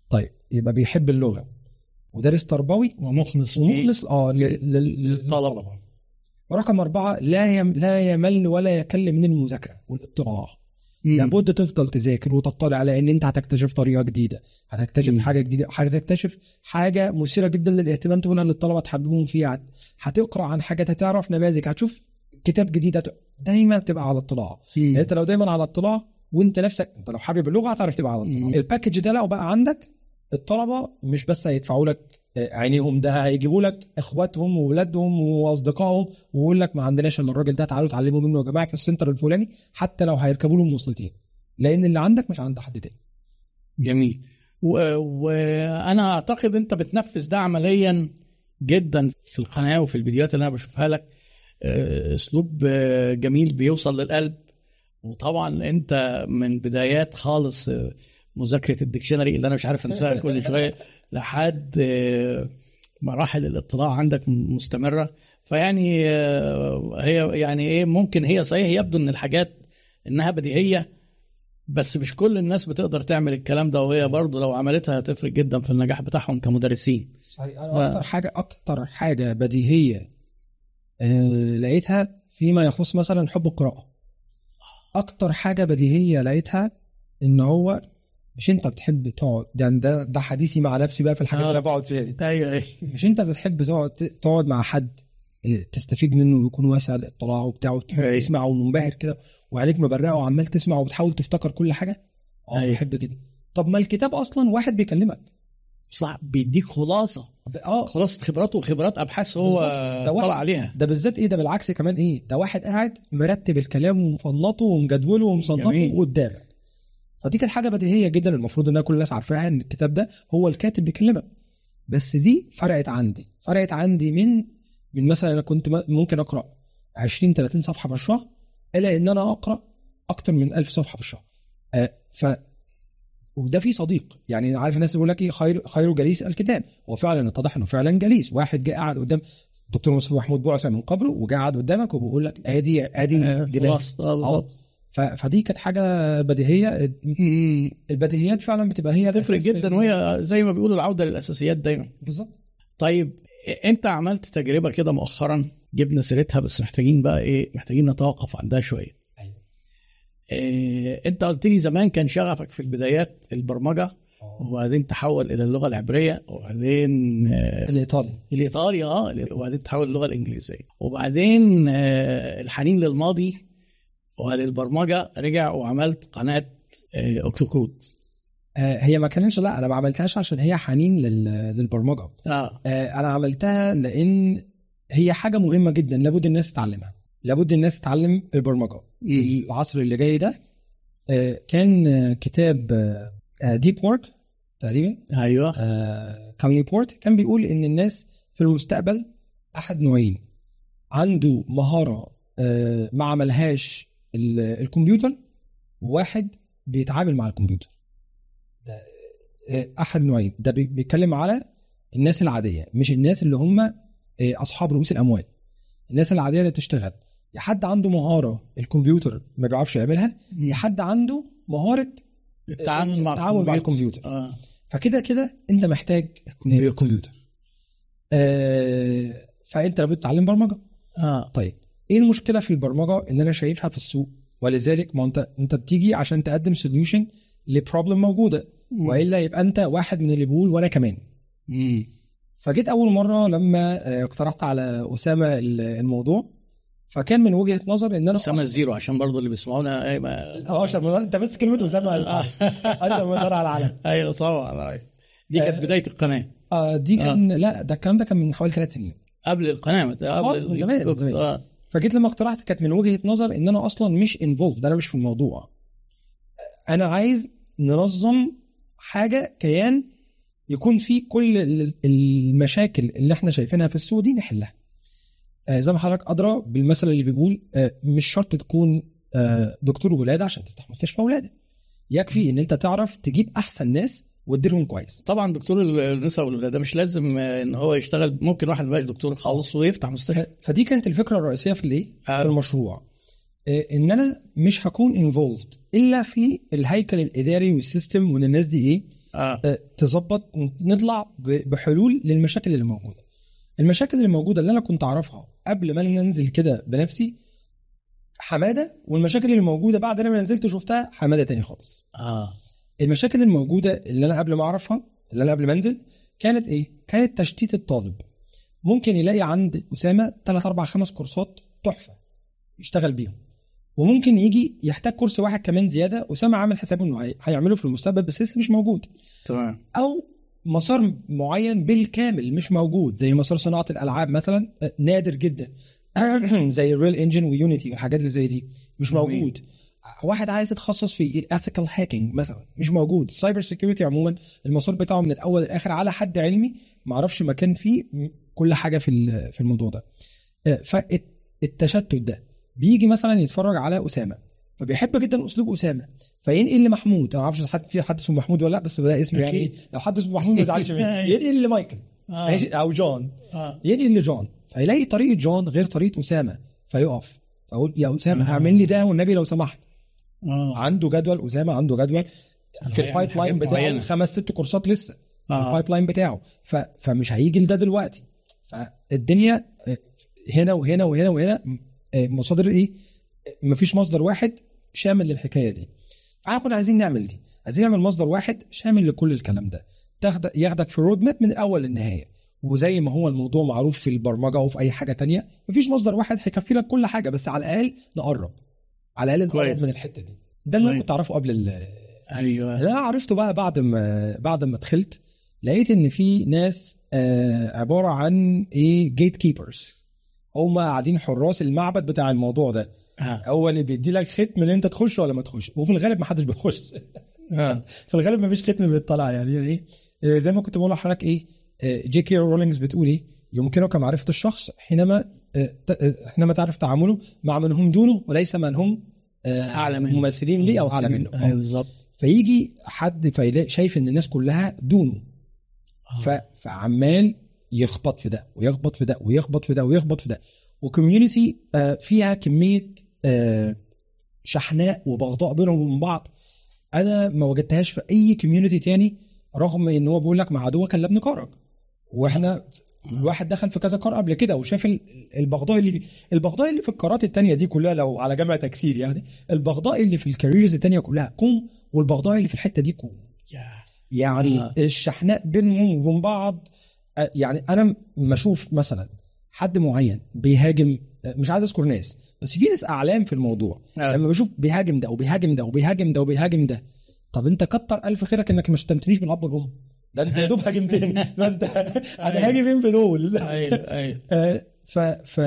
يبقى بيحب اللغه ودارس تربوي ومخلص ومخلص اه لل- لل- للطلبة. رقم أربعة لا يم لا يمل ولا يكل من المذاكرة والاطلاع لابد تفضل تذاكر وتطلع على ان انت هتكتشف طريقه جديده هتكتشف مم. حاجه جديده هتكتشف حاجه مثيره جدا للاهتمام تقولها للطلبه تحببهم فيها هت- هتقرا عن حاجات هتعرف نماذج هتشوف كتاب جديد هت... دايما تبقى على اطلاع يعني انت لو دايما على اطلاع وانت نفسك انت لو حابب اللغه هتعرف تبقى على اطلاع مم. الباكج ده لو بقى عندك الطلبه مش بس هيدفعوا لك آه، عينيهم ده هيجيبوا لك اخواتهم واولادهم واصدقائهم ويقول لك ما عندناش الا الراجل ده تعالوا اتعلموا منه يا جماعه في السنتر الفلاني حتى لو هيركبوا له مواصلتين لان اللي عندك مش عند حد تاني جميل و- وانا اعتقد انت بتنفذ ده عمليا جدا في القناه وفي الفيديوهات اللي انا بشوفها لك آه، اسلوب آه، جميل بيوصل للقلب وطبعا انت من بدايات خالص آه، مذاكره الديكشنري اللي انا مش عارف انساها كل شويه لحد آه، مراحل الاطلاع عندك مستمره فيعني آه، هي يعني ايه ممكن هي صحيح يبدو ان الحاجات انها بديهيه بس مش كل الناس بتقدر تعمل الكلام ده وهي برضه لو عملتها هتفرق جدا في النجاح بتاعهم كمدرسين صحيح انا ف- اكتر حاجه اكتر حاجه بديهيه آه، لقيتها فيما يخص مثلا حب القراءه اكتر حاجه بديهيه لقيتها ان هو مش انت بتحب تقعد يعني ده ده حديثي مع نفسي بقى في الحاجات آه. اللي انا بقعد فيها دي ايوه ايوه مش انت بتحب تقعد تقعد مع حد آه، تستفيد منه ويكون واسع الاطلاع وبتاع وتحب أيوة. تسمع ومنبهر كده وعينيك مبرقه وعمال تسمع وبتحاول تفتكر كل حاجه اه أيوة. بحب كده طب ما الكتاب اصلا واحد بيكلمك صح بيديك خلاصه اه خلاصه خبراته وخبرات ابحاث هو بالظبط. ده واحد- طلع عليها ده بالذات ايه ده بالعكس كمان ايه ده واحد قاعد مرتب الكلام ومفنطه ومجدوله ومصنفه جميل. قدامك فدي كانت حاجه بديهيه جدا المفروض انها كل الناس عارفاها ان الكتاب ده هو الكاتب بيكلمك بس دي فرقت عندي فرقت عندي من من مثلا انا كنت م- ممكن اقرا 20 30 صفحه في الشهر الى ان انا اقرا اكتر من 1000 صفحه في الشهر آه ف وده في صديق يعني عارف الناس بيقول لك ايه خير خير جليس الكتاب هو فعلا اتضح انه فعلا جليس واحد جه قاعد قدام الدكتور مصطفى محمود بعثة من قبره وجه قعد قدامك وبيقول لك ادي ادي آه، دماغ خلاص آه، بالظبط ف- فدي كانت حاجه بديهيه مم. البديهيات فعلا بتبقى هي تفرق الأساس في جدا ال- وهي زي ما بيقولوا العوده للاساسيات دايما بالظبط طيب انت عملت تجربه كده مؤخرا جبنا سيرتها بس محتاجين بقى ايه محتاجين نتوقف عندها شويه ايوه إيه انت قلت لي زمان كان شغفك في البدايات البرمجه وبعدين تحول الى اللغه العبريه وبعدين آه، الايطالي الايطالي اه وبعدين تحول للغه الانجليزيه وبعدين آه، الحنين للماضي وللبرمجه رجع وعملت قناه آه، اوكتوكود آه هي ما كانتش لا انا ما عملتهاش عشان هي حنين لل- للبرمجه اه آه انا عملتها لان هي حاجه مهمه جدا لابد الناس تتعلمها لابد الناس تتعلم البرمجه في العصر اللي جاي ده آه كان آه، كتاب ديب وورك تقريبا ايوه آه كان ريبورت كان بيقول ان الناس في المستقبل احد نوعين عنده مهاره آه ما عملهاش ال- الكمبيوتر وواحد بيتعامل مع الكمبيوتر ده آه، احد نوعين ده بي- بيتكلم على الناس العاديه مش الناس اللي هم آه، اصحاب رؤوس الاموال الناس العاديه اللي بتشتغل يا حد عنده مهاره الكمبيوتر ما بيعرفش يعملها يا حد عنده مهاره التعامل مع التعامل مع الكمبيوتر اه فكده كده انت محتاج كمبيوتر. كمبيوتر آه فانت لابد تتعلم برمجه اه طيب ايه المشكله في البرمجه اللي انا شايفها في السوق ولذلك ما انت انت بتيجي عشان تقدم سوليوشن لبروبلم موجوده والا يبقى انت واحد من اللي بيقول وانا كمان مم. فجيت اول مره لما آه، اقترحت على اسامه ال- الموضوع فكان من وجهه نظر ان انا اسامه أصلاً- الزيرو عشان برضه اللي بيسمعونا ايه ما... اه عشان انت بس كلمه اسامه انا مدار على العالم ايوه طبعا أيوة. دي كانت آه. بدايه القناه آه دي كان لا ده الكلام ده كان من حوالي ثلاث سنين قبل القناه مت- قبل خالص من زمان، من زمان. آه. فجيت لما اقترحت كانت من وجهه نظر ان انا اصلا مش انفولد انا مش في الموضوع انا عايز ننظم حاجه كيان يكون فيه كل ال- المشاكل اللي احنا شايفينها في السوق دي نحلها آه، زي ما حضرتك ادرى بالمثل اللي بيقول آه، مش شرط تكون آه، دكتور ولاده عشان تفتح مستشفى ولاده يكفي ان انت تعرف تجيب احسن ناس وتديرهم كويس طبعا دكتور النساء والولاده مش لازم آه، ان هو يشتغل ممكن واحد ما يبقاش دكتور خالص ويفتح مستشفى ف- فدي كانت الفكره الرئيسيه في الايه آه. في المشروع آه، ان انا مش هكون انفولد الا في الهيكل الاداري والسيستم وان الناس دي ايه اه آه، تظبط نطلع ب- بحلول للمشاكل اللي موجوده المشاكل اللي موجوده اللي انا كنت اعرفها قبل ما انا انزل كده بنفسي حماده والمشاكل اللي موجوده بعد ما نزلت شفتها حماده تاني خالص اه المشاكل الموجوده اللي انا قبل ما اعرفها اللي انا قبل ما انزل كانت ايه كانت تشتيت الطالب ممكن يلاقي عند اسامه 3 4 5 كورسات تحفه يشتغل بيهم وممكن يجي يحتاج كورس واحد كمان زياده اسامه عامل حسابه انه هي- هيعمله في المستقبل بس لسه مش موجود تمام او مسار معين بالكامل مش موجود زي مسار صناعه الالعاب مثلا آه، نادر جدا زي الريل انجن ويونيتي والحاجات اللي زي دي مش جميل. موجود واحد عايز يتخصص في الاثيكال هاكينج مثلا مش موجود السايبر سيكيورتي عموما المسار بتاعه من الاول للاخر على حد علمي ما اعرفش مكان فيه م- كل حاجه في ال- في الموضوع ده آه، فالتشتت ده بيجي مثلا يتفرج على اسامه فبيحب جدا اسلوب اسامه فينقل لمحمود انا ما اعرفش حد في حد اسمه محمود ولا لا بس ده اسم يعني أكيد. لو حد اسمه محمود ما يزعلش مني ينقل لمايكل آه. ماشي او جون اه ينقل لجون فيلاقي طريقه جون غير طريقه اسامه فيقف اقول يا اسامه آه. اعمل لي ده والنبي لو سمحت اه عنده جدول اسامه عنده جدول في هيعمل البايب لاين حاجات بتاعه معينة. خمس ست كورسات لسه في آه. البايب لاين بتاعه ف... فمش هيجي لده دلوقتي فالدنيا آه، هنا وهنا وهنا وهنا آه، مصادر ايه آه، مفيش مصدر واحد شامل للحكايه دي فاحنا كنا عايزين نعمل دي عايزين نعمل مصدر واحد شامل لكل الكلام ده تاخد ياخدك في الرود ماب من الاول للنهايه وزي ما هو الموضوع معروف في البرمجه وفي اي حاجه تانية مفيش مصدر واحد هيكفي لك كل حاجه بس على الاقل نقرب على الاقل نقرب كويس. من الحته دي ده اللي انا كويس. كنت اعرفه قبل ال- ايوه اللي انا عرفته بقى بعد ما بعد ما دخلت لقيت ان في ناس آه عباره عن ايه جيت كيبرز هم قاعدين حراس المعبد بتاع الموضوع ده اه هو اللي بيدي لك ختم ان انت تخش ولا ما تخش وفي الغالب ما حدش بيخش اه في الغالب ما فيش ختم بيطلع يعني يعني ايه آه، زي ما كنت بقول لحضرتك ايه آه، جي كي رولينجز بتقول ايه يمكنك معرفه الشخص حينما آه، ت- آه، حينما تعرف تعامله مع من هم دونه وليس من هم آه، اعلى منه ممثلين ليه او اعلى منه ايوه بالظبط فيجي حد فيلاقي شايف ان الناس كلها دونه آه. ف... فعمال يخبط في ده ويخبط في ده ويخبط في ده ويخبط في ده وكوميونتي فيها كميه آه، شحناء وبغضاء بينهم وبين بعض انا ما وجدتهاش في اي كوميونتي تاني رغم ان هو بيقول لك مع عدوك الا ابن كارك واحنا الواحد دخل في كذا قار قبل كده وشاف ال- البغضاء اللي في البغضاء اللي في القارات التانية دي كلها لو على جمع تكسير يعني البغضاء اللي في الكاريرز التانية كلها كوم والبغضاء اللي في الحتة دي كوم يا. يعني آه. الشحناء بينهم وبين بعض آه، يعني انا لما اشوف مثلا حد معين بيهاجم آه، مش عايز اذكر ناس بس في ناس اعلام في الموضوع آه. لما بشوف بيهاجم ده وبيهاجم ده وبيهاجم ده وبيهاجم ده طب انت كتر الف خيرك انك ما شتمتنيش بالاب والام ده انت يا دوب هاجمتني ده انت انا هاجي فين في دول ايوه ايوه آه، ف ف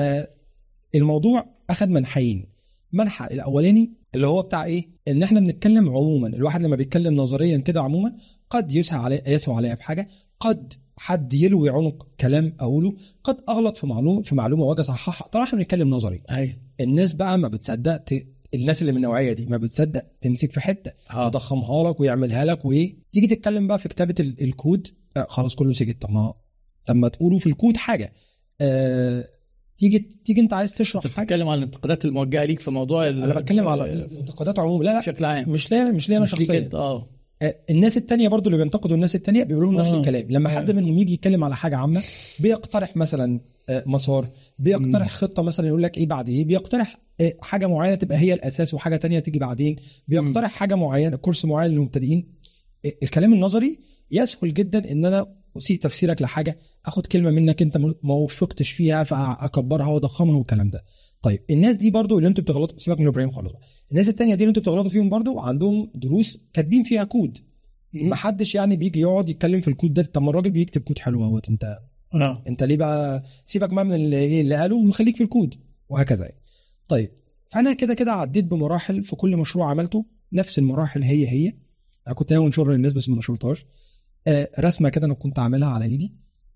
الموضوع اخذ منحين منحى الاولاني اللي هو بتاع ايه ان احنا بنتكلم عموما الواحد لما بيتكلم نظريا كده عموما قد يسهى عليه يسهو عليا بحاجه قد حد يلوي عنق كلام اقوله قد اغلط في معلومه في معلومه واجي اصححها طبعا احنا بنتكلم نظري ايوه الناس بقى ما بتصدق ت... الناس اللي من النوعيه دي ما بتصدق تمسك في حته آه. يضخمها لك ويعملها لك وايه تيجي تتكلم بقى في كتابه ال... الكود آه خلاص كله سكت طب ما لما تقولوا في الكود حاجه آه... تيجي تيجي انت عايز تشرح انت حاجه بتتكلم عن الانتقادات الموجهه ليك في موضوع ال- انا بتكلم على انتقادات عموما لا لا بشكل عام مش ليا مش ليا انا مش ليك شخصيا انت اه آه، الناس التانية برضو اللي بينتقدوا الناس التانية بيقولوا لهم نفس آه. الكلام لما آه. حد منهم يجي يتكلم على حاجة عامة بيقترح مثلا آه، مسار بيقترح خطة مثلا يقول لك ايه بعد ايه بيقترح آه، حاجة معينة تبقى هي الأساس وحاجة تانية تيجي بعدين بيقترح حاجة معينة كورس معين للمبتدئين آه، الكلام النظري يسهل جدا ان انا اسيء تفسيرك لحاجة اخد كلمة منك انت ما وفقتش فيها فاكبرها واضخمها والكلام ده طيب الناس دي برضو اللي انتوا بتغلطوا سيبك من ابراهيم خالص بقى. الناس التانية دي اللي انتوا بتغلطوا فيهم برضو عندهم دروس كاتبين فيها كود ما حدش يعني بيجي يقعد يتكلم في الكود ده طب ما الراجل بيكتب كود حلو اهوت انت اه انت ليه بقى سيبك بقى من اللي, ايه اللي قاله وخليك في الكود وهكذا يعني. طيب فانا كده كده عديت بمراحل في كل مشروع عملته نفس المراحل هي هي انا كنت ناوي انشرها للناس بس ما نشرتهاش آه رسمه كده انا كنت عاملها على ايدي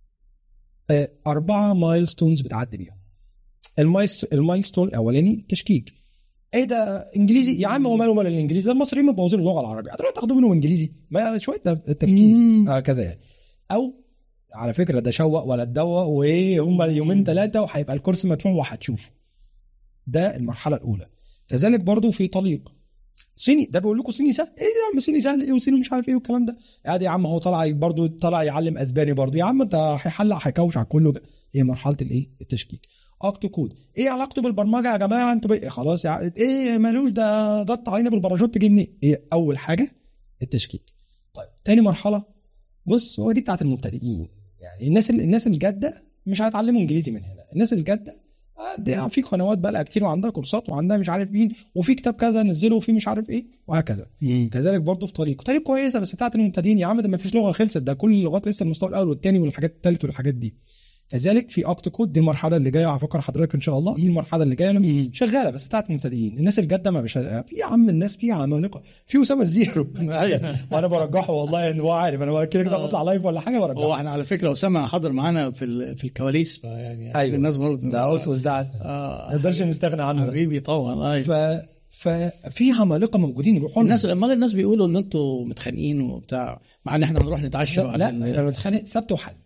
آه اربعه مايلستونز بتعدي بيهم المايلست- المايلستون الاولاني التشكيك ايه ده انجليزي يا عم هو ماله مال الانجليزي ده المصريين مبوظين اللغه العربيه هتروحوا تاخدوا منهم انجليزي ما شويه تفكير مم. آه كذا يعني او على فكره ده شوق ولا تدوق وايه هم يومين ثلاثه وهيبقى الكورس مدفوع وهتشوف ده المرحله الاولى كذلك برضو في طليق صيني ده بيقول لكم صيني سهل ايه يا عم صيني سهل ايه وصيني مش عارف ايه والكلام ده قاعد يا عم هو طلع برضه طلع يعلم اسباني برضه يا عم انت هيحلق هيكوش على كله ده هي مرحله الايه التشكيك اكتو كود ايه علاقته بالبرمجه يا جماعه انتوا بي... خلاص يا ايه مالوش ده ضغط علينا بالباراشوت تجي منين ايه اول حاجه التشكيك طيب تاني مرحله بص هو دي بتاعت المبتدئين يعني الناس الناس الجاده مش هيتعلموا انجليزي من هنا الناس الجاده آه، دي في قنوات بقى لها كتير وعندها كورسات وعندها مش عارف مين وفي كتاب كذا نزله وفي مش عارف ايه وهكذا كذلك برضه في طريق طريق كويسه بس بتاعت المبتدئين يا عم ده ما فيش لغه خلصت ده كل اللغات لسه المستوى الاول والثاني والحاجات الثالث والحاجات دي كذلك في اكت كود دي المرحله اللي جايه هفكر حضرتك ان شاء الله دي المرحله اللي جايه مم. شغاله بس بتاعت المبتدئين الناس الجاده ما مش في يا عم الناس في عمالقه في اسامه الزيرو ايوه وانا برجحه والله ان هو عارف انا كده كده آه. بطلع لايف ولا حاجه هو برجحه احنا على فكره اسامه حضر معانا في ال- في الكواليس فيعني أيوة. الناس برضه ده اسوس ده عسل. ما اه نقدرش نستغنى عنه ده. حبيبي طبعا ايوه ف ففي عمالقه موجودين روحوا لهم. الناس امال الناس بيقولوا ان انتوا متخانقين وبتاع مع ان احنا بنروح نتعشى لا لا احنا بنتخانق سبت وحد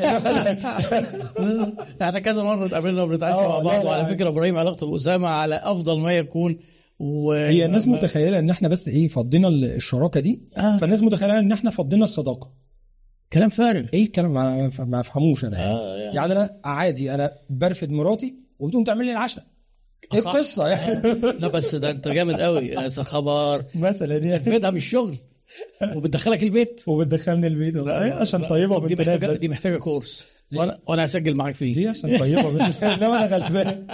احنا كذا مره اتقابلنا وبنتعشى آه، مع لا، بعض لا. وعلى فكره ابراهيم علاقته باسامه على افضل ما يكون و... هي الناس متخيله ان احنا بس ايه فضينا الشراكه دي آه. فالناس متخيله ان احنا فضينا الصداقه كلام فارغ ايه الكلام ما ما افهموش انا آه، يعني. يعني انا عادي انا برفد مراتي وبتقوم تعمل لي العشاء ايه صح. القصه يعني لا بس ده انت جامد قوي يا خبر مثلا يعني تفيدها من الشغل وبتدخلك البيت وبدخلني البيت والله إيه عشان طيبه طب دي وبنت ناس محتاجه بس دي محتاجه كورس وانا وانا هسجل معاك فيه دي عشان طيبه بس انما انا غلبان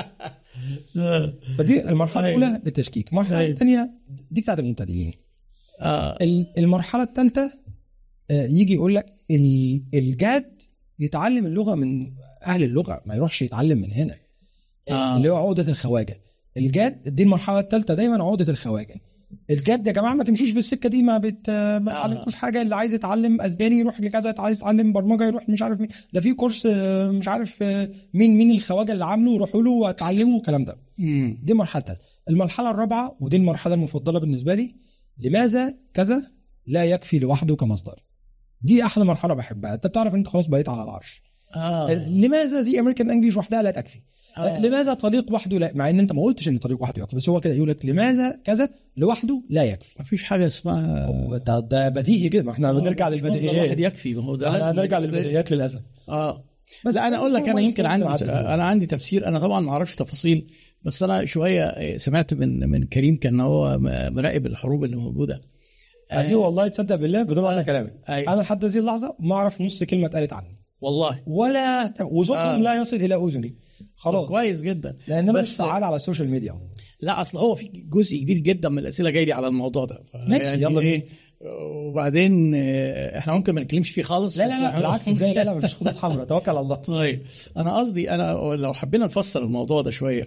فدي المرحله أيوة. الاولى التشكيك المرحله أيوة. الثانيه دي بتاعت المبتدئين اه ال- المرحله الثالثه يجي يقول لك ال- الجاد يتعلم اللغه من اهل اللغه ما يروحش يتعلم من هنا آه. اللي هو عقده الخواجه الجاد دي المرحله الثالثه دايما عقده الخواجه الجد يا جماعه ما تمشوش في السكه دي ما بت ما آه. تعلمكوش حاجه اللي عايز يتعلم اسباني يروح لكذا عايز يتعلم برمجه يروح مش عارف مين ده في كورس آه، مش عارف آه، مين مين الخواجه اللي عامله روحوا له واتعلموا الكلام ده مم. دي مرحله تالتة. المرحله الرابعه ودي المرحله المفضله بالنسبه لي لماذا كذا لا يكفي لوحده كمصدر دي احلى مرحله بحبها انت بتعرف ان انت خلاص بقيت على العرش اه لماذا زي امريكان انجلش وحدها لا تكفي آه. لماذا طريق وحده لا مع ان انت ما قلتش ان طريق وحده يكفي بس هو كده يقول لك لماذا كذا لوحده لا يكفي ما فيش حاجه اسمها ده, ده بديهي كده ما احنا بنرجع مش مصدر واحد للبديهيات يكفي ما هو ده احنا لازم- هنرجع للبديهيات للاسف اه بس بس لا انا اقول لك فوق انا ما يمكن يسمعش عندي نعدي فيه. انا عندي تفسير انا طبعا ما اعرفش تفاصيل بس انا شويه سمعت من من كريم كان هو مراقب الحروب اللي موجوده دي والله تصدق بالله بدون معنى كلامي أيوة. انا لحد هذه اللحظه ما اعرف نص كلمه اتقالت عني والله ولا وصوتهم آه. لا يصل الى اذني طب خلاص كويس جدا لان انا بس- لسه عالي على السوشيال ميديا لا اصل هو في جزء كبير جدا من الاسئله جاي لي على الموضوع ده ف- ماشي، يلا ايه وبعدين آه، احنا ممكن ما نتكلمش فيه خالص لا بس لا لا إحنا- بالعكس ازاي لا لا مفيش خطوط حمراء توكل على الله طيب انا قصدي انا لو حبينا نفسر الموضوع ده شويه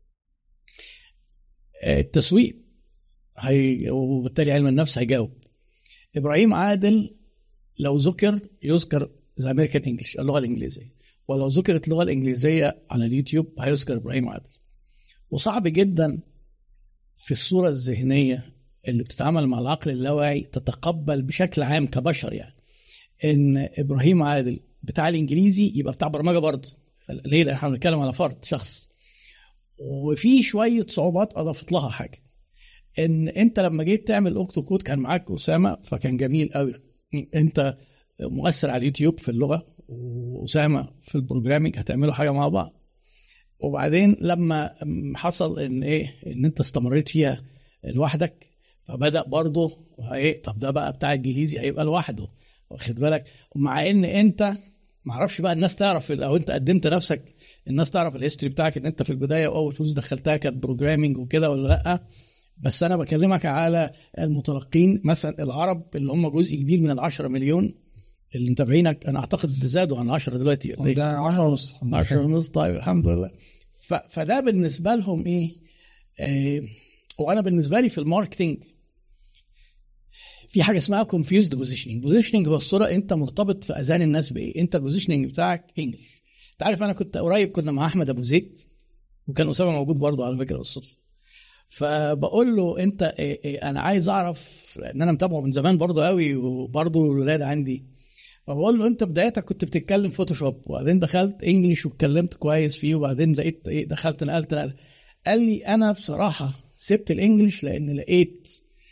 آه، التسويق هي وبالتالي علم النفس هيجاوب ابراهيم عادل لو ذكر يذكر ذا امريكان انجلش اللغه الانجليزيه ولو ذكرت اللغه الانجليزيه على اليوتيوب هيذكر ابراهيم عادل وصعب جدا في الصوره الذهنيه اللي بتتعامل مع العقل اللاواعي تتقبل بشكل عام كبشر يعني ان ابراهيم عادل بتاع الانجليزي يبقى بتاع برمجه برضه ليه؟ لان احنا بنتكلم على فرد شخص وفي شويه صعوبات اضافت لها حاجه ان انت لما جيت تعمل اوكتو كود كان معاك اسامه فكان جميل قوي انت مؤثر على اليوتيوب في اللغه واسامه في البروجرامينج هتعملوا حاجه مع بعض وبعدين لما حصل ان ايه ان انت استمريت فيها لوحدك فبدا برضه ايه طب ده بقى بتاع الانجليزي هيبقى لوحده واخد بالك مع ان انت معرفش بقى الناس تعرف او انت قدمت نفسك الناس تعرف الهيستوري بتاعك ان انت في البدايه واول فلوس دخلتها كانت بروجرامينج وكده ولا لا بس انا بكلمك على المتلقين مثلا العرب اللي هم جزء كبير من العشرة مليون اللي متابعينك انا اعتقد زادوا عن 10 دلوقتي ولا إيه؟ ده 10 ونص الحمد لله. 10 ونص طيب الحمد لله ف... فده بالنسبه لهم ايه آه وانا بالنسبه لي في الماركتينج في حاجه اسمها كونفيوزد بوزيشننج بوزيشننج هو الصوره انت مرتبط في اذهان الناس بايه انت البوزيشننج بتاعك انجلش انت عارف انا كنت قريب كنا مع احمد ابو زيد وكان اسامه موجود برضه على فكره بالصدفه فبقول له انت إيه إيه انا عايز اعرف ان انا متابعه من زمان برضه قوي وبرضه الولاد عندي فبقول له انت بدايتك كنت بتتكلم فوتوشوب وبعدين دخلت انجلش واتكلمت كويس فيه وبعدين لقيت ايه دخلت نقلت نقل قال لي انا بصراحه سبت الانجليش لان لقيت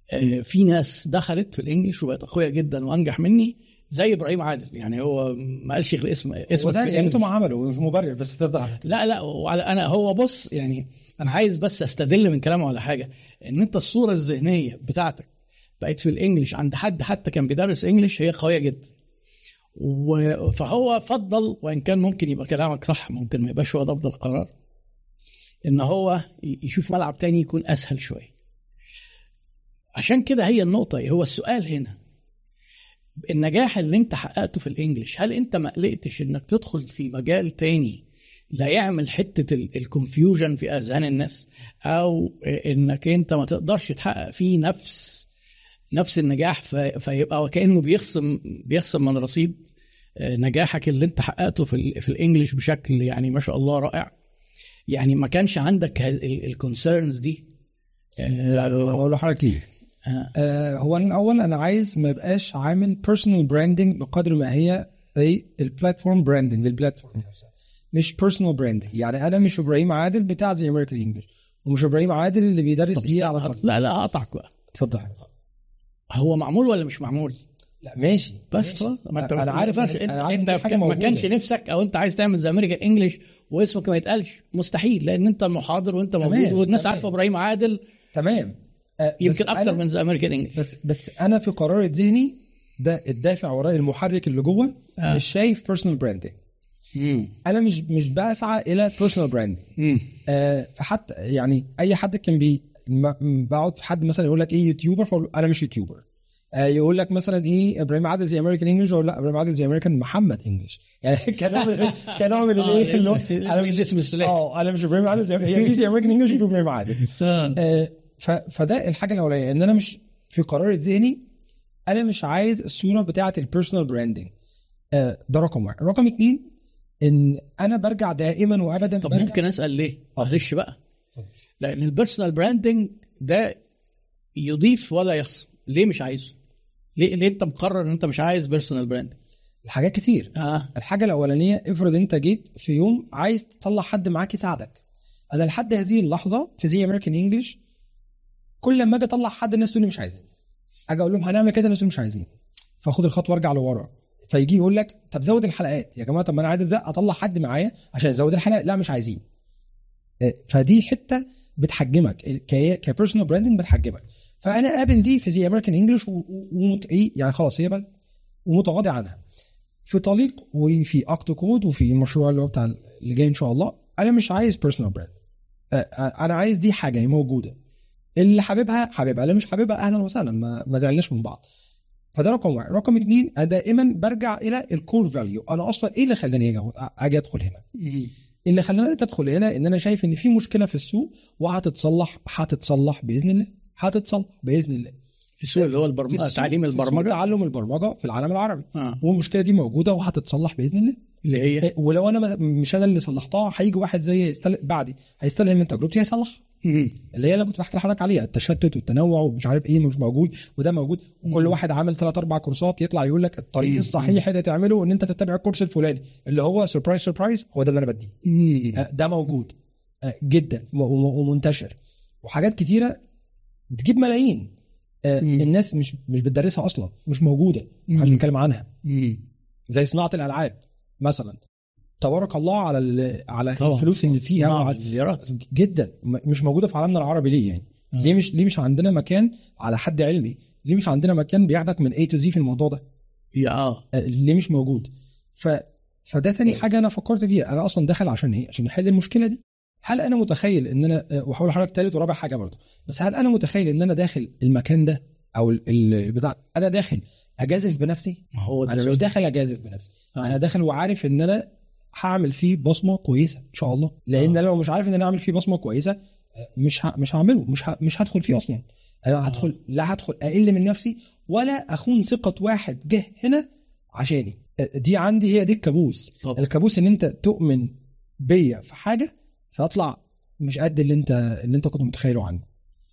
آه، في ناس دخلت في الانجليش وبقت اقوياء جدا وانجح مني زي ابراهيم عادل يعني هو ما قالش غير اسم اسمه وده يعني انتم عملوا مش مبرر بس تضحك لا لا وعلى انا هو بص يعني انا عايز بس استدل من كلامه على حاجه ان انت الصوره الذهنيه بتاعتك بقت في الانجليش عند حد حتى كان بيدرس انجليش هي قويه جدا و- فهو فضل وان كان ممكن يبقى كلامك صح ممكن ما يبقاش هو ده افضل قرار ان هو ي- يشوف ملعب تاني يكون اسهل شويه عشان كده هي النقطه هو السؤال هنا النجاح اللي انت حققته في الانجليش هل انت ما قلقتش انك تدخل في مجال تاني لا يعمل حته الكونفيوجن في اذهان الناس او انك انت ما تقدرش تحقق فيه نفس نفس النجاح في- فيبقى وكانه بيخصم بيخصم من رصيد آه، نجاحك اللي انت حققته في ال في الانجليش بشكل يعني ما شاء الله رائع يعني ما كانش عندك الكونسيرنز دي آه، هقول لحضرتك ليه آه. آه هو أنا الاول انا عايز ما يبقاش عامل بيرسونال براندنج بقدر ما هي زي البلاتفورم براندنج للبلاتفورم نفسها مش بيرسونال براندنج يعني انا مش ابراهيم عادل بتاع زي امريكان انجلش ومش ابراهيم عادل اللي بيدرس ايه على قناه لا لا اقطعك بقى اتفضل هو معمول ولا مش معمول لا ماشي بس ماشي. خلاص ما انت انا عارف ما إن- انت انا عارف انت إن دي حاجه ما موجوده كانش نفسك او انت عايز تعمل زي امريكان انجلش واسمك ما يتقالش مستحيل لان انت المحاضر وانت تمام، موجود والناس تمام. عارفه ابراهيم عادل تمام آه، بس يمكن اكتر أنا- من زي امريكان انجلش بس بس انا في قراري ذهني ده الدافع وراء المحرك اللي جوه آه. مش شايف بيرسونال براندنج انا مش مش بسعى الى بيرسونال براندنج آه فحتى يعني اي حد كان بي م- بقعد في حد مثلا يقول لك ايه يوتيوبر فاقول له انا مش يوتيوبر آه يقول لك مثلا ايه ابراهيم عادل زي امريكان انجلش ولا لا ابراهيم عادل زي امريكان محمد انجلش يعني كنوع من كنوع من الايه اللي هو انا مش اسم الثلاثي اه انا مش ابراهيم عادل زي هي في زي امريكان انجلش وفي ابراهيم عادل آه، ف- فده الحاجه الاولانيه ان انا مش في قراري الذهني انا مش عايز الصوره بتاعه البيرسونال براندنج ده رقم واحد رقم اتنين ان انا برجع دائما وابدا طب برجع ممكن اسال ليه؟ اتفضل. معلش بقى اتفضل. لان البيرسونال براندنج ده يضيف ولا يخصم ليه مش عايزه؟ ليه ليه انت مقرر ان انت مش عايز بيرسونال براندنج؟ الحاجات كتير اه الحاجه الاولانيه افرض انت جيت في يوم عايز تطلع حد معاك يساعدك انا لحد هذه اللحظه في زي امريكان انجلش كل لما اجي اطلع حد الناس تقول لي مش عايزين اجي اقول لهم هنعمل كذا الناس تقول مش عايزين فاخد الخطوه وارجع لورا فيجي يقول لك طب زود الحلقات يا جماعه طب ما انا عايز أزق- اطلع حد معايا عشان ازود الحلقات لا مش عايزين آه، فدي حته بتحجمك كبيرسونال براندنج بتحجمك فانا قابل دي في زي امريكان انجلش ومت... ايه يعني خلاص هي بقى ومتغاضي عنها في طليق وفي اكت كود وفي المشروع اللي هو بتاع اللي جاي ان شاء الله انا مش عايز بيرسونال براند انا عايز دي حاجه هي موجوده اللي حاببها حاببها اللي مش حاببها اهلا وسهلا ما, ما زعلناش من بعض فده رقم واحد رقم اتنين انا دائما برجع الى الكور فاليو انا اصلا ايه اللي خلاني اجي اجي ادخل هنا اللي خلاني ادخل هنا ان انا شايف ان في مشكله في السوق وهتتصلح هتتصلح باذن الله هتتصلح باذن الله في السوق اللي هو في البرمجه السوق- تعليم في سوق البرمجه تعلم البرمجه في العالم العربي آه. والمشكله دي موجوده وهتتصلح باذن الله اللي هي إيه، ولو انا ما- مش انا اللي صلحتها هيجي واحد زي يستل... بعدي هيستلهم من تجربتي هيصلح مم. اللي هي اللي كنت بحكي لحضرتك عليها التشتت والتنوع ومش عارف ايه مش موجود وده موجود وكل واحد عامل ثلاث اربع كورسات يطلع يقول لك الطريق مم. الصحيح اللي تعمله ان انت تتبع الكورس الفلاني اللي هو سربرايز سربرايز هو ده اللي انا بديه مم. آه، ده موجود آه، جدا و- و- ومنتشر وحاجات كتيره بتجيب ملايين آه، مم. الناس مش مش بتدرسها اصلا مش موجوده محدش مم. بيتكلم عنها مم. زي صناعه الالعاب مثلا تبارك الله على ال- على طبعا الفلوس اللي فيها صناعة وعلى مليارات جدا م- مش موجوده في عالمنا العربي ليه يعني آه. ليه مش ليه مش عندنا مكان على حد علمي ليه مش عندنا مكان بياخدك من A to Z في الموضوع ده يا اه آه، ليه مش موجود ف فده تاني كويس. حاجه انا فكرت فيها انا اصلا داخل عشان ايه عشان احل المشكله دي هل انا متخيل ان انا آه، وهقول لحضرتك تالت ورابع حاجه برضه بس هل انا متخيل ان انا داخل المكان ده او ال- ال- بتاع انا داخل اجازف بنفسي ما هو ده انا مش السؤال. داخل اجازف بنفسي آه. انا داخل وعارف ان انا هعمل فيه بصمه كويسه ان شاء الله لان آه. انا لو مش عارف ان انا اعمل فيه بصمه كويسه آه، مش ه... مش هعمله مش ه... مش هدخل فيه اصلا انا هدخل لا هدخل اقل من نفسي ولا اخون ثقه واحد جه هنا عشاني آه، دي عندي هي دي الكابوس طبعا. الكابوس ان انت تؤمن بيا في حاجه فاطلع مش قد اللي انت اللي انت كنت متخيله عني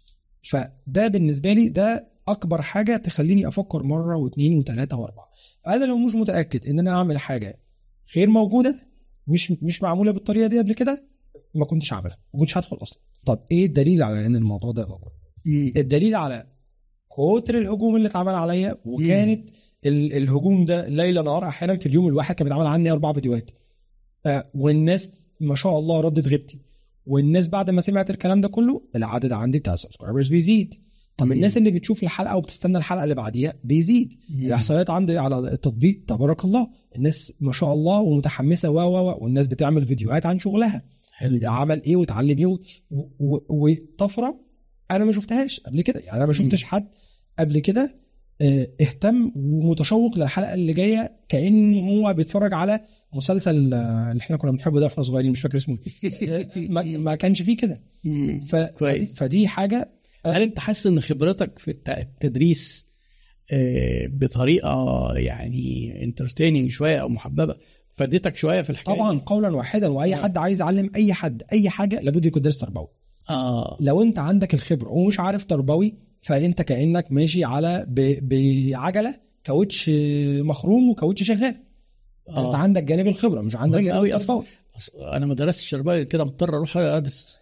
فده بالنسبه لي ده اكبر حاجه تخليني افكر مره واثنين وثلاثه واربعه انا لو مش متاكد ان انا اعمل حاجه غير موجوده مش مش معموله بالطريقه دي قبل كده ما كنتش هعملها ما كنتش هدخل اصلا طب ايه الدليل على ان الموضوع ده موجود مم. الدليل على كتر الهجوم اللي اتعمل عليا وكانت ال- الهجوم ده ليل نهار احيانا في اليوم الواحد كان بيتعمل عني اربع فيديوهات آه، والناس ما شاء الله ردت غيبتي والناس بعد ما سمعت الكلام ده كله العدد عندي بتاع السبسكرايبرز بيزيد طب مم. الناس اللي بتشوف الحلقه وبتستنى الحلقه اللي بعديها بيزيد الاحصائيات عندي على التطبيق تبارك الله الناس ما شاء الله ومتحمسه و و و والناس بتعمل فيديوهات عن شغلها حلو عمل ايه واتعلم ايه و- و- وطفره انا ما شفتهاش قبل كده يعني انا ما شفتش حد قبل كده آه، اهتم ومتشوق للحلقه اللي جايه كان هو بيتفرج على مسلسل آه، اللي احنا كنا بنحبه ده واحنا صغيرين مش فاكر اسمه إيه. آه، ما, ما كانش فيه كده مم. ف- فدي, كويس. فدي حاجه هل انت حاسس ان خبرتك في الت- التدريس آه، بطريقه يعني انترتيننج شويه او محببه فادتك شويه في الحكايه طبعا قولا واحدا واي آه. حد عايز يعلم اي حد اي حاجه لابد يكون دارس تربوي اه لو انت عندك الخبره ومش عارف تربوي فانت كانك ماشي على ب- بعجله كاوتش مخروم وكاوتش شغال آه. انت عندك جانب الخبره مش عندك مهم جانب قوي التربوي أص- انا ما درستش تربيه كده مضطر اروح ادرس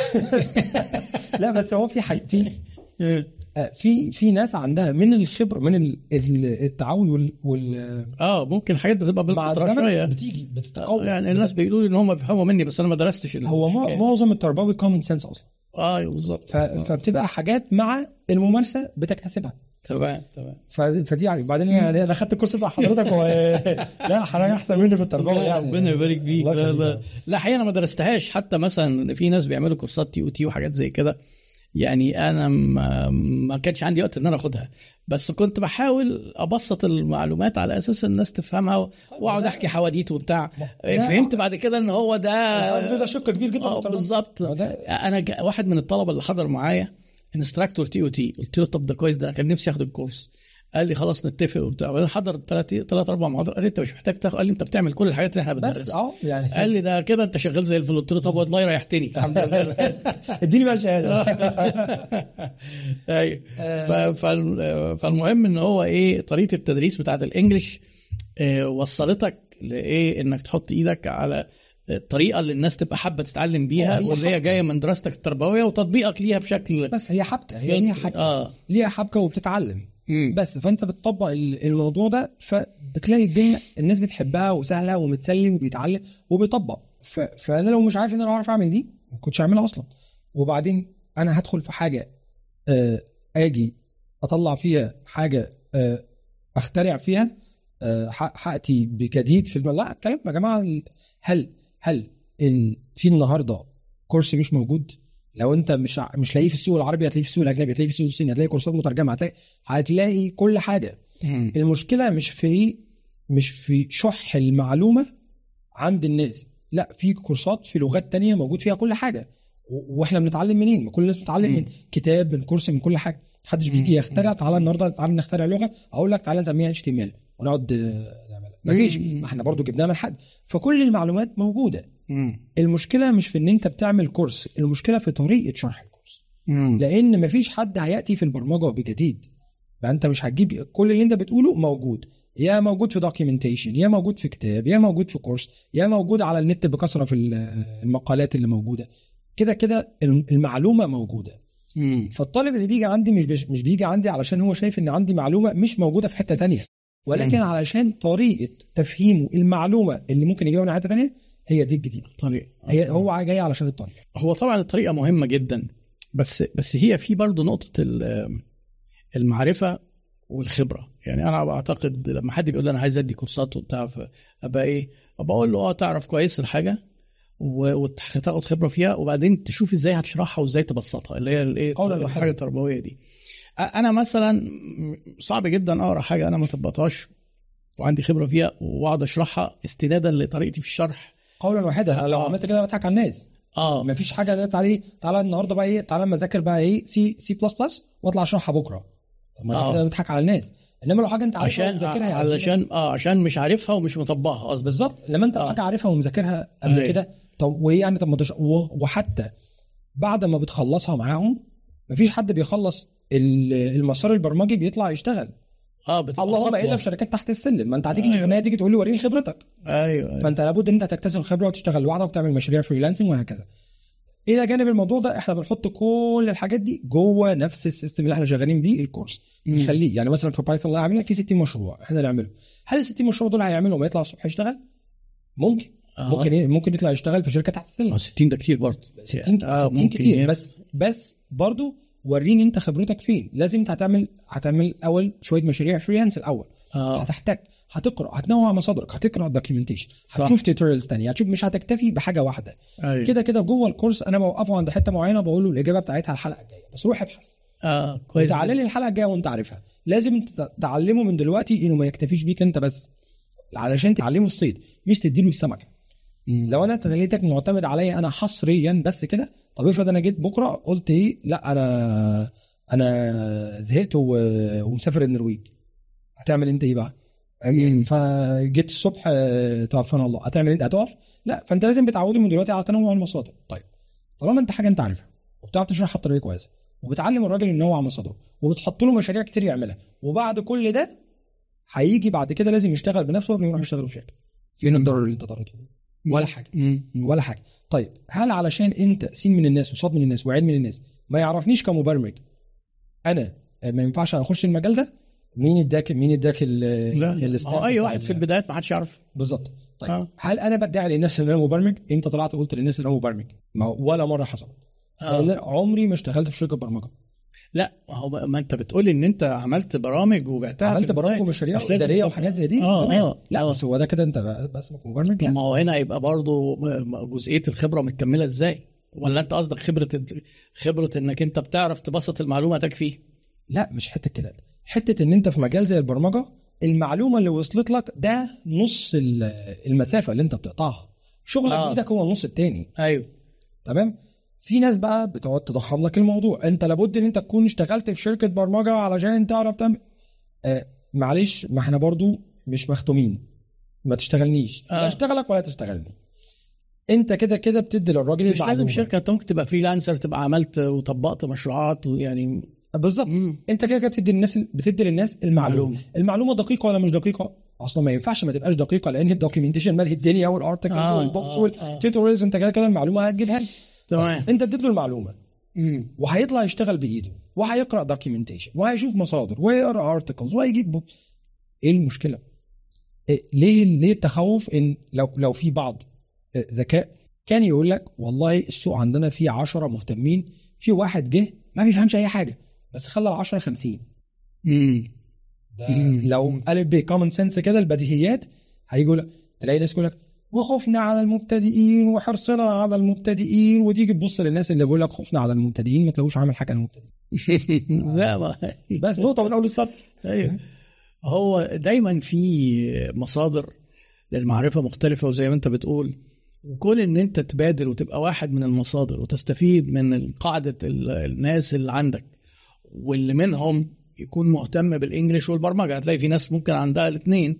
لا بس هو في حاجه في آه، في في ناس عندها من الخبره من ال- ال- التعود وال, وال اه ممكن الحاجات بتبقى مع بالفطره الزمن شويه بتيجي بتتقوى يعني الناس بيقولوا لي ان هم بيفهموا مني بس انا ما درستش ال- هو مع- الحكاية. معظم التربوي كومن سنس اصلا اه أيوة بالظبط ف- فبتبقى حاجات مع الممارسه بتكتسبها تمام تمام ف- فدي يعني بعدين يعني انا خدت الكورس بتاع حضرتك و... لا حضرتك احسن مني في التربوي يعني ربنا يبارك فيك الله لا يخليك. لا لا حقيقه انا ما درستهاش حتى مثلا في ناس بيعملوا كورسات تي او تي وحاجات زي كده يعني انا ما, ما كانش عندي وقت ان انا اخدها بس كنت بحاول ابسط المعلومات على اساس الناس تفهمها واقعد ده- احكي حواديت وبتاع ده- فهمت بعد كده ان هو ده ده, ده شق كبير جدا من اه التربوي. بالظبط هو ده انا جا- واحد من الطلبه اللي حضر معايا انستراكتور تي او تي قلت له طب ده كويس ده انا كان نفسي اخد الكورس قال لي خلاص نتفق وبتاع وبعدين حضر ثلاث ثلاث اربع محاضرات قال لي انت مش محتاج تاخد قال لي انت بتعمل كل الحاجات اللي احنا بس بندرسها اه يعني قال لي ده كده انت شغال زي الفل قلت له طب والله ريحتني الحمد لله اديني بقى شهاده ايوه ف- فال- فالمهم ان هو ايه طريقه التدريس بتاعت الانجليش آه، وصلتك لايه انك تحط ايدك على الطريقه اللي الناس تبقى حابه تتعلم بيها آه، هي واللي هي حبكة. جايه من دراستك التربويه وتطبيقك ليها بشكل بس هي حبكه هي ليها حبكه اه ليها حبكه وبتتعلم مم. بس فانت بتطبق ال- الموضوع ده فبتلاقي الدنيا الناس بتحبها وسهله ومتسلي وبيتعلم وبيطبق ف... فانا لو مش عارف ان انا اعرف اعمل دي ما كنتش اعملها اصلا وبعدين انا هدخل في حاجه آه، اجي اطلع فيها حاجه آه، اخترع فيها آه، ح- هاتي بجديد في الم... لا الكلام يا جماعه هل هل ال... في النهارده كورس مش موجود لو انت مش ع- مش لاقيه في السوق العربي هتلاقيه في السوق الاجنبي هتلاقيه في السوق الصيني هتلاقي كورسات مترجمه هتلاقي هتلاقي كل حاجه مم. المشكله مش في ايه مش في شح المعلومه عند الناس لا في كورسات في لغات تانية موجود فيها كل حاجه و- واحنا بنتعلم منين ما كل الناس بتتعلم مم. من كتاب من كورس من كل حاجه محدش بيجي مم. يخترع تعالى النهارده تعالى نخترع لغه اقول لك تعالى نسميها اتش تي ام ال ونقعد آه، نعملها مفيش مم. ما احنا برضو جبناها من حد فكل المعلومات موجوده مم. المشكله مش في ان انت بتعمل كورس المشكله في طريقه شرح الكورس مم. لان مفيش حد هياتي في البرمجه بجديد فانت مش هتجيب كل اللي انت بتقوله موجود يا موجود في دوكيومنتيشن يا موجود في كتاب يا موجود في كورس يا موجود على النت بكثره في المقالات اللي موجوده كده كده المعلومه موجوده مم. فالطالب اللي بيجي عندي مش بيش- مش بيجي عندي علشان هو شايف ان عندي معلومه مش موجوده في حته تانية ولكن مم. علشان طريقه تفهيمه المعلومه اللي ممكن يجيبها من حته تانية هي دي الجديده طريقه هي هو جاي علشان الطريقه هو طبعا الطريقه مهمه جدا بس بس هي في برضه نقطه ال- المعرفه والخبره يعني انا بعتقد لما حد بيقول لي انا عايز ادي كورسات وبتاع ابقى ايه ابقى اقول له اه تعرف كويس الحاجه و- وتاخد خبره فيها وبعدين تشوف ازاي هتشرحها وازاي تبسطها اللي هي الايه قولاً واحداً. الحاجه التربويه دي أ- انا مثلا صعب جدا اقرا حاجه انا ما طبقتهاش وعندي خبره فيها واقعد اشرحها استنادا لطريقتي في الشرح قولا واحدا انا لو آه. عملت كده بضحك على الناس اه ما فيش حاجه ده تعالى تعالى النهارده بقى ايه تعالى اما اذاكر بقى ايه سي سي بلس بلس واطلع اشرحها بكره طب ما آه. انت كده بتضحك على الناس انما لو حاجه انت عارفها عشان ومذاكرها يعني علشان اه عشان مش عارفها ومش مطبقها قصدي بالظبط لما انت آه. حاجه عارفها ومذاكرها قبل أيوة. كده طب وهي يعني طب ما تش... و- وحتى بعد ما بتخلصها معاهم مفيش حد بيخلص ال- المسار البرمجي بيطلع يشتغل اه بتبقى اللهم خطوة. الا في شركات تحت السلم ما انت هتيجي أيوة. في النهايه تيجي تقول لي وريني خبرتك ايوه, أيوة. فانت لابد ان انت تكتسب خبره وتشتغل لوحدك وتعمل مشاريع فريلانسنج وهكذا الى جانب الموضوع ده احنا بنحط كل الحاجات دي جوه نفس السيستم اللي احنا شغالين بيه الكورس مم. نخليه يعني مثلا في بايثون اللي عاملها في 60 مشروع احنا نعمله هل ال 60 مشروع دول هيعملهم ويطلع الصبح يشتغل؟ ممكن آه. ممكن ممكن يطلع يشتغل في شركه تحت السلم آه، 60 ده كتير برضه 60 آه، 60 ممكن كتير يبقى. بس بس برضو وريني انت خبرتك فين لازم انت هتعمل هتعمل اول شويه مشاريع فريلانس الاول اه هتحتاج هتقرا هتنوع مصادرك هتقرا الدوكيومنتيشن صح. هتشوف توتوريالز تانية هتشوف مش هتكتفي بحاجه واحده أيوة. كده كده جوه الكورس انا بوقفه عند حته معينه بقول له الاجابه بتاعتها الحلقه الجايه بس روح ابحث اه كويس تعالى لي الحلقه الجايه وانت عارفها لازم انت تعلمه من دلوقتي انه ما يكتفيش بيك انت بس علشان تعلمه الصيد مش تديله السمكه مم. لو انا تخليتك معتمد عليا انا حصريا بس كده طب افرض انا جيت بكره قلت ايه لا انا انا زهقت و- ومسافر النرويج هتعمل انت ايه بقى؟ مم. فجيت الصبح آه، توفانا الله هتعمل انت هتقف؟ لا فانت لازم بتعوده من دلوقتي على تنوع المصادر طيب طالما انت حاجه انت عارفها وبتعرف تشرحها بطريقه كويسه وبتعلم الراجل ينوع مصادره وبتحط له مشاريع كتير يعملها وبعد كل ده هيجي بعد كده لازم يشتغل بنفسه قبل ما يروح يشتغل في شركه فين الضرر اللي انت ضررته ولا حاجه مم. ولا حاجه طيب هل علشان انت سين من الناس وصاد من الناس وعين من الناس ما يعرفنيش كمبرمج انا ما ينفعش اخش المجال ده مين اداك مين اداك ال- لا الستاند ما هو اي بتاع واحد ال- في البدايات ما حدش يعرف بالظبط طيب آه. هل انا بدعي للناس ان انا مبرمج انت طلعت قلت للناس ان انا مبرمج ما هو ولا مره حصل آه. لان عمري ما اشتغلت في شركه برمجه لا ما هو ما انت بتقولي ان انت عملت برامج وبعتها في عملت البداية. برامج ومشاريع مش لازم اداريه تبقى- وحاجات زي دي اه زمان. اه لا آه. بس هو ده كده انت بقى- بس اسمك مبرمج لا. ما هو هنا يبقى برضه جزئيه الخبره متكمله ازاي ولا انت قصدك خبره خبره انك انت بتعرف تبسط المعلومه تكفي لا مش حته كده حته ان انت في مجال زي البرمجه المعلومه اللي وصلت لك ده نص ال- المسافه اللي انت بتقطعها شغلك آه. بايدك هو النص التاني ايوه تمام في ناس بقى بتقعد تضخم لك الموضوع انت لابد ان انت تكون اشتغلت في شركه برمجه علشان تعرف تعمل آه معلش ما احنا برضو مش مختومين ما تشتغلنيش آه. لا اشتغلك ولا تشتغلني انت كده كده بتدي للراجل مش لازم المعلومة. شركه انت ممكن تبقى فريلانسر تبقى عملت وطبقت مشروعات ويعني بالظبط مم. انت كده كده بتدي الناس بتدي للناس المعلومه معلومة. المعلومه دقيقه ولا مش دقيقه اصلا ما ينفعش ما تبقاش دقيقه لان الدوكيومنتيشن مالي الدنيا والارتكلز آه، والبوكس آه، والتيتوريالز انت كده كده المعلومه هتجيبها لي تمام انت اديت له المعلومه مم. وهيطلع يشتغل بايده وهيقرا دوكيومنتيشن وهيشوف مصادر ويقرا ارتكلز وهيجيب بوك ايه المشكله؟ إيه ليه ليه التخوف ان لو لو في بعض آه، ذكاء كان يقول لك والله السوق عندنا فيه 10 مهتمين في واحد جه ما بيفهمش اي حاجه بس خلى ال 10 50 مم. ده مم. لو قلب بكومن سنس كده البديهيات هيجوا لك تلاقي ناس يقول لك وخوفنا على المبتدئين وحرصنا على المبتدئين وتيجي تبص للناس اللي بيقول لك خوفنا على المبتدئين ما تلاقوش عامل حاجه للمبتدئين لا ما بس نقطه من اول السطر ايوه هو دايما في مصادر للمعرفه مختلفه وزي ما انت بتقول وكون ان انت تبادر وتبقى واحد من المصادر وتستفيد من قاعده ال- الناس اللي عندك واللي منهم يكون مهتم بالانجليش والبرمجه هتلاقي في ناس ممكن عندها الاثنين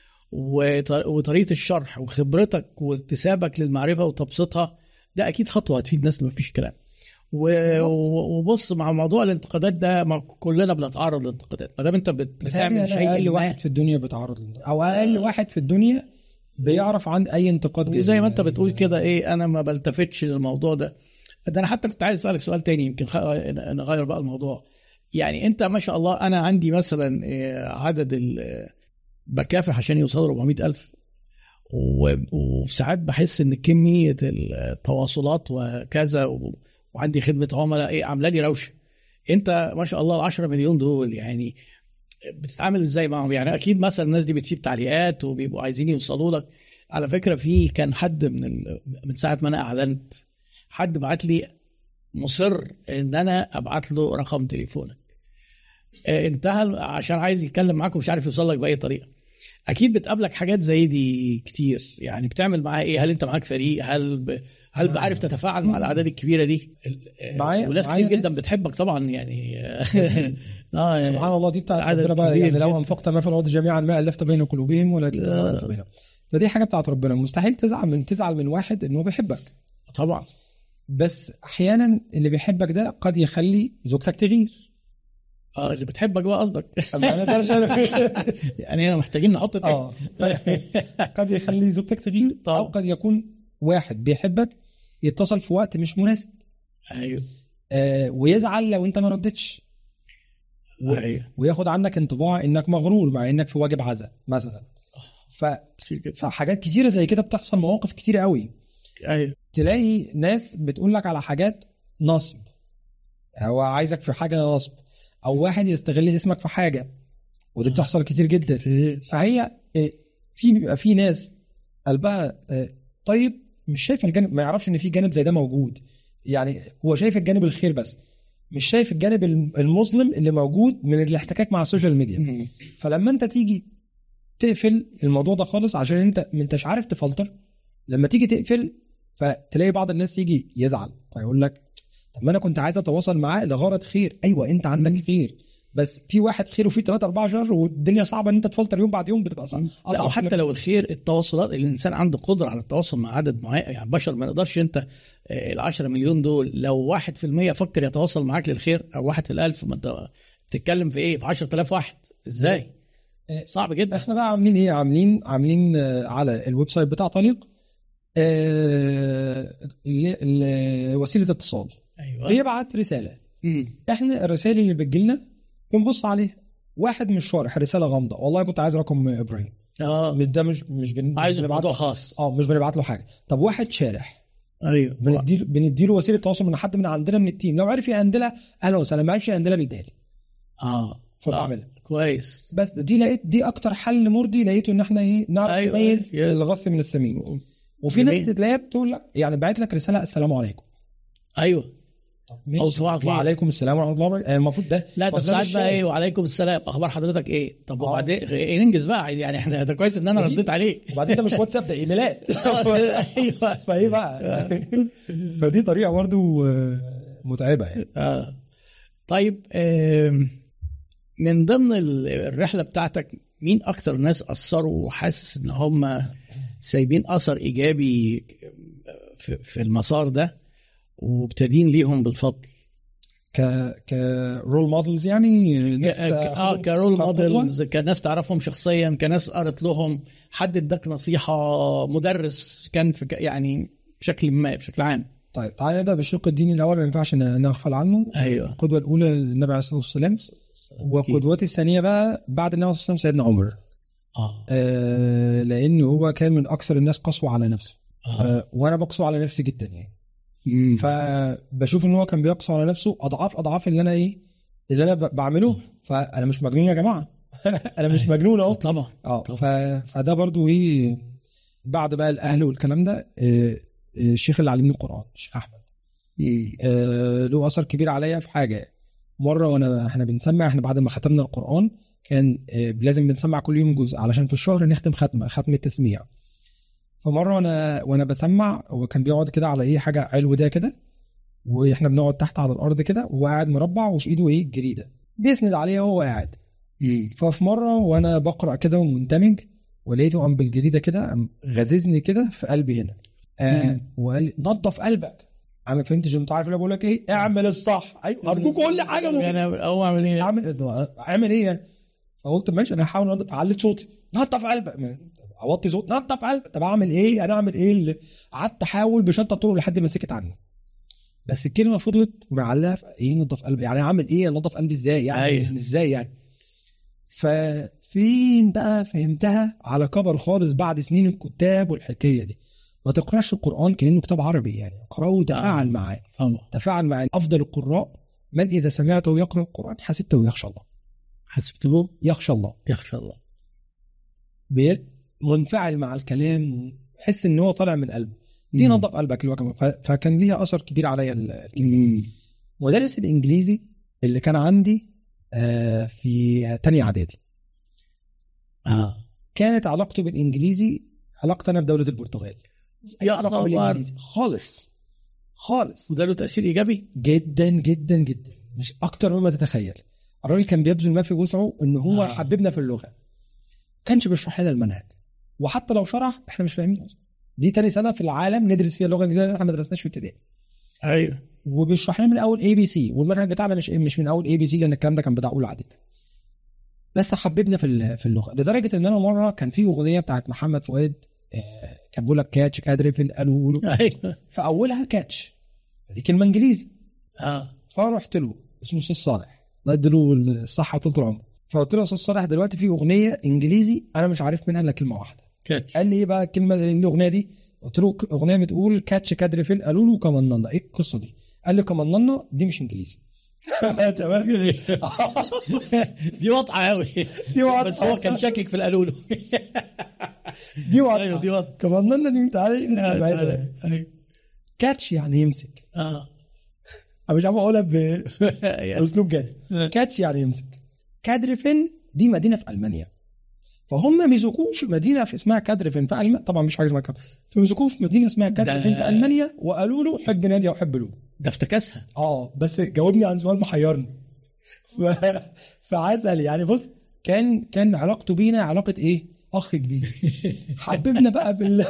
وطريقه الشرح وخبرتك واكتسابك للمعرفه وتبسيطها ده اكيد خطوه هتفيد ناس ما فيش كلام و- بالظبط. و- وبص مع موضوع الانتقادات ده ما كلنا بنتعرض للانتقادات ما دام انت بت- بتعمل بتعمل شيء اقل ما- واحد في الدنيا بيتعرض لده. او اقل واحد في الدنيا بيعرف عن اي انتقاد وزي ما انت بتقول كده ايه انا ما بلتفتش للموضوع ده ده انا حتى كنت عايز اسالك سؤال تاني يمكن خ... نغير بقى الموضوع يعني انت ما شاء الله انا عندي مثلا إيه، عدد ال... بكافح عشان يوصلوا 400 الف و... وفي ساعات بحس ان كميه التواصلات وكذا و... وعندي خدمه عملاء ايه عامله لي روشه انت ما شاء الله ال 10 مليون دول يعني بتتعامل ازاي معهم يعني اكيد مثلا الناس دي بتسيب تعليقات وبيبقوا عايزين يوصلوا لك على فكره في كان حد من ال... من ساعه ما انا اعلنت حد بعت لي مصر ان انا ابعت له رقم تليفونك آه، انتهى عشان عايز يتكلم معاك ومش عارف يوصل لك باي طريقه اكيد بتقابلك حاجات زي دي كتير يعني بتعمل معاها ايه هل انت معاك فريق هل ب... هل بعرف تتفاعل مع الاعداد الكبيره دي ال- معايا- وناس معايا كتير جدا ناس. بتحبك طبعا يعني اه يعني سبحان الله دي بتاعت عدد ربنا بقى كبير يعني لو جدا. انفقت ما في الارض جميعا ما الفت بين قلوبهم ولكن الله الف بينهم فدي حاجه بتاعت ربنا مستحيل تزعل من تزعل من واحد انه بيحبك طبعا بس احيانا اللي بيحبك ده قد يخلي زوجتك تغير اه اللي بتحبك بقى قصدك أما أنا ده عشان- يعني انا محتاجين نحط التك- اه قد يخلي زوجتك تغير طبعا. او قد يكون واحد بيحبك يتصل في وقت مش مناسب ايوه آه ويزعل لو انت ما ردتش و- ايوه وياخد عنك انطباع انك مغرور مع انك في واجب عزاء مثلا ف... كتير جدا فحاجات كتيره زي كده بتحصل مواقف كتيره قوي ايوه تلاقي ناس بتقول لك على حاجات نصب هو عايزك في حاجه نصب او واحد يستغل اسمك في حاجه ودي بتحصل كتير جدا كتير فهي آه، في بيبقى في ناس قلبها آه، طيب مش شايف الجانب ما يعرفش ان في جانب زي ده موجود يعني هو شايف الجانب الخير بس مش شايف الجانب الم- المظلم اللي موجود من الاحتكاك مع السوشيال ميديا مم. فلما انت تيجي تقفل الموضوع ده خالص عشان انت ما انتش عارف تفلتر لما تيجي تقفل فتلاقي بعض الناس يجي يزعل فيقول لك طب ما انا كنت عايز اتواصل معاه لغرض خير ايوه انت عندك خير بس في واحد خير وفي ثلاثة أربعة شر والدنيا صعبة إن أنت تفلتر يوم بعد يوم بتبقى صعب لا أصعب وحتى لو الخير التواصلات الانسان عنده قدره على التواصل مع عدد معين يعني بشر ما نقدرش انت ال 10 مليون دول لو 1% فكر يتواصل معاك للخير او واحد في الالف ما انت بتتكلم في ايه في 10000 واحد ازاي صعب جدا احنا بقى عاملين ايه عاملين عاملين آه، على الويب سايت بتاع طليق آه، ل- ل- وسيله اتصال ايوه بيبعت رساله مم. احنا الرسائل اللي بتجيلنا بنبص عليها واحد مش شارح رساله غامضه والله كنت عايز رقم ابراهيم اه مش ده مش مش بن... عايز مش بنبعت موضوع له خاص اه مش بنبعت له حاجه طب واحد شارح ايوه بنديله بنديله وسيله تواصل من حد من عندنا من التيم لو عرف يهندلها اهلا وسهلا ما عرفش يهندلها بيديها لي اه فبعملها كويس بس دي لقيت دي اكتر حل مرضي لقيته ان احنا ايه نعرف أيوة، أيوة نميز أيوة. الغث من السمين وفي ناس جميل. تلاقيها بتقول لك يعني بعت لك رساله السلام عليكم ايوه طب أو صباح الخير. وعليكم السلام ورحمه الله وبركاته يعني المفروض ده لا ده بس ده ساعات مش بقى ايه شات. وعليكم السلام اخبار حضرتك ايه طب آه. وبعدين إيه، ننجز بقى يعني احنا ده كويس ان انا ودي- رديت عليك وبعدين ده مش واتساب ده ايميلات ايوه فايه بقى فدي طريقه برضه آه، متعبه يعني آه. طيب آم، من ضمن ال- الرحله بتاعتك مين اكتر ناس اثروا وحاسس ان هم سايبين اثر ايجابي في, في المسار ده وابتدين ليهم بالفضل ك كرول مودلز يعني ك- ناس ك- اه آخدهم كرول كقدوة. موديلز كناس تعرفهم شخصيا كناس قرت لهم حد اداك نصيحه مدرس كان في ك- يعني بشكل ما بشكل عام طيب تعالى نبدا بالشق الديني الاول ما ينفعش ن- نغفل عنه ايوه القدوه الاولى النبي عليه الصلاه والسلام وقدوتي الثانيه بقى بعد النبي عليه الصلاه والسلام سيدنا عمر اه آه لان هو كان من اكثر الناس قسوه على نفسه اه آه وانا بقسو على نفسي جدا يعني مم. فبشوف ان هو كان بيقسو على نفسه اضعاف اضعاف اللي انا ايه اللي انا ب- بعمله فانا مش مجنون يا جماعه انا مش مجنون اهو طبعا اه طبعا. ف... فده برضو ايه بعد بقى الاهل والكلام ده آه، آه، الشيخ اللي علمني القران الشيخ احمد مم. آه، له اثر كبير عليا في حاجه مره وانا احنا بنسمع احنا بعد ما ختمنا القران كان آه، لازم بنسمع كل يوم جزء علشان في الشهر نختم ختمه ختم التسميع فمره وانا وانا بسمع هو كان بيقعد كده على ايه حاجه علو ده كده واحنا بنقعد تحت على الارض كده وهو قاعد مربع وفي ايده ايه جريده بيسند عليها وهو قاعد مم. ففي مره وانا بقرا كده ومندمج ولقيته قام بالجريده كده قام غززني كده في قلبي هنا آه مم. وقال لي نظف قلبك انا ما فهمتش انت عارف اللي بقول لك ايه اعمل الصح ايوه ارجوك قول لي حاجه مفيدة. يعني او اعمل ايه اعمل اعمل ايه يعني فقلت ماشي انا هحاول انضف عليت صوتي نظف قلبك ما- اوطي صوت نظف قلبك طب اعمل ايه انا اعمل ايه اللي قعدت احاول بشتى الطرق لحد ما سكت عني بس الكلمه فضلت معلقه في ايه نظف قلبي يعني اعمل ايه انضف قلبي ازاي يعني أيوة. ازاي يعني ففين بقى فهمتها على كبر خالص بعد سنين الكتاب والحكايه دي ما تقراش القران كانه كتاب عربي يعني اقراه وتفاعل آه. معاه طبعا تفاعل مع افضل القراء من اذا سمعته يقرا القران حسبته يخشى الله حسبته يخشى الله يخشى الله بي- منفعل مع الكلام حس ان هو طالع من قلبه دي مم. نظف قلبك اللي هو كمان. ف- فكان ليها اثر كبير عليا ال- الكلمة. مم. مدرس الانجليزي اللي كان عندي آه، في تانية اعدادي اه كانت علاقته بالانجليزي علاقتي انا بدوله البرتغال أي يا علاقه خبر. بالانجليزي خالص خالص وده له تاثير ايجابي جدا جدا جدا مش اكتر مما تتخيل الراجل كان بيبذل ما في وسعه ان هو آه. آه. حببنا في اللغه كانش بيشرح لنا المنهج وحتى لو شرح احنا مش فاهمين أصلاً. دي تاني سنه في العالم ندرس فيها اللغه الانجليزيه احنا ما درسناش في ابتدائي ايوه وبيشرح لنا من اول اي بي سي والمنهج بتاعنا مش مش من اول اي بي سي لان الكلام ده كان بتاع اولى اعدادي بس حببنا في ال- في اللغه لدرجه ان انا مره كان في اغنيه بتاعت محمد فؤاد آه، كان بيقول لك كاتش كادريفن قالوا ايوه فاولها كاتش دي كلمه انجليزي اه فرحت له اسمه استاذ صالح الله يديله الصحه طول العمر فقلت له يا استاذ صالح دلوقتي في اغنيه انجليزي انا مش عارف منها الا كلمه واحده كاتش قال لي ايه بقى الكلمه الاغنيه دي قلت له ك- اغنيه بتقول كاتش كادر فين قالوا له كمننا ايه القصه دي قال لي كمننا دي مش انجليزي تمام دي واضحه قوي دي واضحة. بس هو كان شاكك في القالولو دي واضحه ايوه دي واضحه كمننا دي تعالى نستبعدها ايوه كاتش يعني يمسك اه انا مش عارف اقولها ب- باسلوب جاد كاتش يعني يمسك كادرفن دي مدينه في المانيا فهم مسكوه في مدينه في اسمها كادرفن في المانيا طبعا مش حاجه اسمها كادرفن فمسكوه في مدينه اسمها كادرفن ده- في المانيا وقالوا له حب ناديه وحب لولو ده افتكاسها اه بس جاوبني عن سؤال محيرني ف... فعسل يعني بص كان كان علاقته بينا علاقه ايه؟ اخ كبير حببنا بقى بال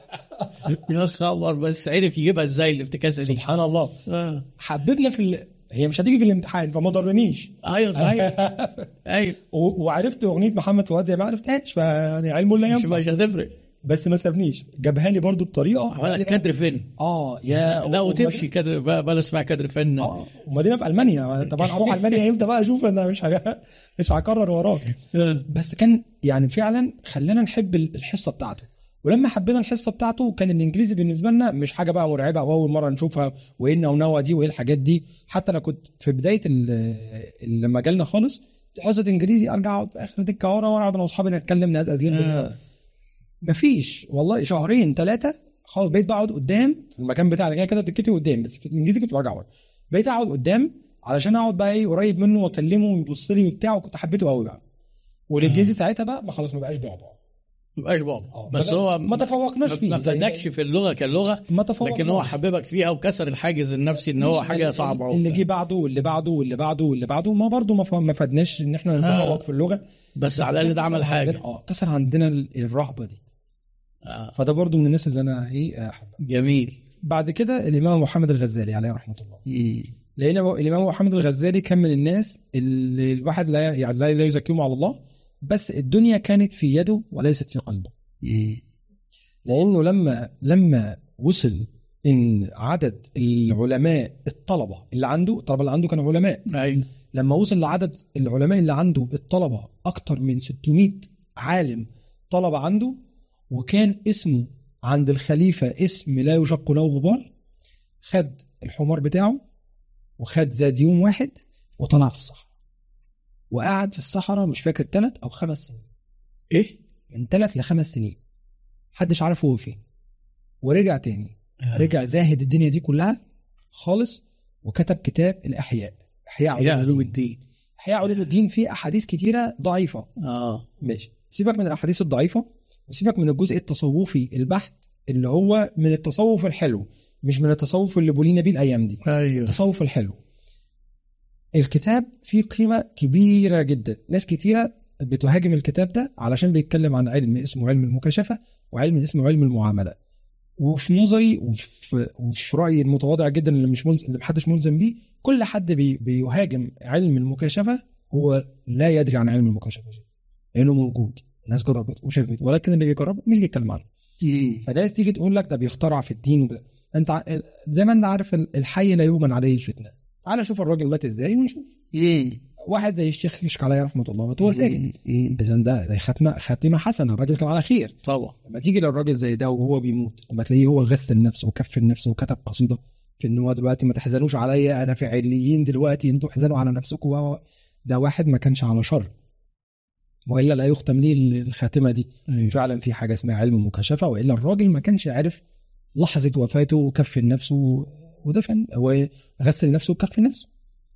يا خبر بس عرف يجيبها ازاي الافتكاسه دي سبحان الله اه حببنا في ال... هي مش هتيجي في الامتحان فما ضرنيش ايوه صحيح ايوه و- وعرفت اغنيه محمد فؤاد زي ما عرفتهاش فيعني علم لا مش ينفع مش هتفرق بس ما سابنيش جابها لي برضو بطريقه عمل كادر فين اه يا لا وتمشي كادر بقى بلا اسمها كادر فين اه ومدينه في المانيا طبعا اروح المانيا امتى بقى اشوف انا مش ه... مش هكرر وراك آه. بس كان يعني فعلا خلانا نحب الحصه بتاعته ولما حبينا الحصه بتاعته كان الانجليزي بالنسبه لنا مش حاجه بقى مرعبه او اول مره نشوفها وايه النونوه دي وايه الحاجات دي حتى انا كنت في بدايه ال- لما جالنا خالص حصه انجليزي ارجع اقعد في اخر دكه ورا واقعد انا واصحابي نتكلم نقزقز لنا آه. مفيش والله شهرين ثلاثه خلاص بقيت بقعد قدام في المكان بتاعي كده كده دكتي قدام بس في الانجليزي كنت برجع ورا بقيت اقعد قدام علشان اقعد بقى ايه قريب منه واكلمه ويبص لي وبتاع وكنت حبيته قوي بقى والانجليزي ساعتها بقى ما خلاص ما بقاش بعبع مبقاش بابا آه، بس ما- هو ما تفوقناش ما- فيه ما زي- فادكش في اللغه كلغه ما تفوقناش لكن هو حببك فيها وكسر الحاجز النفسي ان هو مش حاجه ال- صعبه اللي وبتاع. جه بعده واللي بعده واللي بعده واللي بعده ما برضه ما ف- ما فادناش ان احنا نتفوق في اللغه بس على الاقل ده كسر عمل حاجه عندنا- اه كسر عندنا ال- الرهبه دي آه. فده برضه من الناس اللي انا ايه احبها جميل بعد كده الامام محمد الغزالي عليه رحمه الله مم. لان الامام محمد الغزالي كان من الناس اللي الواحد لا يعني لا لا يزكيهم على الله بس الدنيا كانت في يده وليست في قلبه مم. لانه لما لما وصل ان عدد العلماء الطلبه اللي عنده الطلبه اللي عنده كانوا علماء ايوه لما وصل لعدد العلماء اللي عنده الطلبه اكتر من 600 عالم طلبه عنده وكان اسمه عند الخليفه اسم لا يشق له غبار خد الحمار بتاعه وخد زاد يوم واحد وطلع في الصحراء وقعد في الصحراء مش فاكر ثلاث او خمس سنين ايه من ثلاث لخمس سنين محدش عارف هو فين ورجع تاني آه. رجع زاهد الدنيا دي كلها خالص وكتب كتاب الاحياء احياء يا علوم علوم الدين الدين احياء علوم الدين فيه احاديث كتيره ضعيفه اه ماشي سيبك من الاحاديث الضعيفه وسيبك من الجزء التصوفي البحت اللي هو من التصوف الحلو مش من التصوف اللي بولينا بيه الايام دي ايوه التصوف الحلو الكتاب فيه قيمة كبيرة جدا ناس كتيرة بتهاجم الكتاب ده علشان بيتكلم عن علم اسمه علم المكاشفة وعلم اسمه علم المعاملة وفي نظري وفي, وفي رأيي المتواضع جدا اللي مش ملزم اللي محدش ملزم بيه كل حد بي بيهاجم علم المكاشفة هو لا يدري عن علم المكاشفة شيء لأنه موجود الناس جربت وشافت ولكن اللي بيجرب مش بيتكلم عنه مم. فناس تيجي تقول لك ده بيخترع في الدين وده. انت ع- زي ما انت عارف ال- الحي لا يؤمن عليه الفتنه تعال شوف الراجل مات ازاي ونشوف مم. واحد زي الشيخ كشك عليه رحمه الله مات وهو ساكت مم. اذا ده ده ختمه خاتمه حسنه الراجل كان على خير طبعا لما تيجي للراجل زي ده وهو بيموت لما تلاقيه هو غسل نفسه وكفن نفسه وكتب قصيده في ان هو دلوقتي ما تحزنوش عليا انا في عليين دلوقتي انتوا احزنوا على نفسكم و- ده واحد ما كانش على شر والا لا يختم ليه الخاتمه دي أيوة. فعلا في حاجه اسمها علم المكاشفه والا الراجل ما كانش عارف لحظه وفاته وكفن نفسه ودفن وغسل نفسه وكفن نفسه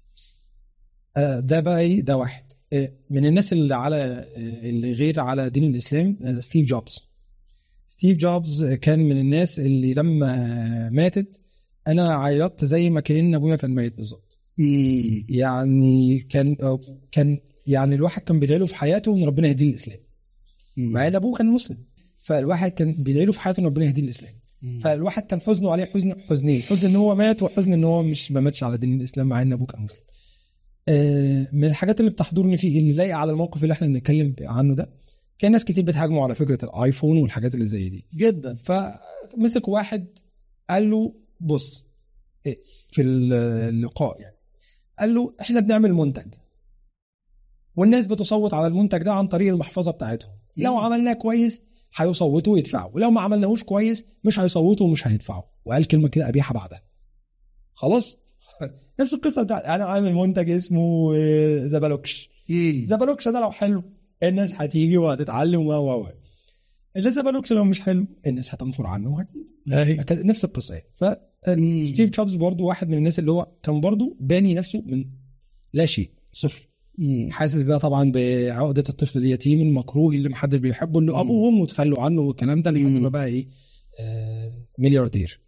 آه، ده بقى ايه ده واحد آه، من الناس اللي على آه، اللي غير على دين الاسلام آه، ستيف جوبز ستيف جوبز كان من الناس اللي لما ماتت انا عيطت زي ما كان ابويا كان ميت بالظبط مم. يعني كان آه، كان يعني الواحد كان بيدعي له في حياته ان ربنا يهديه الاسلام مع ان ابوه كان مسلم فالواحد كان بيدعي له في حياته ان ربنا يهديه الاسلام مم. فالواحد كان حزنه عليه حزن حزنين حزن ان هو مات وحزن ان هو مش ما ماتش على دين الاسلام مع ان ابوه كان مسلم آه، من الحاجات اللي بتحضرني فيه اللي لايقه على الموقف اللي احنا بنتكلم عنه ده كان ناس كتير بتهاجموا على فكره الايفون والحاجات اللي زي دي جدا فمسك واحد قال له بص في اللقاء يعني قال له احنا بنعمل منتج والناس بتصوت على المنتج ده عن طريق المحفظه بتاعتهم لو مم. عملناه كويس هيصوتوا ويدفعوا ولو ما عملناهوش كويس مش هيصوتوا ومش هيدفعوا وقال كلمه كده قبيحه بعدها خلاص نفس القصه بتاعت انا عامل منتج اسمه آه، زبالوكش زبالوكش ده لو حلو الناس هتيجي وهتتعلم و و و اللي زبالوكش لو مش حلو الناس هتنفر عنه وهتسيبه أيوة. كانت نفس القصه يعني مم. فستيف جوبز برضو واحد من الناس اللي هو كان برضو باني نفسه من لا شيء صفر مم. حاسس بقى طبعا بعقده الطفل اليتيم المكروه اللي محدش بيحبه اللي مم. ابوه وامه تخلوا عنه والكلام ده لحد مم. ما بقى ايه آه ملياردير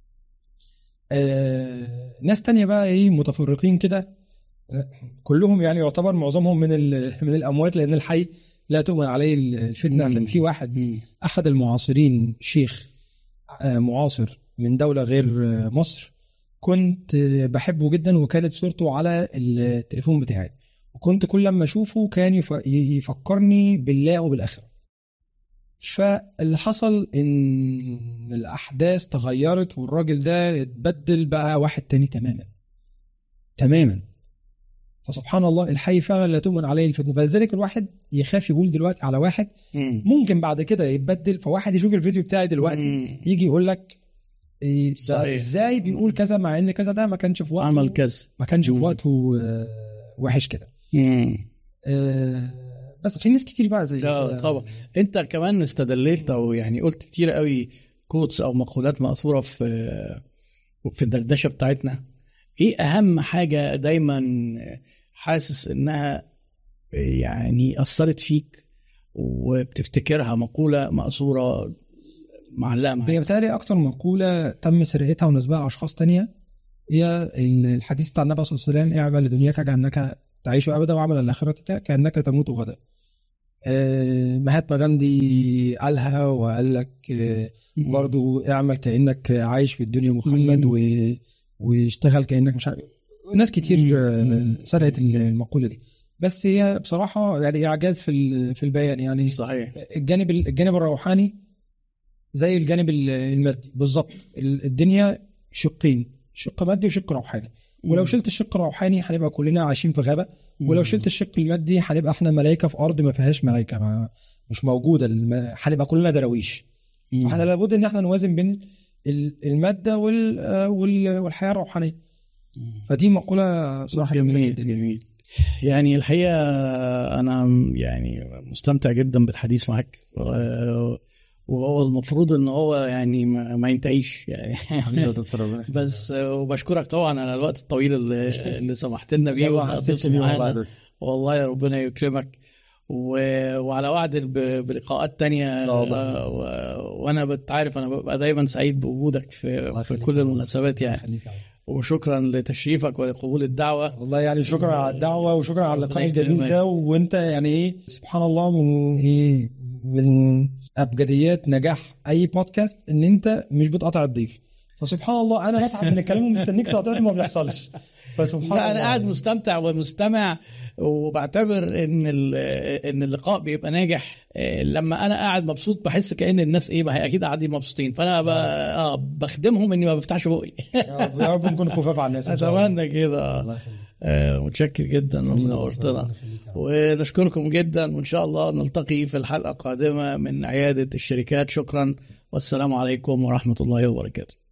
آه ناس تانية بقى ايه متفرقين كده آه، كلهم يعني يعتبر معظمهم من ال- من الاموات لان الحي لا تؤمن عليه الفتنه مم. كان في واحد مم. احد المعاصرين شيخ آه، معاصر من دوله غير آه، مصر كنت آه، بحبه جدا وكانت صورته على التليفون بتاعي وكنت كل لما اشوفه كان يف- يفكرني بالله وبالاخره فاللي حصل ان الاحداث تغيرت والراجل ده اتبدل بقى واحد تاني تماما تماما فسبحان الله الحي فعلا لا تؤمن عليه الفتنه فلذلك الواحد يخاف يقول دلوقتي على واحد مم. ممكن بعد كده يتبدل فواحد يشوف الفيديو بتاعي دلوقتي مم. يجي يقول لك إيه ده صحيح. ازاي بيقول كذا مع ان كذا ده ما كانش في وقته عمل كذا ما كانش في مم. وقته آه، وحش كده مم. آه، بس في ناس كتير بقى زي لا كده. طبعا انت كمان استدليت او يعني قلت كتير قوي كوتس او مقولات مأثوره في في الدردشه بتاعتنا ايه اهم حاجه دايما حاسس انها يعني اثرت فيك وبتفتكرها مقوله مأثوره معلقه معاك هي بتهيألي أكتر مقولة تم سرقتها ونسبها لأشخاص تانية هي الحديث بتاع النبي صلى الله عليه وسلم اعمل لدنياك كأنك تعيش أبدا واعمل لآخرتك كأنك تموت غدا آه، مهاتما غاندي قالها وقال لك آه، برضو اعمل كأنك عايش في الدنيا مخلد مم. و... واشتغل كأنك مش عارف ناس كتير آه، مم. سرقت المقولة دي بس هي بصراحة يعني إعجاز في ال- في البيان يعني صحيح الجانب الجانب الروحاني زي الجانب ال- المادي بالظبط ال- الدنيا شقين شق مادي وشق روحاني ولو مم. شلت الشق الروحاني هنبقى كلنا عايشين في غابه ولو مم. شلت الشق المادي هنبقى احنا ملائكه في ارض ما فيهاش ملائكه ما مش موجوده الم- هنبقى كلنا دراويش مم. فاحنا لابد ان احنا نوازن بين ال- الماده وال- آه، وال- والحياه الروحانيه مم. فدي مقوله بصراحه جميله جميل جدا جميل يعني الحقيقه انا يعني مستمتع جدا بالحديث معاك و- وهو المفروض ان هو يعني ما, ما ينتهيش يعني بس وبشكرك طبعا على الوقت الطويل اللي, اللي سمحت لنا بيه ما واللي حسيتش قضيته بيه معانا. والله والله يا ربنا يكرمك و... وعلى وعد ب... بلقاءات تانية إن شاء الله. آه، و... وانا بتعرف انا ببقى دايما سعيد بوجودك في, الله في يخليك. كل المناسبات يعني خليك يا عم. وشكرا لتشريفك ولقبول الدعوه والله يعني شكرا على الدعوه وشكرا على اللقاء ربنا الجميل يكرمك. ده وانت يعني ايه سبحان الله من ايه من ابجديات نجاح اي بودكاست ان انت مش بتقاطع الضيف فسبحان الله انا بتعب من الكلام ومستنيك تقاطعني ما بيحصلش فسبحان لا الله انا قاعد مستمتع ومستمع وبعتبر ان ال- ان اللقاء بيبقى ناجح آه، لما انا قاعد مبسوط بحس كان الناس ايه ما هي اكيد قاعدين مبسوطين فانا ب... اه بخدمهم اني ما بفتحش بقي يا رب يا رب نكون خفاف على الناس إن شاء الله. اتمنى كده الله يخليك آه، متشكر جدا ونورتنا ربنا يخليك يا رب. ونشكركم جدا وان شاء الله نلتقي في الحلقه القادمه من عياده الشركات شكرا والسلام عليكم ورحمه الله وبركاته